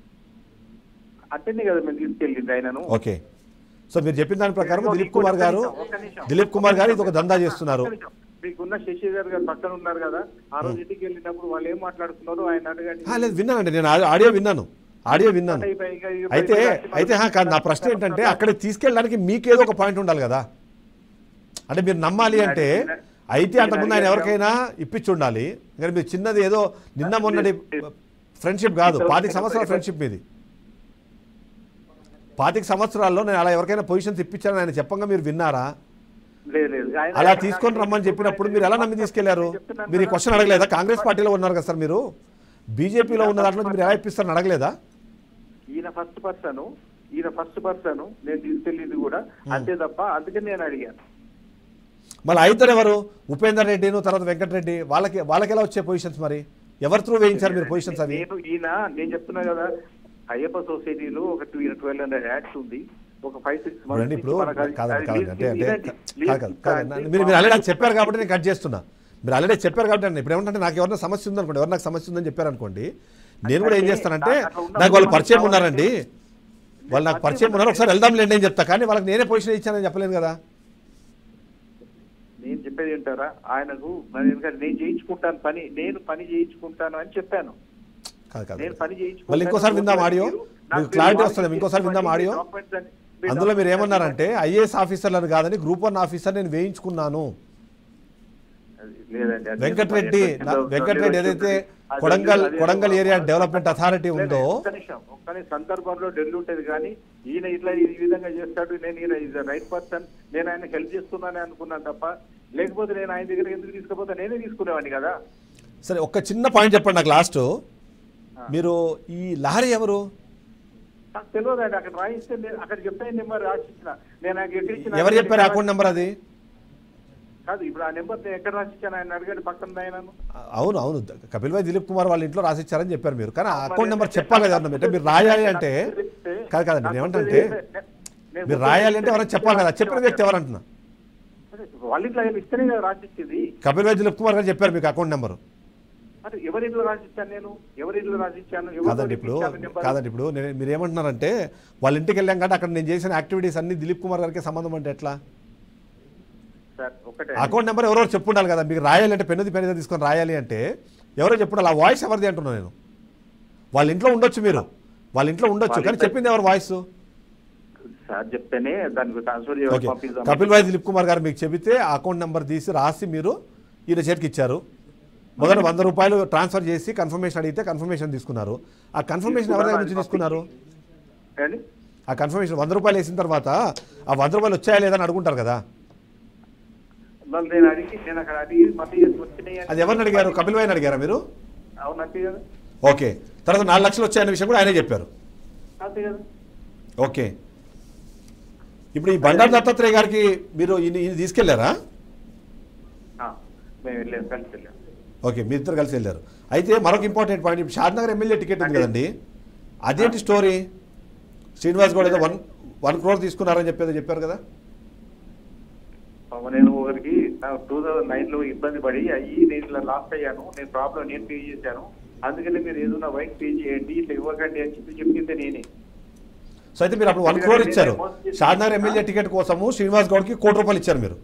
అట్టనే కదా మేము తీసుకెళ్ళింది ఆయనను ఓకే సో మీరు చెప్పిన దాని ప్రకారం ఇంకో- దిలీప్ ఇంకో కుమార్ గారు ఒక్క నిమిషం, ఒక్క నిమిషం. దిలీప్ కుమార్ గారు ఇది ఒక దందా చేస్తున్నారు ఒక్క నిమిషం. మీకున్న శశి గారు గారు పక్కన ఉన్నారు కదా ఆ రోజు ఇంటికి వెళ్ళినప్పుడు వాళ్ళు ఏం మాట్లాడుతున్నారు ఆయన అడగండి ఆ, లేదు విన్నానండి నేను ఆ- ఆడియో విన్నాను ఆడియో విన్నాను అయితే అయితే హా, కాదు నా ప్రశ్న ఏంటంటే అక్కడికి తీసుకెళ్ళడానికి మీకేదో ఒక పాయింట్ ఉండాలి కదా అంటే మీరు నమ్మాలి అంటే అయితే అంతకుముందు ఆయన ఎవరికైనా ఇప్పించి ఉండాలి కానీ మీరు చిన్నది ఏదో నిన్న మొన్నటి ఫ్రెండ్షిప్ కాదు పాతిక సంవత్సరాల ఫ్రెండ్షిప్ మీది పాతిక సంవత్సరాల్లో నేను అలా ఎవరికైనా పొజిషన్స్ ఇప్పించాలని ఆయన చెప్పంగా మీరు విన్నారా లేదు లేదు ఆయన- అలా తీసుకొని రమ్మని చెప్పినప్పుడు మీరు ఎలా నమ్మి తీసుకెళ్లారు మీరు ఈ క్వశ్చన్ అడగలేదా కాంగ్రెస్ పార్టీలో ఉన్నారు కదా సార్ మీరు బీజేపీలో ఉన్న దాంట్లో మీరు ఎలా ఇప్పిస్తారని అడగలేదా ఈయన ఫస్ట్ పర్సన్ ఈయన ఫస్ట్ పర్సన్ నేను తీసుకెళ్ళింది కూడా అంతే తప్ప అందుకని నేను అడిగాను మళ్ళీ అయిద్దరు ఎవరు ఉపేందర్ రెడ్డిను తర్వాత వెంకటరెడ్డి వాళ్ళకి వాళ్ళకి ఎలా వచ్చే పొజిషన్స్ మరి ఎవరి త్రూ వేయించారు మీరు పొజిషన్స్ అవి నేను ఈయన నేను చెప్తున్నా కదా అయ్యప్ప సొసైటీలో ఒక టూ ట్వెల్వ్ హండ్రెడ్ యాడ్స్ ఉంది ఒక ఫైవ్ సిక్స్ చూడండి ఇప్పుడు కాదండి కాదండి అంటే అంటే మంత్స్ కాదు కాదు కాదు మీరు మీరు ఆల్రెడీ నాకు చెప్పారు కాబట్టి నేను కట్ చేస్తున్నా మీరు ఆల్రెడీ చెప్పారు కాబట్టి నేను ఇప్పుడు ఏమంటే నాకు ఎవరైనా సమస్య ఉందనుకోండి ఎవరు నాకు సమస్య ఉందని చెప్పారు అనుకోండి నేను కూడా ఏం చేస్తానంటే నాకు వాళ్ళు పరిచయం ఉన్నారండి వాళ్ళు నాకు పరిచయం ఉన్నారు ఒకసారి వెళ్దాం లేండి అని చెప్తా కానీ వాళ్ళకి నేనే పొజిషన్ ఇచ్చానని చెప్పలేను కదా నేను చెప్పేది ఏంటారా ఆయనకు మరి ఎందుకంటే నేను చేయించుకుంటాను పని నేను పని చేయించుకుంటాను అని చెప్పాను కాదు కాదు నేను పని చేయించుకుంటాను మళ్ళీ ఇంకోసారి విందాం ఆడియో నాకు మీకు క్లారిటీ మీరు వస్తుంది ఇంకోసారి విందాం ఆడియో documents అన్ని- మీరు అందులో మీరు documents ఏమన్నారంటే ఐఏఎస్ ఆఫీసర్లను కాదని గ్రూప్ వన్ ఆఫీసర్ నేను వేయించుకున్నాను లేదండి అది వెంకటరెడ్డి నా- వెంకటరెడ్డి ఏదైతే Kodangal Kodangal area development authority ఉందో ఒక్క నిమిషం ఒక్క నిమిషం సందర్భంలో ఢిల్లీ ఉంటుంది కానీ ఈయన ఇట్లా ఈ విధంగా చేస్తాడు నేను ఈయన ఇస్ రైట్ పర్సన్ నేను ఆయన హెల్ప్ చేస్తున్నానని అనుకున్నాను తప్ప లేకపోతే నేను ఆయన దగ్గర ఎందుకు తీసుకుపోతే నేనే తీసుకునేవాడిని కదా సరే ఒక్క చిన్న పాయింట్ చెప్పండి నాకు లాస్ట్ మీరు ఈ లహరి ఎవరు నాకు తెలియదండి అక్కడ రాయిస్తే నేను అక్కడ చెప్తే నెంబర్ రాసిచ్చిన నేను నాకు ఎక్కడ ఇచ్చిన ఎవరు చెప్పారు అకౌంట్ నెంబర్ అది కాదు ఇప్పుడు ఆ నెంబర్ నేను ఎక్కడ రాసిచ్చాను ఆయన అడగండి పక్కన ఆయనను అవును అవును కపిల్ భాయ్ దిలీప్ కుమార్ వాళ్ళ ఇంట్లో రాసిచ్చారని చెప్పారు మీరు కానీ ఆ అకౌంట్ నెంబర్ చెప్పాలి కదా ఎవరన్నా అంటే మీరు రాయాలి అంటే కాదు కాదండి నేను ఏమంటే మీరు రాయాలి అంటే ఎవరైనా చెప్పాలి కదా చెప్పిన వ్యక్తి ఎవరంటున్నా వాళ్ళ ఇంట్లో ఆయన ఇస్తేనే కదా రాసిచ్చింది కపిల్ భాయ్ దిలీప్ కుమార్ గారు చెప్పారు మీకు అకౌంట్ నెంబర్ అంటే ఎవరి ఇంట్లో రాసిచ్చాను నేను ఎవరి ఇంట్లో రాసిచ్చాను ఎవరితో కాదండి ఇప్పుడు ఇప్పించాను నెంబర్? కాదండి ఇప్పుడు నేను మీరు ఏమంటున్నారంటే వాళ్ళ ఇంటికి వెళ్ళాం కాబట్టి అక్కడ నేను చేసిన యాక్టివిటీస్ అన్ని దిలీప్ కుమార్ గారికి సంబంధం అంటే ఎట్లా సార్ ఒకటే అకౌంట్ నెంబర్ ఎవరో చెప్పు ఉండాలి కదా మీకు రాయాలి అంటే పెన్నుది పెన్నుది తీసుకొని రాయాలి అంటే ఎవరో చెప్పుండాలి ఆ వాయిస్ ఎవరిది అంటున్నా నేను వాళ్ళ ఇంట్లో ఉండొచ్చు మీరు వాళ్ళ ఇంట్లో ఉండొచ్చు కానీ చెప్పింది ఎవరు వాయిస్ సార్ చెప్తేనే దానికి ట్రాన్స్ఫర్ ఓకే చేయాలి పంపిద్దాం కపిల్ భాయ్ దిలీప్ కుమార్ గారు మీకు చెబితే ఆ అకౌంట్ నెంబర్ తీసి రాసి మీరు ఈయన చేతికి ఇచ్చారు మొదట వంద రూపాయలు ట్రాన్స్ఫర్ చేసి కన్ఫర్మేషన్ అడిగితే కన్ఫర్మేషన్ తీసుకున్నారు ఆ కన్ఫర్మేషన్ ఎవరి దగ్గర నుంచి తీసుకున్నారు ఏండి? ఆ కన్ఫర్మేషన్ వంద రూపాయలు వేసిన తర్వాత ఆ వంద రూపాయలు వచ్చాయా లేదా అని అడుగుంటారు కదా వాళ్ళు నేను అడిగి నేను అక్కడ అడిగి మళ్ళీ వచ్చినాయి అని- అది ఎవరిని అడిగారు కపిల్ భాయ్ని అడిగారా మీరు అవును అంతే కదా ఓకే తర్వాత నాలుగు లక్షలు వచ్చాయనే విషయం కూడా ఆయనే చెప్పారు అంతే కదా ఓకే ఇప్పుడు ఈ బండారు దత్తాత్రేయ గారికి మీరు ఇది ఇది తీసుకెళ్లారా ఆ, మేము వెళ్ళాం కలిసి వెళ్ళాం ఓకే మీ ఇద్దరు కలిసి వెళ్ళారు అయితే మరొక ఇంపార్టెంట్ పాయింట్ ఇప్పుడు షాద్నగర్ ఎమ్మెల్యే టికెట్ ఉంది కదండి అదేంటి స్టోరీ శ్రీనివాస్ గౌడ్ ఏదో వన్ వన్ క్రోర్ తీసుకున్నారని చెప్పేదో చెప్పారు కదా పాపం నేను ఒకరికి టూ థౌసండ్ నైన్ లో ఇబ్బంది పడి అయ్యి నేను ఇలా లాస్ట్ అయ్యాను నేను ప్రాబ్లం నేను పే చేశాను అందుకని మీరు ఏదైనా వైట్ పే చేయండి ఇట్లా ఇవ్వకండి అని చెప్పి చెప్పింది నేనే సో అయితే మీరు అప్పుడు వన్ క్రోర్ ఇచ్చారు షాద్నగర్ ఎమ్మెల్యే టికెట్ కోసము శ్రీనివాస్ గౌడ్కి కోటి రూపాయలు ఇచ్చారు మీరు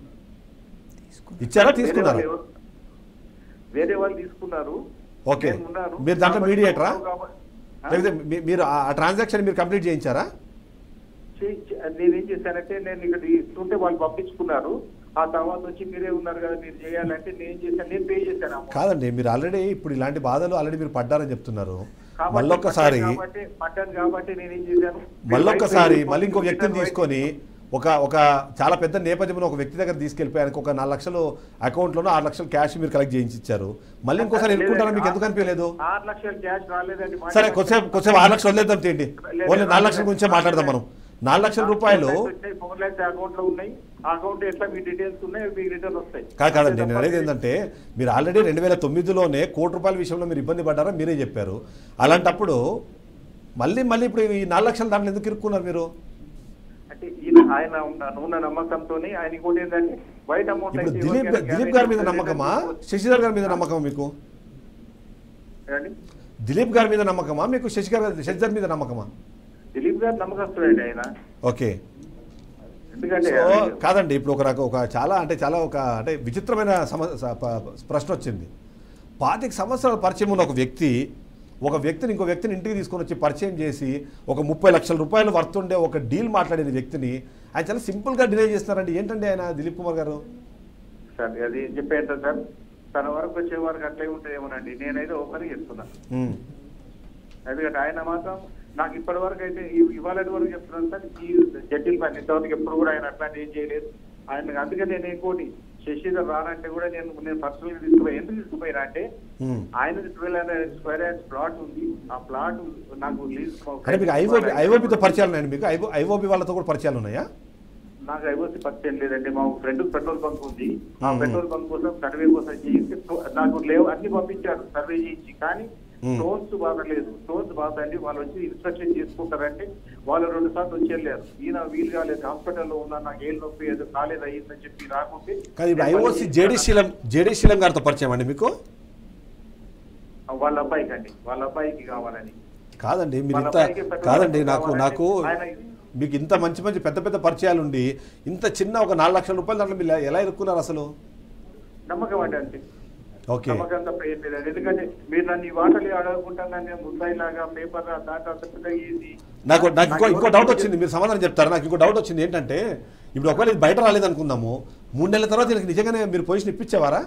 ఇచ్చారా తీసుకున్నారా వేరే వాళ్ళు- వేరే వాళ్ళు తీసుకున్నారు ఓకే నేను ఉన్నాను. మీరు దాంట్లో కాబట్టి మీడియేటరా కాబట్టి- ఆ? లేకపోతే మీ- మీరు ఆ ట్రాన్సాక్షన్ మీరు కంప్లీట్ చేయించారా చే- చే- నేనేం చేశానంటే నేను ఇక్కడ ఇస్తుంటే వాళ్ళు పంపించుకున్నారు ఆ తర్వాత వచ్చి మీరే ఉన్నారు కదా మీరు చేయాలంటే నేను చేశాను నేను పే చేశాను amount. కాదండి మీరు ఆల్రెడీ ఇప్పుడు ఇలాంటి బాధలు ఆల్రెడీ మీరు పడ్డారని చెప్తున్నారు కాబట్టి మళ్ళొక్కసారి పట్టాను కాబట్టి పట్టాను కాబట్టి నేనేం చేశాను మళ్ళొక్కసారి మీరు మళ్ళీ ఇంకో వైట్ వ్యక్తిని వైట్ తీసుకొని ఒక ఒక చాలా పెద్ద నేపథ్యంలో ఒక వ్యక్తి దగ్గర తీసుకెళ్ళిపోయి ఆయనకు ఒక నాలుగు లక్షలు అకౌంట్లోనో ఆరు లక్షలు క్యాష్ మీరు కలెక్ట్ చేయించి ఇచ్చారు మళ్ళీ ఇంకోసారి ఎన్నుకుంటారని మీకు ఎందుకు అనిపించలేదు ఆరు లక్షల క్యాష్ రాలేదండి మా సరే కొద్దిసేపు కొద్దిసేపు ఆరు లక్షలు వదిలేద్దాం తీయండి ఓన్లీ నాలుగు లక్షల గురించే మాట్లాడదాం మనం నాలుగు లక్షల రూపాయలు ఫోర్ లాక్స్ అకౌంట్ లో ఉన్నాయి ఆ అకౌంట్ ఎట్లా మీ డీటెయిల్స్ ఉన్నాయి మీకు రిటర్న్ వస్తాయి కాదు కాదండి నేను అనేది ఏంటంటే మీరు ఆల్రెడీ రెండు వేల తొమ్మిదిలోనే కోటి రూపాయల విషయంలో మీరు ఇబ్బంది పడ్డారా మీరే చెప్పారు అలాంటప్పుడు మళ్ళీ మళ్ళీ ఇప్పుడు ఈ నాలుగు లక్షల దాంట్లో ఎందుకు ఇరుక్కున్నారు మీరు అంటే ఈయన ఆయన ఉన్న ఉన్న నమ్మకంతో ఆయన ఇంకోటి ఏంటంటే వైట్ అమౌంట్ ఇప్పుడు అయితే దిలీప్ ఎవరికైనా దిలీప్ గారి మీద నమ్మకమా శశిధర్ గారి మీద నమ్మకమా మీకు ఏమండి? దిలీప్ గారి మీద నమ్మకమా మీకు శశిధర్ గారి శశిధర్ మీద నమ్మకమా దిలీప్ గారు నమ్మకస్తుడండి ఆయన ఓకే ఎందుకంటే సో అది- కాదండి ఇప్పుడు ఒక నాకు ఒక చాలా అంటే చాలా ఒక అంటే విచిత్రమైన సమ స- ప- ప్రశ్న వచ్చింది పాతిక సంవత్సరాల పరిచయం ఉన్న ఒక వ్యక్తి ఒక వ్యక్తిని ఇంకో వ్యక్తిని ఇంటికి తీసుకొని వచ్చి పరిచయం చేసి ఒక ముప్పై లక్షల రూపాయలు వర్త్ ఉండే ఒక డీల్ మాట్లాడిన వ్యక్తిని ఆయన చాలా సింపుల్గా డిలే చేస్తున్నారండి ఏంటండి ఆయన దిలీప్ కుమార్ గారు సార్ అది చెప్పేంత సార్ తన వరకు వచ్చే వరకు అట్లే ఉంటుందేమోనండి నేనైతే ఓపెన్ చెప్తున్నా ఉమ్. ఎందుకంటే ఆయన మాత్రం నాకు ఇప్పటి వరకు అయితే ఇ- ఇవాళ వరకు చెప్తున్నాను సార్ ఈ జడ్జిల పని ఇంతవరకు ఎప్పుడు కూడా ఆయన అట్లాంటి ఏం చేయలేదు ఆయన అందుకే నేను ఇంకోటి శశిధర్ రానంటే కూడా నేను నేను పర్సనల్ గా తీసుకుపోయి ఎందుకు తీసుకుపోయినా అంటే ఉమ్. ఆయన twelve hundred square yards plot ఉంది ఆ ప్లాట్ నాకు లీజ్ అంటే మీకు ఐఓబి ఐఓబితో పరిచయాలు ఉన్నాయండి మీకు ఐఓ ఐఓబి వాళ్ళతో కూడా పరిచయాలు ఉన్నాయా నాకు ఐఓసి పరిచయం లేదండి మా ఫ్రెండ్ పెట్రోల్ బంక్ ఉంది ఆ మ్మ్. పెట్రోల్ బంక్ కోసం సర్వే కోసం చేయించి తో- నాకు లేవు అన్ని పంపించారు సర్వే చేయించి కానీ మ్మ్. స్టోన్స్ బాగలేదు స్టోన్స్ బాగండి వాళ్ళు వచ్చి ఇన్స్ట్రక్షన్ చేసుకుంటారంటే వాళ్ళు రెండు సార్లు వచ్చి వెళ్ళారు ఈయన వీలు కాలేదు హాస్పిటల్లో ఉన్నా నాకు ఏం నొప్పి ఏదో కాలేదు అయ్యిందని చెప్పి రాకుంటే కాదు ఇప్పుడు IOC JD Seelam JD Seelam గారితో పరిచయం అండి మీకు వాళ్ళ అబ్బాయికి అండి వాళ్ళ అబ్బాయికి కావాలని కాదండి మీరు వాళ్ళ ఇంత అబ్బాయికి పెట్రోల్ కాదండి బంక్ నాకు కావాలంటే నాకు ఆయన మీకు ఇంత మంచి మంచి పెద్ద పెద్ద పరిచయాలు ఉండి ఇంత చిన్న ఒక నాలుగు లక్షల రూపాయల దాంట్లో మీరు ఎలా ఇరుక్కున్నారు అసలు నమ్మకం అండి అంతే ఓకే నమ్మకం తప్ప ఏం లేదండి ఎందుకంటే మీరు నన్ను ఈ వాటలు అడగకుండా నేను ముందాయిలాగా పేపర్ దాంట్లో అంత పెద్దగా ఇది నాకు నాకు ఇంకో ఇంకో డౌట్ వచ్చింది మీరు సమాధానం చెప్తారా నాకు ఇంకో డౌట్ వచ్చింది ఏంటంటే ఇప్పుడు ఒకవేళ ఇది బయట రాలేదనుకుందాము మూడు నెలల తర్వాత దీనికి నిజంగానే మీరు పొజిషన్ ఇప్పించేవారా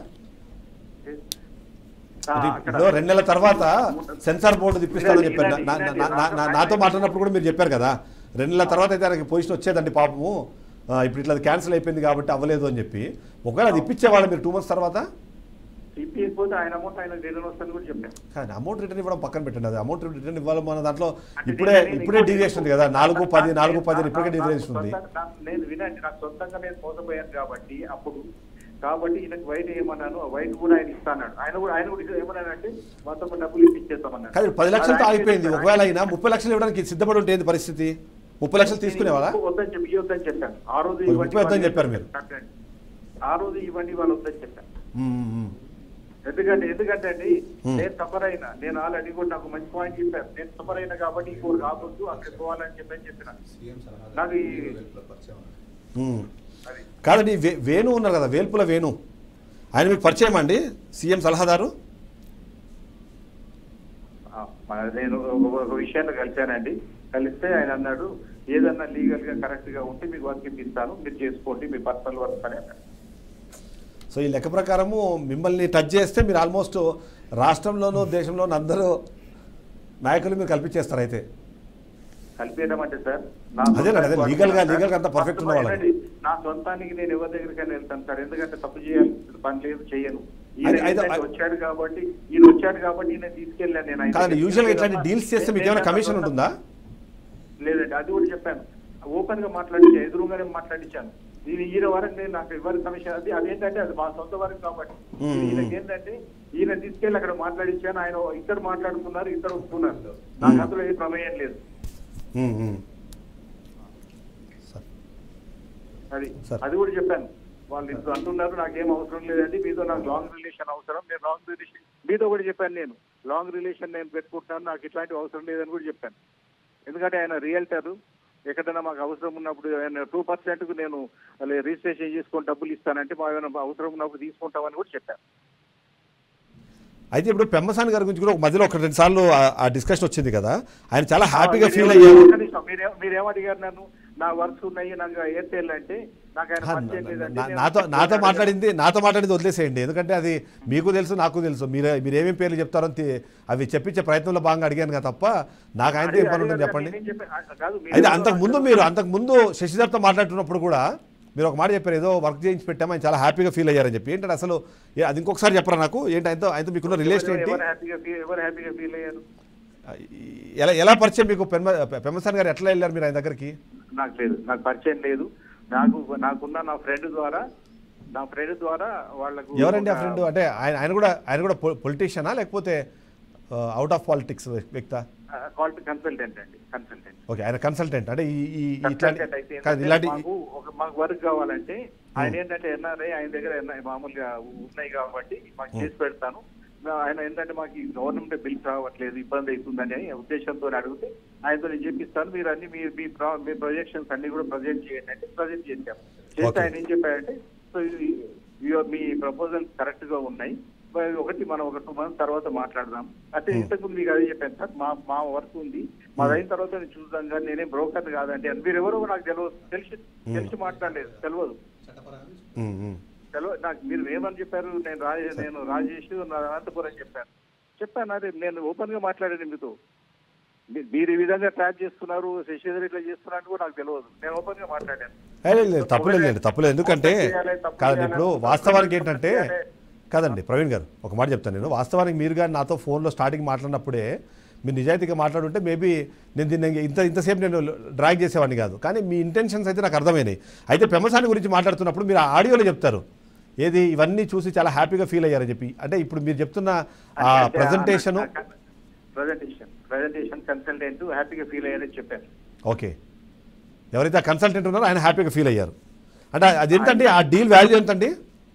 ఆ, ఇది అక్కడ- ఇప్పుడు రెండు నెలల తర్వాత సెన్సార్ బోర్డు తిప్పిస్తానని చెప్పారు నా- నా- నా- నా- నా- నాతో మాట్లాడినప్పుడు కూడా మీరు చెప్పారు కదా రెండు నెలల తర్వాత అయితే ఆయనకి పొజిషన్ వచ్చేదండి పాపము ఆ, ఇప్పుడు ఇట్లా క్యాన్సిల్ అయిపోయింది కాబట్టి అవ్వలేదు అని చెప్పి ఒకవేళ అది ఇప్పించేవాళ్ళు మీరు టూ మంత్స్ తర్వాత ఇప్పిపోతే ఆయన అమౌంట్ ఆయన రిటర్న్ వస్తుంది కూడా చెప్పాను కానీ అమౌంట్ రిటర్న్ ఇవ్వడం పక్కన పెట్టండి అది అమౌంట్ రిటర్న్ ఇవ్వాలి మన దాంట్లో అంటే ఇప్పుడే నేను- నేను ఇప్పుడే ఇంకోటి- డీవియేషన్ ఉంది కదా నాలుగు పది నాకు- నాలుగు పది నాకు- ఇప్పటికే నాకు డీవియేషన్ ఉంది సొంతంగా- నాకు- నేను వినండి నాకు సొంతంగా నేను మోసపోయాను కాబట్టి అప్పుడు కాబట్టి ఈయనకు వైట్ ఏమన్నాను ఆ వైట్ కూడా ఆయన ఇస్తాన్నాడు ఆయన కూడా ఆయన కూడా ఏమన్నాడంటే మొత్తం డబ్బులు ఇప్పించేస్తామన్నాడు కాదు పది లక్షలతో ఆయన ఆగిపోయింది ఆయన- ఒకవేళ అయినా ముప్పై లక్షలు ఇవ్వడానికి సిద్ధపడి ఉంటే ఏంది పరిస్థితి ముప్పై లక్షలు తీసుకునేవాళ్ళ నేను వద్దని చెప్పి ఇవ్వద్దని చెప్పాను ఆ రోజు ఓకే, ఇవ్వండి ముప్పై వద్దని వాళ్ళు చెప్పారు మీరు. కట్టండి. ఆ రోజు ఇవ్వండి వాళ్ళు వద్దని చెప్పాను మ్మ్, మ్మ్. ఎందుకంటే ఎందుకంటే అండి Hmm. నేను సఫర్ అయినా నేను ఆల్రెడీ కూడా నాకు మంచి పాయింట్ చెప్పాను నేను సఫర్ అయినా కాబట్టి ఇంకోటి కావద్దు అక్కడ పోవాలని చెప్పి చెప్పిన నాకు ఈ మ్మ్. కాదండి వే- వేణు ఉన్నారు కదా వేల్పుల వేణు ఆయన మీకు పరిచయం అండి సీఎం సలహాదారు ఆ, మన- నేను ఒక- ఒక విషయాన్ని కలిశానండి కలిస్తే ఆయన అన్నాడు ఏదన్నా లీగల్ గా కరెక్ట్ గా ఉంటే మీకు వర్క్ ఇప్పిస్తాను మీరు చేసుకోండి మీ పర్సనల్ వర్క్ అని అన్నాడు సో ఈ లెక్క ప్రకారము మిమ్మల్ని టచ్ చేస్తే మీరు ఆల్మోస్ట్ రాష్ట్రంలోనూ దేశంలోనూ అందరూ నాయకులు మీరు కల్పించేస్తారు అయితే కలిపేయడం అంటే సార్ నా అదేనండి, అదే సొంత legal గా- వర్క్ legal గా అంతా perfect ఉన్న వాళ్ళకి. ఏనండి, నా సొంతానికి నేను ఎవరి దగ్గరికైనా వెళ్తాను సార్ ఎందుకంటే తప్పు చేయాల్సిన పని లేదు చేయను ఈయన అయితే- అయితే- ఏంటంటే వచ్చాడు కాబట్టి ఈయన వచ్చాడు కాబట్టి ఈయన తీసుకెళ్ళాను నేను ఆయన కాదండి దగ్గరికి. యూజువల్గా ఇట్లాంటి లేదమ్మా, డీల్స్ చేస్తే మీకు నేను ఏమైనా నా కమిషన్ సొంత- ఉంటుందా లేదండి అది కూడా చెప్పాను ఓపెన్ గా మాట్లాడించాను ఎదురుగానే మాట్లాడించాను ఇది ఈయన వరకు నేను నాకు ఎవరి కమిషన్ అది అదేంటంటే అది మా సొంత వరకు కాబట్టి మ్మ్. ఈయనకి ఏంటంటే ఈయన తీసుకెళ్ళి అక్కడ మాట్లాడించాను ఆయన ఇద్దరు మాట్లాడుకున్నారు ఇద్దరు ఒప్పుకున్నారు నాకు అందులో ఏ ప్రమేయం లేదు ఉమ్, ఉమ్. అది సార్. అది కూడా చెప్పాను వాళ్ళు ఇద్దరు అంటున్నారు నాకేం అవసరం లేదండి మీతో నాకు లాంగ్ రిలేషన్ అవసరం నేను లాంగ్ రిలేషన్ మీతో కూడా చెప్పాను నేను లాంగ్ రిలేషన్ నేను పెట్టుకుంటున్నాను నాకు ఇట్లాంటివి అవసరం లేదని కూడా చెప్పాను ఎందుకంటే ఆయన రియల్టర్ ఎక్కడైనా మాకు అవసరం ఉన్నప్పుడు ఆయన టూ పర్సెంట్ కు నేను అలా రిజిస్ట్రేషన్ చేసుకొని డబ్బులు ఇస్తానంటే మా ఏమైనా అవసరం ఉన్నప్పుడు తీసుకుంటామని కూడా చెప్పాను అయితే ఇప్పుడు పెమ్మసాని గారి గురించి కూడా ఒక మధ్యలో ఒక రెండు సార్లు ఆ- ఆ డిస్కషన్ వచ్చింది కదా ఆయన చాలా హ్యాపీగా ఫీల్ అయ్యారు మీరేం మీరేమడిగారు నన్ను నా వర్క్స్ ఉన్నాయి నాకు ఎయిర్టెల్ అంటే నాకు ఆయన హా, పరిచయం లేదండి నా- నేను నాతో నాతో అడిగాను. మాట్లాడింది నాతో మాట్లాడింది వదిలేసేయండి ఎందుకంటే అది మీకు తెలుసు నాకు తెలుసు మీరు మీరు ఏమేమి పేర్లు చెప్తారో అని తి- అవి చెప్పించే ప్రయత్నంలో భాగంగా అడిగాను కదా తప్ప నాకు ఆయనతో ఏం పని ఉందని చెప్పండి నేనేం చెప్పాను? ఆ, కాదు మీరు అయితే అంతకు ముందు మీరు అంతకు ముందు శశిధర్తో మాట్లాడుతున్నప్పుడు కూడా మీరు ఒక మాట చెప్పారు ఏదో వర్క్ చేయించి పెట్టాము ఆయన చాలా హ్యాపీగా ఫీల్ అయ్యారని చెప్పి ఏంటంటే అసలు ఏ- అది ఇంకొకసారి చెప్పరా నాకు ఏంటి ఆయనతో ఆయనతో మీకున్న రిలేషన్ ఎవరు- ఏంటి ఎవరు హ్యాపీగా ఫీల్ ఎవరు హ్యాపీగా ఫీల్ అయ్యారు ఎలా ఎలా పరిచయం మీకు పెమ్మ పెమ్మసాని గారు ఎట్లా వెళ్ళారు మీరు ఆయన దగ్గరికి నాకు లేదు నాకు పరిచయం లేదు నాకు నాకున్న నా ఫ్రెండ్ ద్వారా నా ఫ్రెండ్ ద్వారా వాళ్ళకు ఎవరండి ఆ ఫ్రెండ్ అంటే ఆయన ఆయన కూడా ఆయన కూడా పొలిటీషియనా లేకపోతే అవుట్ ఆఫ్ పాలిటిక్స్ వ్యక్తా క్వాలిటీ కన్సల్టెంట్ అండి కన్సల్టెంట్ ఓకే ఆయన కన్సల్టెంట్ అంటే ఈ ఈ ఇట్లాంటి కన్సల్టెంట్ అయితే కాదు ఏంటంటే ఇలాంటి మాకు ఒక మాకు వర్క్ కావాలంటే ఆయన ఏంటంటే ఎన్ఆర్ఐ ఆయన దగ్గర NRI మామూలుగా ఉన్నాయి కాబట్టి మాకు చేసి పెడతాను నా- ఆయన ఏంటంటే మాకు ఈ గవర్నమెంట్ బిల్స్ రావట్లేదు ఇబ్బంది అవుతుందని అని ఉద్దేశంతో అడిగితే ఆయనతో నేను చెప్పిస్తాను మీరు అన్ని మీ మీ ప్రా- మీ ప్రొజెక్షన్స్ అన్ని కూడా ప్రజెంట్ చేయండి అంటే ప్రజెంట్ చేశాం చేస్తే Okay. ఆయన ఏం చెప్పారంటే సో ఇది- ఇవి- మీ ప్రపోజల్ కరెక్ట్ గా ఉన్నాయి మరి ఒకటి మనం ఒక టూ మంత్స్ తర్వాత మాట్లాడదాం అంటే ఇంతకు మీకు అదే చెప్పాను సార్ మా మా వర్క్ ఉంది మాది అయిన తర్వాత నేను చూద్దాం కానీ నేనేం బ్రోకర్ కాదంటే అని మీరు ఎవరో నాకు తెలియదు తెలిసి తెలిసి మాట్లాడలేదు తెలియదు ఉమ్, ఉమ్. తెలియదు నాకు మీరు ఏమని చెప్పారు నేను రాజ నేను రాజేష్ నా అనంతపురం చెప్పాను చెప్పాను అదే నేను ఓపెన్ గా మాట్లాడాను మీతో మీ- మీరు ఈ విధంగా ట్రాక్ చేస్తున్నారు శశిధర్ ఇట్లా చేస్తున్నారు కూడా నాకు తెలియదు నేను ఓపెన్ గా మాట్లాడాను ఏ, లేదు, లేదు, తప్పులేదు లేదు తప్పులేదు ఎందుకంటే చేయాలి, తప్పు కాదండి చేయాలి, ఇప్పుడు తప్పు వాస్తవానికి చేయాలి, ఏంటంటే తప్పు చేయాలి. కాదండి ప్రవీణ్ గారు ఒక మాట చెప్తాను నేను వాస్తవానికి మీరు కానీ నాతో ఫోన్లో స్టార్టింగ్ మాట్లాడినప్పుడే మీరు నిజాయితీగా మాట్లాడుంటే మేబీ నేను దీన్ని ఇంత ఇంతసేపు నేను డ్రాగ్ చేసేవాడిని కాదు కానీ మీ ఇంటెన్షన్స్ అయితే నాకు అర్థమైనాయి అయితే పెమ్మసాని గురించి మాట్లాడుతున్నప్పుడు మీరు ఆ ఆడియోలో చెప్తారు ఏది ఇవన్నీ చూసి చాలా హ్యాపీగా ఫీల్ అయ్యారని చెప్పి అంటే ఇప్పుడు మీరు చెప్తున్న ఆ ప్రజెంటేషను ప్రజెంటేషన్ ప్రజెంటేషన్ కన్సల్టెంట్ హ్యాపీగా ఫీల్ అయ్యారని చెప్పాను ఓకే ఎవరైతే ఆ కన్సల్టెంట్ ఉన్నారో ఆయన హ్యాపీగా ఫీల్ అయ్యారు అంటే అది ఎంతండి ఆ డీల్ వాల్యూ ఎంతండి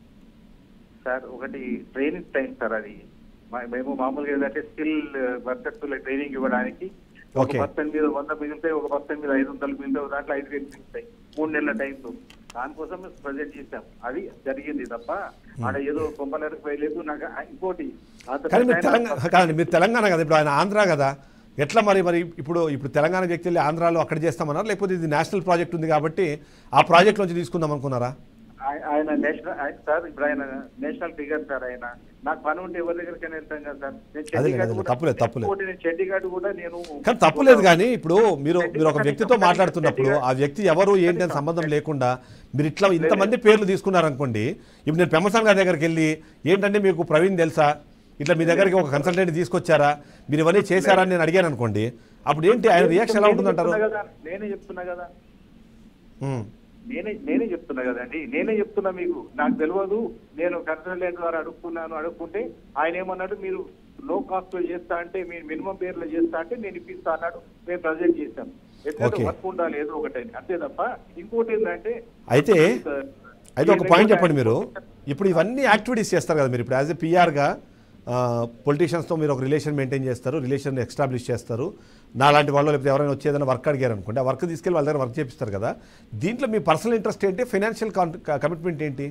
సార్ ఒకటి ట్రైనింగ్ టైం సార్ అది మా- మేము మామూలుగా ఏంటంటే స్కిల్ వర్కర్స్ ట్రైనింగ్ ఇవ్వడానికి ఒక Okay. పర్సన్ మీద వంద మిగులుతాయి ఒక పర్సన్ మీద ఐదు వందలు మిగులుతాయి ఒక దాంట్లో ఐదు వేలు మిగులుతాయి మూడు నెలల టైంలో దానికోసం మేము ప్రజెంట్ చేశాం అది జరిగింది తప్ప ఆడ ఏదో కొంపలరకు వేయలేదు నాకు ఆ- ఇంకోటి అంత కానీ మీరు పెద్ద ఆయన- తెలంగాణ కాదండి మీరు తెలంగాణ కదా ఇప్పుడు ఆయన ఆంధ్ర కదా ఎట్లా మరి మరి ఇప్పుడు ఇప్పుడు తెలంగాణ వ్యక్తి వెళ్ళి ఆంధ్రాలో అక్కడ చేస్తామన్నారు లేకపోతే ఇది నేషనల్ ప్రాజెక్ట్ ఉంది కాబట్టి ఆ ప్రాజెక్ట్ నుంచి తీసుకుందాం అనుకున్నారా ఆయ- ఆయన నేషనల్ ఆయన సార్ ఇప్పుడు ఆయన నేషనల్ ఫిగర్ సార్ ఆయన నాకు పని ఉంటే ఎవరి దగ్గరికైనా వెళ్తాం కదా సార్ నేను అదేలే, చండీగఢ్ అదేలే, కూడా- తప్పులేదు, తప్పులేదు. ఇంకోటి నేను చండీగఢ్ కూడా నేను కానీ తప్పులేదు కానీ ఇప్పుడు మీరు మీరు ఒక వ్యక్తితో మాట్లాడుతున్నప్పుడు ఆ వ్యక్తి ఎవరు ఏంటి అని సంబంధం లేకుండా మీరు ఇట్లా ఇంతమంది పేర్లు తీసుకున్నారనుకోండి ఇప్పుడు నేను పెమ్మసాన్ గారి దగ్గరికి వెళ్ళి ఏంటంటే మీకు ప్రవీణ్ తెలుసా ఇట్లా మీ దగ్గరికి ఒక కన్సల్టెంట్ తీసుకొచ్చారా మీరు ఇవన్నీ చేశారా అని నేను అడిగాను అనుకోండి అప్పుడు ఏంటి ఆయన రియాక్షన్ ఎలా నేనే ఉంటుందంటారు చెప్తున్నా కదా, నేనే చెప్తున్నా కదా ఉమ్. నేనే నేనే చెప్తున్నా కదండి నేనే చెప్తున్నా మీకు నాకు తెలియదు నేను కన్సల్టెంట్ ద్వారా అడుక్కున్నాను అడుక్కుంటే ఆయన ఏమన్నాడు మీరు లో కాస్ట్ లో చేస్తా అంటే మీరు మినిమం పేర్లో చేస్తా అంటే నేను ఇప్పిస్తా అన్నాడు మేము ప్రజెంట్ చేశాం ఎందుకంటే Okay. వర్క్ ఉండాలి ఏదో ఒకటి అని. అంతే తప్ప ఇంకోటి ఏంటంటే అయితే అయితే ఒక పాయింట్ చెప్పండి మీరు ఇప్పుడు ఇవన్నీ యాక్టివిటీస్ చేస్తారు కదా మీరు ఇప్పుడు యాజ్ ఎ పిఆర్గా పొలిటీషియన్స్తో మీరు ఒక రిలేషన్ మెయింటైన్ చేస్తారు రిలేషన్ ఎస్టాబ్లిష్ చేస్తారు నాలాంటి వాళ్ళు లేకపోతే ఎవరైనా వచ్చి ఏదైనా వర్క్ అడిగారు అనుకోండి ఆ వర్క్ తీసుకెళ్ళి వాళ్ళ దగ్గర వర్క్ చేపిస్తారు కదా దీంట్లో మీ పర్సనల్ ఇంట్రెస్ట్ ఏంటి ఫైనాన్షియల్ కమిట్మెంట్ ఏంటి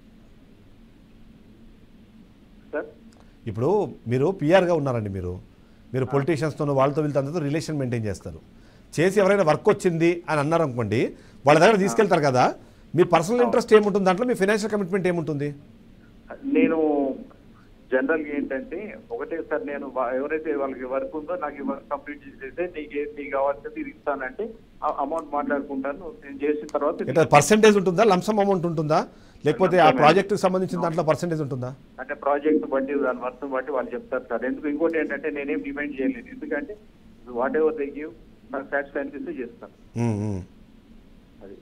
సార్ ఇప్పుడు మీరు పిఆర్గా ఉన్నారండి మీరు మీరు పొలిటీషియన్స్తో వాళ్ళతో వీళ్ళతో అందరితో రిలేషన్ మెయింటైన్ చేస్తారు చేసి ఎవరైనా వర్క్ వచ్చింది అని అన్నారు అనుకోండి వాళ్ళ దగ్గర తీసుకెళ్తారు కదా మీ పర్సనల్ ఇంట్రెస్ట్ ఏముంటుంది దాంట్లో మీ ఫైనాన్షియల్ కమిట్మెంట్ ఏముంటుంది నేను జనరల్ గా ఏంటంటే ఒకటే సార్ నేను వా- ఎవరైతే వాళ్ళకి వర్క్ ఉందో నాకు ఈ వర్క్ కంప్లీట్ చేసేస్తే నీకు ఏ- నీకు కావాల్సింది ఇది ఇస్తానంటే అమౌంట్ మాట్లాడుకుంటాను నేను చేసిన తర్వాత ఇట్లా పర్సెంటేజ్ ఉంటుందా లంసమ్ అమౌంట్ ఉంటుందా లేకపోతే ఆ ప్రాజెక్టుకి సంబంధించిన దాంట్లో పర్సెంటేజ్ ఉంటుందా అంటే ప్రాజెక్ట్ బట్టి దాని వర్తం బట్టి వాళ్ళు చెప్తారు సార్ ఎందుకు ఇంకోటి ఏంటంటే నేనేం డిమాండ్ చేయలేదు ఎందుకంటే వాట్ ఎవర్ దే గివ్ నాకు సాటిస్ఫై అనిపిస్తే చేస్తాను ఉమ్, ఉమ్. అది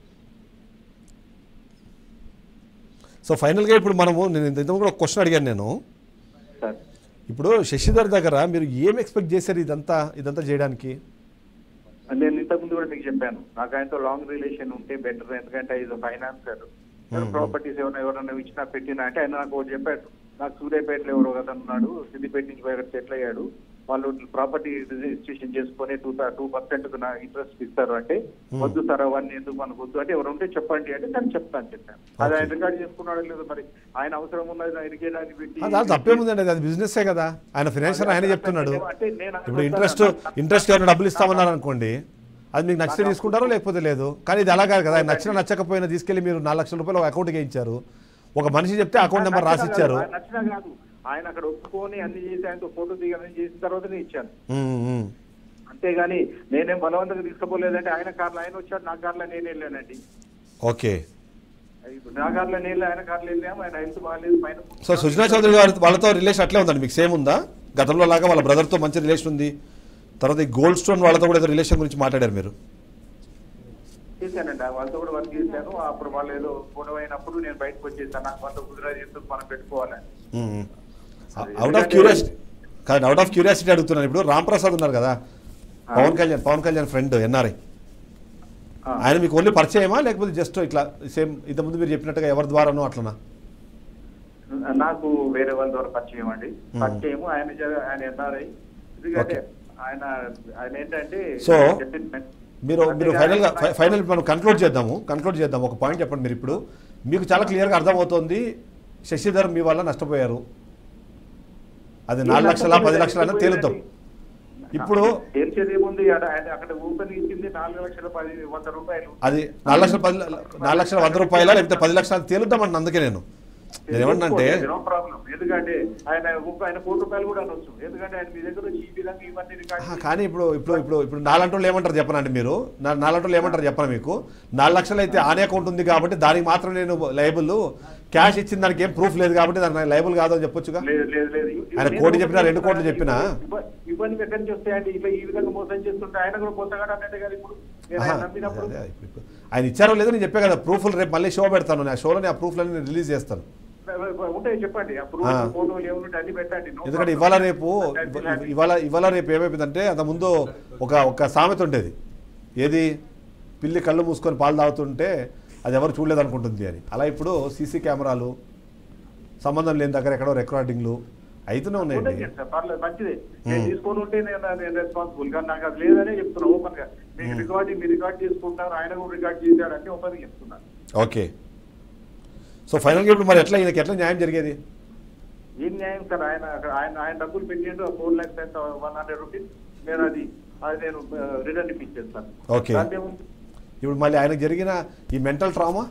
సో ఫైనల్గా ఇప్పుడు మనము నేను ఇంతకు కూడా ఒక క్వశ్చన్ అడిగాను నేను సార్ ఇప్పుడు శశిధర్ దగ్గర మీరు ఏం ఎక్స్పెక్ట్ చేశారు ఇదంతా ఇదంతా చేయడానికి నేను ఇంతకు ముందు కూడా మీకు చెప్పాను నాకు ఆయనతో లాంగ్ రిలేషన్ ఉంటే బెటర్ ఎందుకంటే ఈజ్ ఫైనాన్సర్ ప్రాపర్టీస్ ఏమైనా ఎవరైనా ఇచ్చినా పెట్టినా అంటే ఆయన నాకు ఒకటి చెప్పాడు నాకు సూర్యాపేటలో ఎవరో కదా ఉన్నాడు సిద్దిపేట నుంచి బయట సెటిల్ అయ్యాడు వాళ్ళు ప్రాపర్టీ రిజిస్ట్రేషన్ చేసుకొని టూ టూ పర్సెంట్ నా ఇంట్రెస్ట్ ఇస్తారు అంటే వద్దు సార్ అవన్నీ ఎందుకు మనకు వద్దు అంటే ఎవరు ఉంటే చెప్పండి అంటే నేను చెప్తాను చెప్పాను అది ఆయన రికార్డ్ చేసుకున్నాడో లేదో మరి ఆయన అవసరం ఉన్నది నా ఇరిగేయడానికి పెట్టి ఆ, దాంట్లో తప్పేముందండి అది బిజినెస్సే కదా ఆయన ఫినాన్షియల్ ఆయన చెప్తున్నాడు అంటే నేను ఇప్పుడు ఇంట్రెస్ట్ ఇంట్రెస్ట్ ఎవరైనా డబ్బులు ఇస్తామన్నారు అనుకోండి అది మీకు నచ్చితే తీసుకుంటారో లేకపోతే లేదు కానీ ఇది అలా కాదు కదా ఆయన నచ్చిన నచ్చకపోయినా తీసుకెళ్లి మీరు నాలుగు లక్షల రూపాయలు అకౌంట్కి ఇచ్చారు ఒక మనిషి చెప్తే అకౌంట్ నెంబర్ రాసి ఇచ్చారు ఆయన నచ్చినా కాదు ఆయన అక్కడ ఒప్పుకొని అన్ని చేసి ఆయనతో ఫోటో దిగాలని చేసిన తర్వాతనే ఇచ్చాను ఉమ్, ఉమ్. అంతేగాని నేనేం బలవంతంగా తీసుకుపోలేదంటే ఆయన కార్లో ఆయన వచ్చాడు నా కార్లో నేను వెళ్ళానండి ఓకే ఇప్పుడు నా కార్లో నేను వెళ్ళి ఆయన కార్లో వెళ్ళాము ఆయన హెల్త్ బాగాలేదు పైన సో సుజనా చౌదరి గారి వాళ్ళతో రిలేషన్ అట్లే ఉందండి మీకు సేమ్ ఉందా గతంలో లాగా వాళ్ళ బ్రదర్తో మంచి రిలేషన్ ఉంది తర్వాత ఈ గోల్డ్ స్టోన్ వాళ్ళతో కూడా ఏదో రిలేషన్ గురించి మాట్లాడారు మీరు చేశానండి వాళ్ళతో కూడా వర్క్ చేశాను అప్పుడు వాళ్ళు ఏదో గొడవ అయినప్పుడు నేను బయటకు వచ్చేసాను నాకు వాళ్ళతో కుదిరా ఎందుకు మనం పెట్టుకోవాలని అవుట్ ఆఫ్ క్యూరియాసిటీ కాదు అవుట్ ఆఫ్ క్యూరియాసిటీ అడుగుతున్నాను ఇప్పుడు రామ్ ప్రసాద్ ఉన్నారు కదా పవన్ కళ్యాణ్ పవన్ కళ్యాణ్ ఫ్రెండ్ ఎన్ఆర్ఐ ఆయన మీకు ఓన్లీ పరిచయమా లేకపోతే జస్ట్ ఇట్లా సేమ్ ఇంతకుముందు మీరు చెప్పినట్టుగా ఎవరి ద్వారానో అట్లనా నాకు వేరే వాళ్ళ ద్వారా పరిచయం అండి పరిచయం ఆయన జర- ఆయన ఎన్ఆర్ఐ ఎందుకంటే ఆయన ఆయన ఏంటంటే సో gentleman. మీరు మీరు ఫైనల్గా ఫై- ఫైనల్ మనం కన్క్లూడ్ చేద్దాము కన్క్లూడ్ చేద్దాము ఒక పాయింట్ చెప్పండి మీరు ఇప్పుడు మీకు చాలా క్లియర్గా అర్థమవుతోంది శశిధర్ మీ వల్ల నష్టపోయారు అది నాలుగు లక్షల పది లక్షల అయినా తేలుద్దాం ఇప్పుడు తేల్చేది ఏముంది ఆడ- ఆయన అక్కడ ఓపెన్ ఇచ్చింది నాలుగు లక్షల పది వంద రూపాయలు అది నాలుగు లక్షల పది నాలుగు లక్షల వంద రూపాయల లేకపోతే పది లక్షలు తేలుద్దామని అందుకే నేను నేను ఏమన్నంటే నో ప్రాబ్లం ఎందుకంటే ఆయన ముప్పై ఆయన కోటి రూపాయలు కూడా అనొచ్చు ఎందుకంటే ఆయన మీ దగ్గర వచ్చి ఈ విధంగా ఇవన్నీ రికార్డ్ ఆ, కానీ ఇప్పుడు ఇప్పుడు ఇప్పుడు ఇప్పుడు నాలంటోళ్ళు ఏమంటారు చెప్పనండి మీరు నా- నాలంటోళ్ళు ఏమంటారు చెప్పను మీకు నాలుగు లక్షలు అయితే ఆనే అకౌంట్ ఉంది కాబట్టి దానికి మాత్రం నేను లైబుల్ క్యాష్ ఇచ్చిన దానికి ఏం ప్రూఫ్ లేదు కాబట్టి దానికి లైబుల్ కాదు అని చెప్పొచ్చుగా లేదు లేదు లేదు ఇ- ఆయన నేను కోటి చెప్పినా రెండు కోట్లు చెప్పినా ఇవ్వ- ఇవన్నీ ఎక్కడి నుంచి వస్తాయండి ఇట్లా ఈ విధంగా మోసం చేస్తుంటే ఆయన కూడా పోతాడు అన్నట్టు కదా ఇప్పుడు నేను ఆయన ఆహా, నమ్మినప్పుడు అదే, ఇప్పుడు- ఇప్పుడు ఆయన ఇచ్చారో లేదో నేను చెప్పే కదా ప్రూఫ్లు రేపు మళ్ళీ షో పెడతాను నేను ఆ షోలో ఆ ప్రూఫ్లన్నీ నేను రిలీజ్ చేస్తాను ఉంటాయి చెప్పండి అప్పుడు ఆ. ఫోటోలు ఏముంటే అన్ని పెట్టండి No ఎందుకంటే problem. ఇవాళ రేపు That will ఇవ- happen. ఇవాళ ఇవాళ రేపు ఏమైపోయిందంటే అంత ముందు ఒక ఒక సామెత ఉండేది ఏది పిల్లి కళ్ళు మూసుకొని పాలు తాగుతుంటే అది ఎవరు చూడలేదు అనుకుంటుంది అని అలా ఇప్పుడు సీసీ కెమెరాలు సంబంధం లేని దగ్గర ఎక్కడో రికార్డింగ్లు అయితేనే ఉన్నాయండి ఉండదు సార్, పర్లేదు మంచిదే నేను తీసుకొని ఉంటే నేను నేను రెస్పాన్సిబుల్ కానీ నాకు అది లేదనే చెప్తున్నా ఓపెన్ గా మీకు రికార్డింగ్ మీరు రికార్డ్ చేసుకుంటారు ఆయన కూడా రికార్డ్ చేశాడంటే ఓపెన్ గా చెప్తున్నాను ఓకే సో ఫైనల్గా ఇప్పుడు మరి ఎట్లా ఈయనకి ఎట్లా న్యాయం జరిగేది ఏం న్యాయం సార్ ఆయన అక్కడ ఆయన ఆయన డబ్బులు పెట్టిండు ఫోర్ ల్యాక్స్ ఎంత వన్ హండ్రెడ్ రూపీస్ నేను అది అది నేను రిటర్న్ ఇప్పించేస్తాను ఓకే దాంట్లో ఏముంది? ఇప్పుడు మళ్ళీ ఆయనకు జరిగిన ఈ మెంటల్ ట్రామా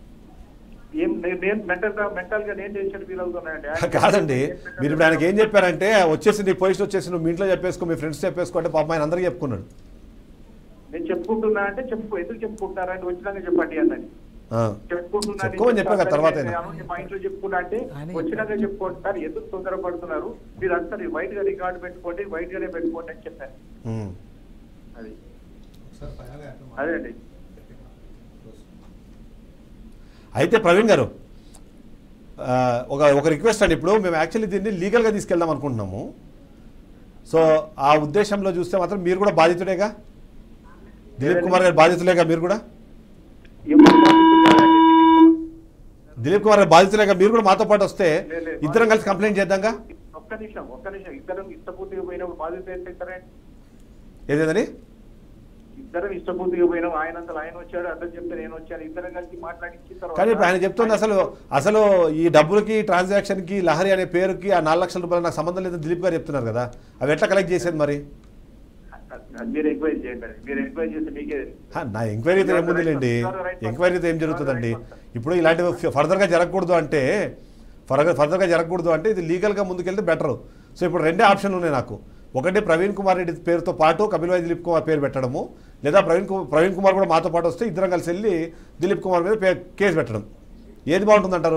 ఏం నే- నేను మెంటల్ గా మెంటల్ గా నేను టెన్షన్ ఫీల్ అవుతున్నానండి ఆయన- కాదండి మీరు ఇప్పుడు ఆయనకి ఏం చెప్పారంటే వచ్చేసి నీ పొజిషన్ వచ్చేసి నువ్వు మీ ఇంట్లో చెప్పేసుకో మీ ఫ్రెండ్స్ చెప్పేసుకో అంటే పాపం ఆయన అందరికీ చెప్పుకున్నాడు నేను చెప్పుకుంటున్నా అంటే చెప్పు ఎందుకు చెప్పుకుంటారంటే వచ్చినాక చెప్పండి అన్నది ఆ. చెప్పుకుంటున్నా నేను చెప్పుకోమని చెప్పా కదా తర్వాత అయినా. చెప్తాను, మా ఇంట్లో చెప్పుకున్నా అంటే వచ్చినాక చెప్పుకోండి సార్ ఎందుకు తొందరపడుతున్నారు మీరు అంతా వైట్ గా రికార్డు పెట్టుకోండి వైట్ గానే పెట్టుకోండి అని చెప్పాను ఉమ్. అది అదే అండి అయితే ప్రవీణ్ గారు ఆ, ఒక ఒక రిక్వెస్ట్ అండి ఇప్పుడు మేము యాక్చువల్లీ దీన్ని లీగల్గా తీసుకెళ్దాం అనుకుంటున్నాము సో ఆ ఉద్దేశంలో చూస్తే మాత్రం మీరు కూడా బాధితుడేగా దిలీప్ కుమార్ గారు బాధితులేగా మీరు కూడా దిలీప్ కుమార్ గారు బాధితులేగా మీరు కూడా మాతో పాటు వస్తే ఇద్దరం కలిసి కంప్లైంట్ చేద్దాంగా ఒక్క నిమిషం ఒక్క నిమిషం ఇద్దరం ఇష్టపూర్తిగా పోయినప్పుడు బాధ్యత ఏంటంటారండి ఏదేదని ఇద్దరం ఇష్టపూర్తిగా పోయినాం ఆయన అంతా ఆయన వచ్చాడు అతను చెప్తే నేను వచ్చాను ఇద్దరం కలిసి మాట్లాడించిన తర్వాత కానీ ఇప్పుడు ఆయన చెప్తుంది అసలు అసలు ఈ డబ్బులకి ట్రాన్సాక్షన్కి లహరి అనే పేరుకి ఆ నాలుగు లక్షల రూపాయలు నాకు సంబంధం లేదని దిలీప్ గారు చెప్తున్నారు కదా అవి ఎట్లా కలెక్ట్ చేసేది మరి అది మీరు ఎంక్వైరీ చేయండి అది. మీరు ఎంక్వైరీ చేస్తే మీకే తెలుసు. హా, నా ఎంక్వైరీతో ఏముందిలేండి ఎంక్వైరీతో ఏం జరుగుతుందండి ఇప్పుడు ఇలాంటివి ఫ- ఫర్దర్గా జరగకూడదు అంటే ఫర్దర్ ఫర్దర్గా జరగకూడదు అంటే ఇది లీగల్గా ముందుకెళ్తే బెటర్ సో ఇప్పుడు రెండే ఆప్షన్లు ఉన్నాయి నాకు ఒకటి ప్రవీణ్ కుమార్ రెడ్డి పేరుతో పాటు కపిల్ వాయి దిలీప్ కుమార్ పేరు పెట్టడము లేదా ప్రవీణ్ కుమార్ ప్రవీణ్ కుమార్ కూడా మాతో పాటు వస్తే ఇద్దరం కలిసి వెళ్ళి దిలీప్ కుమార్ మీద పే- కేసు పెట్టడం ఏది బాగుంటుందంటారు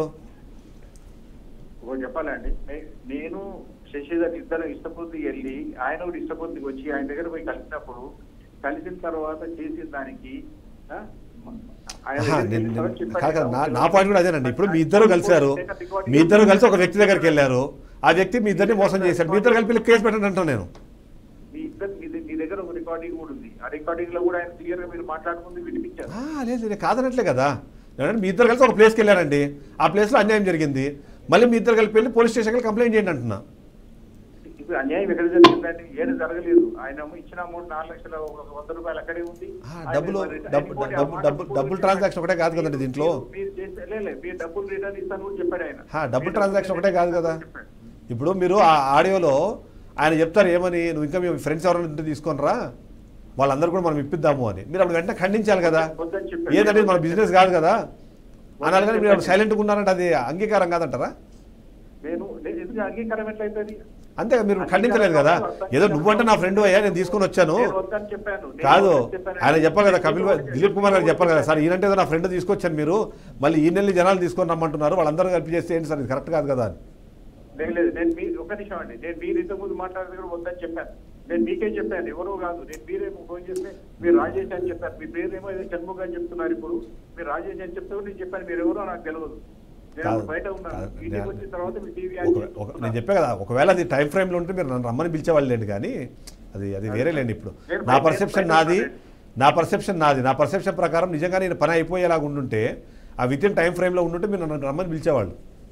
ఒకటి చెప్పాలండి నే- నేను శశిధర్ ఇద్దరు ఇష్టపూర్తికి వెళ్ళి ఆయన కూడా ఇష్టపూర్తికి వచ్చి ఆయన దగ్గర పోయి కలిసినప్పుడు కలిసిన తర్వాత చేసిన దానికి ఆ, ఆయన ఆహా, దగ్గరికి నేను- వెళ్ళిన తర్వాత నేను- చెప్పాను కాదు కాదు, కదా, నా ఒక నా పాయింట్ కూడా అదేనండి ఇప్పుడు మీ ఇద్దరు కలిశారు మీ ఇద్దరు కలిసి ఒక వ్యక్తి దగ్గరికి వెళ్ళారు ఆ వ్యక్తి మీ ఇద్దరిని మోసం చేశారు మీ ఇద్దరు కలిపి వెళ్ళి కేసు పెట్టండి అంటాను నేను మీ ఇద్దరు మీ ద- మీ దగ్గర ఒక రికార్డింగ్ కూడా ఉంది ఆ రికార్డింగ్ లో కూడా ఆయన క్లియర్ గా మీరు మాట్లాడుకుంది వినిపించారు ఆ, లేదు లేదు కాదనట్లే కదా ఏమంటే మీ ఇద్దరు కలిసి ఒక ప్లేస్కి వెళ్ళారండి ఆ ప్లేస్లో అన్యాయం జరిగింది మళ్ళీ మీ ఇద్దరు కలిపి వెళ్ళి పోలీస్ స్టేషన్కి కంప్లైంట్ చేయండి అంటున్నా ఇప్పుడు అన్యాయం ఎక్కడ జరిగిందండి ఏది జరగలేదు ఆయన ఇచ్చిన అమౌంట్ నాలుగు లక్షల ఒక వంద రూపాయలు అక్కడే ఉంది ఆయన డబ్బులు మరి డబ్బు ఇంకోటి ఆ డబ్బు మాట డబ్బు డబ్బులు ట్రాన్సాక్షన్ ఒకటే కాదు కదండి దీంట్లో మీరు చేస్తే లే, లే, మీరు డబ్బులు రిటర్న్ ఇస్తాను కూడా చెప్పాడు ఆయన హా, డబ్బుల్ ట్రాన్సాక్షన్ ఒకటే కాదు కదా ఇప్పుడు మీరు ఆ ఆడియోలో ఆయన చెప్తారు ఏమని నువ్వు ఇంకా మీ ఫ్రెండ్స్ ఎవరైనా ఉంటే తీసుకొని రా వాళ్ళందరూ కూడా మనం ఇప్పిద్దాము అని మీరు అప్పుడు వెంటనే ఖండించాలి కదా వద్దని చెప్పాడు. ఏదంటే ఇది మన బిజినెస్ కాదు కదా అనాలి కానీ మీరు సైలెంట్గా ఉన్నారంటే అది అంగీకారం కాదంటారా నేను నేను ఎందుకు అంగీకారం ఎట్లయితుంది అంతే మీరు ఖండించలేదు కదా ఏదో నువ్వంటే నా ఫ్రెండ్ అయ్యా నేను తీసుకొని వచ్చాను నేను వద్దని చెప్పాను నేను కాదు వద్దని చెప్పాను. ఆయన చెప్పాలి కదా కపిల్ బా- దిలీప్ కుమార్ గారు చెప్పాలి కదా సార్ ఈయనంటే ఏదో నా ఫ్రెండ్ తీసుకొచ్చాను మీరు మళ్ళీ ఈ నెల్లి జనాలు తీసుకొని రమ్మంటున్నారు వాళ్ళందరూ కలిపి చేస్తే ఏంటి సార్ ఇది కరెక్ట్ కాదు కదా అని లేదు లేదు నేను మీ ఒక నిమిషం అండి నేను మీరు ఇంతకు ముందు మాట్లాడితే కూడా వద్దని చెప్పాను నేను మీకే చెప్పాను ఎవరో కాదు నేను మీరేమో ఫోన్ చేస్తే మీరు రాజేష్ అని చెప్పారు మీ పేరేమో ఏదో షణ్ముఖ్ అని చెప్తున్నారు ఇప్పుడు మీరు రాజేష్ అని చెప్తే కూడా నేను చెప్పాను మీరు ఎవరో నాకు తెలియదు నేను కాదు, అప్పుడు బయట ఉన్నాను కాదు, ఇంటికి నేను- వచ్చిన తర్వాత మీ టీవీ ఒక- ఒక- నేను చెప్పా కదా ఒకవేళ అది టైం ఫ్రేమ్లో ఉంటే మీరు నన్ను రమ్మని పిలిచేవాళ్ళు లేండి కానీ అది అది వేరే లేండి ఇప్పుడు నేను నా బయట- పర్సెప్షన్ బయట నాది ఉన్నానండి. నా పర్సెప్షన్ నాది నా పర్సెప్షన్ ప్రకారం నిజంగా నేను పని అయిపోయేలాగా ఉండుంటే ఆ విత్ ఇన్ టైం ఫ్రేమ్లో ఉండుంటే మీరు నన్ను రమ్మని పిలిచేవాళ్ళు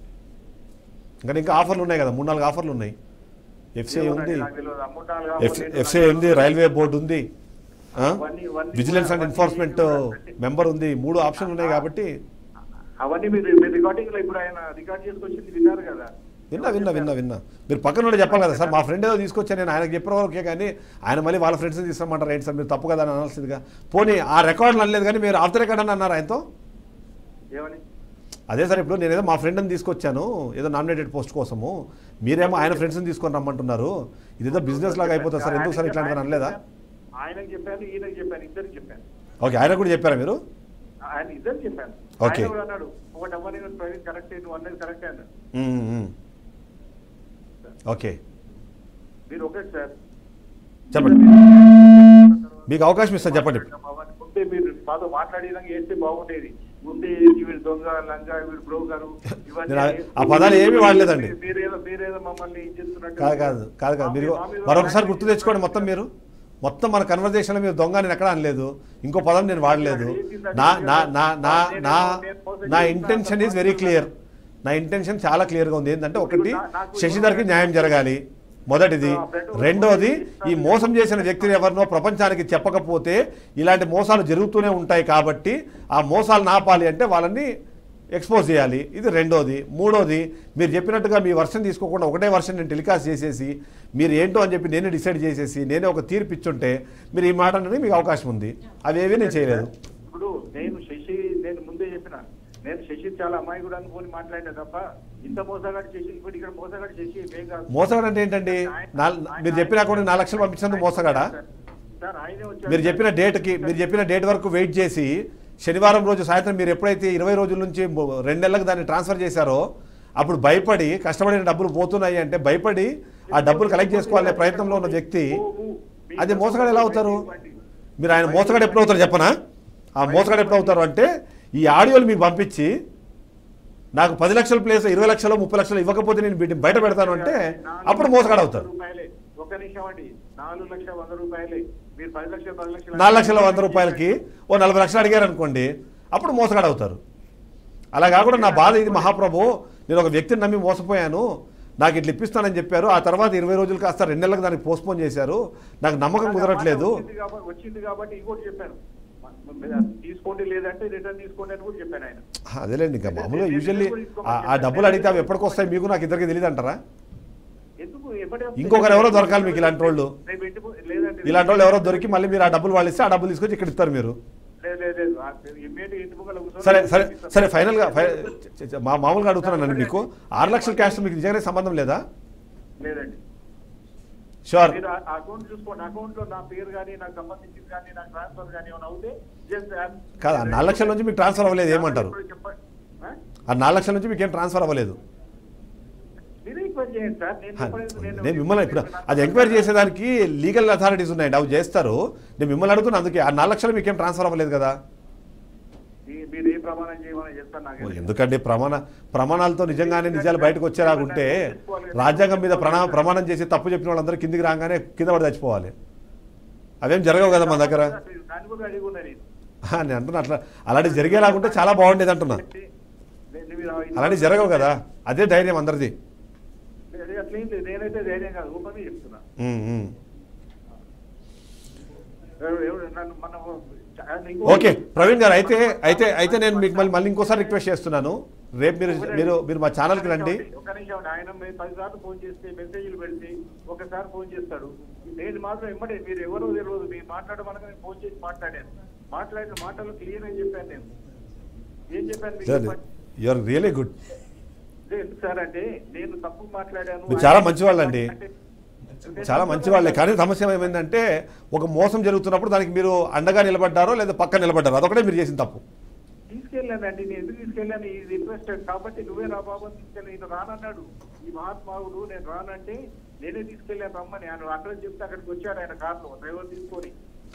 ఇంకా ఇంకా ఆఫర్లు ఉన్నాయి కదా మూడు నాలుగు ఆఫర్లు ఉన్నాయి ఎఫ్సిఐ ఉంది నాకు తెలియదు అమౌంట్ నాలుగు ఎఫ్ ఆఫర్లు ఎఫ్సిఐ ఉంది రైల్వే బోర్డు ఉంది ఆ? అవన్నీ- ఇవన్నీ విజిలెన్స్ కూడా- అండ్ ఎన్ఫోర్స్మెంట్ మెంబర్ ఉంది మూడు ఆప్షన్లు ఉన్నాయి కాబట్టి అవన్నీ మీరు మీ రికార్డింగ్ లో ఇప్పుడు ఆయన రికార్డ్ చేసుకొచ్చింది విన్నారు కదా విన్నా విన్నా విన్నా విన్నా మీరు పక్కన ఉండి చెప్పాలి కదా సార్ మా ఫ్రెండ్ ఏదో తీసుకొచ్చా నేను ఆయనకు చెప్పిన వరకే కానీ ఆయన మళ్ళీ వాళ్ళ ఫ్రెండ్స్ తీసుకోమంటారు ఏంటి సార్ మీరు తప్పు కదా అని అనాల్సిందిగా పోనీ ఆ రికార్డులు అనలేదు కానీ మీరు ఆఫ్ ద రికార్డ్ అని అన్నారు ఆయనతో ఏమని అదే సార్ ఇప్పుడు నేను ఏదో మా ఫ్రెండ్ని తీసుకొచ్చాను ఏదో నామినేటెడ్ పోస్ట్ కోసము మీరేమో ఆయన ఫ్రెండ్స్ని తీసుకొని రమ్మంటున్నారు ఇదేదో బిజినెస్ లాగా అయిపోతుంది సార్ ఎందుకు సార్ ఇట్లాంటిది అనలేదా ఆయనకు చెప్పాను ఈయనకు చెప్పాను ఇద్దరికి చెప్పాను ఓకే ఆయన కూడా చెప్పారా మీరు ఆయన ఇద్దరు చెప్పాను ఓకే. ఆయన కూడా అన్నాడు ఒకటి అవ్వని ప్రవీణ్ కరెక్ట్ నువ్వు అన్నది కరెక్ట్ అన్నాడు మ్మ్, మ్మ్. ఓకే మీరు ఒకటి సార్ చెప్పండి మీకు అవకాశం ఇస్తాను చెప్పండి ముందే మీరు మాతో మాట్లాడే విధంగా చేస్తే బాగుండేది ముందే చేసి వీడు దొంగ లంగా వీడు బ్రోకరు నేను ఆ- ఆ పదాలు ఏమీ వాడలేదండి. మీరేదో మీరేదో మమ్మల్ని ఇది చేస్తున్నట్టు కాదు కాదు కాదు కాదు మీరు మరొకసారి గుర్తు తెచ్చుకోండి మొత్తం మీరు మొత్తం మన కన్వర్జేషన్లో మీరు దొంగ నేను ఎక్కడ అనలేదు ఇంకో పదం నేను వాడలేదు నా నా నా నా నా నా ఇంటెన్షన్ ఈజ్ వెరీ క్లియర్ నా ఇంటెన్షన్ చాలా క్లియర్గా ఉంది ఏంటంటే ఒకటి శశిధర్కి న్యాయం జరగాలి మొదటిది రెండోది ఈ మోసం చేసిన వ్యక్తిని ఎవరినో ప్రపంచానికి చెప్పకపోతే ఇలాంటి మోసాలు జరుగుతూనే ఉంటాయి కాబట్టి ఆ మోసాలు నాపాలి అంటే వాళ్ళని ఎక్స్పోజ్ చేయాలి ఇది రెండోది మూడోది మీరు చెప్పినట్టుగా మీ వర్షన్ తీసుకోకుండా ఒకటే వర్షన్ నేను టెలికాస్ట్ చేసేసి మీరు ఏంటో అని చెప్పి నేనే డిసైడ్ చేసేసి నేనే ఒక తీర్పు ఇచ్చుంటే మీరు ఈ మాట అనేది మీకు అవకాశం ఉంది అవేవి నేను చేయలేదు ఇప్పుడు నేను శశి నేను ముందే చెప్పిన నేను శశి చాలా అమాయకుడు అనుకొని మాట్లాడినా తప్ప ఇంత మోసగాడు శశి ఇప్పుడు ఇక్కడ మోసగాడు శశి ఏం కాదు మోసగాడు అంటే ఏంటండి నా మీరు చెప్పిన అకౌంట్ నాలుగు లక్షలు పంపించినందుకు మోసగాడా సార్ ఆయనే వచ్చారు మీరు చెప్పిన డేట్కి మీరు చెప్పిన డేట్ వరకు వెయిట్ చేసి శనివారం రోజు సాయంత్రం మీరు ఎప్పుడైతే ఇరవై రోజుల నుంచి మొ- రెండు నెలలకు దాన్ని ట్రాన్స్ఫర్ చేశారో అప్పుడు భయపడి కష్టపడిన డబ్బులు పోతున్నాయి అంటే భయపడి ఆ డబ్బులు కలెక్ట్ చేసుకోవాలనే ప్రయత్నంలో ఉన్న వ్యక్తి అది మోసగాడు ఎలా అవుతారు మీరు ఆయన మోసగాడు ఎప్పుడు అవుతారు చెప్పనా ఆ మోసగాడు ఎప్పుడు అవుతారు అంటే ఈ ఆడియోలు మీకు పంపించి నాకు పది లక్షల ప్లేస్ ఇరవై లక్షలు ముప్పై లక్షలు ఇవ్వకపోతే నేను వీటిని బయట పెడతాను అంటే అప్పుడు మోసగాడు అవుతారు రూపాయలే ఒక నిమిషం అండి నాలుగు లక్షల వంద రూపాయలే మీరు పది లక్షల పది లక్షలు నాలుగు లక్షల వంద రూపాయలకి ఓ నలభై లక్షలు అడిగారు అనుకోండి అప్పుడు మోసగాడు అవుతారు అలా కాకుండా నా బాధ ఇది మహాప్రభు నేను ఒక వ్యక్తిని నమ్మి మోసపోయాను నాకు ఇట్లా ఇప్పిస్తానని చెప్పారు ఆ తర్వాత ఇరవై రోజులు కాస్త రెండు నెలలకు దానికి పోస్ట్పోన్ చేశారు నాకు నమ్మకం కుదరట్లేదు వచ్చింది కాబట్టి వచ్చింది కాబట్టి ఇంకోటి చెప్పాను మ- మ- తీసుకోండి లేదంటే రిటర్న్ తీసుకోండి అని కూడా చెప్పాను ఆయన అదేలేండి ఇంకా మామూలుగా యూజువల్లీ ఆ డబ్బులు అడిగితే అవి ఎప్పటికి వస్తాయి మీకు నాకు ఇద్దరికి తెలియదు అంటారా ఎందుకు ఎప్పటి వస్తాయి? ఇంకొకరు ఎవరో దొరకాలి మీకు ఇలాంటి వాళ్ళు రేపు ఇంటి ము- లేదండి ఇలాంటి వాళ్ళు ఎవరో దొరికి మళ్ళీ మీరు ఆ డబ్బులు వాళ్ళు ఇస్తే ఆ డబ్బులు తీసుకొచ్చి ఇక్కడ ఇస్తారు మీరు లేదు లేదు లేదు ఆ ఇమ్మీడియట్ ఇంటి ముంగల కూర్చొని సరే సరే సరే ఫైనల్గా ఫై- చ- చ- మా మామూలుగా అడుగుతున్నానండి మీకు ఆరు లక్షల క్యాష్ మీకు నిజంగానే సంబంధం లేదా లేదండి Sure. మీరు ఆ అకౌంట్ చూసుకోండి అకౌంట్ లో నా పేరు కానీ నాకు సంబంధించింది కానీ నాకు ట్రాన్స్ఫర్ కానీ ఏమైనా అవుతే జస్ట్ కాదు ఆ నాలుగు లక్షల నుంచి మీకు ట్రాన్స్ఫర్ అవ్వలేదు ఏమంటారు చెప్పండి ఆ? ఆ నాలుగు లక్షల నుంచి మీకు ఏం ట్రాన్స్ఫర్ అవ్వలేదు మీరు ఎంక్వైరీ చేయండి సార్ నేను హా, చెప్పలేదు నేను నేను మిమ్మల్ని ఇప్పుడు అది ఎంక్వైరీ చేసేదానికి లీగల్ అథారిటీస్ ఉన్నాయండి అవి చేస్తారు నేను మిమ్మల్ని అడుగుతున్నా అందుకే ఆ నాలుగు లక్షలు మీకేం ట్రాన్స్ఫర్ అవ్వలేదు కదా మీ- మీరు ఏ ప్రమాణం చేయమని చేస్తాను నాకు ఓ, ఎందుకంటే ప్రమాణ ప్రమాణాలతో నిజంగానే నిజాలు బయటకు వచ్చేలాగుంటే రాజ్యాంగం మీద ప్రణా ప్రమాణం చేసి తప్పు చెప్పిన వాళ్ళందరూ కిందికి రాగానే కింద పడి చచ్చిపోవాలి అవేం జరగవు కదా మన దగ్గర దాన్ని కూడా అడిగి ఉన్నా నేను ఆ, నేను అంటున్నా అట్లా అలాంటి జరిగేలాగుంటే చాలా బాగుండేది అంటున్నా నేను మీరు ఆ- అలాంటి జరగవు కదా అదే ధైర్యం అందరిది అదే అట్లేం లేదు నేనైతే ధైర్యం కాదు ఓపెన్ చెప్తున్నా ఉమ్, ఉమ్. ఎవరు- ఎవరు నన్ను మనం ఇంకో- ఓకే ప్రవీణ్ గారు అయితే అయితే అయితే నేను మీకు మళ్ళీ మళ్ళీ ఇంకోసారి రిక్వెస్ట్ చేస్తున్నాను రేపు మీరు మీరు మీరు మా ఛానల్కి రండి ఒక నిమిషం ఉండి. ఆయన మీరు పదిసార్లు ఫోన్ చేస్తే మెసేజ్లు పెడితే ఒకసారి ఫోన్ చేస్తాడు నేను మాత్రం ఎమ్మటే మీరు ఎవరో తెలియదు మీరు మాట్లాడమనగా నేను ఫోన్ చేసి మాట్లాడాను మాట్లాడిన మాటలు క్లియర్ అని చెప్పాను నేను ఏం చెప్పాను మీకు సార్ చెప్పండి. యు ఆర్ రియలీ గుడ్ ఇదే ఎందుకు సార్ అంటే నేను తప్పు మాట్లాడాను మీరు చాలా మంచివాళ్ళండి అంటే- చాలా మంచి వాళ్ళే కానీ సమస్య ఏమైందంటే ఒక మోసం జరుగుతున్నప్పుడు దానికి మీరు అండగా నిలబడ్డారో లేదా పక్క నిలబడ్డారో అదొకటే మీరు చేసిన తప్పు తీసుకెళ్ళానండి నేను ఎందుకు తీసుకెళ్ళాను ఇది ఇంట్రెస్టెడ్ కాబట్టి నువ్వే రా బాబు అని తీసుకెళ్ళి నేను రానన్నాడు ఈ మహాత్మావుడు నేను రానంటే నేనే తీసుకెళ్ళాను రమ్మని ఆయన అడ్రస్ చెప్తే అక్కడికి వచ్చాడు ఆయన కార్లో డ్రైవర్ తీసుకొని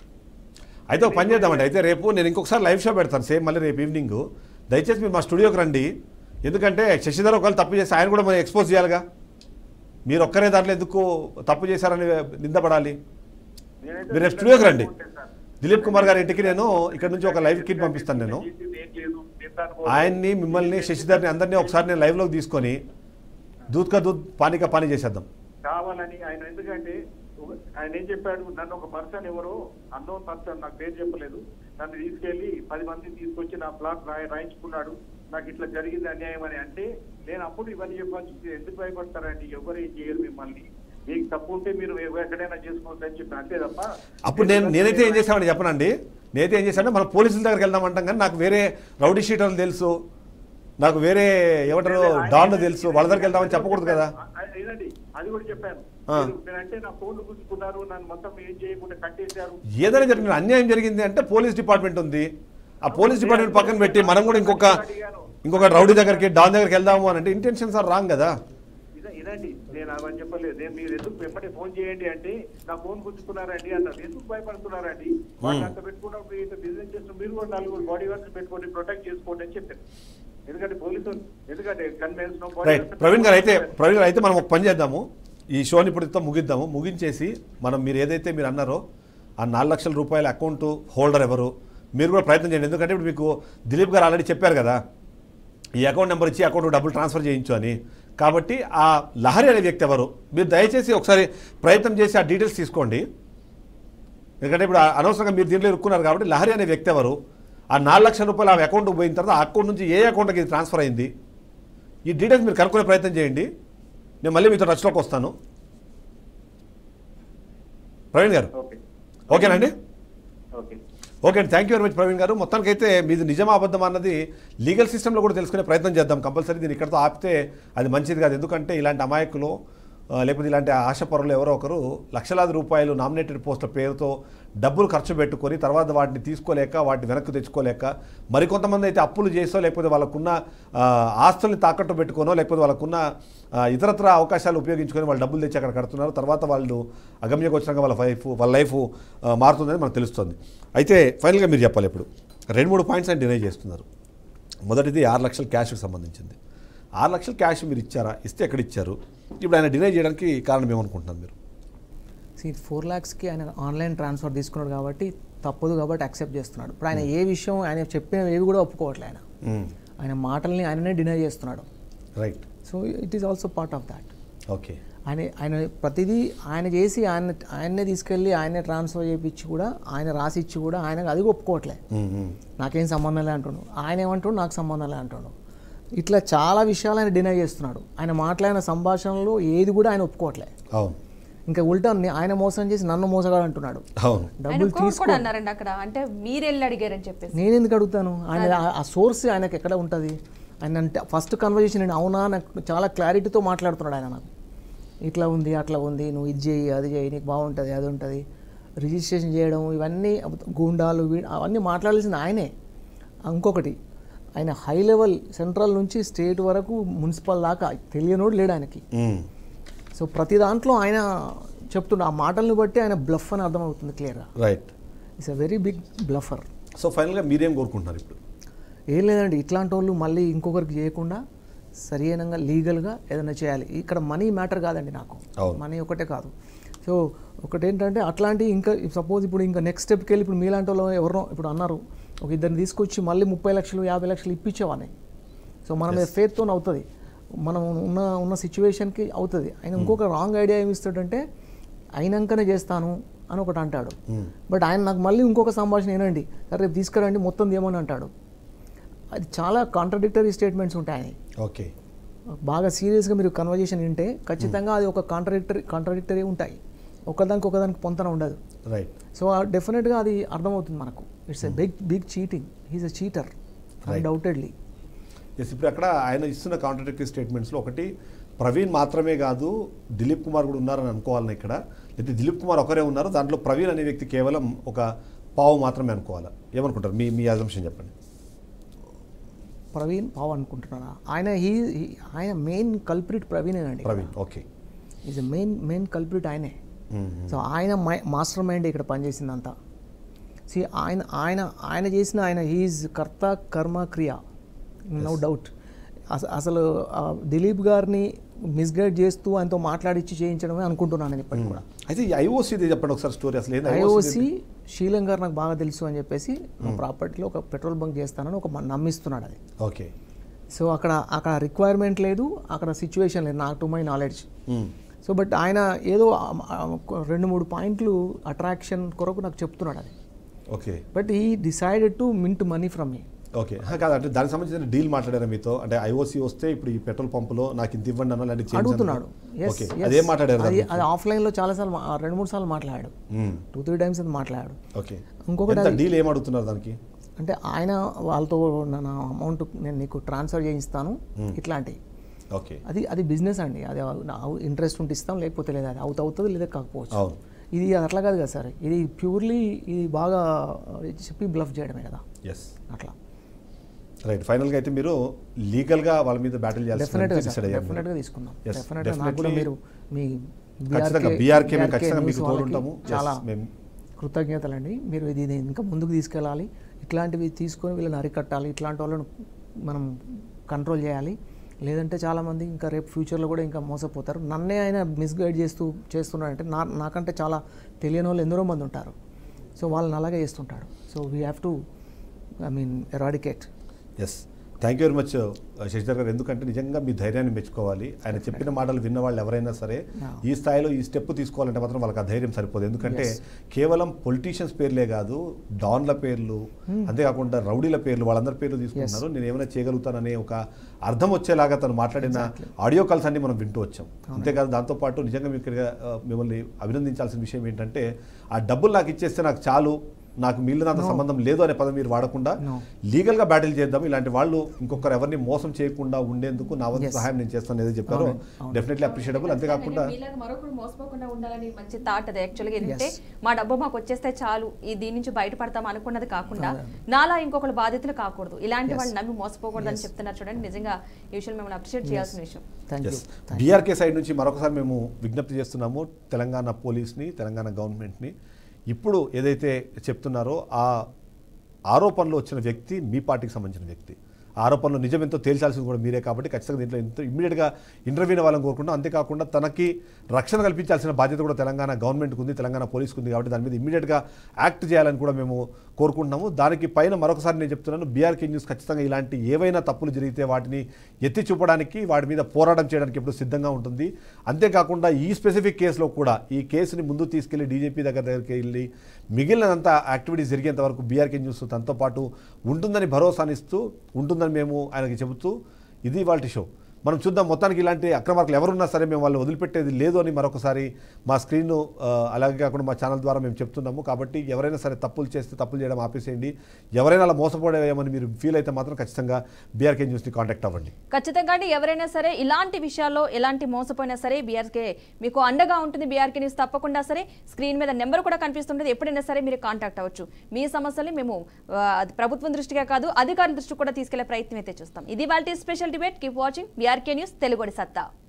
అయితే ఒక పని చేద్దామండి అయితే రేపు నేను ఇంకొకసారి లైవ్ షో పెడతాను సేమ్ మళ్ళీ రేపు ఈవినింగ్ దయచేసి మీరు మా స్టూడియోకి రండి ఎందుకంటే శశిధర్ ఒకవేళ తప్పు చేస్తే ఆయన కూడా మనం ఎక్స్పోజ్ చేయాలిగా మీరు ఒక్కరే దాంట్లో ఎందుకు తప్పు చేశారని నిందపడాలి నేనైతే మీరు రేపు స్టూడియోకి రండి దిలీప్ కుమార్ గారి ఇంటికి నేను ఇక్కడ నుంచి ఒక లైవ్ కిట్ పంపిస్తాను నేను ఏం లేదు నేను దాని ఆయన్ని మిమ్మల్ని శశిధర్ని అందరినీ ఒకసారి నేను లైవ్లోకి తీసుకొని దూద్ కా దూద్ పానీ కా పానీ చేసేద్దాం కావాలని ఆయన ఎందుకంటే ఒక- ఆయన ఏం చెప్పాడు నన్ను ఒక పర్సన్ ఎవరో అన్నోన్ పర్సన్ నాకు పేరు చెప్పలేదు నన్ను తీసుకెళ్లి పది మందిని తీసుకొచ్చి నా ప్లాట్ రాయి రాయించుకున్నాడు నాకు ఇట్లా జరిగింది అన్యాయం అని అంటే నేను అప్పుడు ఇవన్నీ చెప్పాల్సి వస్తే ఎందుకు భయపడతారండి ఎవరు ఏం చేయరు మిమ్మల్ని మీకు తప్పు ఉంటే మీరు ఎక్కడైనా చేసుకోవచ్చు అని చెప్పి అంతే తప్ప అప్పుడు నేను నేనైతే ఏం చేశామని చెప్పనండి నేనైతే ఏం చేశానంటే మనం పోలీసుల దగ్గరికి వెళ్దామంటాం కానీ నాకు వేరే రౌడీ షీటర్లు తెలుసు నాకు వేరే ఏమంటారు డాన్లు తెలుసు వాళ్ళ దగ్గరికి వెళ్దామని చెప్పకూడదు కదా అది- ఏదండి అది కూడా చెప్పాను ఆ. మీరు- మీరంటే నా ఫోన్లు గుంజుకున్నారు నన్ను మొత్తం ఏం చేయకుండా కట్టేశారు ఏదైనా జరిగిన అన్యాయం జరిగింది అంటే పోలీస్ డిపార్ట్మెంట్ ఉంది ఆ పోలీస్ డిపార్ట్మెంట్ పక్కన పెట్టి మనం కూడా ఇంకొక ఇంకొక రౌడీ దగ్గరికి డాన్ దగ్గరికి వెళ్దాము అని అంటే ఇంటెన్షన్స్ ఆర్ రాంగ్ కదా ఇదే- ఇదండి నేను అవని చెప్పలేదు నేను మీరు ఎందుకు వెంబడి ఫోన్ చేయండి అంటే నా ఫోన్ గుంజుకున్నారండి అన్నారు ఎందుకు భయపడుతున్నారండి వాళ్ళు అంత పెట్టుకున్నప్పుడు ఇంత బిజినెస్ చేస్తున్న మీరు కూడా నలుగురు బాడీ గార్డ్స్ పెట్టుకోండి ప్రొటెక్ట్ చేసుకోండి అని చెప్పారు ఎందుకంటే పోలీసు ఎందుకంటే కన్వెన్స్ రైట్ ప్రవీణ్ గారు అయితే ప్రవీణ్ గారు అయితే మనం ఒక పని చేద్దాము ఈ షోని ఇప్పుడు ఇంత ముగిద్దాము ముగించేసి మనం మీరు ఏదైతే మీరు అన్నారో ఆ నాలుగు లక్షల రూపాయల అకౌంట్ హోల్డర్ ఎవరు మీరు కూడా ప్రయత్నం చేయండి ఎందుకంటే ఇప్పుడు మీకు దిలీప్ గారు ఆల్రెడీ చెప్పారు కదా ఈ అకౌంట్ నెంబర్ ఇచ్చి అకౌంట్ డబ్బులు ట్రాన్స్ఫర్ చేయించు అని కాబట్టి ఆ లహరి అనే వ్యక్తి ఎవరు మీరు దయచేసి ఒకసారి ప్రయత్నం చేసి ఆ డీటెయిల్స్ తీసుకోండి ఎందుకంటే ఇప్పుడు ఆ- అనవసరంగా మీరు దీంట్లో ఇరుక్కున్నారు కాబట్టి లహరి అనే వ్యక్తి ఎవరు ఆ నాలుగు లక్షల రూపాయలు ఆ అకౌంట్కి పోయిన తర్వాత ఆ అకౌంట్ నుంచి ఏ అకౌంట్కి ఇది ట్రాన్స్ఫర్ అయింది ఈ డీటెయిల్స్ మీరు కనుక్కునే ప్రయత్నం చేయండి నేను మళ్ళీ మీతో టచ్లోకి వస్తాను ప్రవీణ్ గారు ఓకే ఓకేనండి ఓకే ఓకే అండి thank you very much Praveen గారు మొత్తానికైతే మీది నిజమా అబద్ధం అన్నది లీగల్ సిస్టంలో కూడా తెలుసుకునే ప్రయత్నం చేద్దాం కంపల్సరీ దీన్ని ఇక్కడతో ఆపితే అది మంచిది కాదు ఎందుకంటే ఇలాంటి అమాయకులు ఆ, లేకపోతే ఇలాంటి ఆశపరులు ఎవరో ఒకరు లక్షలాది రూపాయలు నామినేటెడ్ పోస్టుల పేరుతో డబ్బులు ఖర్చు పెట్టుకొని తర్వాత వాటిని తీసుకోలేక వాటిని వెనక్కి తెచ్చుకోలేక మరికొంతమంది అయితే అప్పులు చేసో లేకపోతే వాళ్ళకున్న ఆ, ఆస్తుల్ని తాకట్టు పెట్టుకోనో లేకపోతే వాళ్ళకున్న ఆ, ఇతరత్ర అవకాశాలు ఉపయోగించుకొని వాళ్ళు డబ్బులు తెచ్చి అక్కడ కడుతున్నారు తర్వాత వాళ్ళు అగమ్యగోచరంగా వాళ్ళ లైఫ్ వాళ్ళ లైఫ్ ఆ, మారుతుందని మనకు తెలుస్తుంది అయితే ఫైనల్గా మీరు చెప్పాలి ఇప్పుడు రెండు మూడు పాయింట్స్ ఆయన డినై చేస్తున్నారు మొదటిది ఆరు లక్షల క్యాష్కి సంబంధించింది ఆరు లక్షల క్యాష్ మీరు ఇచ్చారా ఇస్తే ఎక్కడ ఇచ్చారు ఇప్పుడు ఆయన డినై చేయడానికి కారణం ఏమనుకుంటున్నారు మీరు సీ ఫోర్ ల్యాక్స్కి ఆయన ఆన్లైన్ ట్రాన్స్ఫర్ తీసుకున్నాడు కాబట్టి తప్పదు కాబట్టి యాక్సెప్ట్ చేస్తున్నాడు ఇప్పుడు ఆయన ఏ విషయం ఆయన చెప్పిన ఏవి కూడా ఒప్పుకోవట్లే ఆయన ఆయన మాటల్ని ఆయననే డినై చేస్తున్నాడు right so it is also part of that okay ఆయన ఆయన ప్రతిదీ ఆయన చేసి ఆయన ఆయన్నే తీసుకెళ్ళి ఆయనే ట్రాన్స్ఫర్ చేయించి కూడా ఆయన రాసి ఇచ్చి కూడా ఆయన అది ఒప్పుకోవట్లే నాకేం సంబంధం లే అంటుండు ఆయన ఏమంటాడు నాకు సంబంధం లే అంటాడు ఇట్లా చాలా విషయాలు ఆయన డినై చేస్తున్నాడు ఆయన మాట్లాడిన సంభాషణలో ఏది కూడా ఆయన ఒప్పుకోవట్లే అవును ఇంకా ఉల్టా ని- ఆయన మోసం చేసి నన్ను మోసగాడు అంటున్నాడు అవును ఆయన డబ్బులు కోర్టు తీసుకో కూడా అన్నారండి అక్కడ అంటే మీరు వెళ్ళి అడిగారని చెప్పేసి నేను ఎందుకు అడుగుతాను ఆయన ఆ- ఆ సోర్స్ ఆయనకి ఎక్కడ ఉంటుంది ఆయన అంటే ఫస్ట్ కన్వర్జేషన్ నేను అవునా నాకు చాలా క్లారిటీతో మాట్లాడుతున్నాడు ఆయన నాకు ఇట్లా ఉంది అట్లా ఉంది నువ్వు ఇది చేయి అది చేయి నీకు బాగుంటుంది అది ఉంటుంది రిజిస్ట్రేషన్ చేయడం ఇవన్నీ గూండాలు వీ- అవన్నీ మాట్లాడాల్సింది ఆయనే ఇంకొకటి ఆయన హై లెవెల్ సెంట్రల్ నుంచి స్టేట్ వరకు మున్సిపల్ దాకా తెలియనోడు లేడు ఆయనకి మ్మ్. సో ప్రతి దాంట్లో ఆయన చెప్తుండే ఆ మాటల్ని బట్టి ఆయన బ్లఫ్ అని అర్థమవుతుంది క్లియర్గా right it's a very big bluffer so ఫైనల్గా మీరేం కోరుకుంటున్నారు ఇప్పుడు ఏం లేదండి ఇట్లాంటి వాళ్ళు మళ్ళీ ఇంకొకరికి చేయకుండా సరైనంగా లీగల్గా ఏదైనా చేయాలి ఇక్కడ మనీ మ్యాటర్ కాదండి నాకు అవును. మనీ ఒకటే కాదు సో ఒకటేంటంటే అట్లాంటి ఇంకా సపోజ్ ఇప్పుడు ఇంకా నెక్స్ట్ స్టెప్కి వెళ్ళి ఇప్పుడు మీలాంటి వాళ్ళు ఎవరినో ఇప్పుడు అన్నారు ఒక ఇద్దరిని తీసుకొచ్చి మళ్ళీ ముప్పై లక్షలు యాభై లక్షలు ఇప్పించేవాడిని సో మన మీద ఫేత్తో అవుతుంది మనం ఉన్న ఉన్న సిచ్యువేషన్కి అవుతుంది ఆయన ఇంకొక రాంగ్ ఐడియా ఏమి ఇస్తాడంటే అయినాకనే చేస్తాను అని ఒకటి అంటాడు బట్ ఆయన నాకు మళ్ళీ ఇంకొక సంభాషణ ఏనండి సరే రేపు తీసుకురండి మొత్తం ఏమని అంటాడు అది చాలా కాంట్రడిక్టరీ స్టేట్మెంట్స్ ఉంటాయి ఓకే బాగా సీరియస్గా మీరు కన్వర్జేషన్ వింటే ఖచ్చితంగా అది ఒక కాంట్రడిక్టరీ కాంట్రడిక్టరీ ఉంటాయి ఒకదానికి ఒకదానికి పొంతన ఉండదు రైట్ సో డెఫినెట్గా అది అర్థమవుతుంది మనకు it's a big big cheating he's a cheater undoubtedly yes ఇప్పుడు అక్కడ ఆయన ఇస్తున్న కాంట్రడిక్టరీ స్టేట్మెంట్స్లో ఒకటి ప్రవీణ్ మాత్రమే కాదు దిలీప్ కుమార్ కూడా ఉన్నారని అనుకోవాలని ఇక్కడ అయితే దిలీప్ కుమార్ ఒకరే ఉన్నారు దాంట్లో ప్రవీణ్ అనే వ్యక్తి కేవలం ఒక పావు మాత్రమే అనుకోవాలా ఏమనుకుంటారు మీ మీ అజంప్షన్ చెప్పండి ప్రవీణ్ పావ్ అనుకుంటున్నారా ఆయన హీ హీ- ఆయన మెయిన్ కల్ప్రిట్ ప్రవీణేనండి Praveen okay is main main culprit ఆయనే సో ఆయన మాస్టర్ మైండ్ ఇక్కడ పనిచేసిందంతా సి ఆయన ఆయన ఆయన చేసిన ఆయన హీజ్ కర్త కర్మ క్రియ నో డౌట్ అసలు ఆ దిలీప్ గారిని మిస్గైడ్ చేస్తూ ఆయనతో మాట్లాడిచ్చి చేయించడమే అనుకుంటున్నాను నేను ఇప్పటికి కూడా అయితే ఈ ఐఓసీది చెప్పండి ఒకసారి స్టోరీ అసలు ఏంది ఐఓసి శీలం గారు నాకు బాగా తెలుసు అని చెప్పేసి నా ప్రాపర్టీలో ఒక పెట్రోల్ బంక్ చేస్తానని ఒక మ- నమ్మిస్తున్నాడు అది ఓకే సో అక్కడ అక్కడ రిక్వైర్మెంట్ లేదు అక్కడ సిచ్యువేషన్ లేదు నాకు to my knowledge so but ఆయన ఏదో ఆ- ఆ ఒక రెండు మూడు పాయింట్లు అట్రాక్షన్ కొరకు నాకు చెప్తున్నాడు అది ఓకే బట్ ఈ decided to mint money from me okay హా, కాదు అంటే దానికి సంబంధించిన డీల్ మాట్లాడారా మీతో అంటే ఐఓసీ వస్తే ఇప్పుడు ఈ పెట్రోల్ పంపులో నాకు ఇంత ఇవ్వండి అన్న లాంటి చేంజ్ అడుగుతున్నాడు Yes, ఓకే yes. అదేం మాట్లాడారు అది దాని అది ఆఫ్లైన్లో చాలాసార్లు మా- రెండు మూడు సార్లు మాట్లాడాడు మ్మ్. టూ త్రీ టైమ్స్ అది మాట్లాడాడు ఓకే ఇంకొకటి ఎంత అది- డీల్ ఏం అడుగుతున్నారు దానికి అంటే ఆయన వాళ్ళతో నా అమౌంట్ నేను నీకు ట్రాన్స్ఫర్ చేయిస్తాను Hmm. ఇట్లాంటి ఓకే అది అది బిజినెస్ అండి అది ఇంట్రెస్ట్ ఉంటే ఇస్తాం లేకపోతే లేదు అది అవుత అవుతుంది లేదా కాకపోవచ్చు అవును. ఇది అది అట్లా కాదు కదా సార్ ఇది ప్యూర్లీ ఇది బాగా చెప్పి బ్లఫ్ చేయడమే కదా ఎస్ అట్లా రైట్ ఫైనల్గా అయితే మీరు లీగల్గా వాళ్ళ మీద బ్యాటిల్ డెఫినెట్గా చేయాల్సి సార్ డెఫినెట్గా తీసుకుందాం Yes, డెఫినెట్గా నాకు కూడా definitely. మీరు మీ ఖచ్చితంగా BRK BRK మేము ఖచ్చితంగా న్యూస్ మీకు వాళ్ళకి తోడుంటాము. Yes, చాలా మేము- కృతజ్ఞతలండి మీరు ఇది ఇది ఇంకా ముందుకు తీసుకెళ్ళాలి ఇట్లాంటివి తీసుకొని వీళ్ళని అరికట్టాలి ఇట్లాంటి వాళ్ళను మనం కంట్రోల్ చేయాలి లేదంటే చాలామంది ఇంకా రేపు ఫ్యూచర్లో కూడా ఇంకా మోసపోతారు నన్నే ఆయన మిస్గైడ్ చేస్తూ చేస్తున్నాడంటే నా నాకంటే చాలా తెలియని వాళ్ళు ఎందరో మంది ఉంటారు సో వాళ్ళని అలాగే చేస్తుంటాడు so we have to I mean eradicate yes thank you very much Shashidhar గారు ఎందుకంటే నిజంగా మీ ధైర్యాన్ని మెచ్చుకోవాలి ఆయన చెప్పిన మాటలు విన్న వాళ్ళు ఎవరైనా సరే Yeah. ఈ స్థాయిలో ఈ స్టెప్ తీసుకోవాలంటే మాత్రం వాళ్ళకి ఆ ధైర్యం సరిపోదు ఎందుకంటే Yes. కేవలం పొలిటీషియన్స్ పేర్లే కాదు డాన్ల పేర్లు Hmm. అంతేకాకుండా రౌడీల పేర్లు వాళ్ళందరి పేర్లు తీసుకుంటున్నారు నేను ఏమైనా చేయగలుగుతాననే ఒక అర్థం వచ్చేలాగా తను మాట్లాడిన ఆడియో కాల్స్ అన్ని మనం వింటూ వచ్చాం అంతేకాదు దాంతోపాటు నిజంగా మీకు ఇక్కడ, ఆ, మిమ్మల్ని అభినందించాల్సిన విషయం ఏంటంటే ఆ డబ్బులు నాకు ఇచ్చేస్తే నాకు చాలు నాకు మిగిలినంత No. సంబంధం లేదు అనే పదం మీరు వాడకుండా No. లీగల్గా బ్యాటిల్ చేద్దాం ఇలాంటి వాళ్ళు ఇంకొకరు ఎవరిని మోసం చేయకుండా ఉండేందుకు నా వంతు Yes. సహాయం నేను చేస్తాను ఏదో చెప్పారో అవును, అవును. డెఫినెట్లీ అప్రిషియేటబుల్ అంతేకాకుండా మీలాగా మరొకరు మోసపోకుండా ఉండాలని మంచి థాట్ అది యాక్చువల్గా ఏంటంటే Yes. మా డబ్బు మాకు వచ్చేస్తే చాలు ఈ దీని నుంచి బయటపడతాం అనుకున్నది కాకుండా అవును. నాలా ఇంకొకరు బాధితులు కాకూడదు ఇలాంటి Yes. వాళ్ళు నమ్మి మోసపోకూడదు అని Yes. చెప్తున్నారు చూడండి నిజంగా ఈ విషయం మిమ్మల్ని అప్రిషియేట్ Yes. చేయాల్సిన విషయం thank you yes BRK side నుంచి మరొకసారి మేము విజ్ఞప్తి చేస్తున్నాము తెలంగాణ పోలీస్ని తెలంగాణ గవర్నమెంట్ని ఇప్పుడు ఏదైతే చెప్తున్నారో ఆ ఆరోపణలో వచ్చిన వ్యక్తి మీ పార్టీకి సంబంధించిన వ్యక్తి ఆ ఆరోపణలో నిజం ఎంతో తేల్చాల్సింది కూడా మీరే కాబట్టి ఖచ్చితంగా దీంట్లో ఎంతో ఇమ్మీడియట్గా ఇంటర్వ్యూని వాళ్ళని కోరుకుంటాం అంతేకాకుండా తనకి రక్షణ కల్పించాల్సిన బాధ్యత కూడా తెలంగాణ గవర్నమెంట్కి ఉంది తెలంగాణ పోలీస్కి ఉంది కాబట్టి దాని మీద ఇమ్మీడియట్గా యాక్ట్ చేయాలని కూడా మేము కోరుకుంటున్నాము దానికి పైన మరొకసారి నేను చెప్తున్నాను బీఆర్కే న్యూస్ ఖచ్చితంగా ఇలాంటి ఏవైనా తప్పులు జరిగితే వాటిని ఎత్తి చూపడానికి వాటి మీద పోరాటం చేయడానికి ఎప్పుడు సిద్ధంగా ఉంటుంది అంతేకాకుండా ఈ స్పెసిఫిక్ కేసులో కూడా ఈ కేసుని ముందు తీసుకెళ్లి డీజీపీ దగ్గర దగ్గరికి వెళ్ళి మిగిలినంత యాక్టివిటీస్ జరిగేంత వరకు బీఆర్కే న్యూస్ తనతో పాటు ఉంటుందని భరోసానిస్తూ ఉంటుందని మేము ఆయనకి చెబుతూ ఇది వాళ్ళ షో మనం చూద్దాం మొత్తానికి ఇలాంటి అక్రమార్కులు ఎవరున్నా సరే మేము వాళ్ళు వదిలిపెట్టేది లేదు అని మరొకసారి మా స్క్రీన్ అలాగే కాకుండా మా ఛానల్ ద్వారా మేము చెప్తున్నాము కాబట్టి ఎవరైనా సరే తప్పులు చేస్తే తప్పులు చేయడం ఆపేసేయండి ఎవరైనా అలా మోసపోయేమని మీరు ఫీల్ అయితే మాత్రం ఖచ్చితంగా బీఆర్కే న్యూస్ని కాంటాక్ట్ అవ్వండి ఖచ్చితంగా అండి ఎవరైనా సరే ఇలాంటి విషయాల్లో ఎలాంటి మోసపోయినా సరే బీఆర్కే మీకు అండగా ఉంటుంది బీఆర్కే న్యూస్ తప్పకుండా సరే స్క్రీన్ మీద నెంబర్ కూడా కనిపిస్తుంటుంది ఎప్పుడైనా సరే మీరు కాంటాక్ట్ అవ్వచ్చు మీ సమస్యల్ని మేము ఆ, అది ప్రభుత్వం దృష్టిగా కాదు అధికారుల దృష్టికి కూడా తీసుకెళ్లే ప్రయత్నం అయితే చూస్తాం ఇది వాళ్ళ special debate keep watching BRK news తెలుగుడి సత్తా